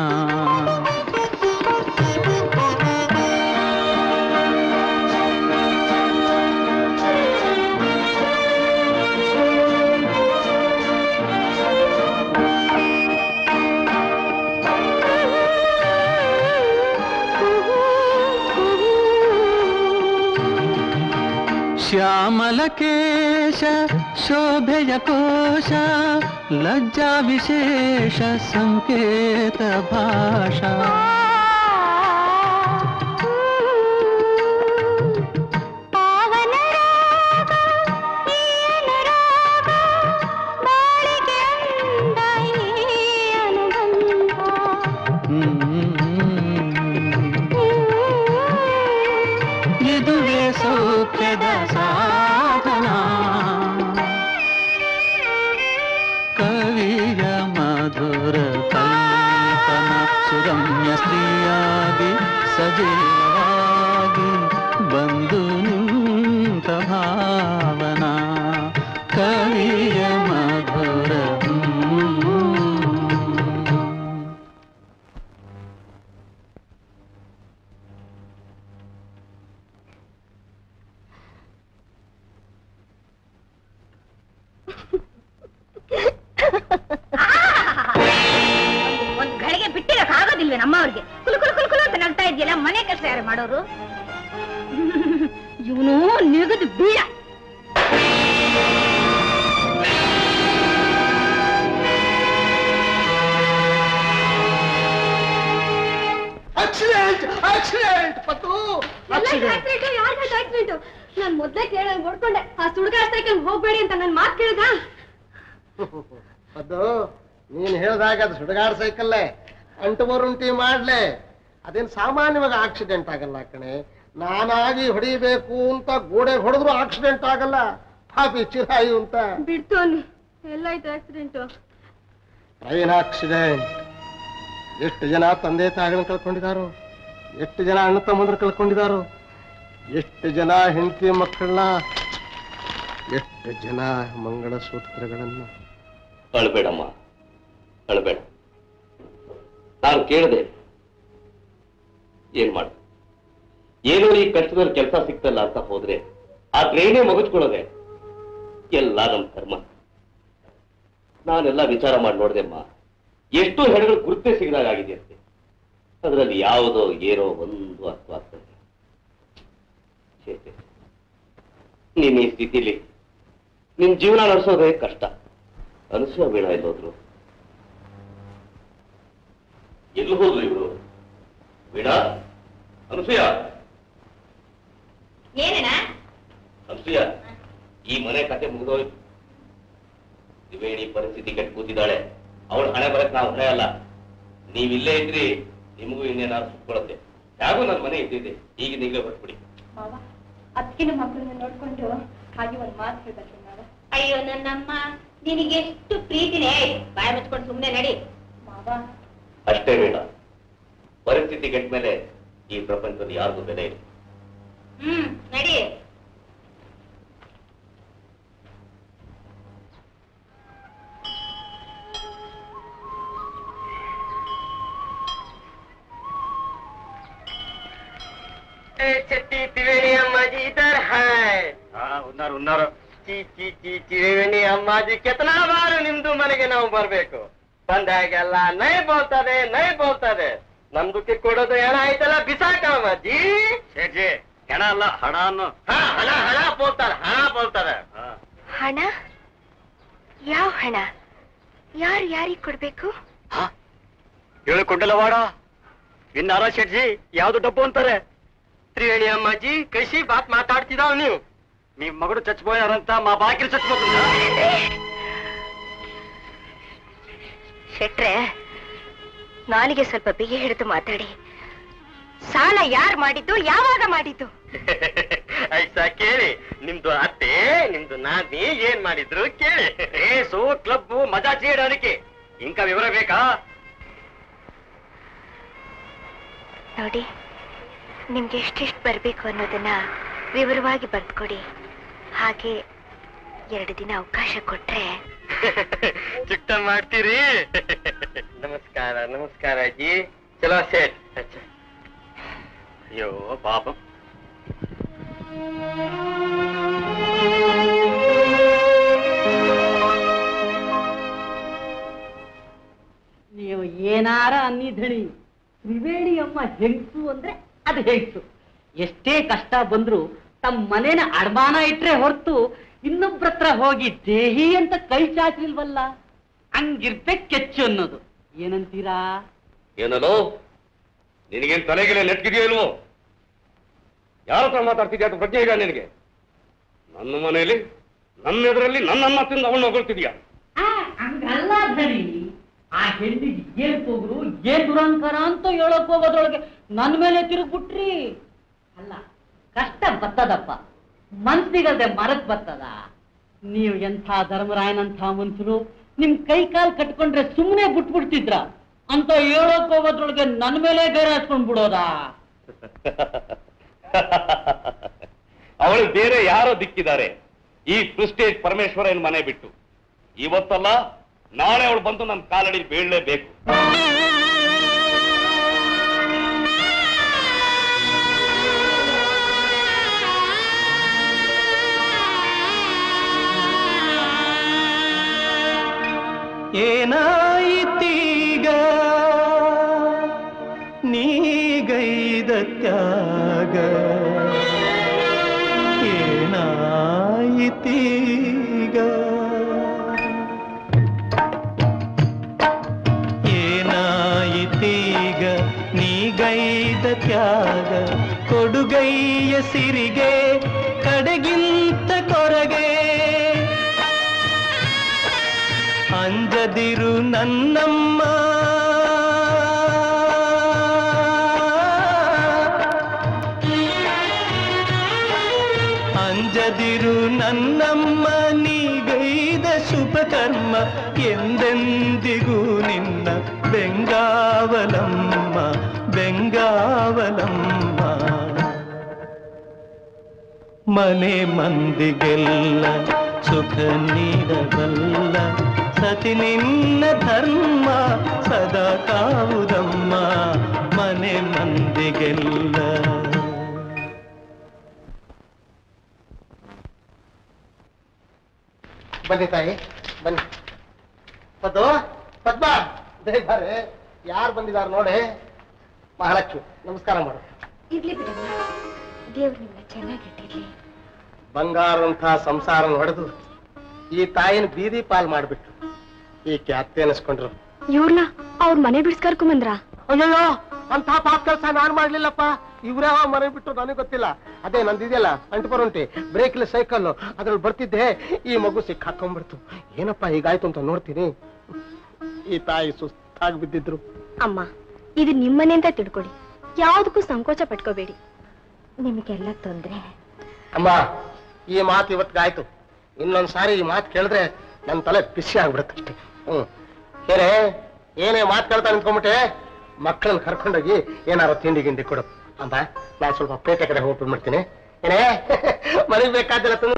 ಶ್ಯಾಮಲ ಕೇಶ ಶೋಭೆಯ ಕೋಶ ಲಜ್ಜಾ ವಿಶೇಷ ಸಂಕೇತ ಭಾಷಾ ಪಾವನ ರಾಗ ಈ ಅನುರಾಗ ಬಾಳಿಗೆ ಅಂದ ಈ ಅನುಬಂಧ ಇದುವೇ ಸೌಖ್ಯದ ಸಾಧನ ಕವಿಯ ಮಧುರ ಕಲ್ಪನ ಸುರಮ್ಯ ಸ್ತ್ರೀಯಾಗಿ ಸಜೀವವಾಗಿ ಬಂದು ನಿಂತ ಭಾವನಾ ಕವಿಯ ಮಧುರ ಒಂದ್ ಗಳಿಗೆ ಬಿಟ್ಟಿರಕ್ ಆಗೋದಿಲ್ವೇ ನಮ್ಮ ಅವ್ರಿಗೆ ಕುಲು ಕುಲು ಕುಲು ಕುಲು ಅಂತ ನಗ್ತಾ ಇದೆಯಲ್ಲ ಮನೆ ಕೆಲಸ ಯಾರು ಮಾಡೋರು ಇವನು ನಿಗದು ಬೀಳ ಆಕ್ಸಿಡೆಂಟ್ ಆಕ್ಸಿಡೆಂಟ್ ಪತ್ತು ಆಕ್ಸಿಡೆಂಟ್ ನಾನ್ ಮೊದ್ಲೇ ಕೇಳ ನೋಡ್ಕೊಂಡೆ ಆ ಸುಡ್ಗಾಡ್ ಸೈಕಲ್ ಹೋಗ್ಬೇಡಿ ಅಂತ ನನ್ ಮಾತ್ ಕೇಳಿದ ಅದು ನೀನ್ ಹೇಳ್ದಾಗ ಅದು ಸುಡಗಾಡ್ ಸೈಕಲ್ಲೇ ಅಂಟು ಬರುಂಟಿ ಮಾಡ್ಲೆ ಅದೇನ್ ಸಾಮಾನ್ಯವಾಗಿ ಆಕ್ಸಿಡೆಂಟ್ ಆಗಲ್ಲ ಕಣೆ ನಾನಾಗಿ ಹೊಡಿಬೇಕು ಅಂತ ಗೋಡೆ ಹೊಡೆದ್ರು ಆಕ್ಸಿಡೆಂಟ್ ಆಗಲ್ಲ ಪಾಪಿ ಚಿರಾಯು ಅಂತ ಬಿಡ್ತೋನ್ ಎಲ್ಲಾಯ್ತು ಆಕ್ಸಿಡೆಂಟ್ ಟ್ರೈನ್ ಆಕ್ಸಿಡೆಂಟ್ ಎಷ್ಟು ಜನ ತಂದೆ ತಾಯಿಗಳನ್ನ ಕಳ್ಕೊಂಡಿದ್ದಾರೋ ಎಷ್ಟು ಜನ ಅಣ್ಣ ತಮ್ಮಂದ್ರ ಕಳ್ಕೊಂಡಿದ್ದಾರೋ ಎಷ್ಟು ಜನ ಹೆಂಡತಿ ಮಕ್ಕಳನ್ನ ಎಷ್ಟು ಜನ ಮಂಗಳ ಸೂತ್ರಗಳನ್ನ ಅಳ್ಬೇಡಮ್ಮ ಅಳ್ಬೇಡ ನಾನು ಕೇಳಿದೆ ಏನ್ ಮಾಡ ಏನೋ ಈ ಕಷ್ಟದಲ್ಲಿ ಕೆಲಸ ಸಿಕ್ತಲ್ಲ ಅಂತ ಹೋದ್ರೆ ಆ ಟ್ರೈನೇ ಮುಗಿಸ್ಕೊಳ್ಳೋದೆ ಎಲ್ಲ ನಮ್ಮ ಕರ್ಮ ನಾನೆಲ್ಲ ವಿಚಾರ ಮಾಡಿ ನೋಡ್ದೆಮ್ಮ ಎಷ್ಟೋ ಹೆಣಗಳು ಗುರುತೇ ಸಿಗದಾಗ ಆಗಿದೆ ಅಂತೆ ಅದರಲ್ಲಿ ಯಾವುದೋ ಏನೋ ಒಂದು ಅರ್ಥ ಆಗ್ತದೆ ಛೇ, ಛೇ. ನೀನ್ ಈ ಸ್ಥಿತಿಲಿ ನಿನ್ ಜೀವನ ನಡೆಸೋದೇ ಕಷ್ಟ ಅನುಸೂಯ ಬೇಡ ಎಲ್ಲೋದ್ರು ಎಲ್ಲಿ ಹೋದ್ರು ಇವರು ಬೇಡ ಅನುಸೂಯ ಏನೇನ ಅನುಸೂಯ ಈ ಮನೆ ಕತೆ ಮುಗಿದೋಯ್ತು ತ್ರಿವೇಣಿ ಪರಿಸ್ಥಿತಿ ಕೆಟ್ಟು ಕೂತಿದ್ದಾಳೆ ಅವಳ ಹಣೆ ಬರಕ್ ನಾವು ಹೊಣೆ ಅಲ್ಲ ನೀವಿಲ್ಲೇ ಇದ್ರಿ ನಿಮಗೂ ಇನ್ನೇನಾದ್ರು ಸುಟ್ಕೊಳತ್ತೆ ಯಾಗೂ ನನ್ನ ಮನೆ ಇದ್ದಿದೆ ಈಗ ನೀವೇ ಹೊರಟ್ಬಿಡಿ ಮಾವ ಅದಕ್ಕಿನ ಮಕ್ಕಳನ್ನ ನೋಡ್ಕೊಂಡು ಹಾಗೆ ಒಂದ್ ಮಾತು ಹೇಳ್ಬೇಕು ಮಾವ ಅಯ್ಯೋ ನನ್ನಮ್ಮ ನಿನಗೆ ಎಷ್ಟು ಪ್ರೀತಿನೇ ಬಾಯ ಮುಚ್ಕೊಂಡು ಸುಮ್ಮನೆ ನಡಿ ಮಾವ ಅಷ್ಟೇ ಬೇಡ ಪರಿಸ್ಥಿತಿ ಕೆಟ್ಟ ಮೇಲೆ ಈ ಪ್ರಪಂಚದಲ್ಲಿ ಯಾರಿಗೂ ಬೆಲೆ ಇಲ್ಲ ಹ್ಮ್ ನಡಿ छठी त्रिवेणी अम्मा जी इधर है हाँ उन्नाರು ಉನ್ನಾರು ಚಿ ಚಿ ಚಿ ತ್ರಿವೇಣಿ ಅಮ್ಮಾಜಿ ಕೆತ್ತನಾ ಬಾರು ನಿಮ್ದು ಮನೆಗೆ ನಾವು ಬರ್ಬೇಕು ಬಂದಾಗೆಲ್ಲ ನೈ ಬೋಲ್ತದೆ ನೈ ಬೋಲ್ತದೆ ನಮ್ದಕ್ಕೆ ಕೊಡೋದು ಹೆಣ ಆಯ್ತಲ್ಲ ಬಿಸಾಕ ಅಮ್ಮಾಜಿ ಶೇಠಿ ಹೆಣ ಅಲ್ಲ ಹಣ ಅನ್ನೋ ಹಾ ಹಣ ಹಣ ಬೋಲ್ತಾರೆ ಹಣ ಬೋಲ್ತಾರೆ ಹಣ ಯಾವ ಹಣ ಯಾರು ಯಾರಿಗೆ ಕೊಡ್ಬೇಕು ಹೇಳಿಕೊಂಡಲ್ಲ ವಾಡ ಇನ್ನಾರ ಶೆಟ್ಜಿ ಯಾವ್ದು ಡಬ್ಬು ಅಂತಾರೆ ತ್ರಿವೇಣಿ ಅಮ್ಮಾಜಿ ಕೈಸಿ ಬಾತ್ ಮಾತಾಡ್ತಿದಾವ್ ನೀವು ನಿಮ್ ಮಗಳು ಚಚ್ಬೋಯಾರಂತ ಮಾ ಬಾಕಿಲ್ ಚಚ್ಬೇಕು ಶೆಟ್ರೆ ನಾಲಿಗೆ ಸ್ವಲ್ಪ ಬಿಗಿ ಹಿಡಿದು ಮಾತಾಡಿ ಸಾಲ ಯಾರು ಮಾಡಿದ್ದು ಯಾವಾಗ ಮಾಡಿದ್ದು ಐಸಾ ಕೇಳಿ ನಿಮ್ದು ಅತ್ತೆ ನಿಮ್ದು ನಾದಿ ಏನ್ ಮಾಡಿದ್ರು ಕೇಳಿ ರೇಸು ಕ್ಲಬ್ ಮಜಾ చేయడానికి ఇంకా ವಿವರ ಬೇಕಾ ನೋಡಿ ನಿಮ್ಗೆ ಎಷ್ಟೆಷ್ಟು ಬರಬೇಕು ಅನ್ನೋದನ್ನ ವಿವರವಾಗಿ ಬರ್ದ್ಕೊಡಿ ಹಾಗೆ ಎರಡು ದಿನ ಅವಕಾಶ ಕೊಟ್ರೆ ಚಿಕ್ಕ ಮಾಡ್ತೀರಿ ನಮಸ್ಕಾರ ನಮಸ್ಕಾರ ಅಜ್ಜಿ ಚಲೋ ಸೇಟ್ ಅಚ್ಚಾ ಅಯ್ಯೋ ಪಾಪ ನೀವು ಏನಾರ ಅನ್ನಿಧಣಿ ತ್ರಿವೇಣಿ ಅಮ್ಮ ಹೆಂಗಸು ಅಂದ್ರೆ ಅದು ಹೆಂಗಸು ಎಷ್ಟೇ ಕಷ್ಟ ಬಂದ್ರು ತಮ್ಮ ಮನೇನ ಅಡಮಾನ ಇಟ್ರೆ ಹೊರತು ಇನ್ನೊಬ್ರ ಹತ್ರ ಹೋಗಿ ದೇಹಿ ಅಂತ ಕೈ ಚಾಚಿಲ್ವಲ್ಲ ಹಂಗಿರ್ಬೇಕು ಕೆಚ್ಚು ಅನ್ನೋದು ಏನಂತೀರಾ ಏನಲ್ಲೋ ನಿನಗೇನ್ ತಲೆಗೆಲೆ ನೆಟ್ಗಿದೆಯೋ ಇಲ್ವೋ ಯಾರ ಹತ್ರ ಮಾತಾಡ್ತಿದ್ಯಾ ಅಂತ ಪ್ರಜ್ಞೆ ಇದೆಯಾ ನಿನಗೆ ನನ್ನ ಮನೆಯಲ್ಲಿ ನನ್ನ ಎದುರಲ್ಲಿ ನನ್ನನ್ನ ತಿಂದು ಅವಳು ಹೊಗಳ್ತಿದ್ಯಾ ಹಂಗಲ್ಲ ಧಣಿ ಆ ಹೆಣ್ಣಿಗೆ ಏನ್ ಹೋಗ್ರು ಏನ್ ದುರಂಕಾರ ಅಂತ ಹೇಳಕ್ ಹೋಗೋದ್ರೊಳಗೆ ನನ್ ಮೇಲೆ ತಿರುಗ್ಬಿಟ್ರಿ ಅಲ್ಲ ಕಷ್ಟ ಬರ್ತದಪ್ಪ ಮನ್ಸಿಗಲ್ದೆ ಮರಕ್ ಬರ್ತದ ನೀವು ಎಂಥ ಧರ್ಮರಾಯನಂಥ ಮನ್ಸರು ನಿಮ್ ಕೈ ಕಾಲ್ ಕಟ್ಕೊಂಡ್ರೆ ಸುಮ್ಮನೆ ಬಿಟ್ಬಿಡ್ತಿದ್ರ ಅಂತ ಹೇಳಕ್ ಹೋಗೋದ್ರೊಳಗೆ ನನ್ ಮೇಲೆ ಬೇರೆ ಹಚ್ಕೊಂಡ್ ಬಿಡೋದಾ ಅವಳು ಬೇರೆ ಯಾರೋ ದಿಕ್ಕಿದ್ದಾರೆ ಈ ಪ್ರಿಸ್ಟೇಜ್ ಪರಮೇಶ್ವರನ್ ಮನೆ ಬಿಟ್ಟು ಇವತ್ತಲ್ಲ ನಾಳೆ ಅವಳು ಬಂದು ನನ್ನ ಕಾಲಡಿ ಬೀಳಲೇಬೇಕು ಏನಾಯಿತೀಗ ನೀಗೈದ ತ್ಯಾಗ ಏನಾಯಿತೀಗ ಏನಾಯಿತೀಗ ನೀಗೈದ ತ್ಯಾಗ ಕೊಡುಗೈಯ ಸಿರಿಗೆ ಕಡೆಗಿಂತ ಕೊರಗೆ ಅಂಜದಿರು ನನ್ನಮ್ಮ ಅಂಜದಿರು ನನ್ನಮ್ಮ ನೀಗೈದ ಶುಭ ಕರ್ಮ ಎಂದೆಂದಿಗೂ ನಿನ್ನ ಬೆಂಗಾವಲಮ್ಮ ಬೆಂಗಾವಲಮ್ಮ ಮನೆ ಮಂದಿಗೆಲ್ಲ ಸುಖ ನೀಡಬಲ್ಲ ಸತಿ ನಿನ್ನ ಧರ್ಮ ಸದಾ ಕಾವುದಮ್ಮ ಮನೆ ಮಂದಿಗೆಲ್ಲ ಬನ್ನಿ ತಾಯಿ ಬನ್ನಿ ಪದ್ದು ಪದ್ಮ ಬೇಗ ಬಾರೆ ಯಾರು ಬಂದಿದ್ದಾರೆ ನೋಡಿ ಮಹಾಲಕ್ಷ್ಮಿ ನಮಸ್ಕಾರ ಮಾಡು ಇರ್ಲಿ ಬಿಡಮ್ಮ ದೇವ್ರು ನಿನ್ನ ಚೆನ್ನಾಗಿಟ್ಟಿರ್ಲಿ ಬಂಗಾರಂಥ ಸಂಸಾರ ಹೊಡೆದು ಈ ತಾಯಿನ ಬೀದಿ ಪಾಲ್ ಮಾಡ್ಬಿಟ್ಟು ಈಕೆ ಅತ್ತೆ ಅನಿಸ್ಕೊಂಡ್ರು ಇವ್ರನ್ನ ಅವ್ರ ಮನೆ ಬಿಡ್ಸ್ಕರ್ಕೊಂಬಂದ್ರ ಅಯ್ಯಯ್ಯೋ ಅಂತ ಪಾಪ ಕೆಲಸ ನಾನ್ ಮಾಡ್ಲಿಲ್ಲಪ್ಪ ಇವ್ರೇ ಮನೆ ಬಿಟ್ಟು ನನಗೆ ಗೊತ್ತಿಲ್ಲ ಅದೇ ನಂದಿದೆಯಲ್ಲ ಅಂಟುಪರುಂಟಿ ಬ್ರೇಕ್ಲಿ ಸೈಕಲ್ ಅದ್ರಲ್ಲಿ ಬರ್ತಿದ್ದೆ ಈ ಮಗು ಸಿಕ್ ಹಾಕೊಂಡ್ಬಿಡ್ತು ಏನಪ್ಪ ಹೀಗಾಯ್ತು ಅಂತ ನೋಡ್ತೀನಿ ಈ ತಾಯಿ ಸುಸ್ತಾಗಿ ಬಿದ್ದಿದ್ರು ಅಮ್ಮ ಇದು ನಿಮ್ಮನೆ ಅಂತ ತಿಳ್ಕೊಳ್ಳಿ ಯಾವ್ದಕ್ಕೂ ಸಂಕೋಚ ಪಟ್ಕೋಬೇಡಿ ನಿಮಗೆಲ್ಲ ತೊಂದ್ರೆ ಅಮ್ಮ ಈ ಮಾತು ಇವತ್ತಿಗಾಯ್ತು ಇನ್ನೊಂದ್ಸಾರಿ ಈ ಮಾತು ಕೇಳಿದ್ರೆ ನನ್ನ ತಲೆ ಬಿಸಿ ಆಗ್ಬಿಡುತ್ತೆ ಅಷ್ಟೇ ಹ್ಮ್ ಏನೇ ಏನೇ ಮಾತು ಕೇಳ್ತಾ ನಿಂತ್ಕೊಂಡ್ಬಿಟ್ಟೆ ಮಕ್ಕಳನ್ನ ಕರ್ಕೊಂಡೋಗಿ ಏನಾರು ತಿಂಡಿ ಗಿಂಡಿ ಕೊಡು ಅಮ್ಮ ನಾನು ಸ್ವಲ್ಪ ಪೇಟೆ ಕಡೆ ಹೋಗ್ಬಿಡ್ತೀನಿ ಏನೇ ಮನೆಗೆ ಬೇಕಾದಿಲ್ಲ ತುಂಬ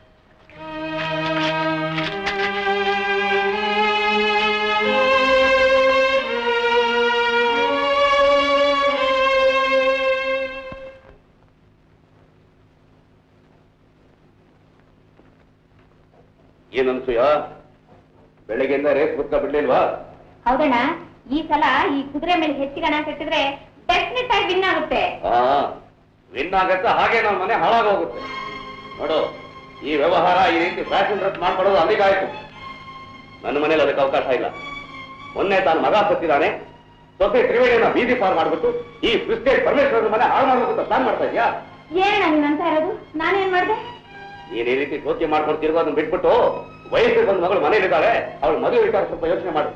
ಏನನ್ಸೂಯ ಬೆಳಗ್ಗೆಯಿಂದ ರೇಸ್ ಬುಕ್ಕ ಬಿಡ್ಲಿಲ್ವಾ ಹೌದಣ್ಣ ಈ ಸಲ ಈ ಕುದುರೆ ಮೇಲೆ ಹೆಚ್ಚಿಗೆ ಹಣ ಕಟ್ಟಿದ್ರೆ ಡೆಫಿನೆಟ್ ಆಗಿ ವಿನ್ ಆಗುತ್ತೆ ಹಾ ವಿನ್ ಆಗತ್ತ ಹಾಗೆ ನಮ್ಮ ಮನೆ ಹಾಳಾಗೋಗುತ್ತೆ ನೋಡು ಈ ವ್ಯವಹಾರ ಈ ರೀತಿ ಫ್ಯಾಷನ್ ಡ್ರೆಸ್ ಮಾಡ್ಕೊಳ್ಳೋದು ಅಲ್ಲಿಗಾಯ್ತು ನನ್ನ ಮನೇಲಿ ಅದಕ್ಕೆ ಅವಕಾಶ ಇಲ್ಲ ಮೊನ್ನೆ ತಾನು ಮಗ ಸತ್ತಿದ್ದಾನೆ ಸೊಸೆ ತ್ರಿವೇಣಿಯನ್ನ ಬೀದಿ ಪಾರ್ ಮಾಡ್ಬಿಟ್ಟು ಈ ಪ್ರಿಸ್ಟೇಜ್ ಪರಮೇಶ್ವರನ ಮನೆ ಹಾಳು ಮಾಡ್ಬೇಕು ಪ್ಲಾನ್ ಮಾಡ್ತಾ ಇದೀಯಾ ಏನಣ್ಣ ನೀನ್ ಅಂತ ಇರೋದು ನಾನೇನ್ ಮಾಡ್ದೆ ನೀನ್ ಈ ರೀತಿ ಯೋಚನೆ ಮಾಡ್ಕೊಂಡು ತಿರುಗೋದನ್ನ ಬಿಟ್ಬಿಟ್ಟು ವಯಸ್ಸಿಗೆ ಬಂದ ಮಗಳು ಮನೇಲಿದ್ದಾಳೆ ಅವಳು ಮದುವೆ ವಿಚಾರ ಸ್ವಲ್ಪ ಯೋಚನೆ ಮಾಡು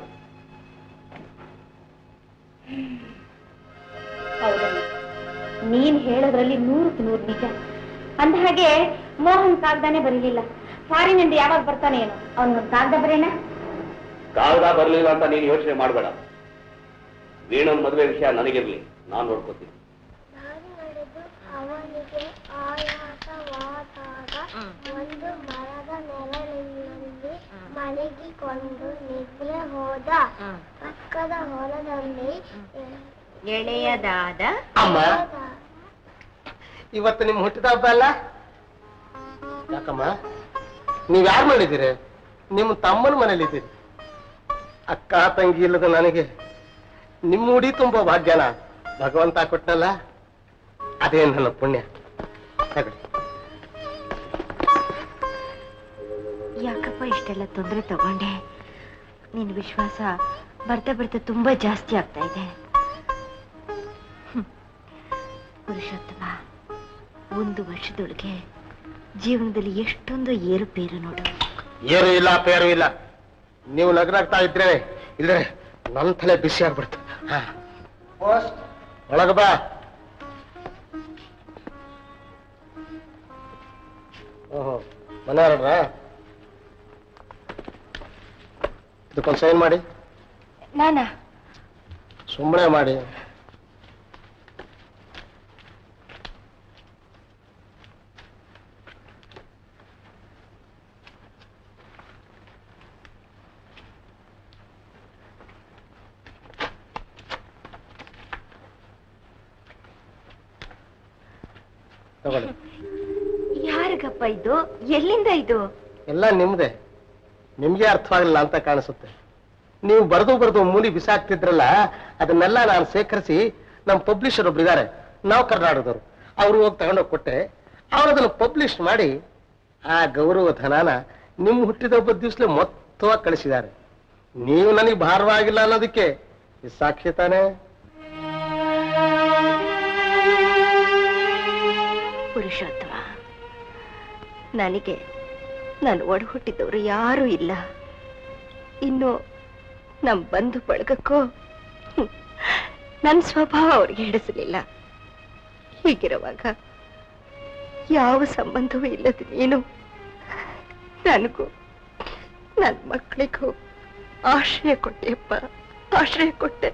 ಹೌದಣ್ಣ ನೀನ್ ಹೇಳೋದ್ರಲ್ಲಿ ನೂರಕ್ಕೆ ನೂರು ನಿಜ ಅಂದ ಹಾಗೆ ಮೋಹನ್ ಕಾಗ್ದಾನೆ ಬರೀಲಿಲ್ಲ ಫಾರಿನಿಂದ ಯಾವಾಗ ಬರ್ತಾನೆ ಏನು ಅವನೊಂದು ಕಾಗ್ದ ಬರೇಣ ಕಾಗದ ಬರಲಿಲ್ಲ ಅಂತ ನೀನು ಯೋಚನೆ ಮಾಡಬೇಡ ವೀಣನ್ ಮದುವೆ ವಿಷಯ ನನಗಿರ್ಲಿ ನಾನು ನೋಡ್ಕೋತೀನಿ ಅವನಿಗೆ ಆಯಾಸವಾದಾಗ ಒಂದು ಮರದ ನೆರಳಿನಲ್ಲಿ ಮಲಗಿಕೊಂಡು ನಿದ್ರೆ ಹೋದ ಪಕ್ಕದ ಹೊಲದಲ್ಲಿ ಎಳೆಯದಾದ ಅಮ್ಮ ಇವತ್ತು ನಿಮ್ ಹುಟ್ಟಿದ ಹಬ್ಬ ಅಲ್ಲ ಯಾಕಮ್ಮ ನೀವ್ ಯಾರ ಮನೇಲಿದ್ದೀರಿ ನಿಮ್ಮ ತಮ್ಮನ ಮನೇಲಿದ್ದೀರಿ ಅಕ್ಕ ತಂಗಿ ಇಲ್ಲದ ನನಗೆ ನಿಮ್ಮ ಉಡಿ ತುಂಬಾ ಭಾಗ್ಯನ ಭಗವಂತ ಕೊಟ್ಟನಲ್ಲ ಅದೇ ನನ್ನ ಪುಣ್ಯ ತಗೊಳ್ಳಿ. ಯಾಕಪ್ಪ ಇಷ್ಟೆಲ್ಲ ತೊಂದರೆ ತಗೊಂಡೆ ನಿನ್ ವಿಶ್ವಾಸ ಬರ್ತಾ ಬರ್ತಾ ತುಂಬಾ ಜಾಸ್ತಿ ಆಗ್ತಾ ಇದೆ ಹ್ಮ್. ಪುರುಷೋತ್ತಮ ಒಂದು ವರ್ಷದೊಳಗೆ ಜೀವನದಲ್ಲಿ ಎಷ್ಟೊಂದು ಏರುಪೇರು ನೋಡು ಏರು ಇಲ್ಲ ಪೇರು ಇಲ್ಲ ನೀವು ನಗರಾಗ್ತಾ ಇದ್ರೆ ಇಲ್ಲರೆ ನನ್ನ ತಲೆ ಬಿಸಿ ಆಗ್ಬಿಡ್ತು ಹಾ. ಒಳಗ ಬಾ ಓಹೋ ಮನೆಯವ್ರ ಇದಕ್ಕೊಂದು ಸೈನ್ ಮಾಡಿ ನಾನಾ ಸುಮ್ಮನೆ ಮಾಡಿ ತಗೊಳ್ಳಿ ಯಾರಿಗಪ್ಪ ಇದು ಎಲ್ಲಿಂದ ಇದು ಎಲ್ಲ ನಿಮ್ದೆ ನಿಮ್ಗೆ ಅರ್ಥವಾಗಿಲ್ಲ ಅಂತ ಕಾಣಿಸುತ್ತೆ ನೀವು ಬರೆದು ಬರೆದು ಮೂಲಿ ಬಿಸಾಕ್ತಿದ್ರಲ್ಲ ಅದನ್ನೆಲ್ಲ ನಾನು ಸೇಕರಿಸಿ ನಮ್ಮ ಪಬ್ಲಿಷರ್ ಒಬ್ರು ಇದ್ದಾರೆ ನಾವು ಕರ್ನಾಟಕದವರು ಅವರು ಹೋಗಿ ತಗೊಂಡೋಗಿ ಕೊಟ್ಟೆ ಅವ್ರು ಅದನ್ನು ಪಬ್ಲಿಷ್ ಮಾಡಿ ಆ ಗೌರವ ಧನಾನ ನಿಮ್ಮ ಹುಟ್ಟಿದ ಹಬ್ಬದ ದಿವಸಲೇ ಮೊತ್ತವಾಗಿ ಕಳಿಸಿದ್ದಾರೆ ನೀವು ನನಗೆ ಭಾರವಾಗಿಲ್ಲ ಅನ್ನೋದಕ್ಕೆ ಇದು ಸಾಕ್ಷಿ ತಾನೇ ಪುರುಷೋತ್ತಮ ನನಗೆ ನಾನು ಒಡ ಹುಟ್ಟಿದವರು ಯಾರೂ ಇಲ್ಲ ಇನ್ನು ನಮ್ಮ ಬಂಧು ಬಳಗಕ್ಕೂ ಹ್ಮ್, ನನ್ನ ಸ್ವಭಾವ ಅವ್ರಿಗೆ ಹಿಡಿಸಲಿಲ್ಲ ಹೀಗಿರುವಾಗ ಯಾವ ಸಂಬಂಧವೂ ಇಲ್ಲದ ನೀನು ನನಗೂ ನನ್ನ ಮಕ್ಕಳಿಗೂ ಆಶ್ರಯ ಕೊಟ್ಟೆಯಪ್ಪ ಆಶ್ರಯ ಕೊಟ್ಟೆ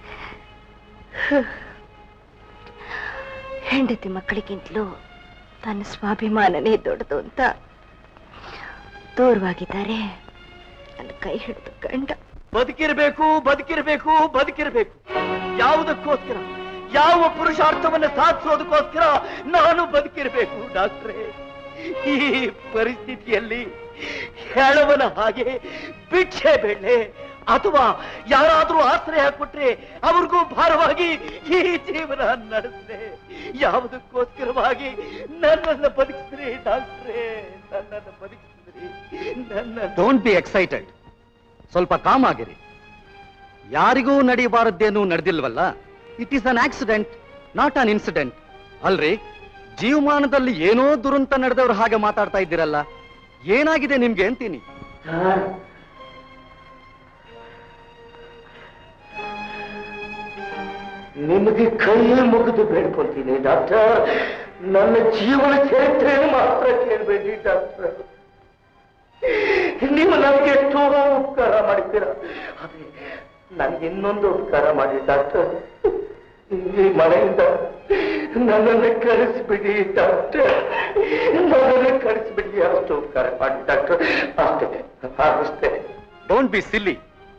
ಹೆಂಡತಿ ಮಕ್ಕಳಿಗಿಂತಲೂ ತನ್ನ ಸ್ವಾಭಿಮಾನನೇ ದೊಡ್ಡದು ಅಂತ ದೂರವಾಗಿದ್ದಾರೆ ನನ್ನ ಕೈ ಹಿಡಿದು ಗಂಡ ಬದುಕಿರ್ಬೇಕು ಬದುಕಿರ್ಬೇಕು ಬದುಕಿರ್ಬೇಕು ಯಾವುದಕ್ಕೋಸ್ಕರ ಯಾವ ಪುರುಷಾರ್ಥವನ್ನ ಸಾಧಿಸೋದಕ್ಕೋಸ್ಕರ ನಾನು ಬದುಕಿರ್ಬೇಕು ಡಾಕ್ಟ್ರೇ ಈ ಪರಿಸ್ಥಿತಿಯಲ್ಲಿ ಹೇಳವನ ಹಾಗೆ ಭಿಕ್ಷೆ ಬೇಳೆ ಅಥವಾ ಯಾರಾದ್ರೂ ಆಶ್ರಯ ಕೊಟ್ರೆ ಅವ್ರಿಗೂ ಭಾರವಾಗಿ ಈ ಜೀವನ ನಡೆಸ್ರೆ ಯಾವುದಕ್ಕೋಸ್ಕರವಾಗಿ ನನ್ನನ್ನು ಬದುಕಿಸ್ರಿ ಡಾಕ್ಟ್ರೇ ನನ್ನನ್ನು ಬದುಕಿಸ್ರಿ ನನ್ನ ಡೋಂಟ್ ಬಿ ಎಕ್ಸೈಟೆಡ್ ಸ್ವಲ್ಪ ಕಾಮ್ ಆಗಿರಿ ಯಾರಿಗೂ ನಡೆಯಬಾರದ್ದೇನು ನಡೆದಿಲ್ವಲ್ಲ it is an accident not an incident ಅಲ್ರಿ ಜೀವಮಾನದಲ್ಲಿ ಏನೋ ದುರಂತ ನಡೆದವ್ರ ಹಾಗೆ ಮಾತಾಡ್ತಾ ಇದ್ದೀರಲ್ಲ ಏನಾಗಿದೆ ನಿಮ್ಗೆ ಅಂತೀನಿ ನಿಮಗೆ ಕೈ ಮುಗಿದು ಬೇಡ್ಕೊಂತೀನಿ ಡಾಕ್ಟರ್ ನನ್ನ ಜೀವನ ಚರಿತ್ರೆ ಮಾತ್ರ ಕೇಳಬೇಡಿ ಡಾಕ್ಟರ್ ನೀವು ನನಗೆ ಎಷ್ಟೋ ಉಪಕಾರ ಮಾಡಿದ್ದೀರ ಆದ್ರೆ ನನಗೆ ಇನ್ನೊಂದು ಉಪಕಾರ ಮಾಡಿ ಡಾಕ್ಟರ್ ಈ ಮನೆಯಿಂದ ನನ್ನನ್ನು ಕಳಿಸ್ಬಿಡಿ ಡಾಕ್ಟರ್ ನನ್ನನ್ನು ಕಳಿಸ್ಬಿಡಿ ಅಷ್ಟು ಉಪಕಾರ ಮಾಡಿ ಡಾಕ್ಟರ್ ಅಷ್ಟೇ ಅಷ್ಟೇ ಡೋಂಟ್ ಬಿ ಸಿಲ್ಲಿ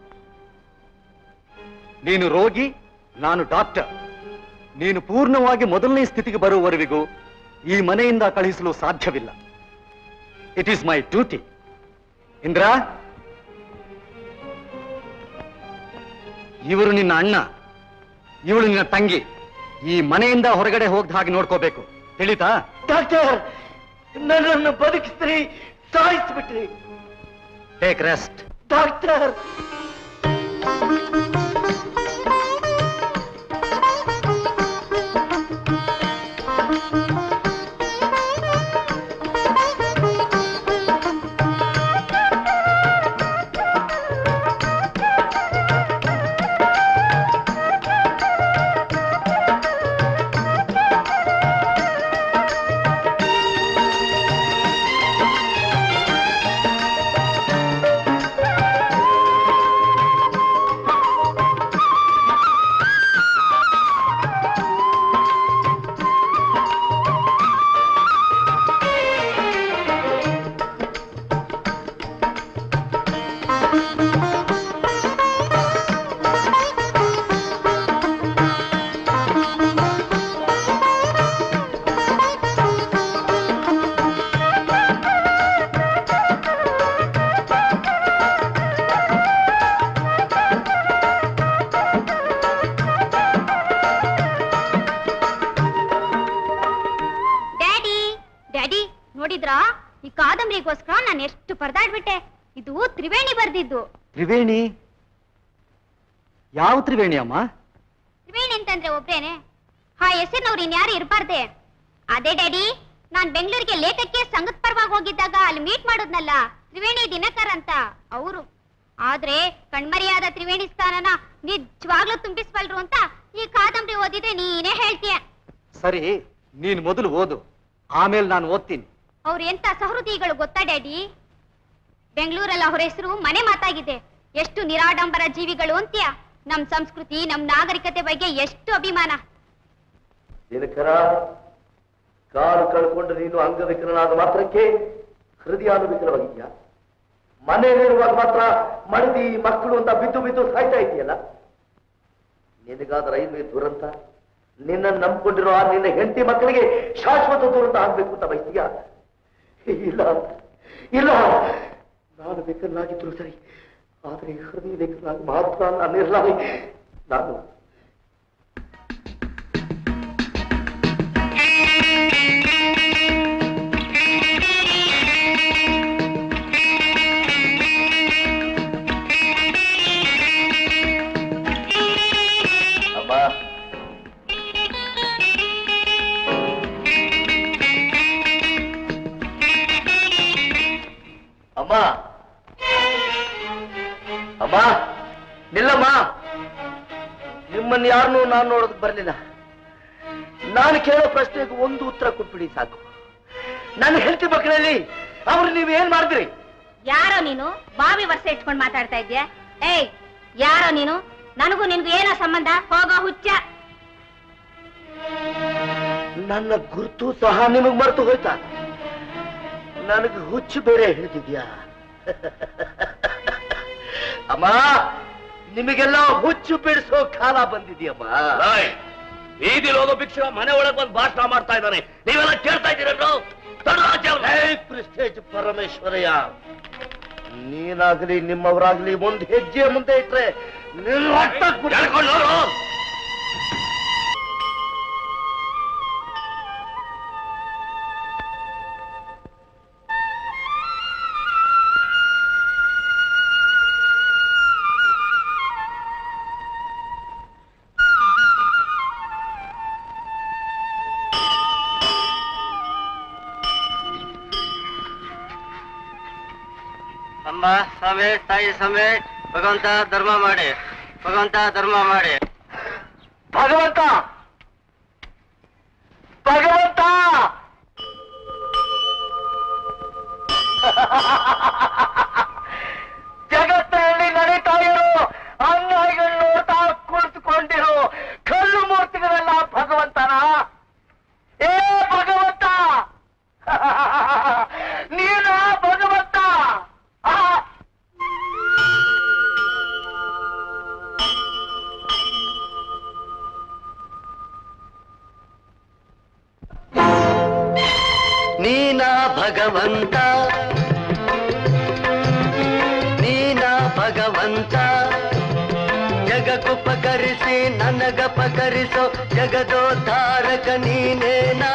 ನೀನು ರೋಗಿ ನಾನು ಡಾಕ್ಟರ್ ನೀನು ಪೂರ್ಣವಾಗಿ ಮೊದಲನೇ ಸ್ಥಿತಿಗೆ ಬರುವವರೆಗೂ ಈ ಮನೆಯಿಂದ ಕಳಿಸಲು ಸಾಧ್ಯವಿಲ್ಲ it is my duty Indra ಇವರು ನಿನ್ನ ಅಣ್ಣ ಇವಳು ನಿನ್ನ ತಂಗಿ ಈ ಮನೆಯಿಂದ ಹೊರಗಡೆ ಹೋಗ್ದ ಹಾಗೆ ನೋಡ್ಕೋಬೇಕು ತಿಳಿತಾ ಡಾಕ್ಟರ್ ನನ್ನನ್ನು ಬದುಕಿಸ್ರಿ ಸಾಯಿಸ್ಬಿಟ್ರಿ take rest doctor daddy daddy ನೋಡಿದ್ರಾ ಈ ಕಾದಂಬರಿಗೋಸ್ಕರ ನಾನು ಎಷ್ಟು ಪರದಾಡ್ಬಿಟ್ಟೆ ಇದು ತ್ರಿವೇಣಿ ಬರ್ದಿದ್ದು ತ್ರಿವೇಣಿ ಯಾವ ತ್ರಿವೇಣಿ ಅಮ್ಮ ತ್ರಿವೇಣಿ ಅಂತಂದ್ರೆ ಒಬ್ರೇನೆ ಹಾ ಹೆಸರಿನವ್ರು ಇನ್ಯಾರು ಇರಬಾರ್ದೆ ಅದೇ ಡ್ಯಾಡಿ ನಾನ್ ಬೆಂಗಳೂರಿಗೆ ಲೇಖಕ್ಕೆ ಸಂಘದ ಪರವಾಗಿ ಹೋಗಿದ್ದಾಗ ಅಲ್ಲಿ ಮೀಟ್ ಮಾಡೋದ್ನಲ್ಲ ತ್ರಿವೇಣಿ ದಿನಕರ್ ಅಂತ ಅವರು ಆದ್ರೆ ಕಣ್ಮರಿಯಾದ ತ್ರಿವೇಣಿ ಸ್ಥಾನನ ನಿಜವಾಗ್ಲೂ ತುಂಬಿಸ್ಬಲ್ರು ಅಂತ ಈ ಕಾದಂಬರಿ ಓದಿದ್ರೆ ನೀನೇ ಹೇಳ್ತೀಯ ಸರಿ ನೀನು ಮೊದಲು ಓದು ಆಮೇಲೆ ನಾನು ಓದ್ತೀನಿ ಅವ್ರು ಎಂತ ಸಹೃದಯಿಗಳು ಗೊತ್ತಾ ಡ್ಯಾಡಿ ಬೆಂಗಳೂರಲ್ಲಿ ಅವ್ರ ಹೆಸರು ಮನೆ ಮಾತಾಗಿದೆ ಎಷ್ಟು ನಿರಾಡಂಬರ ಜೀವಿಗಳು ಅಂತ್ಯ ನಮ್ ಸಂಸ್ಕೃತಿ ನಮ್ ನಾಗರಿಕತೆ ಬಗ್ಗೆ ಎಷ್ಟು ಅಭಿಮಾನ ದಿನಕರ ಕಾಲು ಕಳ್ಕೊಂಡು ನೀನು ಅಂಗವಿಕಲನಾದ ಮಾತ್ರಕ್ಕೆ ಹೃದಯಾನುವಿಕಲವಾಗಿದ್ಯಾ ಮನೆಯಲ್ಲಿರುವಾಗ ಮಾತ್ರ ಮಡದಿ ಮಕ್ಕಳು ಅಂತ ಬಿದ್ದು ಬಿದ್ದು ಸಾಯ್ತಾ ಇದೆಯಲ್ಲ ನಿನಗಾದ ರೈಲ್ವೆ ದುರಂತ ನಿನ್ನ ನಂಬ್ಕೊಂಡಿರೋ ಆ ನಿನ್ನ ಹೆಂಡತಿ ಮಕ್ಕಳಿಗೆ ಶಾಶ್ವತ ದುರಂತ ಆಗ್ಬೇಕು ಅಂತ ಬಯಸ್ತೀಯ ಇಲ್ಲ ಇಲ್ಲ ನಾನು ವಿಕಲನಾಗಿದ್ರು ಸರಿ ಆದ್ರೆ ಹೃದಯ ವಿಕಲನಾಗಿ ಮಾತ್ರ ನಾನಿರಲಾರೆ ನಾನು ಅಮ್ಮ ಅಮ್ಮ ಅಮ್ಮ ನಿಲ್ಲಮ್ಮ ನಿಮ್ಮನ್ನ ಯಾರನ್ನೂ ನಾನು ನೋಡೋದಕ್ಕೆ ಬರಲಿಲ್ಲ ನಾನು ಕೇಳೋ ಪ್ರಶ್ನೆಗೆ ಒಂದು ಉತ್ತರ ಕೊಟ್ಬಿಡಿ ಸಾಕು ನನ್ನ ಹೆಂಡತಿ ಮಕ್ಕಳಲ್ಲಿ ಅವ್ರು ನೀವು ಏನ್ ಮಾಡಿದ್ರಿ ಯಾರೋ ನೀನು ಬಾವಿ ವರ್ಷ ಇಟ್ಕೊಂಡು ಮಾತಾಡ್ತಾ ಇದ್ಯಾ ಏಯ್ ಯಾರೋ ನೀನು ನನಗೂ ನಿನ್ಗೂ ಏನೋ ಸಂಬಂಧ ಹೋಗೋ ಹುಚ್ಚ ನನ್ನ ಗುರುತು ಸಹ ನಿಮಗ್ ಮರೆತು ಹೋಯ್ತಾ ನನಗೆ ಹುಚ್ಚು ಬೇರೆ ಹಿಡಿದಿದ್ಯಾ ಅಮ್ಮ ನಿಮಗೆಲ್ಲ ಹುಚ್ಚು ಬಿಡಿಸೋ ಕಾಲ ಬಂದಿದ್ಯಮ್ಮ ಬೀದಿಲೋದು ಭಿಕ್ಷುಕ ಮನೆ ಒಳಗೆ ಬಂದು ಭಾಷಣ ಮಾಡ್ತಾ ಇದ್ದಾನೆ ನೀವೆಲ್ಲ ಕೇಳ್ತಾ ಇದ್ದೀರಲ್ರು ಪ್ರೆಸ್ಟೇಜ್ ಪರಮೇಶ್ವರಯ್ಯ ನೀನಾಗ್ಲಿ ನಿಮ್ಮವರಾಗ್ಲಿ ಒಂದ್ ಹೆಜ್ಜೆ ಮುಂದೆ ಇಟ್ರೆ ನಿನ್ನ ರಕ್ತ ಕುಡಿಕೊಂಡು ಅಮ್ಮ ಸ್ವಾಮಿ ತಾಯಿ ಸ್ವಾಮಿ ಭಗವಂತ ಧರ್ಮ ಮಾಡಿ ಭಗವಂತ ಧರ್ಮ ಮಾಡಿ ಭಗವಂತ ಭಗವಂತ ಜಗತ್ತಿನಲ್ಲಿ ನಡೀತಾ ಇರೋ ಅನ್ಯಾಯಗಳು ನೋಡ್ತಾ ಕುಳಿತುಕೊಂಡಿರೋ ಕಲ್ಲು ಮೂರ್ತಿಗಳೆಲ್ಲ ಭಗವಂತನ ಏ ಭಗವಂತ ನೀನ ಭಗವಂತ ಆ ನೀನ ಭಗವಂತ ನೀನ ಭಗವಂತ ಜಗಕ್ಕುಪಕರಿಸಿ ನನಗಪಕರಿಸೋ ಜಗದೋದ್ಧಾರಕ ನೀನೇನಾ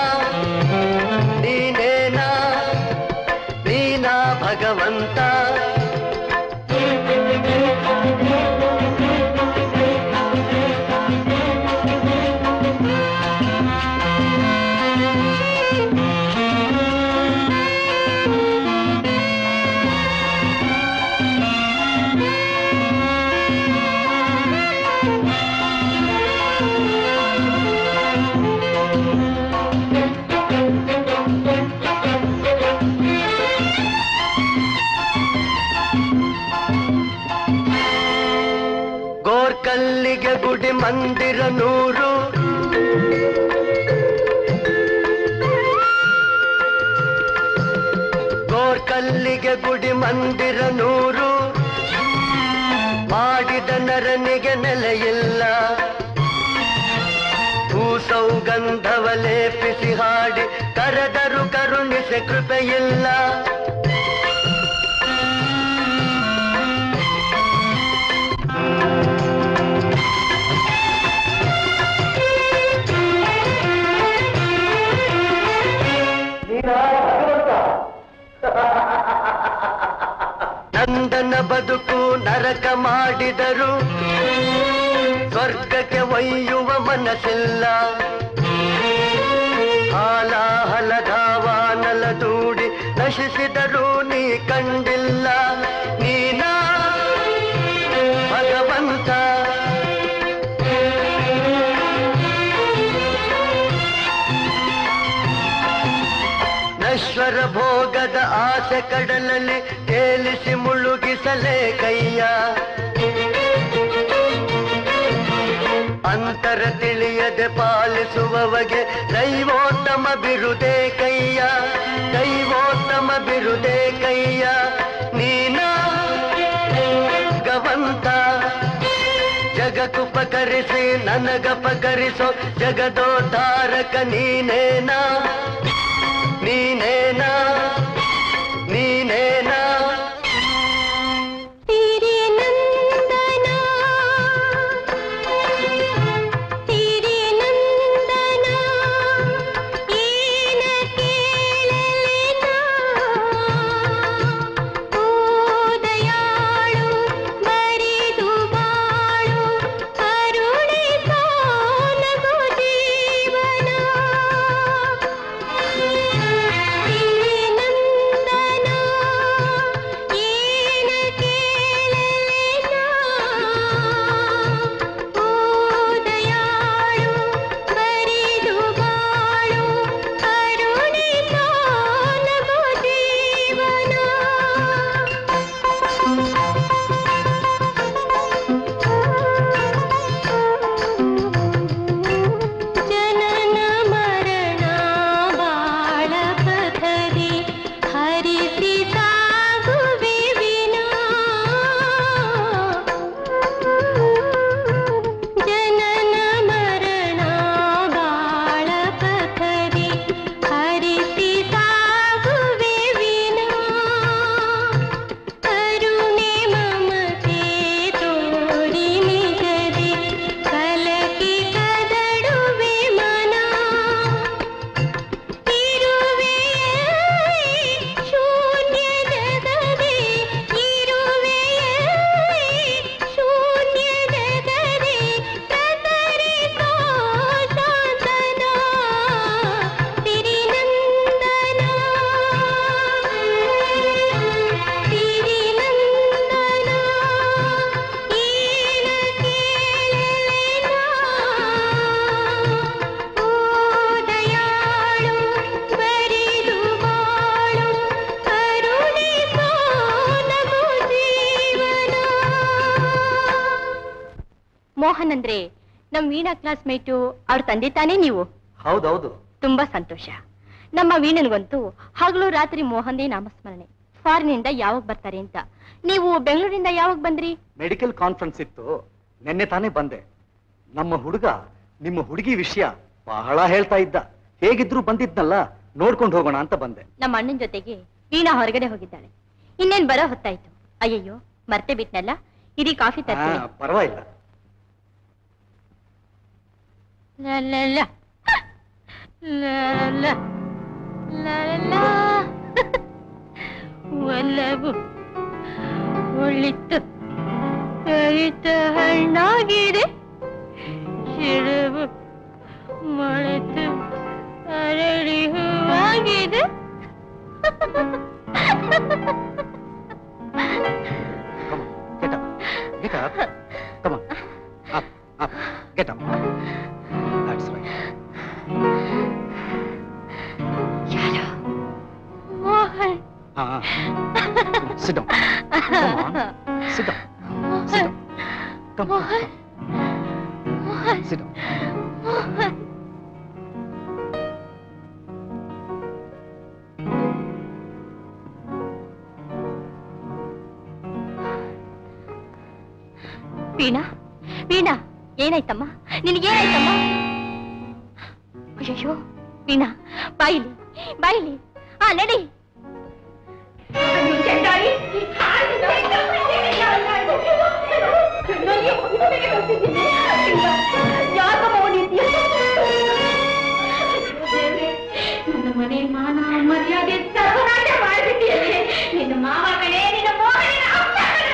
ನೀನೇನಾ ನೀನ ಭಗವಂತ ಗೋರ್ಕಲ್ಲಿಗೆ ಗುಡಿ ಮಂದಿರ ನೂರು ಗೋರ್ಕಲ್ಲಿಗೆ ಗುಡಿ ಮಂದಿರ ನೂರು ಮಾಡಿದ ನರನಿಗೆ ನೆಲೆಯಿಲ್ಲ ಭೂ ಸೌಗಂಧವ ಲೇಪಿಸಿ ಹಾಡಿ ಕರೆದರು ಕರುಣಿಸೆ ಕೃಪೆಯಿಲ್ಲ ನಂದನ ಬದುಕು ನರಕ ಮಾಡಿದರು ಸ್ವರ್ಗಕ್ಕೆ ಒಯ್ಯುವ ಮನಸ್ಸಿಲ್ಲ ಹಾಲಾಹಲಧಾವಾನಲ ದೂಡಿ ನಶಿಸಿದರೂ ನೀ ಕಂಡಿಲ್ಲ ನೀನ ಭಗವಂತ ನಶ್ವರ ಭೋಗದ ಆಸೆ ಕಡಲಲ್ಲಿ ತೇಲಿಸಿ ಮುಳುಗಿಸಲೇ ಕೈಯ ಅಂತರ ತಿಳಿಯದೆ ಪಾಲಿಸುವವಗೆ ದೈವೋತ್ತಮ ಬಿರುದೇ ಕೈಯ ದೈವೋತ್ತಮ ಬಿರುದೇ ಕೈಯ ನೀನ ಗವಂತ ಜಗಕ್ಕುಪಕರಿಸಿ ನನಗಪಕರಿಸೋ ಜಗದೋದ್ಧಾರಕ ನೀನೇನಾ ನೀನೇನಾ ನೀನೇನಾ तेरे नंदना तेरे नंदना ಏನ ಕೇಳಲೆನಾ ಓ ದಯಾಳು ಬರಿದು ಬಾಳು ಕರುಣಿಸೋ ನಗು ಜೀವನ तेरे ಮೋಹನ್ ಅಂದ್ರೆ ನಮ್ ವೀಣಾ ಕ್ಲಾಸ್ಮೇಟು ಅವ್ರ ತಂದೆ ತಾನೇ ನೀವು ಹೌದೌದು ತುಂಬಾ ಸಂತೋಷ ನಮ್ಮ ವೀಣನ್ಗಂತೂ ಹಗಲು ರಾತ್ರಿ ಮೋಹನ್ದೇ ನಾಮಸ್ಮರಣೆ ಫಾರಿನಿಂದ ಯಾವಾಗ ಬರ್ತಾರೆ ಅಂತ ನೀವು ಬೆಂಗಳೂರಿಂದ ಯಾವಾಗ ಬಂದ್ರಿ ಮೆಡಿಕಲ್ ಕಾನ್ಫರೆನ್ಸ್ ಇತ್ತು ನಿನ್ನೆ ತಾನೇ ಬಂದೆ ನಮ್ಮ ಹುಡುಗ ನಿಮ್ಮ ಹುಡುಗಿ ವಿಷಯ ಬಹಳ ಹೇಳ್ತಾ ಇದ್ದ ಹೇಗಿದ್ರು ಬಂದಿದ್ನಲ್ಲ ನೋಡ್ಕೊಂಡು ಹೋಗೋಣ ಅಂತ ಬಂದೆ ನಮ್ಮ ಅಣ್ಣನ ಜೊತೆಗೆ ವೀಣಾ ಹೊರಗಡೆ ಹೋಗಿದ್ದಾಳೆ ಇನ್ನೇನ್ ಬರೋ ಹೊತ್ತಾಯ್ತು ಅಯ್ಯಯ್ಯೋ ಮರ್ತೆ ಬಿಟ್ನಲ್ಲ ಇರಿ ಕಾಫಿ ತರ್ತೀನಿ ಆ, ಪರವಾಗಿಲ್ಲ ಲ ಲ ಲ. ಲ ಲ. ಲ ಲ ಲ. ಒಲವು ಒಳಿತು ಹರಿತ ಹಣ್ಣಾಗಿದೆ ಶಿರವು ಮೊಳೆತು ಅರಳಿ ಹೂವಾಗಿದೆ Get up. Get up. Come on. Up, up. Get up. That's right. Mohan Ah, ah. Come on, sit down. Come on. Sit down. Sit down. Come on. Sit down. Mohan Veena Veena ಏನಾಯ್ತಮ್ಮ ನಿನಗೇನಾಯ್ತಮ್ಮ ಅಯ್ಯೋ ವೀಣಾ ಬಾಯಿಲಿ ಬಾಯಿಲಿ ಆ ನಡಿ ನನ್ನ ಮನೆ ಮಾನ ಮರ್ಯಾದೆ ಸರ್ವನಾಶ ಮಾಡ್ಬಿಟ್ಟಿಯಲ್ಲೇ ನಿನ್ನ ಮಾವ ಕಡೆ ನಿನ್ನ ಮೋಹನಿನ ಅಪ್ಪ ಕಣೆ.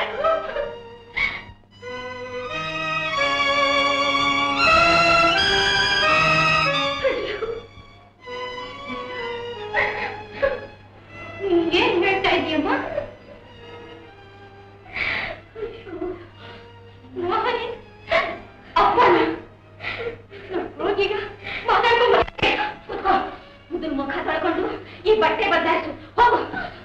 ಏನ್ ಹೇಳ್ತಾ ಇದೀಯಮ್ಮ ಮೋಹನಿ ಅಪ್ಪನ ರೋಗಿಗ ಮಾತಾಡ್ಕೊಂಡು ಮುದುಲ್ ಮುಖ ತೊಳ್ಕೊಂಡು ಈ ಬಟ್ಟೆ ಬದಲಾಯಿಸು ಹೋಗು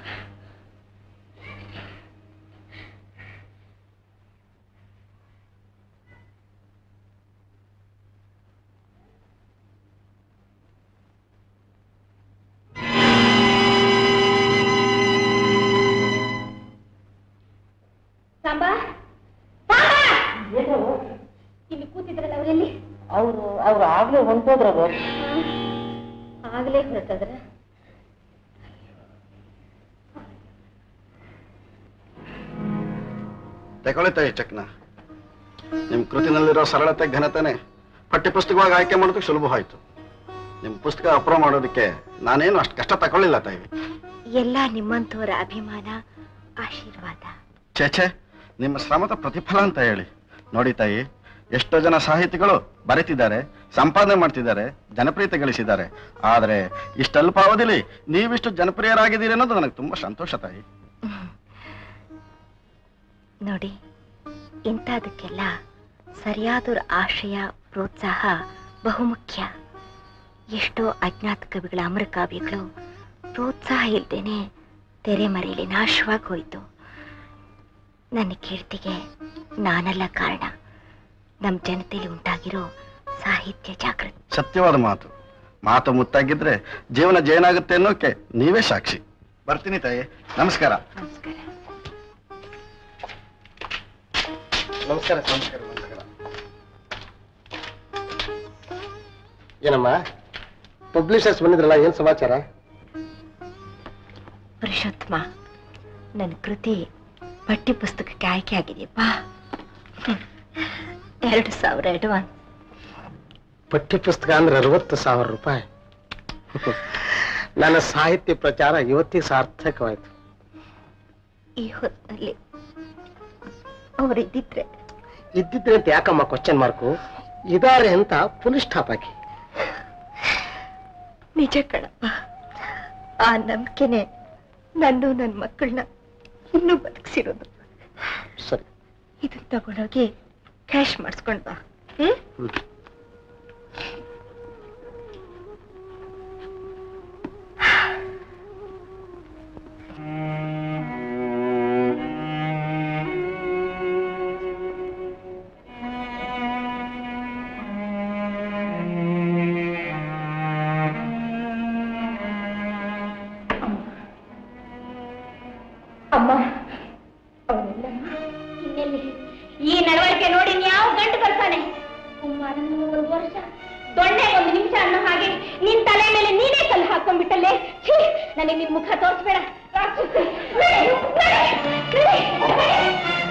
ಸಾಂಬಾ ಇಲ್ಲಿ ಕೂತಿದ್ರಲ್ಲ ಅವರೆಲ್ಲಿ ಅವರು ಅವ್ರು ಆಗ್ಲೇ ಹೊಂಟೋದ್ರದು ಆಗ್ಲೇ ಹೊರಟದ್ರ ತಗೊಳ್ಳಿ ತಾಯಿ ಚಕ್ನ ನಿಮ್ ಕೃತಿನಲ್ಲಿರೋ ಸರಳತೆ ಘನತೆನೆ ಪಠ್ಯಪುಸ್ತಕವಾಗಿ ಆಯ್ಕೆ ಮಾಡೋದಕ್ಕೆ ಸುಲಭವಾಯ್ತು ನಿಮ್ ಪುಸ್ತಕ ಅಪ್ರೋ ಮಾಡೋದಕ್ಕೆ ನಾನೇನು ಅಷ್ಟು ಕಷ್ಟ ತಗೊಳ್ಳಿಲ್ಲ ತಾಯಿ ಎಲ್ಲ ನಿಮ್ಮಂಥವರ ಅಭಿಮಾನ ಆಶೀರ್ವಾದ ಛೇ ನಿಮ್ಮ ಶ್ರಮದ ಪ್ರತಿಫಲ ಅಂತ ಹೇಳಿ ನೋಡಿ ತಾಯಿ ಎಷ್ಟೋ ಜನ ಸಾಹಿತಿಗಳು ಬರೆತಿದ್ದಾರೆ ಸಂಪಾದನೆ ಮಾಡ್ತಿದ್ದಾರೆ ಜನಪ್ರಿಯತೆ ಗಳಿಸಿದ್ದಾರೆ ಆದರೆ ಇಷ್ಟಲ್ಪ ಅವಧಿಲಿ ನೀವಿಷ್ಟು ಜನಪ್ರಿಯರಾಗಿದ್ದೀರಿ ಅನ್ನೋದು ನನಗೆ ತುಂಬಾ ಸಂತೋಷ ತಾಯಿ ನೋಡಿ ಇಂಥದಕ್ಕೆಲ್ಲ ಸರಿಯಾದವ್ರ ಆಶಯ ಪ್ರೋತ್ಸಾಹ ಬಹುಮುಖ್ಯ ಎಷ್ಟೋ ಅಜ್ಞಾತ ಕವಿಗಳ ಅಮರ ಕಾವ್ಯಗಳು ಪ್ರೋತ್ಸಾಹ ಇಲ್ದೇನೆ ತೆರೆಮರೆಯಲ್ಲಿ ನಾಶವಾಗಿ ಹೋಯ್ತು ನನ್ನ ಕೀರ್ತಿಗೆ ನಾನಲ್ಲ ಕಾರಣ ನಮ್ಮ ಜನತೆಯಲ್ಲಿ ಉಂಟಾಗಿರೋ ಸಾಹಿತ್ಯ ಜಾಗೃತಿ ಸತ್ಯವಾದ ಮಾತು ಮಾತು ಮುತ್ತಾಗಿದ್ರೆ ಜೀವನ ಜೇನಾಗುತ್ತೆ ಅನ್ನೋಕೆ ನೀವೇ ಸಾಕ್ಷಿ ಬರ್ತೀನಿ ತಾಯಿ ನಮಸ್ಕಾರ ನಮಸ್ಕಾರ ನಮಸ್ಕಾರ ನಮಸ್ಕಾರ ಏನಮ್ಮ ಪಬ್ಲಿಷರ್ಸ್ ಬಂದಿದ್ರಲ್ಲ ಏನ್ ಸಮಾಚಾರ ಪುರುಷೋತ್ತಮ ನನ್ನ ಕೃತಿ ಪಠ್ಯ ಪುಸ್ತಕಕ್ಕೆ ಆಯ್ಕೆ ಆಗಿದೆಯಪ್ಪ ಎರಡು ಸಾವಿರ ಅಡ್ವಾನ್ಸ್ ಪಠ್ಯ ಪುಸ್ತಕ ಅಂದ್ರೆ ಅರವತ್ತು ಸಾವಿರ ರೂಪಾಯಿ ನನ್ನ ಸಾಹಿತ್ಯ ಪ್ರಚಾರ ಇವತ್ತಿಗೆ ಸಾರ್ಥಕವಾಯ್ತು ಈ ಹೊತ್ತಿನಲ್ಲಿ ಅವರಿದ್ದಿದ್ರೆ ಇದ್ದಿದ್ರೆ ಅಂತ ಯಾಕಮ್ಮ ಕ್ವಶನ್ ಮಾರ್ಕು ಇದಾರೆ ಅಂತ ಪುನಃ ಸ್ಟಾಪ್ ಹಾಕಿ ನಿಜ ಕಣಪ್ಪ ಆ ನಂಬಿಕೆನೆ ನನ್ನು ನನ್ನ ಮಕ್ಕಳನ್ನ ಇನ್ನೂ ಬದುಕಿಸಿರೋದು ಸರಿ ಇದನ್ನ ತಗೊಂಡೋಗಿ ಕ್ಯಾಶ್ ಮಾಡಿಸ್ಕೊಂಡ್ ಬಾ ಹ್ಮ್ ಎಲ್ಲಿ ಈ ನಡವಳಿಕೆ ನೋಡಿ ಯಾವ ಗಂಟು ಬರ್ತಾನೆ ಕುಮಾರ ಒಂದು ವರ್ಷ ದೊಣ್ಣೆ ಒಂದು ನಿಮಿಷ ಅನ್ನೋ ಹಾಗೆ ನಿನ್ ತಲೆ ಮೇಲೆ ನೀನೇ ಕಲ್ಲು ಹಾಕೊಂಡ್ಬಿಟ್ಟಲ್ಲೇ ಛೀ, ನನಗೆ ನಿನ್ ಮುಖ ತೋರಿಸ್ಬೇಡ ರಾಕ್ಷಸಿ. ನಡೆ, ನಡೆ, ನಡೆ,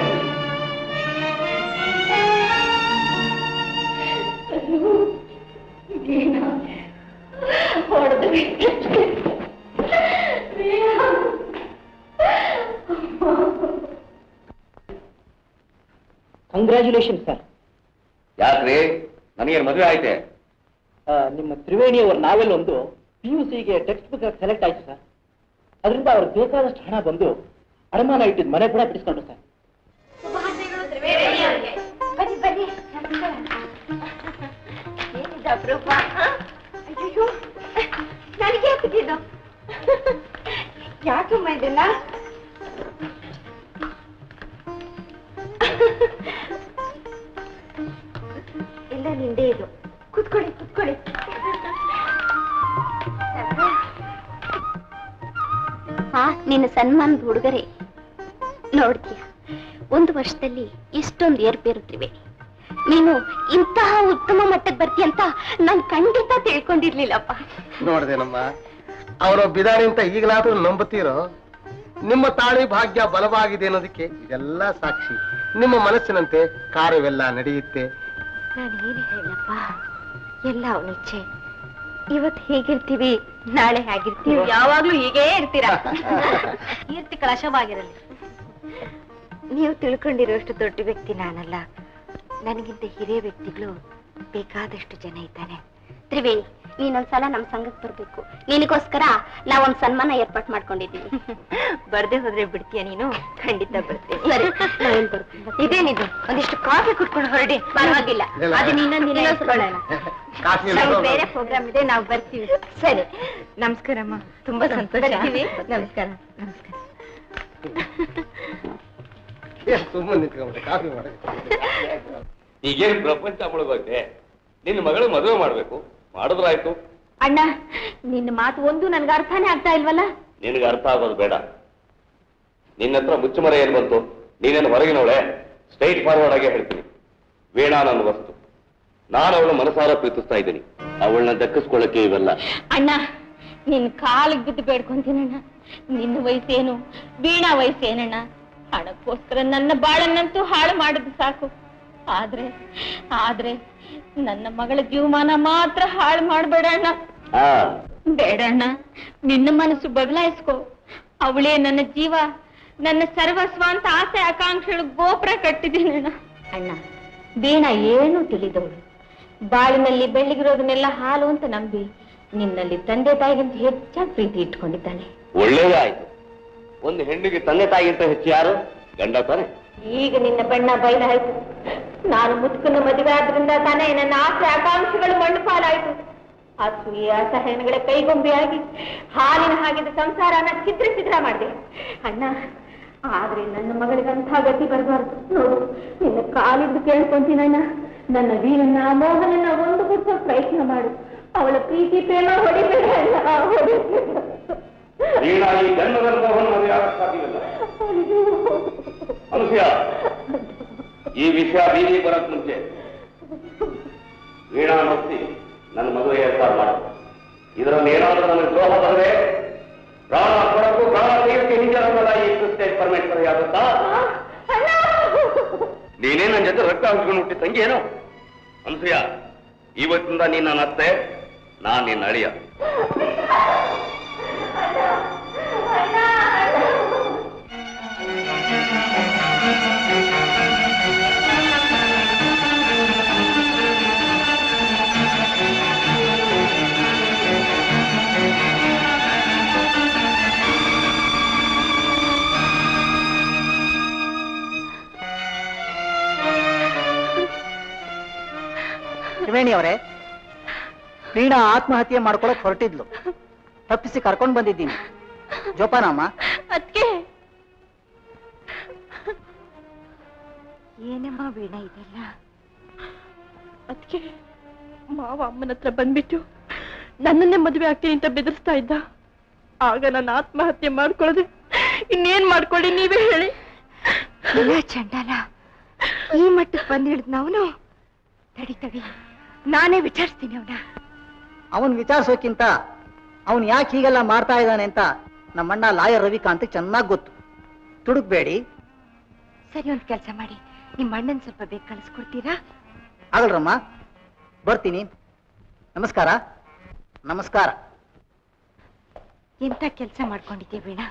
ನಡೆ. ವೀಣಾ, ಹೊಡೆದು ಬಿಟ್ಟೆ. ವೀಣಾ. ಕಂಗ್ರ್ಯಾಚುಲೇಷನ್ ಸರ್ ಯಾಕ್ರಿ ನನಗೇನು ಮದುವೆ ಆಯ್ತೆ ನಿಮ್ಮ ತ್ರಿವೇಣಿ ಅವರ ನಾವೆಲ್ ಒಂದು ಪಿ ಯು ಸಿಗೆ ಟೆಕ್ಸ್ಟ್ ಬುಕ್ ಸೆಲೆಕ್ಟ್ ಆಯ್ತು ಸರ್ ಅದರಿಂದ ಅವ್ರಿಗೆ ಬೇಕಾದಷ್ಟು ಹಣ ಬಂದು ಅಡಮಾನ ಇಟ್ಟಿದ್ದು ಮನೆ ಕೂಡ ಬಿಡಿಸ್ಕೊಂಡ್ರು ಸರ್ ಬನ್ನಿ ಬನ್ನಿ ನಮಸ್ಕಾರ ಏನಿದೆ ಅಪರೂಪ ಅಯ್ಯೋ ನನಗೆ ಹಾಕಿದ್ದು ಯಾಕಮ್ಮ ಇದೆಲ್ಲ ಇಲ್ಲ ನಿಂದೆ ಇದು ಕುತ್ಕೊಳ್ಳಿ ಕುತ್ಕೊಳ್ಳಿ ಹಾ ನಿನ್ನ ಸನ್ಮಾನದ ಹುಡುಗರೇ ನೋಡ್ತೀಯ ಒಂದು ವರ್ಷದಲ್ಲಿ ಇಷ್ಟೊಂದು ಏರ್ಪೇರುತ್ತಿವೆ ನೀನು ಇಂತಹ ಉತ್ತಮ ಮಟ್ಟಕ್ಕೆ ಬರ್ತೀಯ ಅಂತ ನಾನು ಖಂಡಿತ ತಿಳ್ಕೊಂಡಿರ್ಲಿಲ್ಲಪ್ಪ ನೋಡ್ದೇನಮ್ಮ ಅವರ ಬಿದಾಣಿ ಅಂತ ಈಗಲಾದ್ರೂ ನಂಬುತ್ತೀರೋ ನಿಮ್ಮ ತಾಳಿ ಭಾಗ್ಯ ಬಲವಾಗಿದೆ ಅನ್ನೋದಕ್ಕೆ ಇದೆಲ್ಲ ಸಾಕ್ಷಿ ನಿಮ್ಮ ಮನಸ್ಸಿನಂತೆ ಕಾರ್ಯವೆಲ್ಲ ನಡೆಯುತ್ತೆ ನಾನು ಏನು ಹೇಳಪ್ಪ ಎಲ್ಲ ಅವನ ಇಚ್ಛೆ ಇವತ್ತು ಹೇಗಿರ್ತೀವಿ ನಾಳೆ ಹೇಗಿರ್ತೀವಿ ನೀವು ಯಾವಾಗ್ಲೂ ಹೀಗೇ ಇರ್ತೀರಾ ಕೀರ್ತಿ ಕಳಶವಾಗಿರಲಿ ನೀವು ತಿಳ್ಕೊಂಡಿರುವಷ್ಟು ದೊಡ್ಡ ವ್ಯಕ್ತಿ ನಾನಲ್ಲ ನನಗಿಂತ ಹಿರಿಯ ವ್ಯಕ್ತಿಗಳು ಬೇಕಾದಷ್ಟು ಜನ ಇದ್ದಾರೆ ತ್ರಿವೇಣಿ ನೀನೊಂದ್ಸಲ ನಮ್ ಸಂಘಕ್ಕೆ ಬರ್ಬೇಕು ನಿನಗೋಸ್ಕರ ನಾವೊಂದ್ ಸನ್ಮಾನ ಏರ್ಪಾಟ್ ಮಾಡ್ಕೊಂಡಿದ್ದೀವಿ ಬರ್ದೆ ಹೋದ್ರೆ ಬಿಡ್ತೀಯ ನೀನು ಖಂಡಿತ ಬರ್ತೀನಿ ಸರಿ, ನಾವೇನ್ ಇದೇನಿದು ಒಂದಿಷ್ಟು ಕಾಫಿ ಕುಟ್ಕೊಂಡು ಹೊರಡಿ ಪರವಾಗಿಲ್ಲ ಇಲ್ಲ. ಅದು ಇನ್ನೊಂದು ದಿನ ಇಸ್ಕೊಳ್ಳೋಣ ಕಾಫಿ ನಮ್ಗೆ ಬೇರೆ ಪ್ರೋಗ್ರಾಮ್ ಇದೆ ನಾವು ಬರ್ತೀವಿ ಸರಿ ನಮಸ್ಕಾರಮ್ಮ ತುಂಬಾ ಸಂತೋಷ ಬರ್ತೀವಿ. ನಮಸ್ಕಾರ ನಮಸ್ಕಾರ ಸುಮ್ಮನೆ ನಿಂತ್ಕೊಂಡ್ಬಿಟ್ಟೆ ಕಾಫಿ ಮಾಡಿ ಈಗೇನು ಪ್ರಪಂಚ ಮುಳುಗೋಯ್ತೆ ನಿನ್ನ ಮಗಳು ಮದುವೆ ಮಾಡ್ಬೇಕು ಮಾಡಿದ್ರಾಯ್ತು ಅಣ್ಣ ನಿನ್ನ ಮಾತು ಒಂದು ನನ್ಗೆ ಅರ್ಥನೇ ಆಗ್ತಾ ಇಲ್ವಲ್ಲ ನಿನಗೆ ಅರ್ಥ ಆಗೋದು ಬೇಡ ನಿನ್ನ ಹತ್ರ ಮುಚ್ಚುಮರೆ ಏನ್ ಬಂತು ನೀನೇನು ಹೊರಗಿನವಳೆ ಸ್ಟ್ರೈಟ್ ಫಾರ್ವರ್ಡ್ ಆಗಿ ಹೇಳ್ತೀನಿ ವೀಣಾ ನನ್ನ ವಸ್ತು ನಾನು ಅವಳ ಮನಸಾರ ಪ್ರೀತಿಸ್ತಾ ಇದ್ದೀನಿ ಅವಳನ್ನ ದಕ್ಕಿಸ್ಕೊಳ್ಳಕ್ಕೆ ಇವೆಲ್ಲ ಅಣ್ಣ ನಿನ್ ಕಾಲಿಗೆ ಬಿದ್ದು ಬೇಡ್ಕೊಂತೀನಣ್ಣ ನಿನ್ನ ವಯಸ್ಸೇನು ವೀಣಾ ವಯಸ್ಸೇನಣ್ಣ ಹಣಕ್ಕೋಸ್ಕರ ನನ್ನ ಬಾಳನ್ನಂತೂ ಹಾಳು ಮಾಡಿದ್ದು ಸಾಕು ಆದ್ರೆ ಆದ್ರೆ ನನ್ನ ಮಗಳ ಜೀವಮಾನ ಮಾತ್ರ ಹಾಳು ಮಾಡ್ಬೇಡ ಅಣ್ಣ ಆ ಬೇಡಣ್ಣ ನಿನ್ನ ಮನಸ್ಸು ಬದಲಾಯಿಸ್ಕೋ ಅವಳೇ ನನ್ನ ಜೀವ ನನ್ನ ಸರ್ವಸ್ವ ಅಂತ ಆಸೆ ಆಕಾಂಕ್ಷೆಗಳು ಗೋಪುರ ಕಟ್ಟಿದ್ದೀನಣ್ಣ ಅಣ್ಣ ವೀಣ ಏನೂ ತಿಳಿದವಳು ಬಾಳಿನಲ್ಲಿ ಬೆಳ್ಳಿಗಿರೋದನ್ನೆಲ್ಲ ಹಾಲು ಅಂತ ನಂಬಿ ನಿನ್ನಲ್ಲಿ ತಂದೆ ತಾಯಿಗಿಂತ ಹೆಚ್ಚಾಗಿ ಪ್ರೀತಿ ಇಟ್ಕೊಂಡಿದ್ದಾನೆ ಒಳ್ಳೇದೇ ಆಯ್ತು ಒಂದು ಹೆಣ್ಣಿಗೆ ತಂದೆ ತಾಯಿಗಿಂತ ಹೆಚ್ಚು ಯಾರು ಗಂಡ ತಾನೆ ಈಗ ನಿನ್ನ ಬಣ್ಣ ಬಯಲಾಯ್ತು ನಾನು ಮುದುಕನ ಮದುವೆ ಆದ್ರಿಂದ ತಾನೇ ನನ್ನ ಆಸೆ ಆಕಾಂಕ್ಷೆಗಳು ಮಣ್ಣು ಪಾಲಾಯ್ತು ಅಸೂಯೆ ಅಸಹನಗಳ ಕೈಗೊಂಬೆಯಾಗಿ ಹಾಲಿನ ಹಾಗಿದ್ದ ಸಂಸಾರನ ಛಿದ್ರ ಛಿದ್ರ ಮಾಡಿದೆ ಅಣ್ಣ ಆದ್ರೆ ನನ್ನ ಮಗಳಿಗಂಥ ಗತಿ ಬರಬಾರ್ದು ನೋಡು ನಿನ್ನ ಕಾಲಿದ್ದು ಕೇಳ್ಕೊಂತೀನಣ್ಣ ನನ್ನ ವೀರನ್ನ ಮೋಹನನ್ನ ಒಂದು ಬಿಟ್ಟು ಪ್ರಯತ್ನ ಮಾಡು ಅವಳ ಪ್ರೀತಿ ಪ್ರೇಮ ಹೊಡಿಬೇಡ ಅಣ್ಣ, ಹೊಡಿಬೇಡ. ವೀಣಾ ಈ ಜನ್ಮದ ಅನುಭವವನ್ನು ಮದುವೆ ಆಗಕ್ಕೆ ಸಾಧ್ಯವಿಲ್ಲ ಅನುಸೂಯ ಈ ವಿಷಯ ಬೀದಿ ಬರಕ್ ಮುಂಚೆ ವೀಣಾ ನೋಡ್ತಿ ನನ್ನ ಮದುವೆ ಏರ್ಪಾಡು ಮಾಡು ಇದರಲ್ಲಿ ಏನಾದರೂ ನನಗೆ ದ್ರೋಹ ಬಂದ್ರೆ ಪ್ರಾಣ ಕೊಡಕ್ಕೂ ಪ್ರಾಣ ತೆಗೆಕ್ಕೆ ಹಿಂಜರಲ್ಲ ಈ ಕ್ರಿಸ್ಟೇಜ್ ಪರಮೇಶ್ವರ ಯಾಗುತ್ತಾ ನೀನೇ ನನ್ನ ಜೊತೆ ರಕ್ತ ಹಂಚ್ಕೊಂಡು ಹುಟ್ಟಿ ತಂಗಿ ಏನು ಅನ್ಸೂಯ ಇವತ್ತಿಂದ ನೀನ್ ನನ್ನ ಅತ್ತೆ ನಾನ್ ನಿನ್ನ ಅಳಿಯ ತ್ರಿವೇಣಿ ಅವರೇ ವೀಣಾ ಆತ್ಮಹತ್ಯೆ ಮಾಡ್ಕೊಳಕ್ ಹೊರಟಿದ್ಲು ತಪ್ಪಿಸಿ ಕರ್ಕೊಂಡ್ ಬಂದಿದ್ದೀನಿ ಜೋಪಾನಮ್ಮ ಅದ್ಕೆ ಏನಮ್ಮ ವೀಣಾ ಇದೆಲ್ಲ ಅದಕ್ಕೆ ಮಾವ ಅಮ್ಮನ ಹತ್ರ ಬಂದ್ಬಿಟ್ಟು ನನ್ನನ್ನೇ ಮದುವೆ ಆಗ್ತೀನಿ ಅಂತ ಬೆದರಿಸ್ತಾ ಇದ್ದ ಆಗ ನಾನು ಆತ್ಮಹತ್ಯೆ ಮಾಡ್ಕೊಳ್ಳದೆ ಇನ್ನೇನ್ ಮಾಡ್ಕೊಳ್ಳಿ ನೀವೇ ಹೇಳಿ ಇಲ್ಲ ಚಂಡಾಲ ಈ ಮಟ್ಟಕ್ಕೆ ಬಂದಿಳಿದ್ ಅವನು ತಡಿ ತಡಿ ನಾನೇ ವಿಚಾರಿಸ್ತೀನಿ ಅವನ ಅವನ್ ವಿಚಾರಿಸೋಕ್ಕಿಂತ ಅವನ್ ಯಾಕೆ ಹೀಗೆಲ್ಲ ಮಾಡ್ತಾ ಇದ್ದಾನೆ ಅಂತ ನಮ್ಮಣ್ಣ ಲಾಯರ್ ರವಿಕಾಂತ್ ಚೆನ್ನಾಗಿ ಗೊತ್ತು ತುಡುಕ್ಬೇಡಿ ಸರಿ ಒಂದ್ ಕೆಲಸ ಮಾಡಿ ನಿಮ್ಮ ಅಣ್ಣನ್ ಸ್ವಲ್ಪ ಬೇಗ ಕಳಿಸ್ಕೊಡ್ತೀರಾ ಆಗಲ್ರಮ್ಮ ಬರ್ತೀನಿ ನಮಸ್ಕಾರ ನಮಸ್ಕಾರ ಎಂತ ಕೆಲಸ ಮಾಡ್ಕೊಂಡಿದ್ದೆ ವೀಣಾ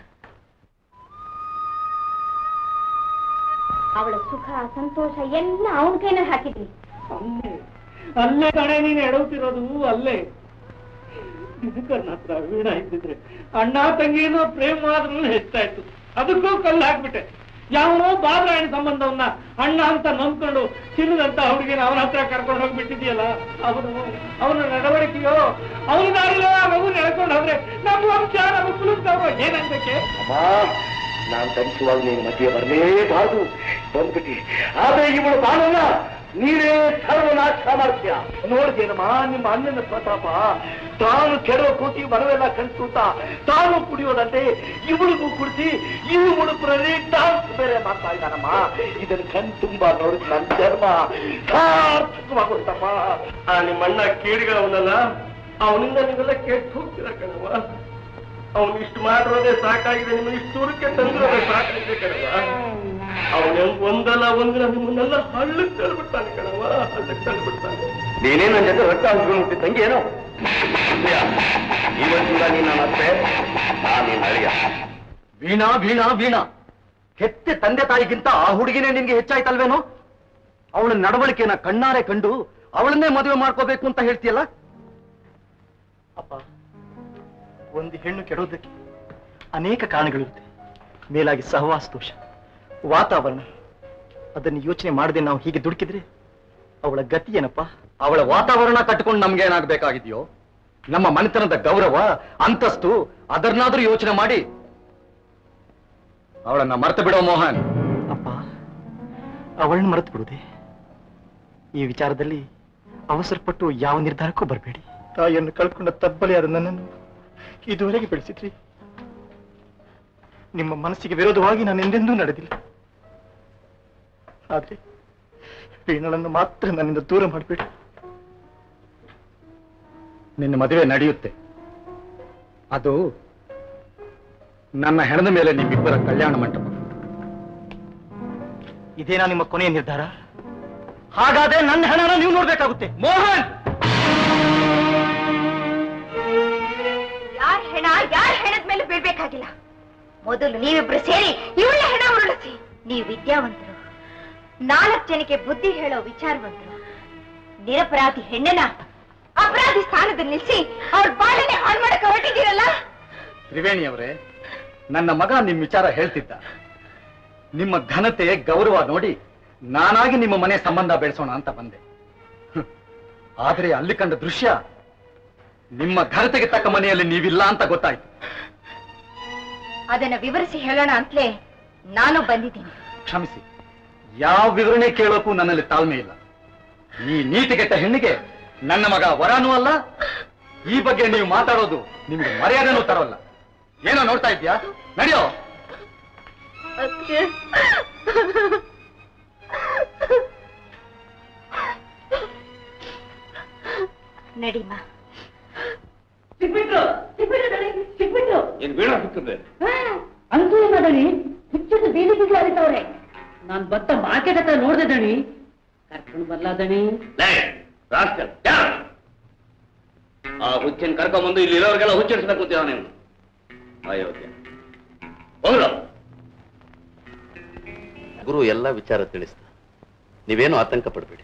ಅವಳ ಸುಖ ಸಂತೋಷ ಎಲ್ಲ ಅವನ ಕೈನಲ್ಲಿ ಹಾಕಿದ್ವಿ ಅಲ್ಲೇ ಕಣೆ ನೀನು ಎಡವುತ್ತಿರೋದು ಅಲ್ಲೇ ದಿನಕರ್ನ ಹತ್ರ ವೀಣ ಇದ್ದಿದ್ರೆ ಅಣ್ಣ ತಂಗಿನೋ ಪ್ರೇಮ ಆದ್ರೂ ಹೆಚ್ಚಾಯ್ತು ಅದಕ್ಕೂ ಕಲ್ಲು ಹಾಕ್ಬಿಟ್ಟೆ ಯಾವನೋ ಬಾಬರಾಯಣ ಸಂಬಂಧವನ್ನ ಅಣ್ಣ ಅಂತ ನಂಬ್ಕೊಂಡು ಚಿನ್ನದಂತ ಹುಡುಗಿನ ಅವನ ಹತ್ರ ಕರ್ಕೊಂಡು ಹೋಗ್ಬಿಟ್ಟಿದ್ಯಲ್ಲ ಅವನು ಅವನ ನಡವಳಿಕೆಯೋ ಅವನ ದಾರಿಲೋ ಆ ಮಗು ನಡ್ಕೊಂಡು ಹೋದ್ರೆ ನಮ್ಮ ವಂಶ ನಮ್ಮ ಕುಲುಕ್ತಾವ ಏನಂತಕ್ಕೆ ಅಮ್ಮ ನಾನ್ ತನಿಸುವಾಗ ನೀನು ಮಧ್ಯೆ ಬರಲೇಬಾರದು ಬಂದ್ಬಿಟ್ಟಿ ಆದ್ರೆ ಇವಳು ಬಾಳಲ್ಲ ನೀನೇ ಸರ್ವನಾಶ ಮಾಡ್ತೀಯ ನೋಡ್ದೇನಮ್ಮ ನಿಮ್ಮ ಅಣ್ಣನ ಪ್ರತಾಪ ತಾನು ಕೆಡವ ಕೂತಿ ಮರವೆಲ್ಲ ಕಣ್ಸುತ್ತಾ ತಾನು ಕುಡಿಯೋದಂತೆ ಇವಳಿಗೂ ಕುಡಿಸಿ ಈ ಮುಡುಪುರಲ್ಲಿ ಡಾನ್ಸ್ ಬೇರೆ ಮಾಡ್ತಾ ಇದ್ದಾನಮ್ಮ ಇದನ್ನ ಕಣ್ ತುಂಬಾ ನೋಡಿದ್ ನನ್ನ ಧರ್ಮ ಸಾರ್ಥಕವಾಗುತ್ತಮ್ಮ ಆ ನಿಮ್ಮಣ್ಣ ಕೇಳಿಗಳವನಲ್ಲ ಅವನಿಂದ ನೀವೆಲ್ಲ ಕೆಟ್ಟು ಹೋಗ್ತೀರ ಕಣವ ಅವನು ಇಷ್ಟು ಮಾಡಿರೋದೇ ಸಾಕಾಗಿದೆ ನಿಮ್ಮನ್ನ ಇಷ್ಟು ದೂರಕ್ಕೆ ತಂದಿರೋದೇ ಸಾಕಾಗಿದೆ ಕಣವ ಅವನ ಒಂದಲ್ಲ ಒಂದಿನ ನಿಮ್ಮನ್ನೆಲ್ಲ ಹಳ್ಳಕ್ಕೆ ತಳ್ಬಿಡ್ತಾನೆ ಕಣವ ಹಳ್ಳಕ್ಕೆ ತಳ್ಬಿಡ್ತಾನೆ ನೀನೇ ನನ್ನ ಜೊತೆ ರಕ್ತ ಹಂಚ್ಕೊಂಡು ಹುಟ್ಟಿದ ತಂಗಿ ಏನೋ ಇವತ್ತಿಂದ ನೀನು ನನ್ನ ಅತ್ತೆ ನಾನು ನಿನ್ನ ಅಳಿಯ ವೀಣಾ ವೀಣಾ ವೀಣಾ ಹೆತ್ತೆ ತಂದೆ ತಾಯಿಗಿಂತ ಆ ಹುಡುಗಿನೇ ನಿನ್ಗೆ ಹೆಚ್ಚಾಯ್ತಲ್ವೇನೋ ಅವಳ ನಡವಳಿಕೆನ ಕಣ್ಣಾರೆ ಕಂಡು ಅವಳನ್ನೇ ಮದುವೆ ಮಾಡ್ಕೋಬೇಕು ಅಂತ ಹೇಳ್ತೀಯಲ್ಲ ಅಪ್ಪ ಒಂದು ಹೆಣ್ಣು ಕೆಡೋದಕ್ಕೆ ಅನೇಕ ಕಾರಣಗಳಿರುತ್ತೆ ಮೇಲಾಗಿ ಸಹವಾಸ ದೋಷ ವಾತಾವರಣ ಅದನ್ನು ಯೋಚನೆ ಮಾಡದೆ ನಾವು ಹೀಗೆ ದುಡುಕಿದ್ರೆ ಅವಳ ಗತಿ ಏನಪ್ಪ ಅವಳ ವಾತಾವರಣ ಕಟ್ಕೊಂಡು ನಮ್ಗೆ ಏನಾಗಬೇಕಾಗಿದೆಯೋ ನಮ್ಮ ಮನೆತನದ ಗೌರವ ಅಂತಸ್ತು ಅದನ್ನಾದ್ರೂ ಯೋಚನೆ ಮಾಡಿ ಅವಳನ್ನ ಮರ್ತು ಬಿಡೋ ಮೋಹನ್ ಅಪ್ಪ ಅವಳನ್ನು ಮರೆತು ಬಿಡುದೆ ಈ ವಿಚಾರದಲ್ಲಿ ಅವಸರಪಟ್ಟು ಯಾವ ನಿರ್ಧಾರಕ್ಕೂ ಬರಬೇಡಿ ತಾಯಿಯನ್ನು ಕಳ್ಕೊಂಡ ತಬ್ಬಲಿಯಾದ ನನ್ನನ್ನು ಇದುವರೆಗೆ ಬೆಳೆಸಿದ್ರಿ ನಿಮ್ಮ ಮನಸ್ಸಿಗೆ ವಿರೋಧವಾಗಿ ನಾನು ಎಂದೆಂದೂ ನಡೆದಿಲ್ಲ ಆದ್ರೆ ವೀಣಳನ್ನು ಮಾತ್ರ ನನ್ನಿಂದ ದೂರ ಮಾಡಬೇಡಿ ನಿನ್ನ ಮದುವೆ ನಡೆಯುತ್ತೆ ಅದು ನನ್ನ ಹೆಣದ ಮೇಲೆ ನಿಮ್ಮಿಬ್ಬರ ಕಲ್ಯಾಣ ಮಂಟಪ ಇದೇನಾ ನಿಮ್ಮ ಕೊನೆಯ ನಿರ್ಧಾರ ಹಾಗಾದ್ರೆ ನನ್ನ ಹಣನ ನೀವು ನೋಡ್ಬೇಕಾಗುತ್ತೆ ಮೋಹನ್ ಯಾರ್ ಹೆಣ ಯಾರ್ ಹೆಣದ ಮೇಲೆ ಬೀಳ್ಬೇಕಾಗಿಲ್ಲ ಮೊದಲು ನೀವಿಬ್ರು ಸೇರಿ ಇವಳ ಹೆಣ ಉರುಳಿಸಿ ನೀವು ವಿದ್ಯಾವಂತರು ನಾಲ್ಕು ಜನಕ್ಕೆ ಬುದ್ಧಿ ಹೇಳೋ ವಿಚಾರವಂತರು ನಿರಪರಾಧಿ ಹೆಣ್ಣನ ಅಪರಾಧಿ ಸ್ಥಾನದಲ್ಲಿ ನಿಲ್ಸಿ ಅವ್ರ ಬಾಳನೆ ಹಾಳು ಮಾಡಕ್ಕೆ ಹೊರಟಿದ್ದೀರಲ್ಲ ತ್ರಿವೇಣಿ ಅವರೇ ನನ್ನ ಮಗ ನಿಮ್ ವಿಚಾರ ಹೇಳ್ತಿದ್ದ ನಿಮ್ಮ ಘನತೆ ಗೌರವ ನೋಡಿ ನಾನಾಗಿ ನಿಮ್ಮ ಮನೆ ಸಂಬಂಧ ಬೆಳೆಸೋಣ ಅಂತ ಬಂದೆ ಹ್ಮ್. ಆದ್ರೆ ಅಲ್ಲಿ ಕಂಡ ದೃಶ್ಯ ನಿಮ್ಮ ಘನತೆಗೆ ತಕ್ಕ ಮನೆಯಲ್ಲಿ ನೀವಿಲ್ಲ ಅಂತ ಗೊತ್ತಾಯ್ತು ಅದನ್ನ ವಿವರಿಸಿ ಹೇಳೋಣ ಅಂತಲೇ ನಾನು ಬಂದಿದ್ದೀನಿ ಕ್ಷಮಿಸಿ ಯಾವ ವಿವರಣೆ ಕೇಳೋಕ್ಕೂ ನನ್ನಲ್ಲಿ ತಾಳ್ಮೆ ಇಲ್ಲ ಈ ನೀತಿಗೆಟ್ಟ ಹೆಣ್ಣಿಗೆ ನನ್ನ ಮಗ ವರನೂ ಅಲ್ಲ ಈ ಬಗ್ಗೆ ನೀವು ಮಾತಾಡೋದು ನಿಮ್ಗೆ ಮರ್ಯಾದೆನೂ ತರೋಲ್ಲ ಏನೋ ನೋಡ್ತಾ ಇದ್ಯಾ ನಡೆಯೋ ನಡಿಮ್ಮ ಸಿಕ್ಬಿಟ್ರು ಸಿಕ್ಬಿಟ್ರು ದಣಿ, ಸಿಕ್ಬಿಟ್ರು ಏನ್ ಬೀಳ ಸಿಕ್ಕಿದ್ರೆ ಅಂತೂ ಇಲ್ಲ ದಣಿ ಹುಚ್ಚದ್ದು ಬೀದಿ ಬೀದಿ ಅರಿತವ್ರೆ ನಾನ್ ಬತ್ತ ಮಾರ್ಕೆಟ್ ಹತ್ರ ನೋಡ್ದೆ ದಣಿ ಕರ್ಕೊಂಡು ಬರ್ಲಾ ದಣಿ ಲೇ, ರಾಸ್ಕಲ್, ಯಾರು? ಆ ಹುಚ್ಚಿನ ಕರ್ಕೊಂಬಂದು ಇಲ್ಲಿ ಇರೋರಿಗೆಲ್ಲ ಹುಚ್ಚಿಡ್ಸ್ಬೇಕು ಅಂತೀವ ನೀವು ಅಯೋಗ್ಯ ಹೋಗ್ಲು ಗುರು ಎಲ್ಲ ವಿಚಾರ ತಿಳಿಸ್ತ ನೀವೇನು ಆತಂಕ ಪಡಬೇಡಿ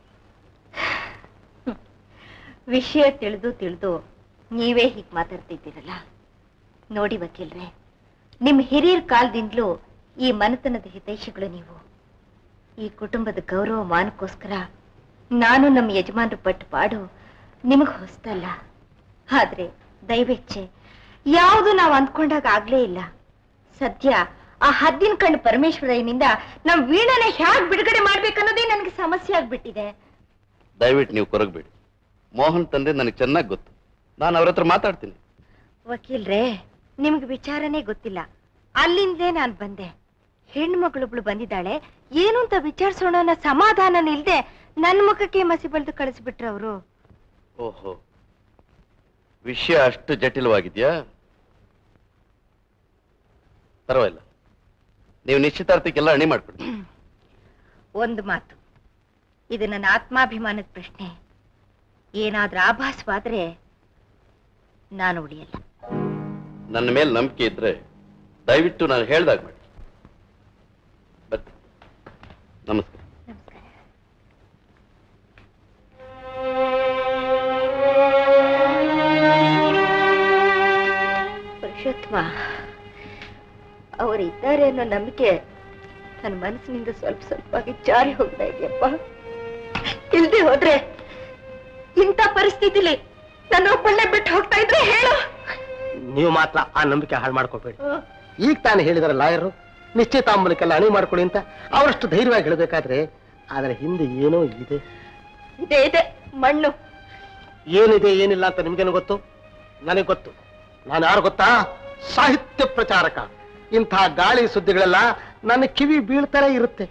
ವಿಷಯ ತಿಳಿದು ತಿಳಿದು ನೀವೇ ಹೀಗೆ ಮಾತಾಡ್ತಿದ್ದೀರಲ್ಲ ನೋಡಿ ವಕೀಲ್ರೆ ನಿಮ್ ಹಿರಿಯರ ಕಾಲದಿಂದಲೂ ಈ ಮನೆತನದ ಹಿತೈಷಿಗಳು ನೀವು ಈ ಕುಟುಂಬದ ಗೌರವ ಮಾನಕ್ಕೋಸ್ಕರ ನಾನು ನಮ್ಮ ಯಜಮಾನರು ಪಟ್ಟು ಪಾಡು ನಿಮಗ್ ಹೊಸ್ತಲ್ಲ ಆದ್ರೆ ದಯವೆಚ್ಚೆ ಯಾವುದು ನಾವು ಅಂದ್ಕೊಂಡಾಗ ಆಗ್ಲೇ ಇಲ್ಲ ಸದ್ಯ ಆ ಹದ್ದಿನ ಕಣ್ಣು ಪರಮೇಶ್ವರಯ್ಯನಿಂದ ನಮ್ ವೀಣನ ಹ್ಯಾಗ್ ಬಿಡುಗಡೆ ಮಾಡ್ಬೇಕನ್ನೋದೇ ನನಗೆ ಸಮಸ್ಯೆ ಆಗ್ಬಿಟ್ಟಿದೆ ದಯವಿಟ್ಟು ನೀವು ಕೊರಗಬೇಡಿ ಮೋಹನ್ ತಂದೆ ನನಗೆ ಚೆನ್ನಾಗಿ ಗೊತ್ತು ನಾನು ಅವ್ರ ಹತ್ರ ಮಾತಾಡ್ತೀನಿ ವಕೀಲ್ರೇ ನಿಮ್ಗೆ ವಿಚಾರನೇ ಗೊತ್ತಿಲ್ಲ ಅಲ್ಲಿಂದಲೇ ನಾನು ಬಂದೆ ಹೆಣ್ಮಗಳೊಬ್ಳು ಬಂದಿದ್ದಾಳೆ ಏನು ಅಂತ ವಿಚಾರಿಸೋಣ ಅನ್ನೋ ಸಮಾಧಾನ ಇಲ್ದೆ ನನ್ ಮುಖಕ್ಕೆ ಮಸಿ ಬಳ್ದು ಕಳಿಸ್ಬಿಟ್ರು ಅವರು ಓಹೋ ವಿಷಯ ಅಷ್ಟು ಜಟಿಲವಾಗಿದ್ಯಾ ಪರವಾಗಿಲ್ಲ ನೀವು ನಿಶ್ಚಿತಾರ್ಥಕ್ಕೆಲ್ಲ ಅಣಿ ಮಾಡ್ಬಿಡಿ ಒಂದು ಮಾತು ಇದು ನನ್ನ ಆತ್ಮಾಭಿಮಾನದ ಪ್ರಶ್ನೆ ಏನಾದ್ರೂ ಆಭಾಸವಾದ್ರೆ ನಾನು ಉಳಿಯಲ್ಲ ನನ್ನ ಮೇಲೆ ನಂಬಿಕೆ ಇದ್ರೆ ದಯವಿಟ್ಟು ನಾನು ಹೇಳ್ದಾಗ ಮಾಡಿ ಬಟ್ ನಮಸ್ಕಾರ ಪುರುಷೋತ್ತಮ ಅವರಿದ್ದಾರೆ ಅನ್ನೋ ನಂಬಿಕೆ ನನ್ನ ಮನಸ್ಸಿನಿಂದ ಸ್ವಲ್ಪ ಸ್ವಲ್ಪವಾಗಿ ಜಾರಿ ಹೋಗ್ತಾ ಇದೆಯಪ್ಪ ಇಲ್ದೆ ಹೋದ್ರೆ ಇಂಥ ಪರಿಸ್ಥಿತಿಲಿ ನನ್ನ ಒಬ್ಬಳನ್ನೇ ಬಿಟ್ಟು ಹೋಗ್ತಾ ಇದ್ರೆ ಹೇಳು ನೀವು ಮಾತ್ರ ಆ ನಂಬಿಕೆ ಹಾಳು ಮಾಡ್ಕೋಬೇಡಿ ಈಗ ತಾನೇ ಹೇಳಿದಾರೆ ಲಾಯರು ನಿಶ್ಚಿತಾಂಬಲಕ್ಕೆಲ್ಲ ಅಣಿ ಮಾಡ್ಕೊಳ್ಳಿ ಅಂತ ಅವರಷ್ಟು ಧೈರ್ಯವಾಗಿ ಹೇಳಬೇಕಾದ್ರೆ ಆದ್ರೆ ಹಿಂದೆ ಏನೋ ಇದೆ ಇದೆ ಇದೆ ಮಣ್ಣು ಏನಿದೆ ಏನಿಲ್ಲ ಅಂತ ನಿಮ್ಗೇನು ಗೊತ್ತು ನನಗೆ ಗೊತ್ತು ನಾನು ಯಾರು ಗೊತ್ತಾ ಸಾಹಿತ್ಯ ಪ್ರಚಾರಕ ಇಂಥ ಗಾಳಿ ಸುದ್ದಿಗಳೆಲ್ಲ ನನ್ನ ಕಿವಿ ಬೀಳ್ತಾರೆ ಇರುತ್ತೆ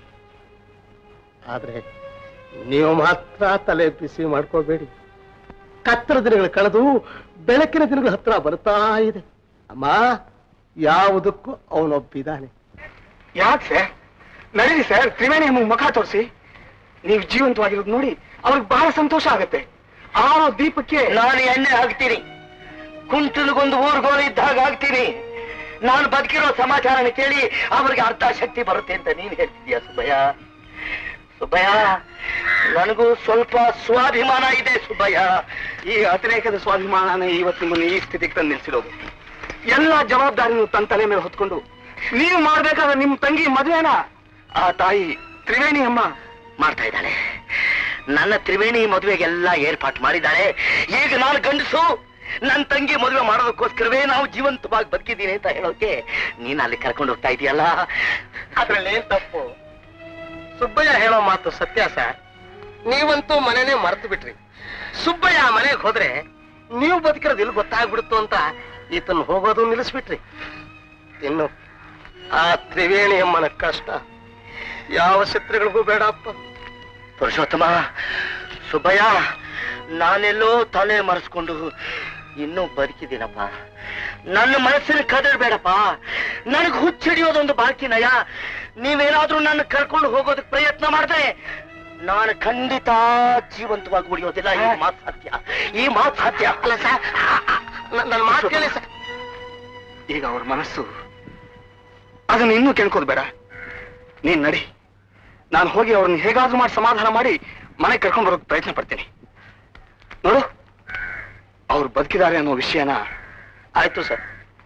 ಆದ್ರೆ ನೀವು ಮಾತ್ರ ತಲೆ ಬಿಸಿ ಮಾಡ್ಕೋಬೇಡಿ ಕತ್ತರ ದಿನಗಳು ಕಳೆದು ಬೆಳಕಿನ ದಿನಗಳ ಹತ್ರ ಬರ್ತಾ ಇದೆ ಅಮ್ಮ ಯಾವುದಕ್ಕೂ ಅವನೊಬ್ಬಿದ್ದಾನೆ ಯಾಕೆ ಸರ್ ನಡೀರಿ ಸರ್ ತ್ರಿವೇಣಿ ಅಮ್ಮ ಮುಖ ತೋರಿಸಿ ನೀವು ಜೀವಂತವಾಗಿರೋದು ನೋಡಿ ಅವ್ರಿಗೆ ಬಹಳ ಸಂತೋಷ ಆಗುತ್ತೆ ಆರೋ ದೀಪಕ್ಕೆ ನಾನು ಎಣ್ಣೆ ಹಾಕ್ತೀನಿ ಕುಂಟಲಿಗೊಂದು ಊರ್ಗೋಲು ಇದ್ದಾಗ ಹಾಕ್ತೀನಿ ನಾನು ಬದುಕಿರೋ ಸಮಾಚಾರನ ಕೇಳಿ ಅವ್ರಿಗೆ ಅರ್ಧ ಶಕ್ತಿ ಬರುತ್ತೆ ಅಂತ ನೀನ್ ಹೇಳ್ತಿದ್ಯಾ ಸುಬ್ಬಯ್ಯ ಸುಬ್ಬಯ್ಯ ನನಗೂ ಸ್ವಲ್ಪ ಸ್ವಾಭಿಮಾನ ಇದೆ ಸುಬ್ಬಯ್ಯ ಈ ಅತಿರೇಕದ ಸ್ವಾಭಿಮಾನನೇ ಇವತ್ತು ನಿಮ್ಮನ್ನು ಈ ಸ್ಥಿತಿಗೆ ತಂದು ನಿಲ್ಸಿರೋದು ಎಲ್ಲಾ ಜವಾಬ್ದಾರಿನೂ ತನ್ನ ತಲೆ ಮೇಲೆ ಹೊತ್ಕೊಂಡು ನೀವು ಮಾಡ್ಬೇಕಾದ ನಿಮ್ ತಂಗಿ ಮದುವೆನ ಆ ತಾಯಿ ತ್ರಿವೇಣಿ ಅಮ್ಮ ಮಾಡ್ತಾ ಇದ್ದಾಳೆ ನನ್ನ ತ್ರಿವೇಣಿ ಮದುವೆಗೆಲ್ಲ ಏರ್ಪಾಟ್ ಮಾಡಿದ್ದಾಳೆ ಈಗ ನಾನು ಗಂಡಸು ನನ್ನ ತಂಗಿ ಮದುವೆ ಮಾಡೋದಕ್ಕೋಸ್ಕರವೇ ನಾವು ಜೀವಂತವಾಗಿ ಬದುಕಿದ್ದೀನಿ ಅಂತ ಹೇಳೋಕೆ ನೀನ್ ಅಲ್ಲಿ ಕರ್ಕೊಂಡು ಹೋಗ್ತಾ ಇದೀಯಲ್ಲ ಅದ್ರಲ್ಲಿ ಏನ್ ತಪ್ಪು ಸುಬ್ಬಯ್ಯ ಹೇಳೋ ಮಾತು ಸತ್ಯ ಸರ್ ನೀವಂತೂ ಮನೆನೇ ಮರ್ತು ಬಿಟ್ರಿ ಸುಬ್ಬಯ್ಯ ಮನೆಗೆ ಹೋದ್ರೆ ನೀವು ಬದುಕಿರೋದು ಇಲ್ಲಿ ಗೊತ್ತಾಗ್ಬಿಡುತ್ತು ಅಂತ ಈತನ್ ಹೋಗೋದು ನಿಲ್ಲಿಸ್ಬಿಟ್ರಿ ಇನ್ನು ಆ ತ್ರಿವೇಣಿ ಅಮ್ಮನ ಕಷ್ಟ ಯಾವ ಚಿತ್ರಗಳಿಗೂ ಬೇಡಪ್ಪ ಪುರುಷೋತ್ತಮ ಸುಬ್ಬಯ್ಯ ನಾನೆಲ್ಲೋ ತಲೆ ಮರೆಸ್ಕೊಂಡು ಇನ್ನೂ ಬದುಕಿದ್ದೀನಪ್ಪ ನನ್ನ ಮನಸ್ಸಿನ ಕದರ್ಬೇಡಪ್ಪ ನನಗೆ ಹುಚ್ಚಿಡಿಯೋದೊಂದು ಬಾಕಿ ನಯ ನೀವೇನಾದ್ರೂ ನನ್ನ ಕರ್ಕೊಂಡು ಹೋಗೋದಕ್ಕೆ ಪ್ರಯತ್ನ ಮಾಡಿದ್ರೆ ನಾನು ಖಂಡಿತ ಜೀವಂತವಾಗಿ ಉಳಿಯೋದಿಲ್ಲ ಈ ಮಾತು ಸತ್ಯ ಈ ಮಾತು ಸತ್ಯ ಅಲ್ಲ ಸರ್ ನನ್ನ ಮಾತು ಕೇಳಿ ಸರ್ ಈಗ ಅವ್ರ ಮನಸ್ಸು ಅದನ್ನ ಇನ್ನೂ ಕೆಣ್ಕೋದು ಬೇಡ ನೀನ್ ನಡಿ ನಾನು ಹೋಗಿ ಅವ್ರನ್ನ ಹೇಗಾದ್ರೂ ಮಾಡಿ ಸಮಾಧಾನ ಮಾಡಿ ಮನೆಗೆ ಕರ್ಕೊಂಡು ಬರೋಕ್ ಪ್ರಯತ್ನ ಪಡ್ತೀನಿ ನೋಡು ಅವ್ರು ಬದುಕಿದ್ದಾರೆ ಅನ್ನೋ ವಿಷಯನ ಆಯ್ತು ಸರ್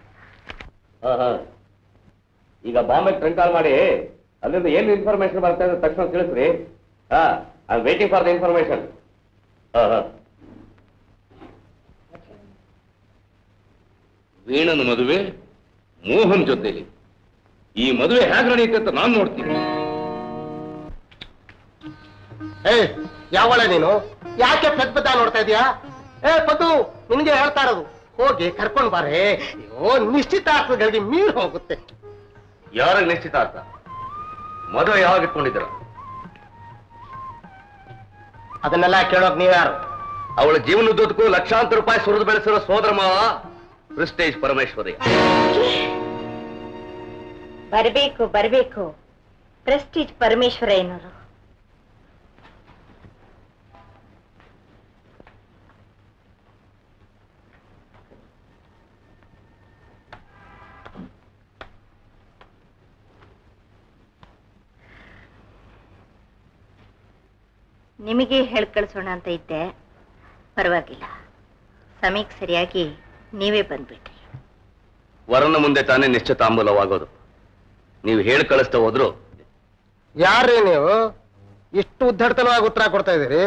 ಈಗ ಬಾಂಬೆ ಟ್ರಂಕ್ ಕಾಲ್ ಮಾಡಿ ಅಲ್ಲಿಂದ ಏನು ಇನ್ಫಾರ್ಮೇಶನ್ ಬರ್ತಾ ಇದೆ ತಕ್ಷಣ ತಿಳಿಸ್ರಿ ಹಾ I waiting for the information ವೀಣನ ಮದುವೆ ಮೋಹನ್ ಜೊತೆಲಿ ಈ ಮದುವೆ ಹೇಗೆ ನಡೆಯುತ್ತೆ ಅಂತ ನಾನು ನೋಡ್ತೀನಿ ಏ ಯಾವಳ ನೀನು ಯಾಕೆ ಪೆದ್ ಪೆದ್ದ ನೋಡ್ತಾ ಇದೀಯಾ ಏ ಪದ್ದು ನಿನ್ಗೆ ಹೇಳ್ತಾ ಇರೋದು ಹೋಗಿ ಕರ್ಕೊಂಡ್ ಬಾರೆ ಅಯ್ಯೋ ನಿಶ್ಚಿತಾರ್ಥಗಳಿಗೆ ಮೀರ್ ಹೋಗುತ್ತೆ ಯಾರಾಗ ನಿಶ್ಚಿತಾರ್ಥ ಮದುವೆ ಯಾವಾಗ ಇಟ್ಕೊಂಡಿದ್ದೀರ ಅದನ್ನೆಲ್ಲ ಕೇಳೋಕ್ ನೀವ್ಯಾರು ಅವಳ ಜೀವನದುದ್ದಕ್ಕೂ ಲಕ್ಷಾಂತರ ರೂಪಾಯಿ ಸುರಿದು ಬೆಳೆಸಿರೋ ಸೋದರ ಮಾವ ಪ್ರಿಸ್ಟೇಜ್ ಪರಮೇಶ್ವರಿ ಬರಬೇಕು ಬರಬೇಕು ಪ್ರೆಸ್ಟೀಜ್ ಪರಮೇಶ್ವರಯ್ಯನವರು ನಿಮಗೆ ಹೇಳಿ ಕಳಿಸೋಣ ಅಂತ ಇದ್ದೆ ಪರವಾಗಿಲ್ಲ ಸಮಯಕ್ಕೆ ಸರಿಯಾಗಿ ನೀವೇ ಬಂದ್ಬಿಟ್ರಿ ವರನ ಮುಂದೆ ತಾನೇ ನಿಶ್ಚಿತಾಂಬೂಲವಾಗೋದು ನೀವು ಹೇಳಿ ಕಳಿಸ್ತಾ ಹೋದ್ರು ಯಾರ್ರೀ ನೀವು ಇಷ್ಟು ಉದ್ದಡ್ತನವಾಗಿ ಉತ್ತರ ಕೊಡ್ತಾ ಇದೀರಿ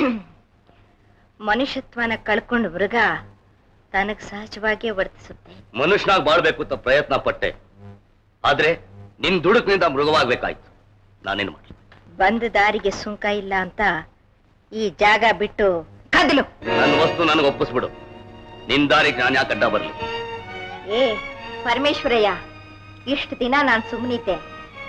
ಮನುಷ್ಯತ್ವನ ಕಳ್ಕೊಂಡು ಮೃಗ ತನಗ್ ಸಹಜವಾಗಿಯೇ ವರ್ತಿಸುತ್ತೆ ಮನುಷ್ಯನಾಗ್ ಬಾಳ್ಬೇಕು ಅಂತ ಪ್ರಯತ್ನ ಪಟ್ಟೆ ಆದ್ರೆ ನಿನ್ ದುಡುಕ್ನಿಂದ ಮೃಗವಾಗ್ಬೇಕಾಯ್ತು ನಾನೇನು ಮಾಡಿ ಬಂದ ದಾರಿಗೆ ಸುಂಕ ಇಲ್ಲ ಅಂತ ಈ ಜಾಗ ಬಿಟ್ಟು ಕದಲು ನನ್ನ ವಸ್ತು ನನಗೆ ಒಪ್ಪಿಸ್ಬಿಡು ನಿನ್ ದಾರಿಗೆ ನಾನು ಯಾಕೆ ಅಡ್ಡ ಬರ್ಲಿ ಏ ಪರಮೇಶ್ವರಯ್ಯ ಇಷ್ಟು ದಿನ ನಾನು ಸುಮ್ಮನಿದ್ದೆ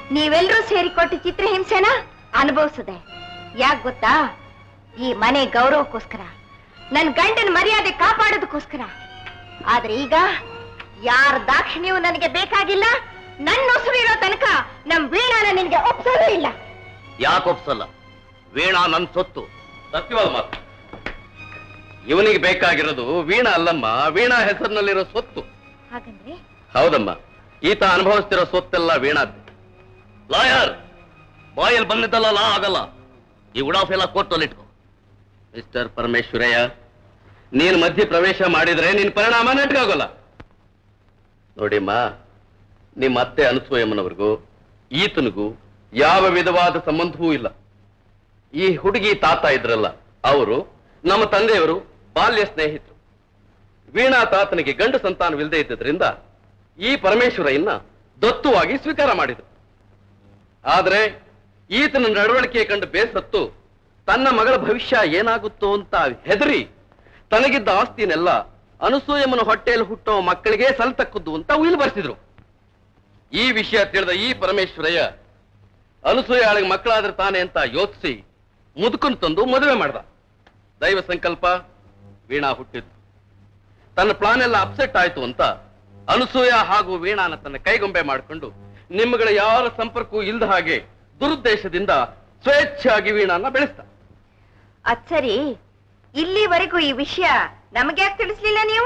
ನೀವೆಲ್ಲರೂ ಸೇರಿಕೊಟ್ಟು ಚಿತ್ರಹಿಂಸೆನ ಅನುಭವಿಸಿದೆ ಯಾಕೆ ಗೊತ್ತಾ ಈ ಮನೆ ಗೌರವಕ್ಕೋಸ್ಕರ ನನ್ ಗಂಡನ ಮರ್ಯಾದೆ ಕಾಪಾಡೋದಕ್ಕೋಸ್ಕರ ಆದ್ರೆ ಈಗ ಯಾರ ದಾಕ್ಷಿಣ್ಯವು ನನಗೆ ಬೇಕಾಗಿಲ್ಲ ನನ್ನ ಉಸಿರು ಇರೋ ತನಕ ನಮ್ ವೀಣಾನ ನಿನಗೆ ಒಪ್ಸೋದೇ ಇಲ್ಲ ಯಾಕೆ ಒಪ್ಸಲ್ಲ ವೀಣಾ ನನ್ ಸೊತ್ತು ಸತ್ಯವಾದ ಮಾತು ಇವನಿಗೆ ಬೇಕಾಗಿರೋದು ವೀಣಾ ಅಲ್ಲಮ್ಮ ವೀಣಾ ಹೆಸರಿನಲ್ಲಿರೋ ಸ್ವತ್ತು ಹಾಗಂದ್ರೆ ಹೌದಮ್ಮ ಈತ ಅನುಭವಿಸ್ತಿರೋ ಸ್ವತ್ತೆಲ್ಲ ವೀಣಾದ್ದು ಲಾಯರ್ ಬಾಯಲ್ಲಿ ಬಂದಿದ್ದಲ್ಲ ಲಾ ಆಗಲ್ಲ ಈ ಉಡಾಫ್ ಎಲ್ಲ ಕೋರ್ಟಲ್ಲಿ ಇಟ್ಕೋ ಮಿಸ್ಟರ್ ಪರಮೇಶ್ವರಯ್ಯ ನೀನ್ ಮಧ್ಯೆ ಪ್ರವೇಶ ಮಾಡಿದ್ರೆ ನಿನ್ ಪರಿಣಾಮ ನೆಟ್ಗಾಗೋಲ್ಲ ನೋಡಿಮ್ಮ ನಿಮ್ಮ ಅತ್ತೆ ಅನಸೂಯಮ್ಮನವ್ರಿಗೂ ಈತನಿಗೂ ಯಾವ ವಿಧವಾದ ಸಂಬಂಧವೂ ಇಲ್ಲ ಈ ಹುಡುಗಿ ತಾತ ಇದ್ರಲ್ಲ ಅವರು ನಮ್ಮ ತಂದೆಯವರು ಬಾಲ್ಯ ಸ್ನೇಹಿತರು ವೀಣಾ ತಾತನಿಗೆ ಗಂಡು ಸಂತಾನವಿಲ್ಲದೆ ಇದ್ದದ್ರಿಂದ ಈ ಪರಮೇಶ್ವರಯ್ಯನ ದತ್ತುವಾಗಿ ಸ್ವೀಕಾರ ಮಾಡಿದರು ಆದರೆ ಈತನ ನಡವಳಿಕೆ ಕಂಡು ಬೇಸತ್ತು ತನ್ನ ಮಗಳ ಭವಿಷ್ಯ ಏನಾಗುತ್ತೋ ಅಂತ ಹೆದರಿ ತನಗಿದ್ದ ಆಸ್ತಿನೆಲ್ಲ ಅನಸೂಯಮ್ಮನ ಹೊಟ್ಟೆಯಲ್ಲಿ ಹುಟ್ಟೋ ಮಕ್ಕಳಿಗೆ ಸಲ್ತಕ್ಕದ್ದು ಅಂತ ಉಯಿಲು ಬರ್ತಿದ್ರು ಈ ವಿಷಯ ತಿಳಿದ ಈ ಪರಮೇಶ್ವರಯ್ಯ ಅನಸೂಯಾಳಿಗೆ ಮಕ್ಕಳಾದ್ರೆ ತಾನೆ ಅಂತ ಯೋಚಿಸಿ ಮುದುಕನ್ ತಂದು ಮದುವೆ ಮಾಡ್ದ ದೈವ ಸಂಕಲ್ಪ ವೀಣಾ ಹುಟ್ಟಿದ್ದು ತನ್ನ ಪ್ಲಾನ್ ಎಲ್ಲ ಅಪ್ಸೆಟ್ ಆಯ್ತು ಅಂತ ಅನಸೂಯ ಹಾಗೂ ವೀಣಾನ ತನ್ನ ಕೈಗೊಂಬೆ ಮಾಡಿಕೊಂಡು ನಿಮ್ಮಗಳ ಯಾರ ಸಂಪರ್ಕವೂ ಇಲ್ಲದ ಹಾಗೆ ದುರುದ್ದೇಶದಿಂದ ಸ್ವೇಚ್ಛಾಗಿ ವೀಣಾನ ಬೆಳೆಸ್ತ ಅದ್ ಸರಿ ಇಲ್ಲಿವರೆಗೂ ಈ ವಿಷಯ ನಮಗೆ ಯಾಕೆ ತಿಳಿಸ್ಲಿಲ್ಲ ನೀವು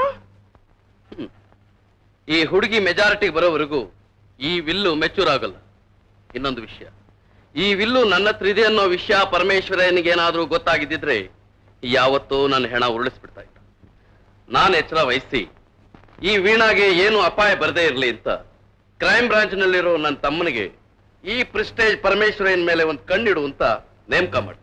ಈ ಹುಡುಗಿ ಮೆಜಾರಿಟಿಗೆ ಬರೋವರೆಗೂ ಈ ವಿಲ್ಲು ಮೆಚೂರ್ ಆಗಲ್ಲ ಇನ್ನೊಂದು ವಿಷಯ ಈ ವಿಲ್ಲು ನನ್ನ ಹತ್ರ ಇದೆ ಅನ್ನೋ ವಿಷಯ ಪರಮೇಶ್ವರನಿಗೇನಾದ್ರೂ ಗೊತ್ತಾಗಿದ್ದಿದ್ರೆ ಯಾವತ್ತೂ ನನ್ನ ಹೆಣ ಉರುಳಿಸ್ಬಿಡ್ತಾ ಇದ್ದ ನಾನು ಎಚ್ಚರ ವಹಿಸಿ ಈ ವೀಣಾಗೆ ಏನು ಅಪಾಯ ಬರದೇ ಇರಲಿ ಅಂತ ಕ್ರೈಮ್ ಬ್ರಾಂಚ್ ನಲ್ಲಿರೋ ನನ್ನ ತಮ್ಮನಿಗೆ ಈ ಪ್ರಿಸ್ಟೇಜ್ ಪರಮೇಶ್ವರನ್ ಮೇಲೆ ಒಂದು ಕಣ್ಣಿಡು ಅಂತ ನೇಮಕ ಮಾಡ್ತೀನಿ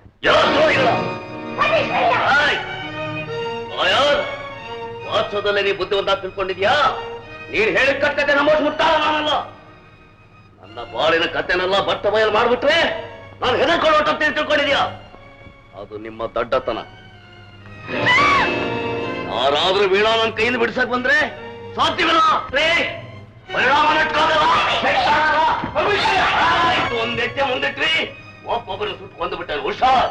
ವಾತ್ಸವದಲ್ಲೇ ನೀ ಬುದ್ಧಿವಂತ ತಿಳ್ಕೊಂಡಿದ್ಯಾ ನೀನ್ ಹೇಳಿದ ಕಟ್ಟೆ ನಮ್ಮ ಮುಟ್ಟಾಳ ನಾನಲ್ಲ ನನ್ನ ಬಾಳಿನ ಕಥೆನೆಲ್ಲ ಬಟ್ಟ ಬಯಲು ಮಾಡ್ಬಿಟ್ರೆ ನಾನು ಹೆದರ್ಕೊಳ್ಳೋಟ ತಿಳ್ಕೊಂಡಿದ್ಯಾ ಅದು ನಿಮ್ಮ ದಡ್ಡತನ ಯಾರಾದ್ರೂ ವೀಣಾ ನನ್ನ ಕೈಯಿಂದ ಬಿಡ್ಸಕ್ ಬಂದ್ರೆ ಸಾಧ್ಯವಿಲ್ಲ ಲೇ, ಪರಿಣಾಮ ನೆಟ್ಕೋದಲ್ಲ, ನೆಟ್ಟಾಡಲ್ಲ, ಭವಿಷ್ಯ. ಆಯ್ತು, ಒಂದ್ ಹೆಜ್ಜೆ ಮುಂದಿಟ್ರಿ ಒಬ್ಬೊಬ್ಬರು ಸುಟ್ಟು ಕೊಂದು ಬಿಟ್ಟಾರೆ ಹುಷಾರ್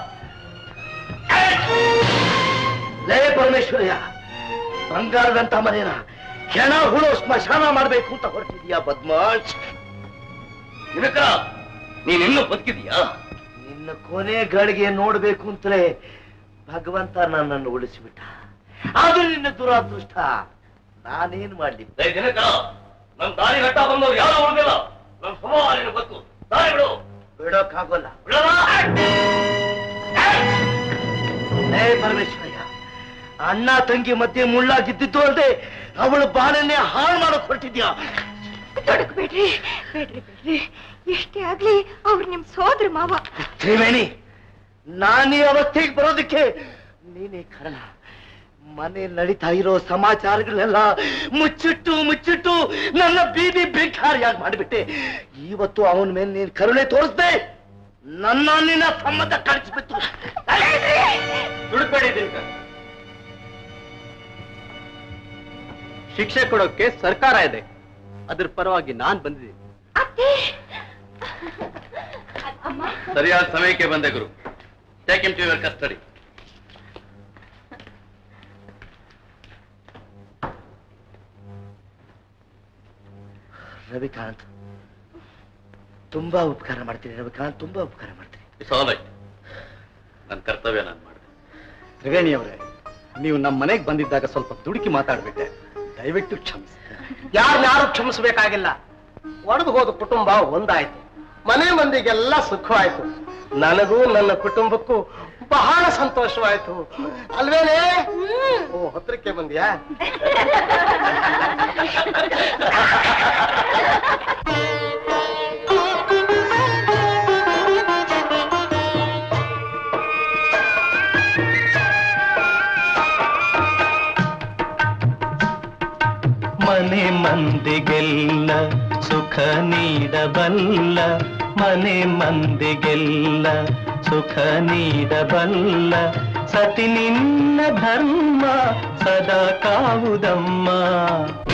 ಲೇ ಪರಮೇಶ್ವರಯ್ಯ ಬಂಗಾರದಂತ ಮನೇನ ಹೆಣ ಹುಳು ಸ್ಮಶಾನ ಮಾಡ್ಬೇಕು ಅಂತ ಹೊರಟಿದ್ಯಾ ಬದ್ಮಾಶ್ ನಿನಕ ನೀನಿನ್ನೂ ಬದುಕಿದ್ಯಾ ನಿನ್ನ ಕೊನೆ ಗಳಿಗೆ ನೋಡ್ಬೇಕು ಅಂತಲೇ ಭಗವಂತ ನನ್ನನ್ನು ಉಳಿಸಿಬಿಟ್ಟ ಅದು ನಿನ್ನ ದುರಾದೃಷ್ಟ ನಾನೇನ್ ಮಾಡ್ಲಿ ಲೇ ಜನಕ ನಮ್ ದಾರಿ ಗಟ್ಟ ಬಂದವ್ರು ಯಾರು ಉಳಿದಿಲ್ಲ ನಮ್ ಸ್ವಭಾವ ನಿನಗೆ ಗೊತ್ತು ದಾರಿ ಬಿಡು ಬಿಡೋಕ್ಕಾಗೋಲ್ಲ ಬಿಡಲ್ಲ ಏ ಪರಮೇಶ್ವರಯ್ಯ ಅಣ್ಣ ತಂಗಿ ಮಧ್ಯೆ ಮುಳ್ಳಾಗಿದ್ದಿದ್ದು ಅಲ್ಲದೆ ಅವಳ ಬಾಳನ್ನೇ ಹಾಳು ಮಾಡಕ್ ಹೊರಟಿದ್ಯಾ ತೊಡಕ್ಬೇಡ್ರಿ ಬೇಡ್ರಿ ಬೇಡ್ರಿ ಎಷ್ಟೇ ಆಗ್ಲಿ ಅವ್ರು ನಿಮ್ ಸೋದ್ರ ಮಾವ ತ್ರಿವೇಣಿ ನಾನೀ ಅವಸ್ಥೆಗೆ ಬರೋದಕ್ಕೆ ನೀನೇ ಕಾರಣ ಮನೆ ನಡೀತಾ ಇರೋ ಸಮಾಚಾರಗಳೆಲ್ಲ ಮುಚ್ಚಿಟ್ಟು ಮುಚ್ಚಿಟ್ಟು ನನ್ನ ಬೀದಿ ಭಿಕ್ಷಾರಿಯಾಗಿ ಮಾಡಿಬಿಟ್ಟೆ ಇವತ್ತು ಅವನ ಮೇಲೆ ನೀನ್ ಕರುಣೆ ತೋರಿಸ್ದೆ ನನ್ನ ನಿನ್ನ ಸಂಬಂಧ ಕಳಿಸ್ಬಿಟ್ಟು ದುಡ್ಬೇಡಿ ದಿನಕ ಶಿಕ್ಷೆ ಕೊಡೋಕೆ ಸರ್ಕಾರ ಇದೆ ಅದ್ರ ಪರವಾಗಿ ನಾನ್ ಬಂದಿದ್ದೀನಿ ಸರಿಯಾದ ಸಮಯಕ್ಕೆ ಬಂದೆ ಗುರು take him to your custody Ravikant ತುಂಬಾ ಉಪಕಾರ ಮಾಡ್ತೀನಿ ರವಿಕಾಂತ್ ತುಂಬಾ ಉಪಕಾರ ಮಾಡ್ತೀನಿ ಇಟ್ಸ್ ಆಲ್ ರೈಟ್ ನನ್ನ ಕರ್ತವ್ಯ ನಾನು ಮಾಡಿದೆ ತ್ರಿವೇಣಿ ಅವರೇ ನೀವು ನಮ್ಮ ಮನೆಗೆ ಬಂದಿದ್ದಾಗ ಸ್ವಲ್ಪ ದುಡುಕಿ ಮಾತಾಡ್ಬಿಟ್ಟೆ ದಯವಿಟ್ಟು ಕ್ಷಮಿಸಿ ಯಾರನ್ನಾರು ಕ್ಷಮಿಸಬೇಕಾಗಿಲ್ಲ ಒಡೆದು ಹೋದ ಕುಟುಂಬ ಒಂದಾಯ್ತು ಮನೆ ಮಂದಿಗೆಲ್ಲ ಸುಖವಾಯ್ತು ನನಗೂ ನನ್ನ ಕುಟುಂಬಕ್ಕೂ ಬಹಳ ಸಂತೋಷವಾಯ್ತು ಅಲ್ವೇನೆ ಓ ಹತ್ರಕ್ಕೆ ಬಂದ್ಯಾ ಮನೆ ಮಂದಿಗೆಲ್ಲ ಸುಖ ನೀಡಬಲ್ಲ ಮನೆ ಮಂದಿಗೆಲ್ಲ ಸುಖ ನೀಡಬಲ್ಲ ಸತಿ ನಿನ್ನ ಧರ್ಮ ಸದಾ ಕಾವುದಮ್ಮ